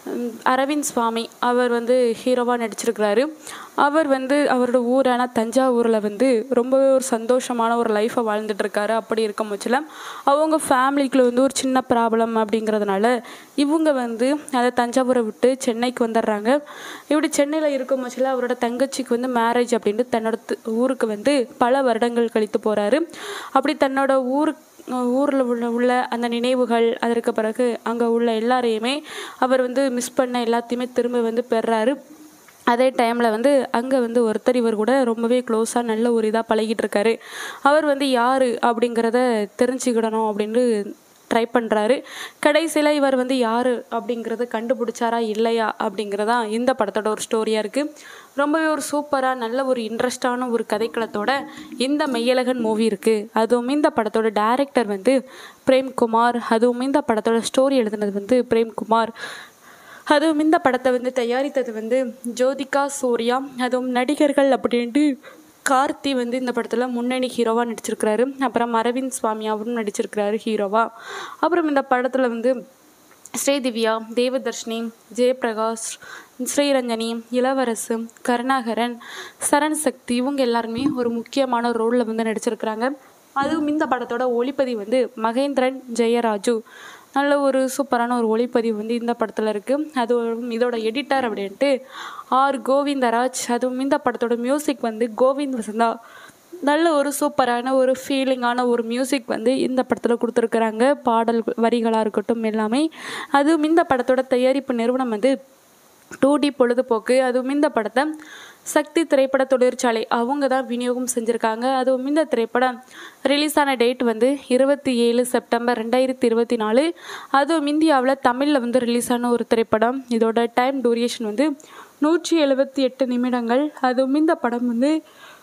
உம், அரவிந்த் சுவாமி அவர் வந்து ஹீரோவாக நடிச்சிருக்கிறாரு அவர் வந்து அவரோட ஊரான தஞ்சாவூரில் வந்து ரொம்பவே ஒரு சந்தோஷமான ஒரு லைஃப்பை வாழ்ந்துட்டு இருக்காரு அப்படி இருக்கும் பட்சத்தில் அவங்க ஃபேமிலிக்குள்ள வந்து ஒரு சின்ன ப்ராப்ளம் அப்படிங்கிறதுனால இவங்க வந்து அதை தஞ்சாவூரை விட்டு சென்னைக்கு வந்துடுறாங்க இப்படி சென்னையில் இருக்கும் பட்சத்தில் அவரோட தங்கச்சிக்கு வந்து மேரேஜ் அப்படின்ட்டு தன்னோட து- ஊருக்கு வந்து பல வருடங்கள் கழித்து போகிறாரு அப்படி தன்னோட ஊருக்கு ஊரில் உள்ள உள்ள அந்த நினைவுகள் அதற்கு பிறகு அங்கே உள்ள எல்லாரையுமே அவர் வந்து மிஸ் பண்ண எல்லாத்தையுமே திரும்ப வந்து பெறாரு அதே டைமில் வந்து அங்கே வந்து ஒருத்தர் இவர் கூட ரொம்பவே க்ளோஸாக நல்ல ஒரு இதாக பழகிட்டு இருக்காரு அவர் வந்து யார் அப்படிங்கிறத தெரிஞ்சுக்கிடணும் அப்படின்னு ட்ரை பண்ணுறாரு கடைசியில் இவர் வந்து யார் அப்படிங்கிறத கண்டுபிடிச்சாரா இல்லையா அப்படிங்கிறதா இந்த படத்தோட ஒரு ஸ்டோரியாக இருக்குது ரொம்பவே ஒரு சூப்பராக நல்ல ஒரு இன்ட்ரெஸ்டான ஒரு கதைக்களத்தோட இந்த மெய்யழகன் மூவி இருக்குது அதுவும் இந்த படத்தோட டைரக்டர் வந்து பிரேம்குமார் அதுவும் இந்த படத்தோட ஸ்டோரி எழுதுனது வந்து பிரேம்குமார் அதுவும் இந்த படத்தை வந்து தயாரித்தது வந்து ஜோதிகா சூர்யா அதுவும் நடிகர்கள் அப்படின்ட்டு கார்த்தி வந்து இந்த படத்தில் முன்னணி ஹீரோவாக நடிச்சிருக்கிறாரு அப்புறம் அரவிந்த் சுவாமி அவரும் நடிச்சிருக்கிறாரு ஹீரோவாக அப்புறம் இந்த படத்தில் வந்து ஸ்ரீதிவ்யா தேவதர்ஷினி ஜெயபிரகாஷ் ஸ்ரீரஞ்சனி இளவரசு கருணாகரன் சரண் சக்தி இவங்க எல்லாருமே ஒரு முக்கியமான ரோலில் வந்து நடிச்சிருக்கிறாங்க அதுவும் இந்த படத்தோட ஒளிப்பதிவு வந்து மகேந்திரன் ஜெயராஜு நல்ல ஒரு சூப்பரான ஒரு ஒளிப்பதிவு வந்து இந்த படத்தில் இருக்குது அதுவும் இதோட எடிட்டர் அப்படின்ட்டு ஆர் கோவிந்தராஜ் அதுவும் இந்த படத்தோட மியூசிக் வந்து கோவிந்த் வசந்தா நல்ல ஒரு சூப்பரான ஒரு ஃபீலிங்கான ஒரு மியூசிக் வந்து இந்த படத்தில் கொடுத்துருக்குறாங்க பாடல் வரிகளாக இருக்கட்டும் எல்லாமே அதுவும் இந்த படத்தோட தயாரிப்பு நிறுவனம் வந்து டூ டி பொழுதுபோக்கு அதுவும் இந்த படத்தை சக்தி திரைப்பட தொழிற்சாலை அவங்க தான் விநியோகம் செஞ்சுருக்காங்க அதுவும் இந்த திரைப்படம் ரிலீஸ் ஆன டேட் வந்து இருபத்தி ஏழு செப்டம்பர் ரெண்டாயிரத்தி இருபத்தி நாலு அதுவும் இந்தியாவில் தமிழில் வந்து ரிலீஸ் ஆன ஒரு திரைப்படம் இதோட டைம் டூரியேஷன் வந்து நூற்றி எழுபத்தி எட்டு நிமிடங்கள் அதுவும் இந்த படம் வந்து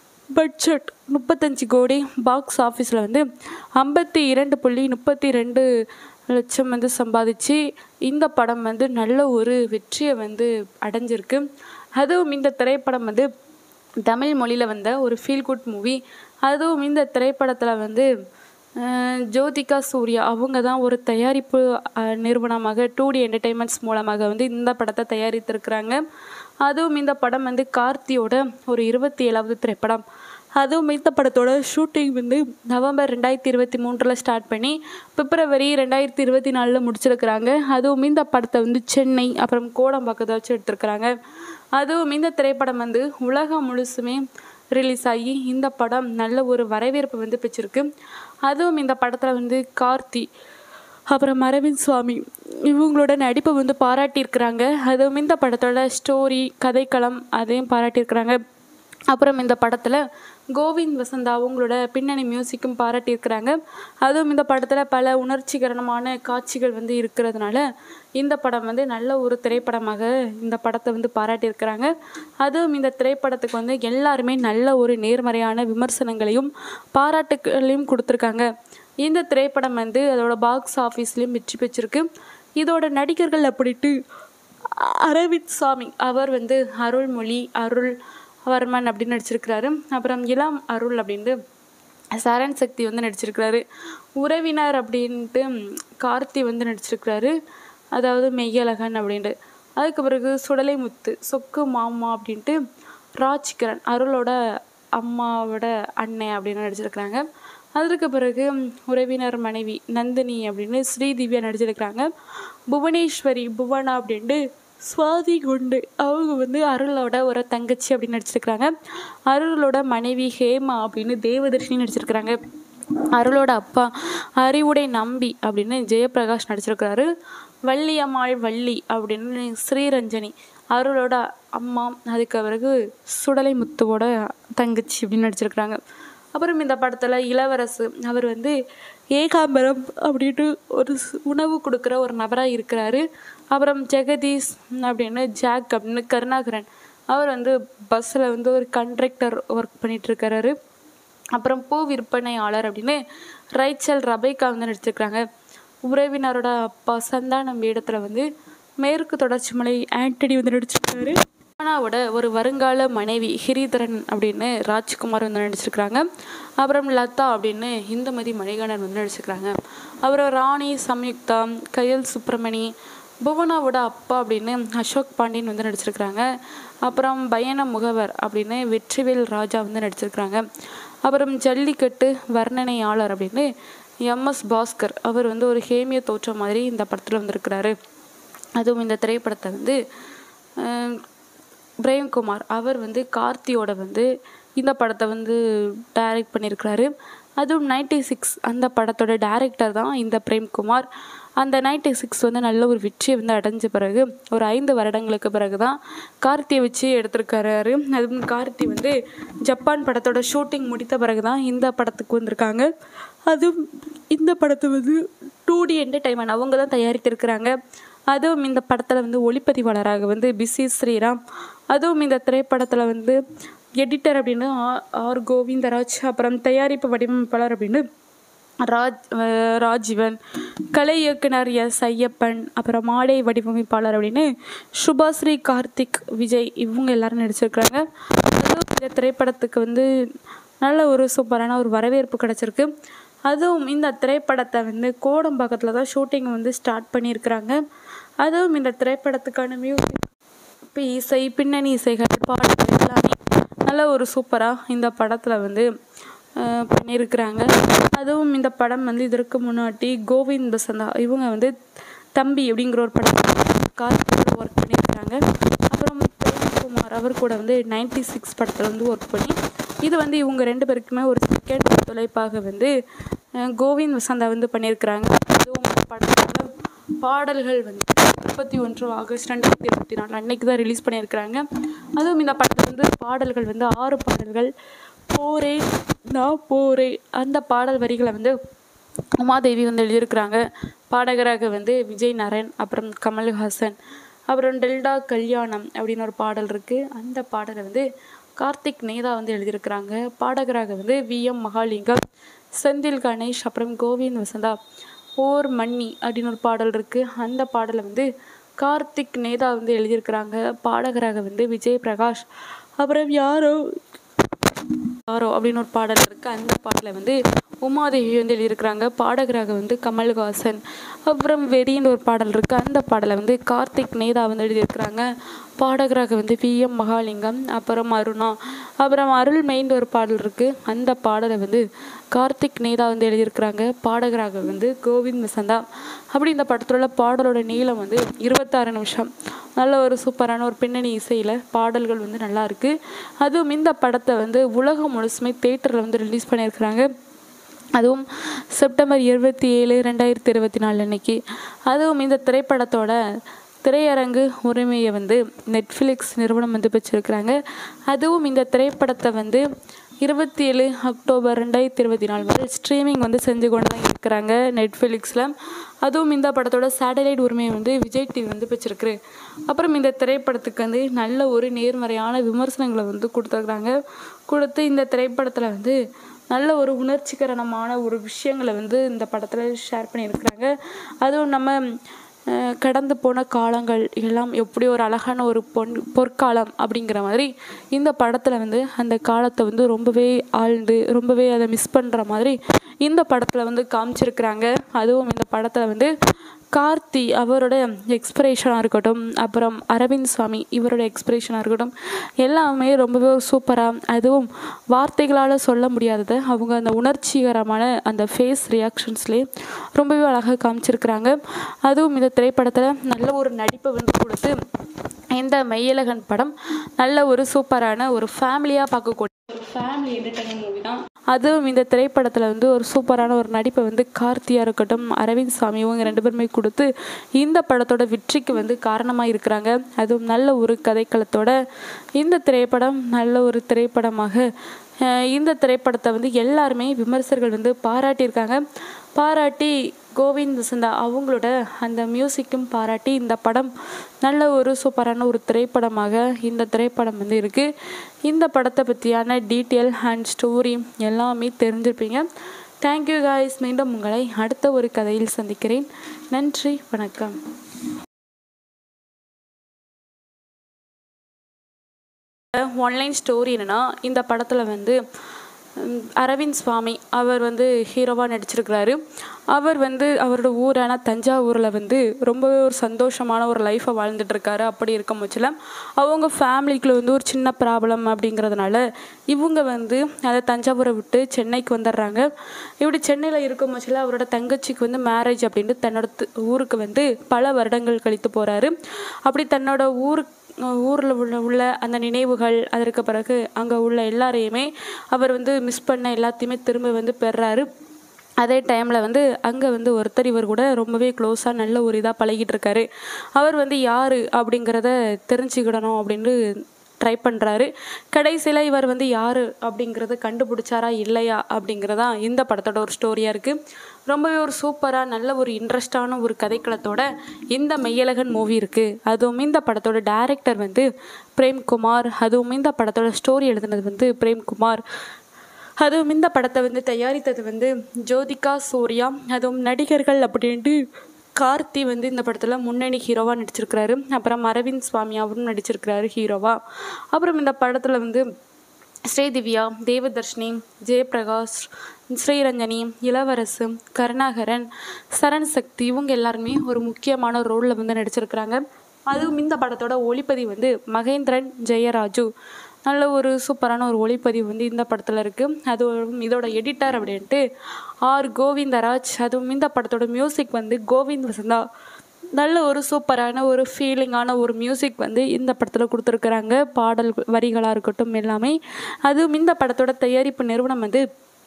பட்ஜெட் முப்பத்தஞ்சு கோடி பாக்ஸ் ஆஃபீஸில் வந்து ஐம்பத்தி இரண்டு புள்ளி முப்பத்தி ரெண்டு லட்சம் வந்து சம்பாதிச்சு இந்த படம் வந்து நல்ல ஒரு வெற்றியை வந்து அடைஞ்சிருக்கு அதுவும் இந்த திரைப்படம் வந்து தமிழ் மொழியில் வந்த ஒரு ஃபீல் குட் மூவி அதுவும் இந்த திரைப்படத்தில் வந்து அஹ், ஜோதிகா சூர்யா அவங்க தான் ஒரு தயாரிப்பு அஹ், நிறுவனமாக டூ டி என்டர்டெயின்மெண்ட்ஸ் மூலமாக வந்து இந்த படத்தை தயாரித்திருக்கிறாங்க அதுவும் இந்த படம் வந்து கார்த்தியோட ஒரு இருபத்தி ஏழாவது திரைப்படம் அதுவும் இந்த படத்தோட ஷூட்டிங் வந்து நவம்பர் ரெண்டாயிரத்தி இருபத்தி மூன்றில் ஸ்டார்ட் பண்ணி பிப்ரவரி ரெண்டாயிரத்தி இருபத்தி நாலில் முடிச்சிருக்கிறாங்க அதுவும் இந்த படத்தை வந்து சென்னை அப்புறம் கோடம்பாக்கத்தை வச்சு எடுத்திருக்கிறாங்க அதுவும் இந்த திரைப்படம் வந்து உலகம் முழுசுமே ரிலீஸ் ஆகி இந்த படம் நல்ல ஒரு வரவேற்பு வந்து பெற்றிருக்கு அதுவும் இந்த படத்தில் வந்து கார்த்தி அப்புறம் அரவிந்த் சுவாமி இவங்களோட நடிப்பை வந்து பாராட்டியிருக்கிறாங்க அதுவும் இந்த படத்தோட ஸ்டோரி கதைக்களம் அதையும் பாராட்டியிருக்கிறாங்க அப்புறம் இந்த படத்தில் கோவிந்த் வசந்தா அவங்களோட பின்னணி மியூசிக்கும் பாராட்டியிருக்கிறாங்க அதுவும் இந்த படத்தில் பல உணர்ச்சிகரமான காட்சிகள் வந்து இருக்கிறதுனால இந்த படம் வந்து நல்ல ஒரு திரைப்படமாக இந்த படத்தை வந்து பாராட்டியிருக்கிறாங்க அதுவும் இந்த திரைப்படத்துக்கு வந்து எல்லாருமே நல்ல ஒரு நேர்மறையான விமர்சனங்களையும் பாராட்டுகளையும் கொடுத்துருக்காங்க இந்த திரைப்படம் வந்து அதோட பாக்ஸ் ஆஃபீஸ்லேயும் வெற்றி பெற்றிருக்கு இதோட நடிகர்கள் அப்படின்ட்டு அரவிந்த் சாமி அவர் வந்து அருள்மொழி அருள் வர்மன் அப்படின்னு நடிச்சிருக்கிறாரு அப்புறம் இளம் அருள் அப்படின்ட்டு சரண் சக்தி வந்து நடிச்சிருக்கிறாரு உறவினர் அப்படின்ட்டு கார்த்தி வந்து நடிச்சிருக்கிறாரு அதாவது மெய்யழகன் அப்படின்ட்டு அதுக்கு பிறகு சுடலை முத்து சொக்கு மாமா அப்படின்ட்டு ராஜ்கிரண் அருளோட அம்மாவோட அண்ணன் அப்படின்னு நடிச்சிருக்கிறாங்க அதற்கு பிறகு உறவினர் மனைவி நந்தினி அப்படின்னு ஸ்ரீதிவ்யா நடிச்சிருக்கிறாங்க புவனேஸ்வரி புவனா அப்படின்ட்டு சுவாதி குண்டு அவங்க வந்து அருளோட ஒரு தங்கச்சி அப்படின்னு நடிச்சிருக்கிறாங்க அருளோட மனைவி ஹேமா அப்படின்னு தேவதர்ஷினி நடிச்சிருக்கிறாங்க அருளோட அப்பா அறிவுடை நம்பி அப்படின்னு ஜெயபிரகாஷ் நடிச்சிருக்கிறாரு வள்ளியம்மாள் வள்ளி அப்படின்னு ஸ்ரீரஞ்சனி அருளோட அம்மா அதுக்கு பிறகு சுடலை முத்துவோட தங்கச்சி அப்படின்னு நடிச்சிருக்கிறாங்க அப்புறம் இந்த படத்தில் இளவரசு அவர் வந்து ஏகாம்பரம் அப்படின்ட்டு ஒரு ஸ்- உணவு கொடுக்குற ஒரு நபராக இருக்கிறாரு அப்புறம் ஜெகதீஷ் அப்படின்னு ஜாக் அப்படின்னு கருணாகரன் அவர் வந்து பஸ்ஸில் வந்து ஒரு கண்ட்ரக்டர் ஒர்க் பண்ணிட்டு இருக்கிறாரு அப்புறம் பூ விற்பனையாளர் அப்படின்னு ரைச்சல் ரபைக்கா வந்து நடிச்சிருக்கிறாங்க உறவினரோட அப்பா சந்தானம் வேடத்தில் வந்து மேற்கு தொடர்ச்சி மலை ஆண்டனி வந்து நடிச்சிருக்காரு அனாவோட ஒரு வருங்கால மனைவி ஹிரிதரன் அப்படின்னு ராஜ்குமார் வந்து நடிச்சிருக்கிறாங்க அப்புறம் லதா அப்படின்னு இந்துமதி மணிகண்டன் வந்து நடிச்சிருக்கிறாங்க அப்புறம் ராணி சம்யுக்தா கயல் சுப்பிரமணி புவனாவோட அப்பா அப்படின்னு அசோக் பாண்டியன் வந்து நடிச்சிருக்கிறாங்க அப்புறம் பயண முகவர் அப்படின்னு வெற்றிவேல் ராஜா வந்து நடிச்சிருக்கிறாங்க அப்புறம் ஜல்லிக்கட்டு வர்ணனையாளர் அப்படின்னு எம்எஸ் பாஸ்கர் அவர் வந்து ஒரு ஹேமிய தோற்றம் மாதிரி இந்த படத்தில் வந்திருக்கிறாரு அதுவும் இந்த திரைப்படத்தை வந்து அஹ், பிரேம்குமார் அவர் வந்து கார்த்தியோட வந்து இந்த படத்தை வந்து டைரக்ட் பண்ணியிருக்கிறாரு அதுவும் நைன்டி சிக்ஸ் அந்த படத்தோட டைரக்டர் தான் இந்த பிரேம்குமார் அந்த நைன்டி சிக்ஸ் வந்து நல்ல ஒரு வெற்றியை வந்து அடைஞ்ச பிறகு ஒரு ஐந்து வருடங்களுக்கு பிறகு தான் கார்த்தியை வச்சு எடுத்திருக்காரு அதுவும் கார்த்தி வந்து ஜப்பான் படத்தோட ஷூட்டிங் முடித்த பிறகு தான் இந்த படத்துக்கு வந்திருக்காங்க அதுவும் இந்த படத்தை வந்து டூ டி என்டர்டைன்மெண்ட் அவங்க தான் தயாரித்திருக்கிறாங்க அதுவும் இந்த படத்தில் வந்து ஒளிப்பதிவாளராக வந்து பிசி ஸ்ரீராம் அதுவும் இந்த திரைப்படத்தில் வந்து எடிட்டர் அப்படின்னு ஆ- ஆர் கோவிந்தராஜ் அப்புறம் தயாரிப்பு வடிவமைப்பாளர் அப்படின்னு ராஜ் அஹ் ராஜீவன் கலை இயக்குனர் எஸ் ஐயப்பன் அப்புறம் மாடை வடிவமைப்பாளர் அப்படின்னு சுபாஸ்ரீ கார்த்திக் விஜய் இவங்க எல்லாரும் நடிச்சிருக்கிறாங்க அதுவும் இந்த திரைப்படத்துக்கு வந்து நல்ல ஒரு சூப்பரான ஒரு வரவேற்பு கிடச்சிருக்கு அதுவும் இந்த திரைப்படத்தை வந்து கோடம்பாக்கத்தில் தான் ஷூட்டிங் வந்து ஸ்டார்ட் பண்ணியிருக்கிறாங்க அதுவும் இந்த திரைப்படத்துக்கான மியூசிக் இப்போ இசை பின்னணி இசைகள் பாடல்கள் எல்லாமே நல்ல ஒரு சூப்பராக இந்த படத்தில் வந்து அஹ், பண்ணியிருக்கிறாங்க அதுவும் இந்த படம் வந்து இதற்கு முன்னாடி கோவிந்த் பசந்தா இவங்க வந்து தம்பி அப்படிங்கிற ஒரு படம் கார்த்திகோட ஒர்க் பண்ணியிருக்கிறாங்க அப்புறம் பிரேம்குமார் அவர் கூட வந்து நைன்டி சிக்ஸ் படத்தில் வந்து ஒர்க் பண்ணி இது வந்து இவங்க ரெண்டு பேருக்குமே ஒரு செகண்ட் தொலைப்பாக வந்து அஹ், கோவிந்த் வசந்தா வந்து பண்ணியிருக்கிறாங்க அதுவும் இந்த படத்தோட பாடல்கள் வந்து முப்பத்தி ஒன்று ஆகஸ்ட் ரெண்டாயிரத்தி இருபத்தி நாலு அன்னைக்கு தான் ரிலீஸ் பண்ணியிருக்கிறாங்க அதுவும் இந்த படத்தில் வந்து பாடல்கள் வந்து ஆறு பாடல்கள் போரே நான் போரே அந்த பாடல் வரிகளை வந்து உமாதேவி வந்து எழுதியிருக்கிறாங்க பாடகராக வந்து விஜய் நரன் அப்புறம் கமல்ஹாசன் அப்புறம் டெல்டா கல்யாணம் அப்படின்னு ஒரு பாடல் இருக்குது அந்த பாடலை வந்து கார்த்திக் நேதா வந்து எழுதியிருக்கிறாங்க பாடகராக வந்து வி எம் மகாலிங்கம் செந்தில் கணேஷ் அப்புறம் கோவிந்த் வசந்தா ஓர் மன்னி அப்படின்னு ஒரு பாடல் இருக்குது அந்த பாடலை வந்து கார்த்திக் நேதா வந்து எழுதியிருக்கிறாங்க பாடகராக வந்து விஜய் பிரகாஷ் அப்புறம் யாரோ யாரோ அப்படின்னு ஒரு பாடல் இருக்குது அந்த பாடலை வந்து உமாதேவி வந்து எழுதியிருக்கிறாங்க பாடகராக வந்து கமல்ஹாசன் அப்புறம் வெறின்னு ஒரு பாடல் இருக்குது அந்த பாடலை வந்து கார்த்திக் நேதா வந்து எழுதியிருக்கிறாங்க பாடகராக வந்து வி எம் மகாலிங்கம் அப்புறம் அருணா அப்புறம் அருள் மெயின் ஒரு பாடல் இருக்குது அந்த பாடலை வந்து கார்த்திக் நேதா வந்து எழுதியிருக்கிறாங்க பாடகராக வந்து கோவிந்த் வசந்தா அப்படி இந்த படத்தில் உள்ள பாடலோட நீளம் வந்து இருபத்தாறு நிமிஷம் நல்ல ஒரு சூப்பரான ஒரு பின்னணி இசையில் பாடல்கள் வந்து நல்லா இருக்கு அதுவும் இந்த படத்தை வந்து உலகம் முழுசுமே தேட்டரில் வந்து ரிலீஸ் பண்ணியிருக்கிறாங்க அதுவும் செப்டம்பர் இருபத்தி ஏழு ரெண்டாயிரத்தி இருபத்தி நாலு அன்னைக்கு அதுவும் இந்த திரைப்படத்தோட திரையரங்கு உரிமையை வந்து நெட்ஃப்ளிக்ஸ் நிறுவனம் வந்து பெற்றிருக்கிறாங்க அதுவும் இந்த திரைப்படத்தை வந்து இருபத்தி ஏழு அக்டோபர் ரெண்டாயிரத்தி இருபத்தி நாலு வரை ஸ்ட்ரீமிங் வந்து செஞ்சு கொண்டு தான் இருக்கிறாங்க நெட்ஃப்ளிக்ஸில் அதுவும் இந்த படத்தோட சேட்டலைட் உரிமையை வந்து விஜய் டிவி வந்து பெற்றிருக்கு அப்புறம் இந்த திரைப்படத்துக்கு வந்து நல்ல ஒரு நேர்மறையான விமர்சனங்களை வந்து கொடுத்துருக்குறாங்க கொடுத்து இந்த திரைப்படத்தில் வந்து நல்ல ஒரு உணர்ச்சிகரமான ஒரு விஷயங்களை வந்து இந்த படத்தில் ஷேர் பண்ணியிருக்கிறாங்க அதுவும் நம்ம அஹ், கடந்து போன காலங்கள் எல்லாம் எப்படி ஒரு அழகான ஒரு பொன் பொற்காலம் அப்படிங்கிற மாதிரி இந்த படத்தில் வந்து அந்த காலத்தை வந்து ரொம்பவே ஆழ்ந்து ரொம்பவே அதை மிஸ் பண்ணுற மாதிரி இந்த படத்தில் வந்து காமிச்சிருக்கிறாங்க அதுவும் இந்த படத்தில் வந்து கார்த்தி அவரோட எக்ஸ்பிரேஷனாக இருக்கட்டும் அப்புறம் அரவிந்த் சுவாமி இவரோட எக்ஸ்பிரேஷனாக இருக்கட்டும் எல்லாமே ரொம்பவே சூப்பராக அதுவும் வார்த்தைகளால் சொல்ல முடியாததை அவங்க அந்த உணர்ச்சிகரமான அந்த ஃபேஸ் ரியாக்ஷன்ஸ்லேயே ரொம்பவே அழகாக காமிச்சிருக்கிறாங்க அதுவும் இந்த திரைப்படத்தில் நல்ல ஒரு நடிப்பை வந்து கொடுத்து இந்த மெய்யழகன் படம் நல்ல ஒரு சூப்பரான ஒரு ஃபேமிலியாக பார்க்கக்கூடிய ஒரு ஃபேமிலி என்டர்டைன்மெண்ட் மூவி தான் அதுவும் இந்த திரைப்படத்தில் வந்து ஒரு சூப்பரான ஒரு நடிப்பை வந்து கார்த்தியாக இருக்கட்டும் அரவிந்த் சாமி இவங்க ரெண்டு பேருமே கொடுத்து இந்த படத்தோட வெற்றிக்கு வந்து காரணமாக இருக்கிறாங்க அதுவும் நல்ல ஒரு கதைக்களத்தோட இந்த திரைப்படம் நல்ல ஒரு திரைப்படமாக அஹ், இந்த திரைப்படத்தை வந்து எல்லாருமே விமர்சகர்கள் வந்து பாராட்டியிருக்காங்க பாராட்டி கோவிந்த் வசந்தா அவங்களோட அந்த மியூசிக்கும் பாராட்டி இந்த படம் நல்ல ஒரு சூப்பரான ஒரு திரைப்படமாக இந்த திரைப்படம் வந்து இருக்குது இந்த படத்தை பற்றியான டீட்டெயில் அண்ட் ஸ்டோரி எல்லாமே தெரிஞ்சிருப்பீங்க தேங்க்யூ காய்ஸ் மீண்டும் உங்களை அடுத்த ஒரு கதையில் சந்திக்கிறேன் நன்றி வணக்கம் ஒன்லைன் ஸ்டோரி என்னன்னா இந்த படத்தில் வந்து உம், அரவிந்த் சுவாமி அவர் வந்து ஹீரோவாக நடிச்சிருக்கிறாரு அவர் வந்து அவரோட ஊரான தஞ்சாவூரில் வந்து ரொம்பவே ஒரு சந்தோஷமான ஒரு லைஃப்பை வாழ்ந்துட்டு இருக்காரு அப்படி இருக்கும் பட்சத்தில் அவங்க ஃபேமிலிக்குள்ள வந்து ஒரு சின்ன ப்ராப்ளம் அப்படிங்கிறதுனால இவங்க வந்து அதை தஞ்சாவூரை விட்டு சென்னைக்கு வந்துடுறாங்க இப்படி சென்னையில் இருக்கும் பட்சத்தில் அவரோட தங்கச்சிக்கு வந்து மேரேஜ் அப்படின்ட்டு தன்னோட து- ஊருக்கு வந்து பல வருடங்கள் கழித்து போகிறாரு அப்படி தன்னோட ஊருக்கு ஊரில் உள்ள உள்ள அந்த நினைவுகள் அதற்கு பிறகு அங்கே உள்ள எல்லாரையுமே அவர் வந்து மிஸ் பண்ண எல்லாத்தையுமே திரும்ப வந்து பெறாரு அதே டைமில் வந்து அங்கே வந்து ஒருத்தர் இவர் கூட ரொம்பவே க்ளோஸாக நல்ல ஒரு இதாக பழகிட்டு இருக்காரு அவர் வந்து யார் அப்படிங்கிறத தெரிஞ்சுக்கிடணும் அப்படின்னு ட்ரை பண்ணுறாரு கடைசியில் இவர் வந்து யார் அப்படிங்கிறத கண்டுபிடிச்சாரா இல்லையா அப்படிங்கிறதா இந்த படத்தோட ஒரு ஸ்டோரியாக இருக்குது ரொம்பவே ஒரு சூப்பராக நல்ல ஒரு இன்ட்ரெஸ்டான ஒரு கதைக்களத்தோட இந்த மெய்யழகன் மூவி இருக்குது அதுவும் இந்த படத்தோட டைரக்டர் வந்து பிரேம்குமார் அதுவும் இந்த படத்தோட ஸ்டோரி எழுதுனது வந்து பிரேம்குமார் அதுவும் இந்த படத்தை வந்து தயாரித்தது வந்து ஜோதிகா சூர்யா அதுவும் நடிகர்கள் அப்படின்ட்டு கார்த்தி வந்து இந்த படத்தில் முன்னணி ஹீரோவாக நடிச்சிருக்கிறாரு அப்புறம் அரவிந்த் சுவாமி அவரும் நடிச்சிருக்கிறாரு ஹீரோவாக அப்புறம் இந்த படத்தில் வந்து ஸ்ரீதிவ்யா தேவதர்ஷினி ஜெயபிரகாஷ் ஸ்ரீரஞ்சனி இளவரசு கருணாகரன் சரண் சக்தி இவங்க எல்லாருமே ஒரு முக்கியமான ரோலில் வந்து நடிச்சிருக்கிறாங்க அதுவும் இந்த படத்தோட ஒளிப்பதிவு வந்து மகேந்திரன் ஜெயராஜு நல்ல ஒரு சூப்பரான ஒரு ஒளிப்பதிவு வந்து இந்த படத்தில் இருக்குது அதுவும் இதோட எடிட்டர் அப்படின்ட்டு ஆர் கோவிந்தராஜ் அதுவும் இந்த படத்தோட மியூசிக் வந்து கோவிந்த் வசந்தா நல்ல ஒரு சூப்பரான ஒரு ஃபீலிங்கான ஒரு மியூசிக் வந்து இந்த படத்தில் கொடுத்துருக்குறாங்க பாடல் வரிகளாக இருக்கட்டும் எல்லாமே அதுவும் இந்த படத்தோட தயாரிப்பு நிறுவனம் வந்து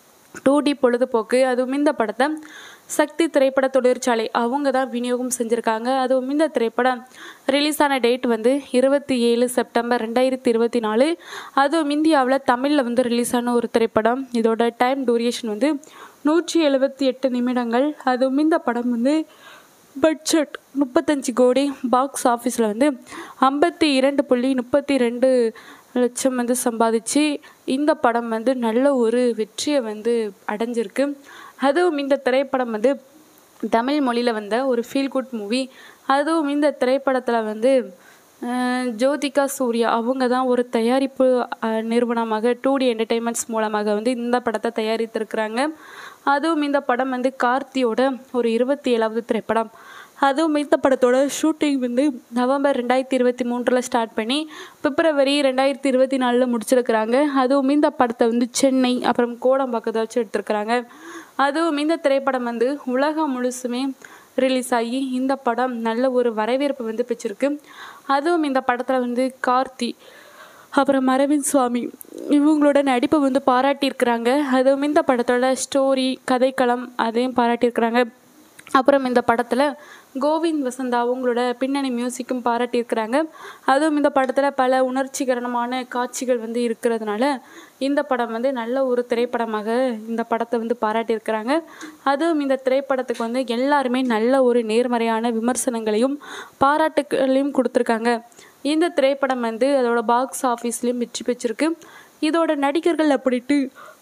டூ டி பொழுதுபோக்கு அதுவும் இந்த படத்தை சக்தி திரைப்பட தொழிற்சாலை அவங்க தான் விநியோகம் செஞ்சுருக்காங்க அதுவும் இந்த திரைப்படம் ரிலீஸ் ஆன டேட் வந்து இருபத்தி ஏழு செப்டம்பர் ரெண்டாயிரத்தி இருபத்தி நாலு அதுவும் இந்தியாவில் தமிழில் வந்து ரிலீஸ் ஆன ஒரு திரைப்படம் இதோட டைம் டூரேஷன் வந்து நூற்றி எழுபத்தி எட்டு நிமிடங்கள் அதுவும் இந்த படம் வந்து பட்ஜெட் முப்பத்தஞ்சு கோடி பாக்ஸ் ஆஃபீஸில் வந்து ஐம்பத்தி இரண்டு புள்ளி முப்பத்தி ரெண்டு லட்சம் வந்து சம்பாதிச்சு இந்த படம் வந்து நல்ல ஒரு வெற்றியை வந்து அடைஞ்சிருக்கு அதுவும் இந்த திரைப்படம் வந்து தமிழ் மொழியில் வந்த ஒரு ஃபீல் குட் மூவி அதுவும் இந்த திரைப்படத்தில் வந்து அஹ், ஜோதிகா சூர்யா அவங்க தான் ஒரு தயாரிப்பு அஹ், நிறுவனமாக டூ டி என்டர்டெயின்மெண்ட்ஸ் மூலமாக வந்து இந்த படத்தை தயாரித்திருக்கிறாங்க அதுவும் இந்த படம் வந்து கார்த்தியோட ஒரு இருபத்தி ஏழாவது திரைப்படம் அதுவும் இந்த படத்தோட ஷூட்டிங் வந்து நவம்பர் ரெண்டாயிரத்தி இருபத்தி மூன்றில் ஸ்டார்ட் பண்ணி பிப்ரவரி ரெண்டாயிரத்தி இருபத்தி நாலில் முடிச்சிருக்கிறாங்க அதுவும் இந்த படத்தை வந்து சென்னை அப்புறம் கோடம்பாக்கத்தை வச்சு எடுத்திருக்கிறாங்க அதுவும் இந்த திரைப்படம் வந்து உலகம் முழுசுமே ரிலீஸ் ஆகி இந்த படம் நல்ல ஒரு வரவேற்பு வந்து பெற்றிருக்கு அதுவும் இந்த படத்தில் வந்து கார்த்தி அப்புறம் அரவிந்த் சுவாமி இவங்களோட நடிப்பை வந்து பாராட்டியிருக்கிறாங்க அதுவும் இந்த படத்தோட ஸ்டோரி கதைக்களம் அதையும் பாராட்டியிருக்கிறாங்க அப்புறம் இந்த படத்தில் கோவிந்த் வசந்தா அவங்களோட பின்னணி மியூசிக்கும் பாராட்டியிருக்கிறாங்க அதுவும் இந்த படத்தில் பல உணர்ச்சிகரமான காட்சிகள் வந்து இருக்கிறதுனால இந்த படம் வந்து நல்ல ஒரு திரைப்படமாக இந்த படத்தை வந்து பாராட்டியிருக்கிறாங்க அதுவும் இந்த திரைப்படத்துக்கு வந்து எல்லாருமே நல்ல ஒரு நேர்மறையான விமர்சனங்களையும் பாராட்டுகளையும் கொடுத்துருக்காங்க இந்த திரைப்படம் வந்து அதோட பாக்ஸ் ஆஃபீஸ்லேயும் வெற்றி பெற்றிருக்கு இதோட நடிகர்கள் அப்படின்ட்டு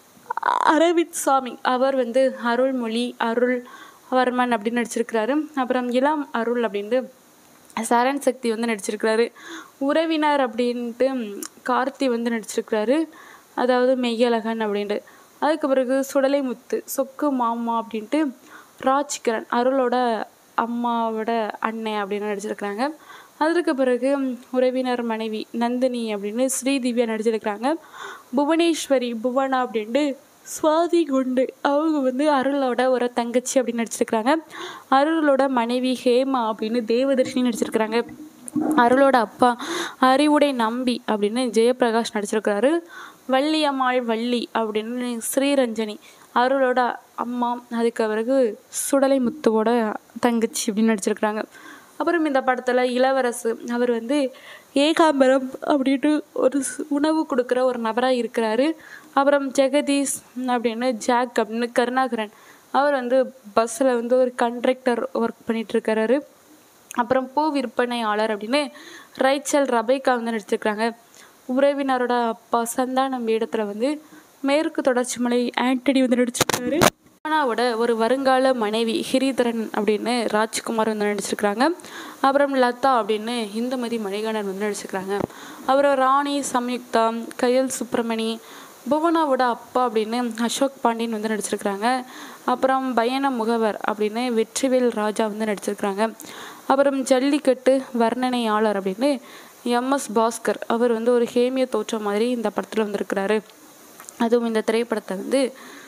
அரவிந்த் சாமி அவர் வந்து அருள்மொழி அருள் வர்மன் அப்படின்னு நடிச்சிருக்கிறாரு அப்புறம் இளம் அருள் அப்படின்ட்டு சரண் சக்தி வந்து நடிச்சிருக்கிறாரு உறவினர் அப்படின்ட்டு கார்த்தி வந்து நடிச்சிருக்கிறாரு அதாவது மெய்யழகன் அப்படின்ட்டு அதுக்கு பிறகு சுடலை முத்து சொக்கு மாமா அப்படின்ட்டு ராஜ்கிரண் அருளோட அம்மாவோட அண்ணன் அப்படின்னு நடிச்சிருக்கிறாங்க அதற்கு பிறகு உறவினர் மனைவி நந்தினி அப்படின்னு ஸ்ரீதிவ்யா நடிச்சிருக்கிறாங்க புவனேஸ்வரி புவனா அப்படின்ட்டு சுவாதி குண்டு அவங்க வந்து அருளோட ஒரு தங்கச்சி அப்படின்னு நடிச்சிருக்கிறாங்க அருளோட மனைவி ஹேமா அப்படின்னு தேவதர்ஷினி நடிச்சிருக்கிறாங்க அருளோட அப்பா அறிவுடை நம்பி அப்படின்னு ஜெயபிரகாஷ் நடிச்சிருக்கிறாரு வள்ளியம்மாள் வள்ளி அப்படின்னு ஸ்ரீரஞ்சனி அருளோட அம்மா அதுக்கு பிறகு சுடலை முத்துவோட தங்கச்சி அப்படின்னு நடிச்சிருக்கிறாங்க அப்புறம் இந்த படத்தில் இளவரசு அவர் வந்து ஏகாம்பரம் அப்படின்ட்டு ஒரு ஸ்- உணவு கொடுக்குற ஒரு நபராக இருக்கிறாரு அப்புறம் ஜெகதீஷ் அப்படின்னு ஜாக் அப்படின்னு கருணாகரன் அவர் வந்து பஸ்ஸில் வந்து ஒரு கண்ட்ரக்டர் ஒர்க் பண்ணிட்டு இருக்காரு அப்புறம் பூ விற்பனையாளர் அப்படின்னு ரைச்சல் ரபைக்கா வந்து நடிச்சிருக்கிறாங்க உறவினரோட அப்பா சந்தானம் வேடத்தில் வந்து மேற்கு தொடர்ச்சி மலை ஆண்டனி வந்து நடிச்சிருக்காரு அனாவோட ஒரு வருங்கால மனைவி ஹிரிதரன் அப்படின்னு ராஜ்குமார் வந்து நடிச்சிருக்கிறாங்க அப்புறம் லதா அப்படின்னு இந்துமதி மணிகண்டன் வந்து நடிச்சிருக்கிறாங்க அப்புறம் ராணி சம்யுக்தா கயல் சுப்பிரமணி புவனாவோட அப்பா அப்படின்னு அசோக் பாண்டியன் வந்து நடிச்சிருக்கிறாங்க அப்புறம் பயண முகவர் அப்படின்னு வெற்றிவேல் ராஜா வந்து நடிச்சிருக்கிறாங்க அப்புறம் ஜல்லிக்கட்டு வர்ணனையாளர் அப்படின்னு எம்எஸ் பாஸ்கர் அவர் வந்து ஒரு ஹேமிய தோற்றம் மாதிரி இந்த படத்தில் வந்திருக்கிறாரு அதுவும் இந்த திரைப்படத்தை வந்து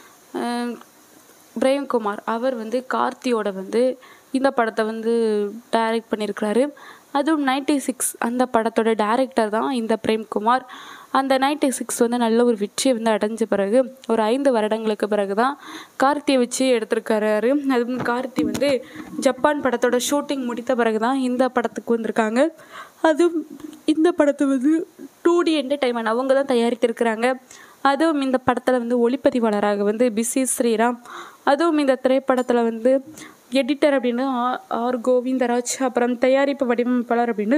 அஹ், பிரேம்குமார் அவர் வந்து கார்த்தியோட வந்து இந்த படத்தை வந்து டைரக்ட் பண்ணியிருக்கிறாரு அதுவும் நைன்டி சிக்ஸ் அந்த படத்தோட டைரக்டர் தான் இந்த பிரேம்குமார் அந்த நைன்டி சிக்ஸ் வந்து நல்ல ஒரு வெற்றியை வந்து அடைஞ்ச பிறகு ஒரு ஐந்து வருடங்களுக்கு பிறகு தான் கார்த்தியை வச்சு எடுத்திருக்காரு அதுவும் கார்த்தி வந்து ஜப்பான் படத்தோட ஷூட்டிங் முடித்த பிறகு தான் இந்த படத்துக்கு வந்திருக்காங்க அதுவும் இந்த படத்தை வந்து டூ டி என்டர்டைன்மெண்ட் அவங்க தான் தயாரித்திருக்கிறாங்க அதுவும் இந்த படத்தில் வந்து ஒளிப்பதிவாளராக வந்து பிசி ஸ்ரீராம் அதுவும் இந்த திரைப்படத்தில் வந்து எடிட்டர் அப்படின்னு ஆ- ஆர் கோவிந்தராஜ் அப்புறம் தயாரிப்பு வடிவமைப்பாளர் அப்படின்னு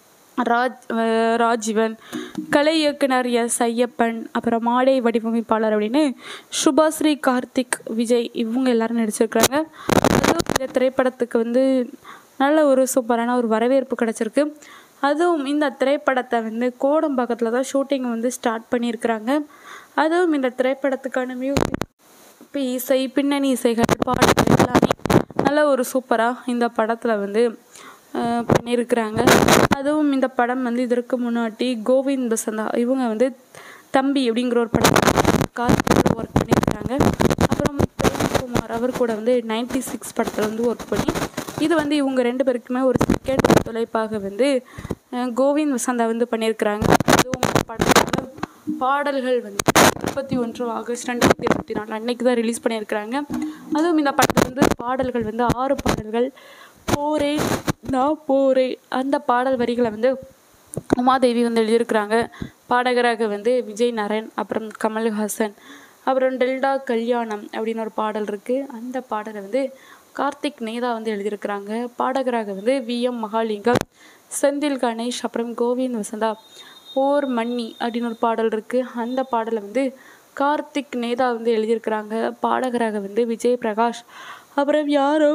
ராஜ் அஹ் ராஜீவன் கலை இயக்குனர் எஸ் ஐயப்பன் அப்புறம் மாடை வடிவமைப்பாளர் அப்படின்னு சுபாஸ்ரீ கார்த்திக் விஜய் இவங்க எல்லாரும் நடிச்சிருக்கிறாங்க அதுவும் இந்த திரைப்படத்துக்கு வந்து நல்ல ஒரு சூப்பரான ஒரு வரவேற்பு கிடச்சிருக்கு அதுவும் இந்த திரைப்படத்தை வந்து கோடம்பாக்கத்தில் தான் ஷூட்டிங் வந்து ஸ்டார்ட் பண்ணியிருக்கிறாங்க அதுவும் இந்த திரைப்படத்துக்கான மியூசிக் இப்போ இசை பின்னணி இசைகள் பாடல்கள் எல்லாமே நல்ல ஒரு சூப்பராக இந்த படத்தில் வந்து அஹ், பண்ணியிருக்கிறாங்க அதுவும் இந்த படம் வந்து இதற்கு முன்னாடி கோவிந்த் பசந்தா இவங்க வந்து தம்பி அப்படிங்கிற ஒரு படம் கார்த்திகோட ஒர்க் பண்ணியிருக்கிறாங்க அப்புறம் பிரேம்குமார் அவர் கூட வந்து நைன்டி சிக்ஸ் படத்தில் வந்து ஒர்க் பண்ணி இது வந்து இவங்க ரெண்டு பேருக்குமே ஒரு செகண்ட் தொலைப்பாக வந்து அஹ், கோவிந்த் வசந்தா வந்து பண்ணியிருக்கிறாங்க அதுவும் இந்த படத்தோட பாடல்கள் வந்து முப்பத்தி ஒன்று ஆகஸ்ட் ரெண்டாயிரத்தி இருபத்தி நாலு அன்னைக்கு தான் ரிலீஸ் பண்ணியிருக்கிறாங்க அதுவும் இந்த படத்தில் வந்து பாடல்கள் வந்து ஆறு பாடல்கள் போரே நான் போரே அந்த பாடல் வரிகளை வந்து உமாதேவி வந்து எழுதியிருக்கிறாங்க பாடகராக வந்து விஜய் நரன் அப்புறம் கமல்ஹாசன் அப்புறம் டெல்டா கல்யாணம் அப்படின்னு ஒரு பாடல் இருக்குது அந்த பாடலை வந்து கார்த்திக் நேதா வந்து எழுதியிருக்கிறாங்க பாடகராக வந்து வி எம் மகாலிங்கம் செந்தில் கணேஷ் அப்புறம் கோவிந்த் வசந்தா ஓர் மன்னி அப்படின்னு ஒரு பாடல் இருக்குது அந்த பாடலை வந்து கார்த்திக் நேதா வந்து எழுதியிருக்கிறாங்க பாடகராக வந்து விஜய் பிரகாஷ் அப்புறம் யாரோ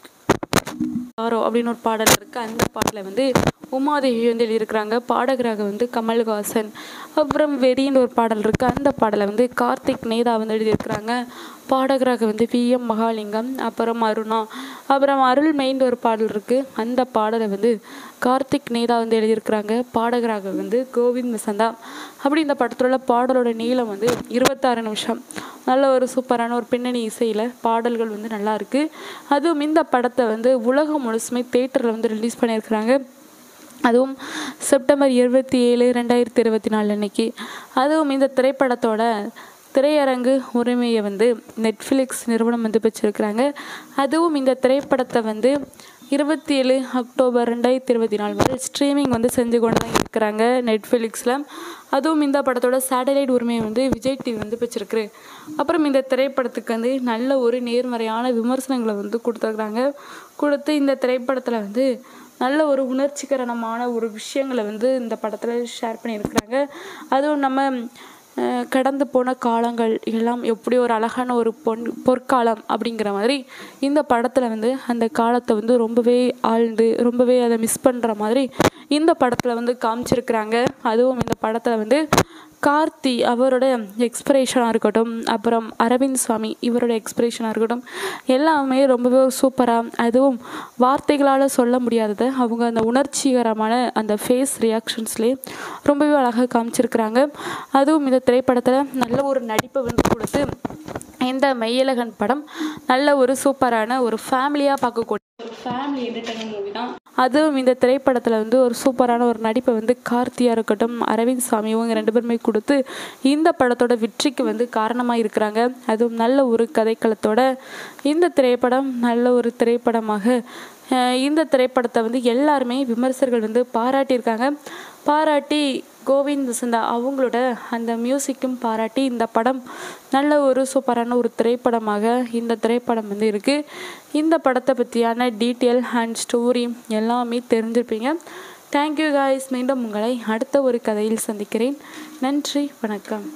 யாரோ அப்படின்னு ஒரு பாடல் இருக்குது அந்த பாடலை வந்து உமாதேவி வந்து எழுதியிருக்கிறாங்க பாடகராக வந்து கமல்ஹாசன் அப்புறம் வெறின்னு ஒரு பாடல் இருக்குது அந்த பாடலை வந்து கார்த்திக் நேதா வந்து எழுதியிருக்கிறாங்க பாடகராக வந்து வி எம் மகாலிங்கம் அப்புறம் அருணா அப்புறம் அருள்மெயின்னு ஒரு பாடல் இருக்குது அந்த பாடலை வந்து கார்த்திக் நேதா வந்து எழுதியிருக்கிறாங்க பாடகராக வந்து கோவிந்த் வசந்தா அப்படி இந்த படத்தில் உள்ள பாடலோட நீளம் வந்து இருபத்தாறு நிமிஷம் நல்ல ஒரு சூப்பரான ஒரு பின்னணி இசையில் பாடல்கள் வந்து நல்லா இருக்கு அதுவும் இந்த படத்தை வந்து உலகம் முழுசுமே தேட்டரில் வந்து ரிலீஸ் பண்ணியிருக்கிறாங்க அதுவும் செப்டம்பர் இருபத்தி ஏழு ரெண்டாயிரத்தி இருபத்தி நாலு அன்னைக்கு அதுவும் இந்த திரைப்படத்தோட திரையரங்கு உரிமையை வந்து நெட்ஃப்ளிக்ஸ் நிறுவனம் வந்து பெற்றிருக்கிறாங்க அதுவும் இந்த திரைப்படத்தை வந்து இருபத்தி ஏழு அக்டோபர் ரெண்டாயிரத்தி இருபத்தி நாலு வரை ஸ்ட்ரீமிங் வந்து செஞ்சு கொண்டு தான் இருக்கிறாங்க நெட்ஃப்ளிக்ஸில் அதுவும் இந்த படத்தோட சேட்டலைட் உரிமையை வந்து விஜய் டிவி வந்து பெற்றிருக்கு அப்புறம் இந்த திரைப்படத்துக்கு வந்து நல்ல ஒரு நேர்மறையான விமர்சனங்களை வந்து கொடுத்துருக்குறாங்க கொடுத்து இந்த திரைப்படத்தில் வந்து நல்ல ஒரு உணர்ச்சிகரமான ஒரு விஷயங்களை வந்து இந்த படத்தில் ஷேர் பண்ணியிருக்கிறாங்க அதுவும் நம்ம அஹ், கடந்து போன காலங்கள் எல்லாம் எப்படி ஒரு அழகான ஒரு பொன் பொற்காலம் அப்படிங்கிற மாதிரி இந்த படத்தில் வந்து அந்த காலத்தை வந்து ரொம்பவே ஆழ்ந்து ரொம்பவே அதை மிஸ் பண்ணுற மாதிரி இந்த படத்தில் வந்து காமிச்சிருக்கிறாங்க அதுவும் இந்த படத்தில் வந்து கார்த்தி அவரோட எக்ஸ்பிரேஷனாக இருக்கட்டும் அப்புறம் அரவிந்த் சுவாமி இவரோட எக்ஸ்பிரேஷனாக இருக்கட்டும் எல்லாமே ரொம்பவே சூப்பராக அதுவும் வார்த்தைகளால் சொல்ல முடியாததை அவங்க அந்த உணர்ச்சிகரமான அந்த ஃபேஸ் ரியாக்ஷன்ஸ்லேயே ரொம்பவே அழகாக காமிச்சிருக்கிறாங்க அதுவும் இந்த திரைப்படத்தில் நல்ல ஒரு நடிப்பை வந்து கொடுத்து இந்த மெய்யழகன் படம் நல்ல ஒரு சூப்பரான ஒரு ஃபேமிலியாக பார்க்கக்கூடிய ஒரு ஃபேமிலி என்டர்டைன்மெண்ட் மூவி தான் அதுவும் இந்த திரைப்படத்தில் வந்து ஒரு சூப்பரான ஒரு நடிப்பை வந்து கார்த்தியாக இருக்கட்டும் அரவிந்த் சாமி இவங்க ரெண்டு பேருமே கொடுத்து இந்த படத்தோட வெற்றிக்கு வந்து காரணமாக இருக்கிறாங்க அதுவும் நல்ல ஒரு கதைக்களத்தோட இந்த திரைப்படம் நல்ல ஒரு திரைப்படமாக அஹ் இந்த திரைப்படத்தை வந்து எல்லாருமே விமர்சகர்கள் வந்து பாராட்டியிருக்காங்க பாராட்டி கோவிந்த் வசந்தா அவங்களோட அந்த மியூசிக்கும் பாராட்டி இந்த படம் நல்ல ஒரு சூப்பரான ஒரு திரைப்படமாக இந்த திரைப்படம் வந்து இருக்குது இந்த படத்தை பற்றியான டீட்டெயில் அண்ட் ஸ்டோரி எல்லாமே தெரிஞ்சிருப்பீங்க தேங்க்யூ காய்ஸ் மீண்டும் உங்களை அடுத்த ஒரு கதையில் சந்திக்கிறேன் நன்றி வணக்கம்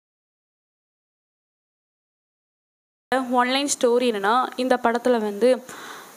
ஒன்லைன் ஸ்டோரி என்னன்னா இந்த படத்தில் வந்து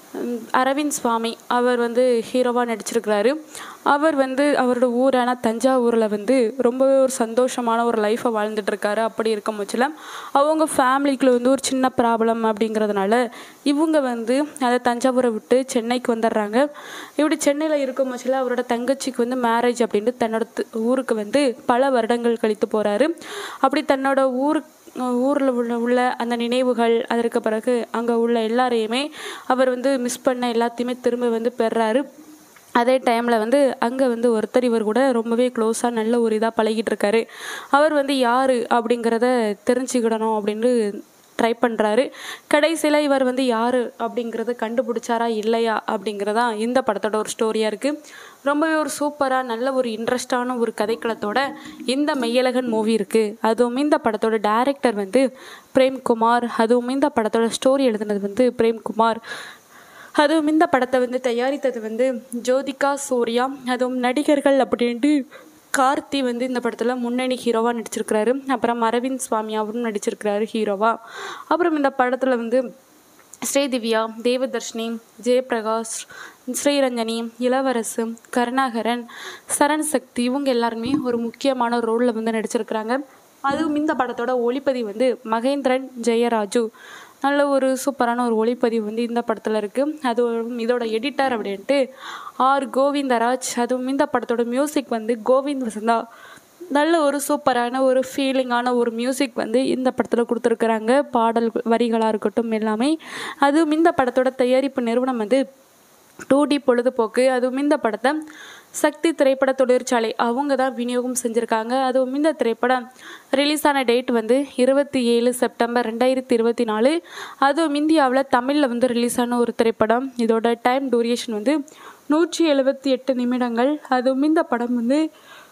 உம், அரவிந்த் சுவாமி அவர் வந்து ஹீரோவாக நடிச்சிருக்கிறாரு அவர் வந்து அவரோட ஊரான தஞ்சாவூரில் வந்து ரொம்பவே ஒரு சந்தோஷமான ஒரு லைஃப்பை வாழ்ந்துட்டு இருக்காரு அப்படி இருக்கும் பட்சத்தில் அவங்க ஃபேமிலிக்குள்ள வந்து ஒரு சின்ன ப்ராப்ளம் அப்படிங்கிறதுனால இவங்க வந்து அதை தஞ்சாவூரை விட்டு சென்னைக்கு வந்துடுறாங்க இப்படி சென்னையில் இருக்கும் பட்சத்தில் அவரோட தங்கச்சிக்கு வந்து மேரேஜ் அப்படின்ட்டு தன்னோட து- ஊருக்கு வந்து பல வருடங்கள் கழித்து போகிறாரு அப்படி தன்னோட ஊருக்கு ஊரில் உள்ள உள்ள அந்த நினைவுகள் அதற்கு பிறகு அங்கே உள்ள எல்லாரையுமே அவர் வந்து மிஸ் பண்ண எல்லாத்தையுமே திரும்ப வந்து பெறாரு அதே டைமில் வந்து அங்கே வந்து ஒருத்தர் இவர் கூட ரொம்பவே க்ளோஸாக நல்ல ஒரு இதாக பழகிட்டு இருக்காரு அவர் வந்து யார் அப்படிங்கிறத தெரிஞ்சுக்கிடணும் அப்படின்னு ட்ரை பண்ணுறாரு கடைசியில் இவர் வந்து யார் அப்படிங்கிறத கண்டுபிடிச்சாரா இல்லையா அப்படிங்கிறதா இந்த படத்தோட ஒரு ஸ்டோரியாக இருக்குது ரொம்பவே ஒரு சூப்பராக நல்ல ஒரு இன்ட்ரெஸ்டான ஒரு கதைக்களத்தோட இந்த மெய்யழகன் மூவி இருக்குது அதுவும் இந்த படத்தோட டைரக்டர் வந்து பிரேம்குமார் அதுவும் இந்த படத்தோட ஸ்டோரி எழுதுனது வந்து பிரேம்குமார் அதுவும் இந்த படத்தை வந்து தயாரித்தது வந்து ஜோதிகா சூர்யா அதுவும் நடிகர்கள் அப்படின்ட்டு கார்த்தி வந்து இந்த படத்தில் முன்னணி ஹீரோவாக நடிச்சிருக்கிறாரு அப்புறம் அரவிந்த் சுவாமி அவரும் நடிச்சிருக்கிறாரு ஹீரோவாக அப்புறம் இந்த படத்தில் வந்து ஸ்ரீதிவ்யா தேவதர்ஷினி ஜெயபிரகாஷ் ஸ்ரீரஞ்சனி இளவரசு கருணாகரன் சரண் சக்தி இவங்க எல்லாருமே ஒரு முக்கியமான ரோலில் வந்து நடிச்சிருக்கிறாங்க அதுவும் இந்த படத்தோட ஒளிப்பதிவு வந்து மகேந்திரன் ஜெயராஜு நல்ல ஒரு சூப்பரான ஒரு ஒளிப்பதிவு வந்து இந்த படத்தில் இருக்குது அதுவும் இதோட எடிட்டர் அப்படின்ட்டு ஆர் கோவிந்தராஜ் அதுவும் இந்த படத்தோட மியூசிக் வந்து கோவிந்த் வசந்தா நல்ல ஒரு சூப்பரான ஒரு ஃபீலிங்கான ஒரு மியூசிக் வந்து இந்த படத்தில் கொடுத்துருக்குறாங்க பாடல் வரிகளாக இருக்கட்டும் எல்லாமே அதுவும் இந்த படத்தோட தயாரிப்பு நிறுவனம் வந்து டூ டி பொழுதுபோக்கு அதுவும் இந்த படத்தை சக்தி திரைப்பட தொழிற்சாலை அவங்க தான் விநியோகம் செஞ்சுருக்காங்க அதுவும் இந்த திரைப்படம் ரிலீஸ் ஆன டேட் வந்து இருபத்தி ஏழு செப்டம்பர் ரெண்டாயிரத்தி இருபத்தி நாலு அதுவும் இந்தியாவில் தமிழில் வந்து ரிலீஸ் ஆன ஒரு திரைப்படம் இதோட டைம் டூரியேஷன் வந்து நூற்றி எழுபத்தி எட்டு நிமிடங்கள் அதுவும் இந்த படம் வந்து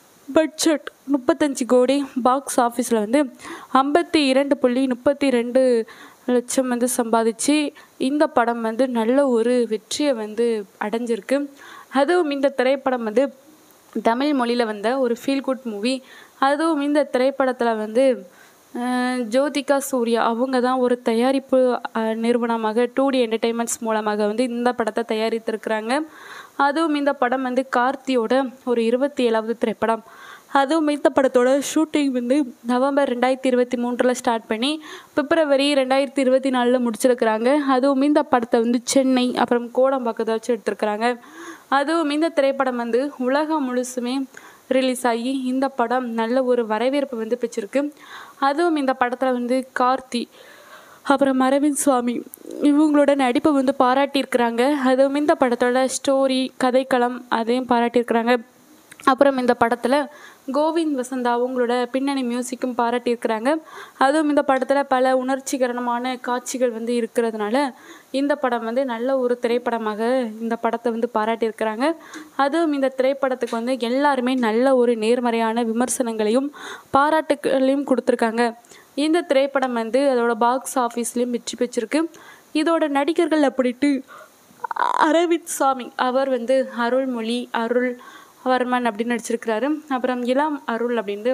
பட்ஜெட் முப்பத்தஞ்சு கோடி பாக்ஸ் ஆஃபீஸில் வந்து ஐம்பத்தி இரண்டு புள்ளி முப்பத்தி ரெண்டு லட்சம் வந்து சம்பாதிச்சு இந்த படம் வந்து நல்ல ஒரு வெற்றியை வந்து அடைஞ்சிருக்கு அதுவும் இந்த திரைப்படம் வந்து தமிழ் மொழியில் வந்த ஒரு ஃபீல் குட் மூவி அதுவும் இந்த திரைப்படத்தில் வந்து அஹ், ஜோதிகா சூர்யா அவங்க தான் ஒரு தயாரிப்பு அஹ், நிறுவனமாக டூ டி என்டர்டெயின்மெண்ட்ஸ் மூலமாக வந்து இந்த படத்தை தயாரித்திருக்கிறாங்க அதுவும் இந்த படம் வந்து கார்த்தியோட ஒரு இருபத்தி ஏழாவது திரைப்படம் அதுவும் இந்த படத்தோட ஷூட்டிங் வந்து நவம்பர் ரெண்டாயிரத்தி இருபத்தி மூன்றில் ஸ்டார்ட் பண்ணி பிப்ரவரி ரெண்டாயிரத்தி இருபத்தி நாலில் முடிச்சிருக்கிறாங்க அதுவும் இந்த படத்தை வந்து சென்னை அப்புறம் கோடம்பாக்கத்தை வச்சு எடுத்திருக்கிறாங்க அதுவும் இந்த திரைப்படம் வந்து உலகம் முழுசுமே ரிலீஸ் ஆகி இந்த படம் நல்ல ஒரு வரவேற்பு வந்து பெற்றிருக்கு அதுவும் இந்த படத்தில் வந்து கார்த்தி அப்புறம் அரவிந்த் சுவாமி இவங்களோட நடிப்பை வந்து பாராட்டியிருக்கிறாங்க அதுவும் இந்த படத்தோட ஸ்டோரி கதைக்களம் அதையும் பாராட்டியிருக்கிறாங்க அப்புறம் இந்த படத்தில் கோவிந்த் வசந்தா அவங்களோட பின்னணி மியூசிக்கும் பாராட்டியிருக்கிறாங்க அதுவும் இந்த படத்தில் பல உணர்ச்சிகரமான காட்சிகள் வந்து இருக்கிறதுனால இந்த படம் வந்து நல்ல ஒரு திரைப்படமாக இந்த படத்தை வந்து பாராட்டியிருக்கிறாங்க அதுவும் இந்த திரைப்படத்துக்கு வந்து எல்லாருமே நல்ல ஒரு நேர்மறையான விமர்சனங்களையும் பாராட்டுகளையும் கொடுத்துருக்காங்க இந்த திரைப்படம் வந்து அதோட பாக்ஸ் ஆஃபீஸ்லேயும் வெற்றி பெற்றிருக்கு இதோட நடிகர்கள் அப்படின்ட்டு அரவிந்த் சாமி அவர் வந்து அருள்மொழி அருள் வர்மன் அப்படின்னு நடிச்சிருக்கிறாரு அப்புறம் இளம் அருள் அப்படின்ட்டு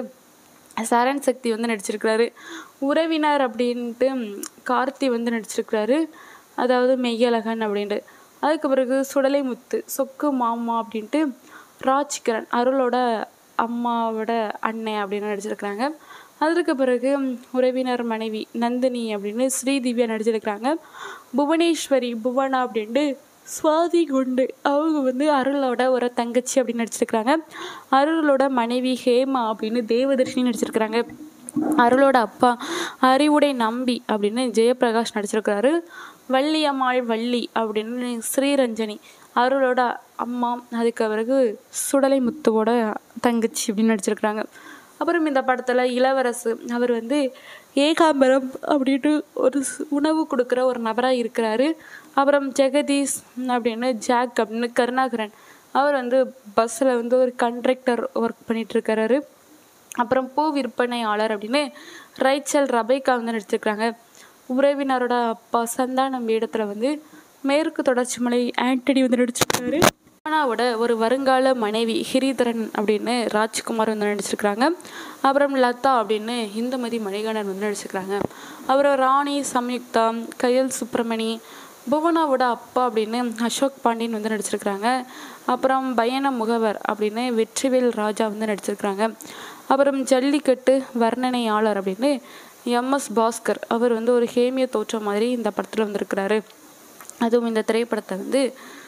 சரண் சக்தி வந்து நடிச்சிருக்கிறாரு உறவினர் அப்படின்ட்டு கார்த்தி வந்து நடிச்சிருக்கிறாரு அதாவது மெய்யழகன் அப்படின்ட்டு அதுக்கு பிறகு சுடலை முத்து சொக்கு மாமா அப்படின்ட்டு ராஜ்கிரண் அருளோட அம்மாவோட அண்ணன் அப்படின்னு நடிச்சிருக்கிறாங்க அதற்கு பிறகு உறவினர் மனைவி நந்தினி அப்படின்னு ஸ்ரீதிவ்யா நடிச்சிருக்கிறாங்க புவனேஸ்வரி புவனா அப்படின்ட்டு சுவாதி குண்டு அவங்க வந்து அருளோட ஒரு தங்கச்சி அப்படின்னு நடிச்சிருக்கிறாங்க அருளோட மனைவி ஹேமா அப்படின்னு தேவதர்ஷினி நடிச்சிருக்கிறாங்க அருளோட அப்பா அறிவுடை நம்பி அப்படின்னு ஜெயபிரகாஷ் நடிச்சிருக்கிறாரு வள்ளியம்மாள் வள்ளி அப்படின்னு ஸ்ரீரஞ்சனி அருளோட அம்மா அதுக்கு பிறகு சுடலை முத்துவோட தங்கச்சி அப்படின்னு நடிச்சிருக்கிறாங்க அப்புறம் இந்த படத்தில் இளவரசு அவர் வந்து ஏகாம்பரம் அப்படின்ட்டு ஒரு ஸ்- உணவு கொடுக்குற ஒரு நபராக இருக்கிறாரு அப்புறம் ஜெகதீஷ் அப்படின்னு ஜாக் அப்படின்னு கருணாகரன் அவர் வந்து பஸ்ஸில் வந்து ஒரு கண்ட்ரக்டர் ஒர்க் பண்ணிட்டு இருக்கிறாரு அப்புறம் பூ விற்பனையாளர் அப்படின்னு ரைச்சல் ரபைக்கா வந்து நடிச்சிருக்கிறாங்க உறவினரோட அப்பா சந்தானம் வேடத்தில் வந்து மேற்கு தொடர்ச்சி மலை ஆண்டனி வந்து நடிச்சிருக்காரு அனாவோட ஒரு வருங்கால மனைவி ஹிரிதரன் அப்படின்னு ராஜ்குமார் வந்து நடிச்சிருக்கிறாங்க அப்புறம் லதா அப்படின்னு இந்துமதி மணிகண்டன் வந்து நடிச்சிருக்கிறாங்க அப்புறம் ராணி சம்யுக்தா கயல் சுப்பிரமணி புவனாவோட அப்பா அப்படின்னு அசோக் பாண்டியன் வந்து நடிச்சிருக்கிறாங்க அப்புறம் பயண முகவர் அப்படின்னு வெற்றிவேல் ராஜா வந்து நடிச்சிருக்கிறாங்க அப்புறம் ஜல்லிக்கட்டு வர்ணனையாளர் அப்படின்னு எம்எஸ் பாஸ்கர் அவர் வந்து ஒரு ஹேமிய தோற்றம் மாதிரி இந்த படத்தில் வந்திருக்கிறாரு அதுவும் இந்த திரைப்படத்தை வந்து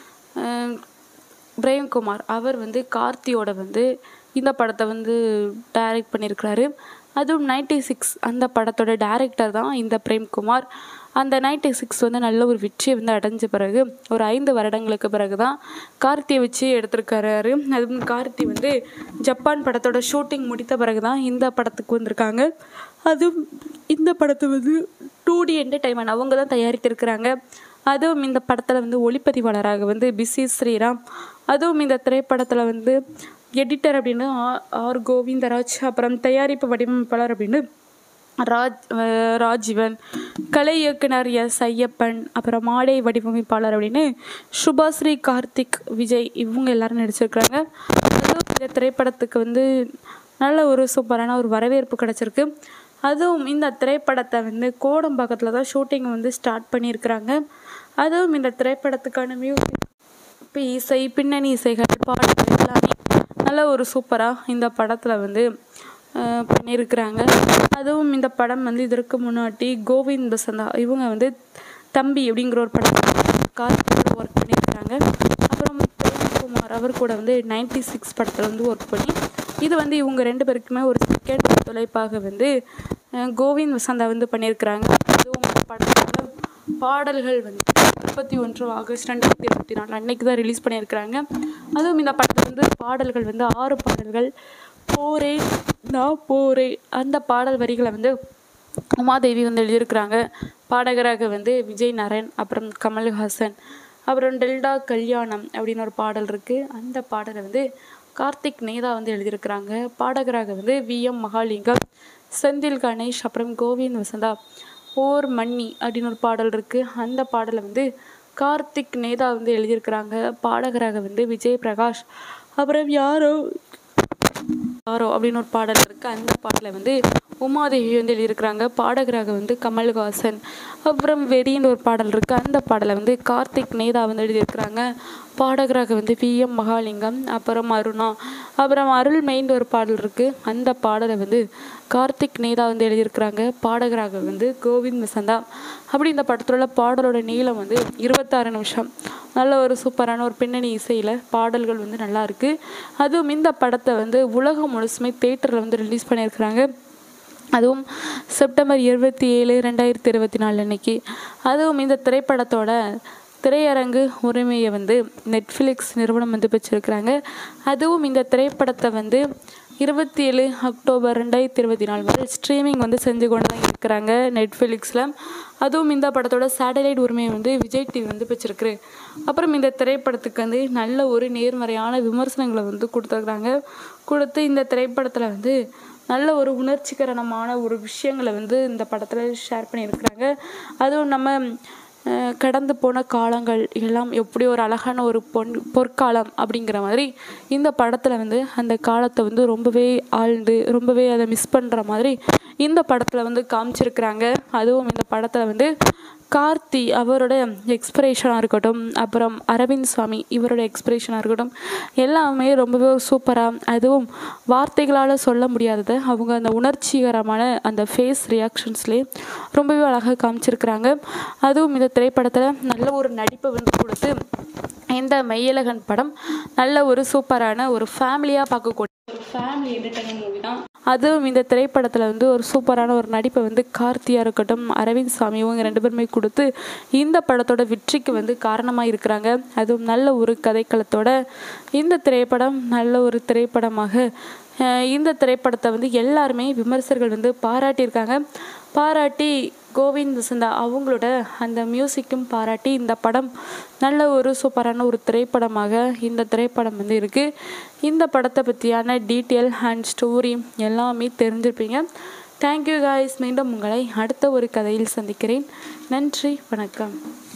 அஹ், பிரேம்குமார் அவர் வந்து கார்த்தியோட வந்து இந்த படத்தை வந்து டைரக்ட் பண்ணியிருக்கிறாரு அதுவும் நைன்டி சிக்ஸ் அந்த படத்தோட டைரக்டர் தான் இந்த பிரேம்குமார் அந்த நைன்டி சிக்ஸ் வந்து நல்ல ஒரு வெற்றியை வந்து அடைஞ்ச பிறகு ஒரு ஐந்து வருடங்களுக்கு பிறகு தான் கார்த்தியை வச்சு எடுத்திருக்காரு அதுவும் கார்த்தி வந்து ஜப்பான் படத்தோட ஷூட்டிங் முடித்த பிறகு தான் இந்த படத்துக்கு வந்திருக்காங்க அதுவும் இந்த படத்தை வந்து டூ டி என்டர்டைன்மெண்ட் அவங்க தான் தயாரித்திருக்கிறாங்க அதுவும் இந்த படத்தில் வந்து ஒளிப்பதிவாளராக வந்து பிசி ஸ்ரீராம் அதுவும் இந்த திரைப்படத்தில் வந்து எடிட்டர் அப்படின்னு ஆ- ஆர் கோவிந்தராஜ் அப்புறம் தயாரிப்பு வடிவமைப்பாளர் அப்படின்னு ராஜ் அஹ் ராஜீவன் கலை இயக்குனர் எஸ் ஐயப்பன் அப்புறம் மாடை வடிவமைப்பாளர் அப்படின்னு சுபாஸ்ரீ கார்த்திக் விஜய் இவங்க எல்லாரும் நடிச்சிருக்கிறாங்க அதுவும் இந்த திரைப்படத்துக்கு வந்து நல்ல ஒரு சூப்பரான ஒரு வரவேற்பு கிடச்சிருக்கு அதுவும் இந்த திரைப்படத்தை வந்து கோடம்பாக்கத்தில் தான் ஷூட்டிங் வந்து ஸ்டார்ட் பண்ணியிருக்கிறாங்க அதுவும் இந்த திரைப்படத்துக்கான மியூசிக் இப்போ இசை பின்னணி இசைகள் பாடல்கள் எல்லாமே நல்ல ஒரு சூப்பராக இந்த படத்தில் வந்து அஹ், பண்ணியிருக்கிறாங்க அதுவும் இந்த படம் வந்து இதற்கு முன்னாடி கோவிந்த் பசந்தா இவங்க வந்து தம்பி அப்படிங்கிற ஒரு படம் கார்த்திகோட ஒர்க் பண்ணியிருக்கிறாங்க அப்புறம் பிரேம்குமார் அவர் கூட வந்து நைன்டி சிக்ஸ் படத்தில் வந்து ஒர்க் பண்ணி இது வந்து இவங்க ரெண்டு பேருக்குமே ஒரு செகண்ட் தொலைப்பாக வந்து அஹ், கோவிந்த் வசந்தா வந்து பண்ணியிருக்கிறாங்க அதுவும் இந்த படத்தோட பாடல்கள் வந்து முப்பத்தி ஒன்று ஆகஸ்ட் ரெண்டாயிரத்தி இருபத்தி நாலு அன்னைக்கு தான் ரிலீஸ் பண்ணியிருக்கிறாங்க அதுவும் இந்த படத்தில் வந்து பாடல்கள் வந்து ஆறு பாடல்கள் போரே நான் போரே அந்த பாடல் வரிகளை வந்து உமாதேவி வந்து எழுதியிருக்கிறாங்க பாடகராக வந்து விஜய் நரன் அப்புறம் கமல்ஹாசன் அப்புறம் டெல்டா கல்யாணம் அப்படின்னு ஒரு பாடல் இருக்குது அந்த பாடலை வந்து கார்த்திக் நேதா வந்து எழுதியிருக்கிறாங்க பாடகராக வந்து வி எம் மகாலிங்கம் செந்தில் கணேஷ் அப்புறம் கோவிந்த் வசந்தா ஓர் மன்னி அப்படின்னு ஒரு பாடல் இருக்குது அந்த பாடலை வந்து கார்த்திக் நேதா வந்து எழுதியிருக்கிறாங்க பாடகராக வந்து விஜய் பிரகாஷ் அப்புறம் யாரோ யாரோ அப்படின்னு ஒரு பாடல் இருக்குது அந்த பாடலை வந்து உமாதேவி வந்து எழுதியிருக்கிறாங்க பாடகராக வந்து கமல்ஹாசன் அப்புறம் வெறின்னு ஒரு பாடல் இருக்குது அந்த பாடலை வந்து கார்த்திக் நேதா வந்து எழுதியிருக்கிறாங்க பாடகராக வந்து வி எம் மகாலிங்கம் அப்புறம் அருணா அப்புறம் அருள் மெயின் ஒரு பாடல் இருக்குது அந்த பாடலை வந்து கார்த்திக் நேதா வந்து எழுதியிருக்கிறாங்க பாடகராக வந்து கோவிந்த் வசந்தா அப்படி இந்த படத்தில் உள்ள பாடலோட நீளம் வந்து இருபத்தாறு நிமிஷம் நல்ல ஒரு சூப்பரான ஒரு பின்னணி இசையில் பாடல்கள் வந்து நல்லா இருக்கு அதுவும் இந்த படத்தை வந்து உலகம் முழுசுமே தேட்டரில் வந்து ரிலீஸ் பண்ணியிருக்கிறாங்க அதுவும் செப்டம்பர் இருபத்தி ஏழு ரெண்டாயிரத்தி இருபத்தி நாலு அன்னைக்கு அதுவும் இந்த திரைப்படத்தோட திரையரங்கு உரிமையை வந்து நெட்ஃப்ளிக்ஸ் நிறுவனம் வந்து பெற்றிருக்கிறாங்க அதுவும் இந்த திரைப்படத்தை வந்து இருபத்தி ஏழு அக்டோபர் ரெண்டாயிரத்தி இருபத்தி நாலு வரை ஸ்ட்ரீமிங் வந்து செஞ்சு கொண்டு தான் இருக்கிறாங்க நெட்ஃப்ளிக்ஸில் அதுவும் இந்த படத்தோட சேட்டலைட் உரிமையை வந்து விஜய் டிவி வந்து பெற்றிருக்கு அப்புறம் இந்த திரைப்படத்துக்கு வந்து நல்ல ஒரு நேர்மறையான விமர்சனங்களை வந்து கொடுத்துருக்குறாங்க கொடுத்து இந்த திரைப்படத்தில் வந்து நல்ல ஒரு உணர்ச்சிகரமான ஒரு விஷயங்களை வந்து இந்த படத்தில் ஷேர் பண்ணியிருக்கிறாங்க அதுவும் நம்ம அஹ், கடந்து போன காலங்கள் எல்லாம் எப்படி ஒரு அழகான ஒரு பொன் பொற்காலம் அப்படிங்கிற மாதிரி இந்த படத்தில் வந்து அந்த காலத்தை வந்து ரொம்பவே ஆழ்ந்து ரொம்பவே அதை மிஸ் பண்ணுற மாதிரி இந்த படத்தில் வந்து காமிச்சிருக்கிறாங்க அதுவும் இந்த படத்தில் வந்து கார்த்தி அவரோட எக்ஸ்பிரேஷனாக இருக்கட்டும் அப்புறம் அரவிந்த் சுவாமி இவரோட எக்ஸ்பிரேஷனாக இருக்கட்டும் எல்லாமே ரொம்பவே சூப்பராக அதுவும் வார்த்தைகளால் சொல்ல முடியாததை அவங்க அந்த உணர்ச்சிகரமான அந்த ஃபேஸ் ரியாக்ஷன்ஸ்லேயே ரொம்பவே அழகாக காமிச்சிருக்கிறாங்க அதுவும் இந்த திரைப்படத்தில் நல்ல ஒரு நடிப்பை வந்து கொடுத்து இந்த மெய்யழகன் படம் நல்ல ஒரு சூப்பரான ஒரு ஃபேமிலியாக பார்க்கக்கூடிய ஒரு ஃபேமிலி என்டர்டைன்மெண்ட் மூவி தான் அதுவும் இந்த திரைப்படத்தில் வந்து ஒரு சூப்பரான ஒரு நடிப்பை வந்து கார்த்தியாக இருக்கட்டும் அரவிந்த் சாமி இவங்க ரெண்டு பேருமே கொடுத்து இந்த படத்தோட வெற்றிக்கு வந்து காரணமாக இருக்கிறாங்க அதுவும் நல்ல ஒரு கதைக்களத்தோட இந்த திரைப்படம் நல்ல ஒரு திரைப்படமாக அஹ், இந்த திரைப்படத்தை வந்து எல்லாருமே விமர்சகர்கள் வந்து பாராட்டியிருக்காங்க பாராட்டி கோவிந்த் வசந்தா அவங்களோட அந்த மியூசிக்கும் பாராட்டி இந்த படம் நல்ல ஒரு சூப்பரான ஒரு திரைப்படமாக இந்த திரைப்படம் வந்து இருக்குது இந்த படத்தை பற்றியான டீட்டெயில் அண்ட் ஸ்டோரி எல்லாமே தெரிஞ்சிருப்பீங்க தேங்க்யூ காய்ஸ் மீண்டும் உங்களை அடுத்த ஒரு கதையில் சந்திக்கிறேன் நன்றி வணக்கம்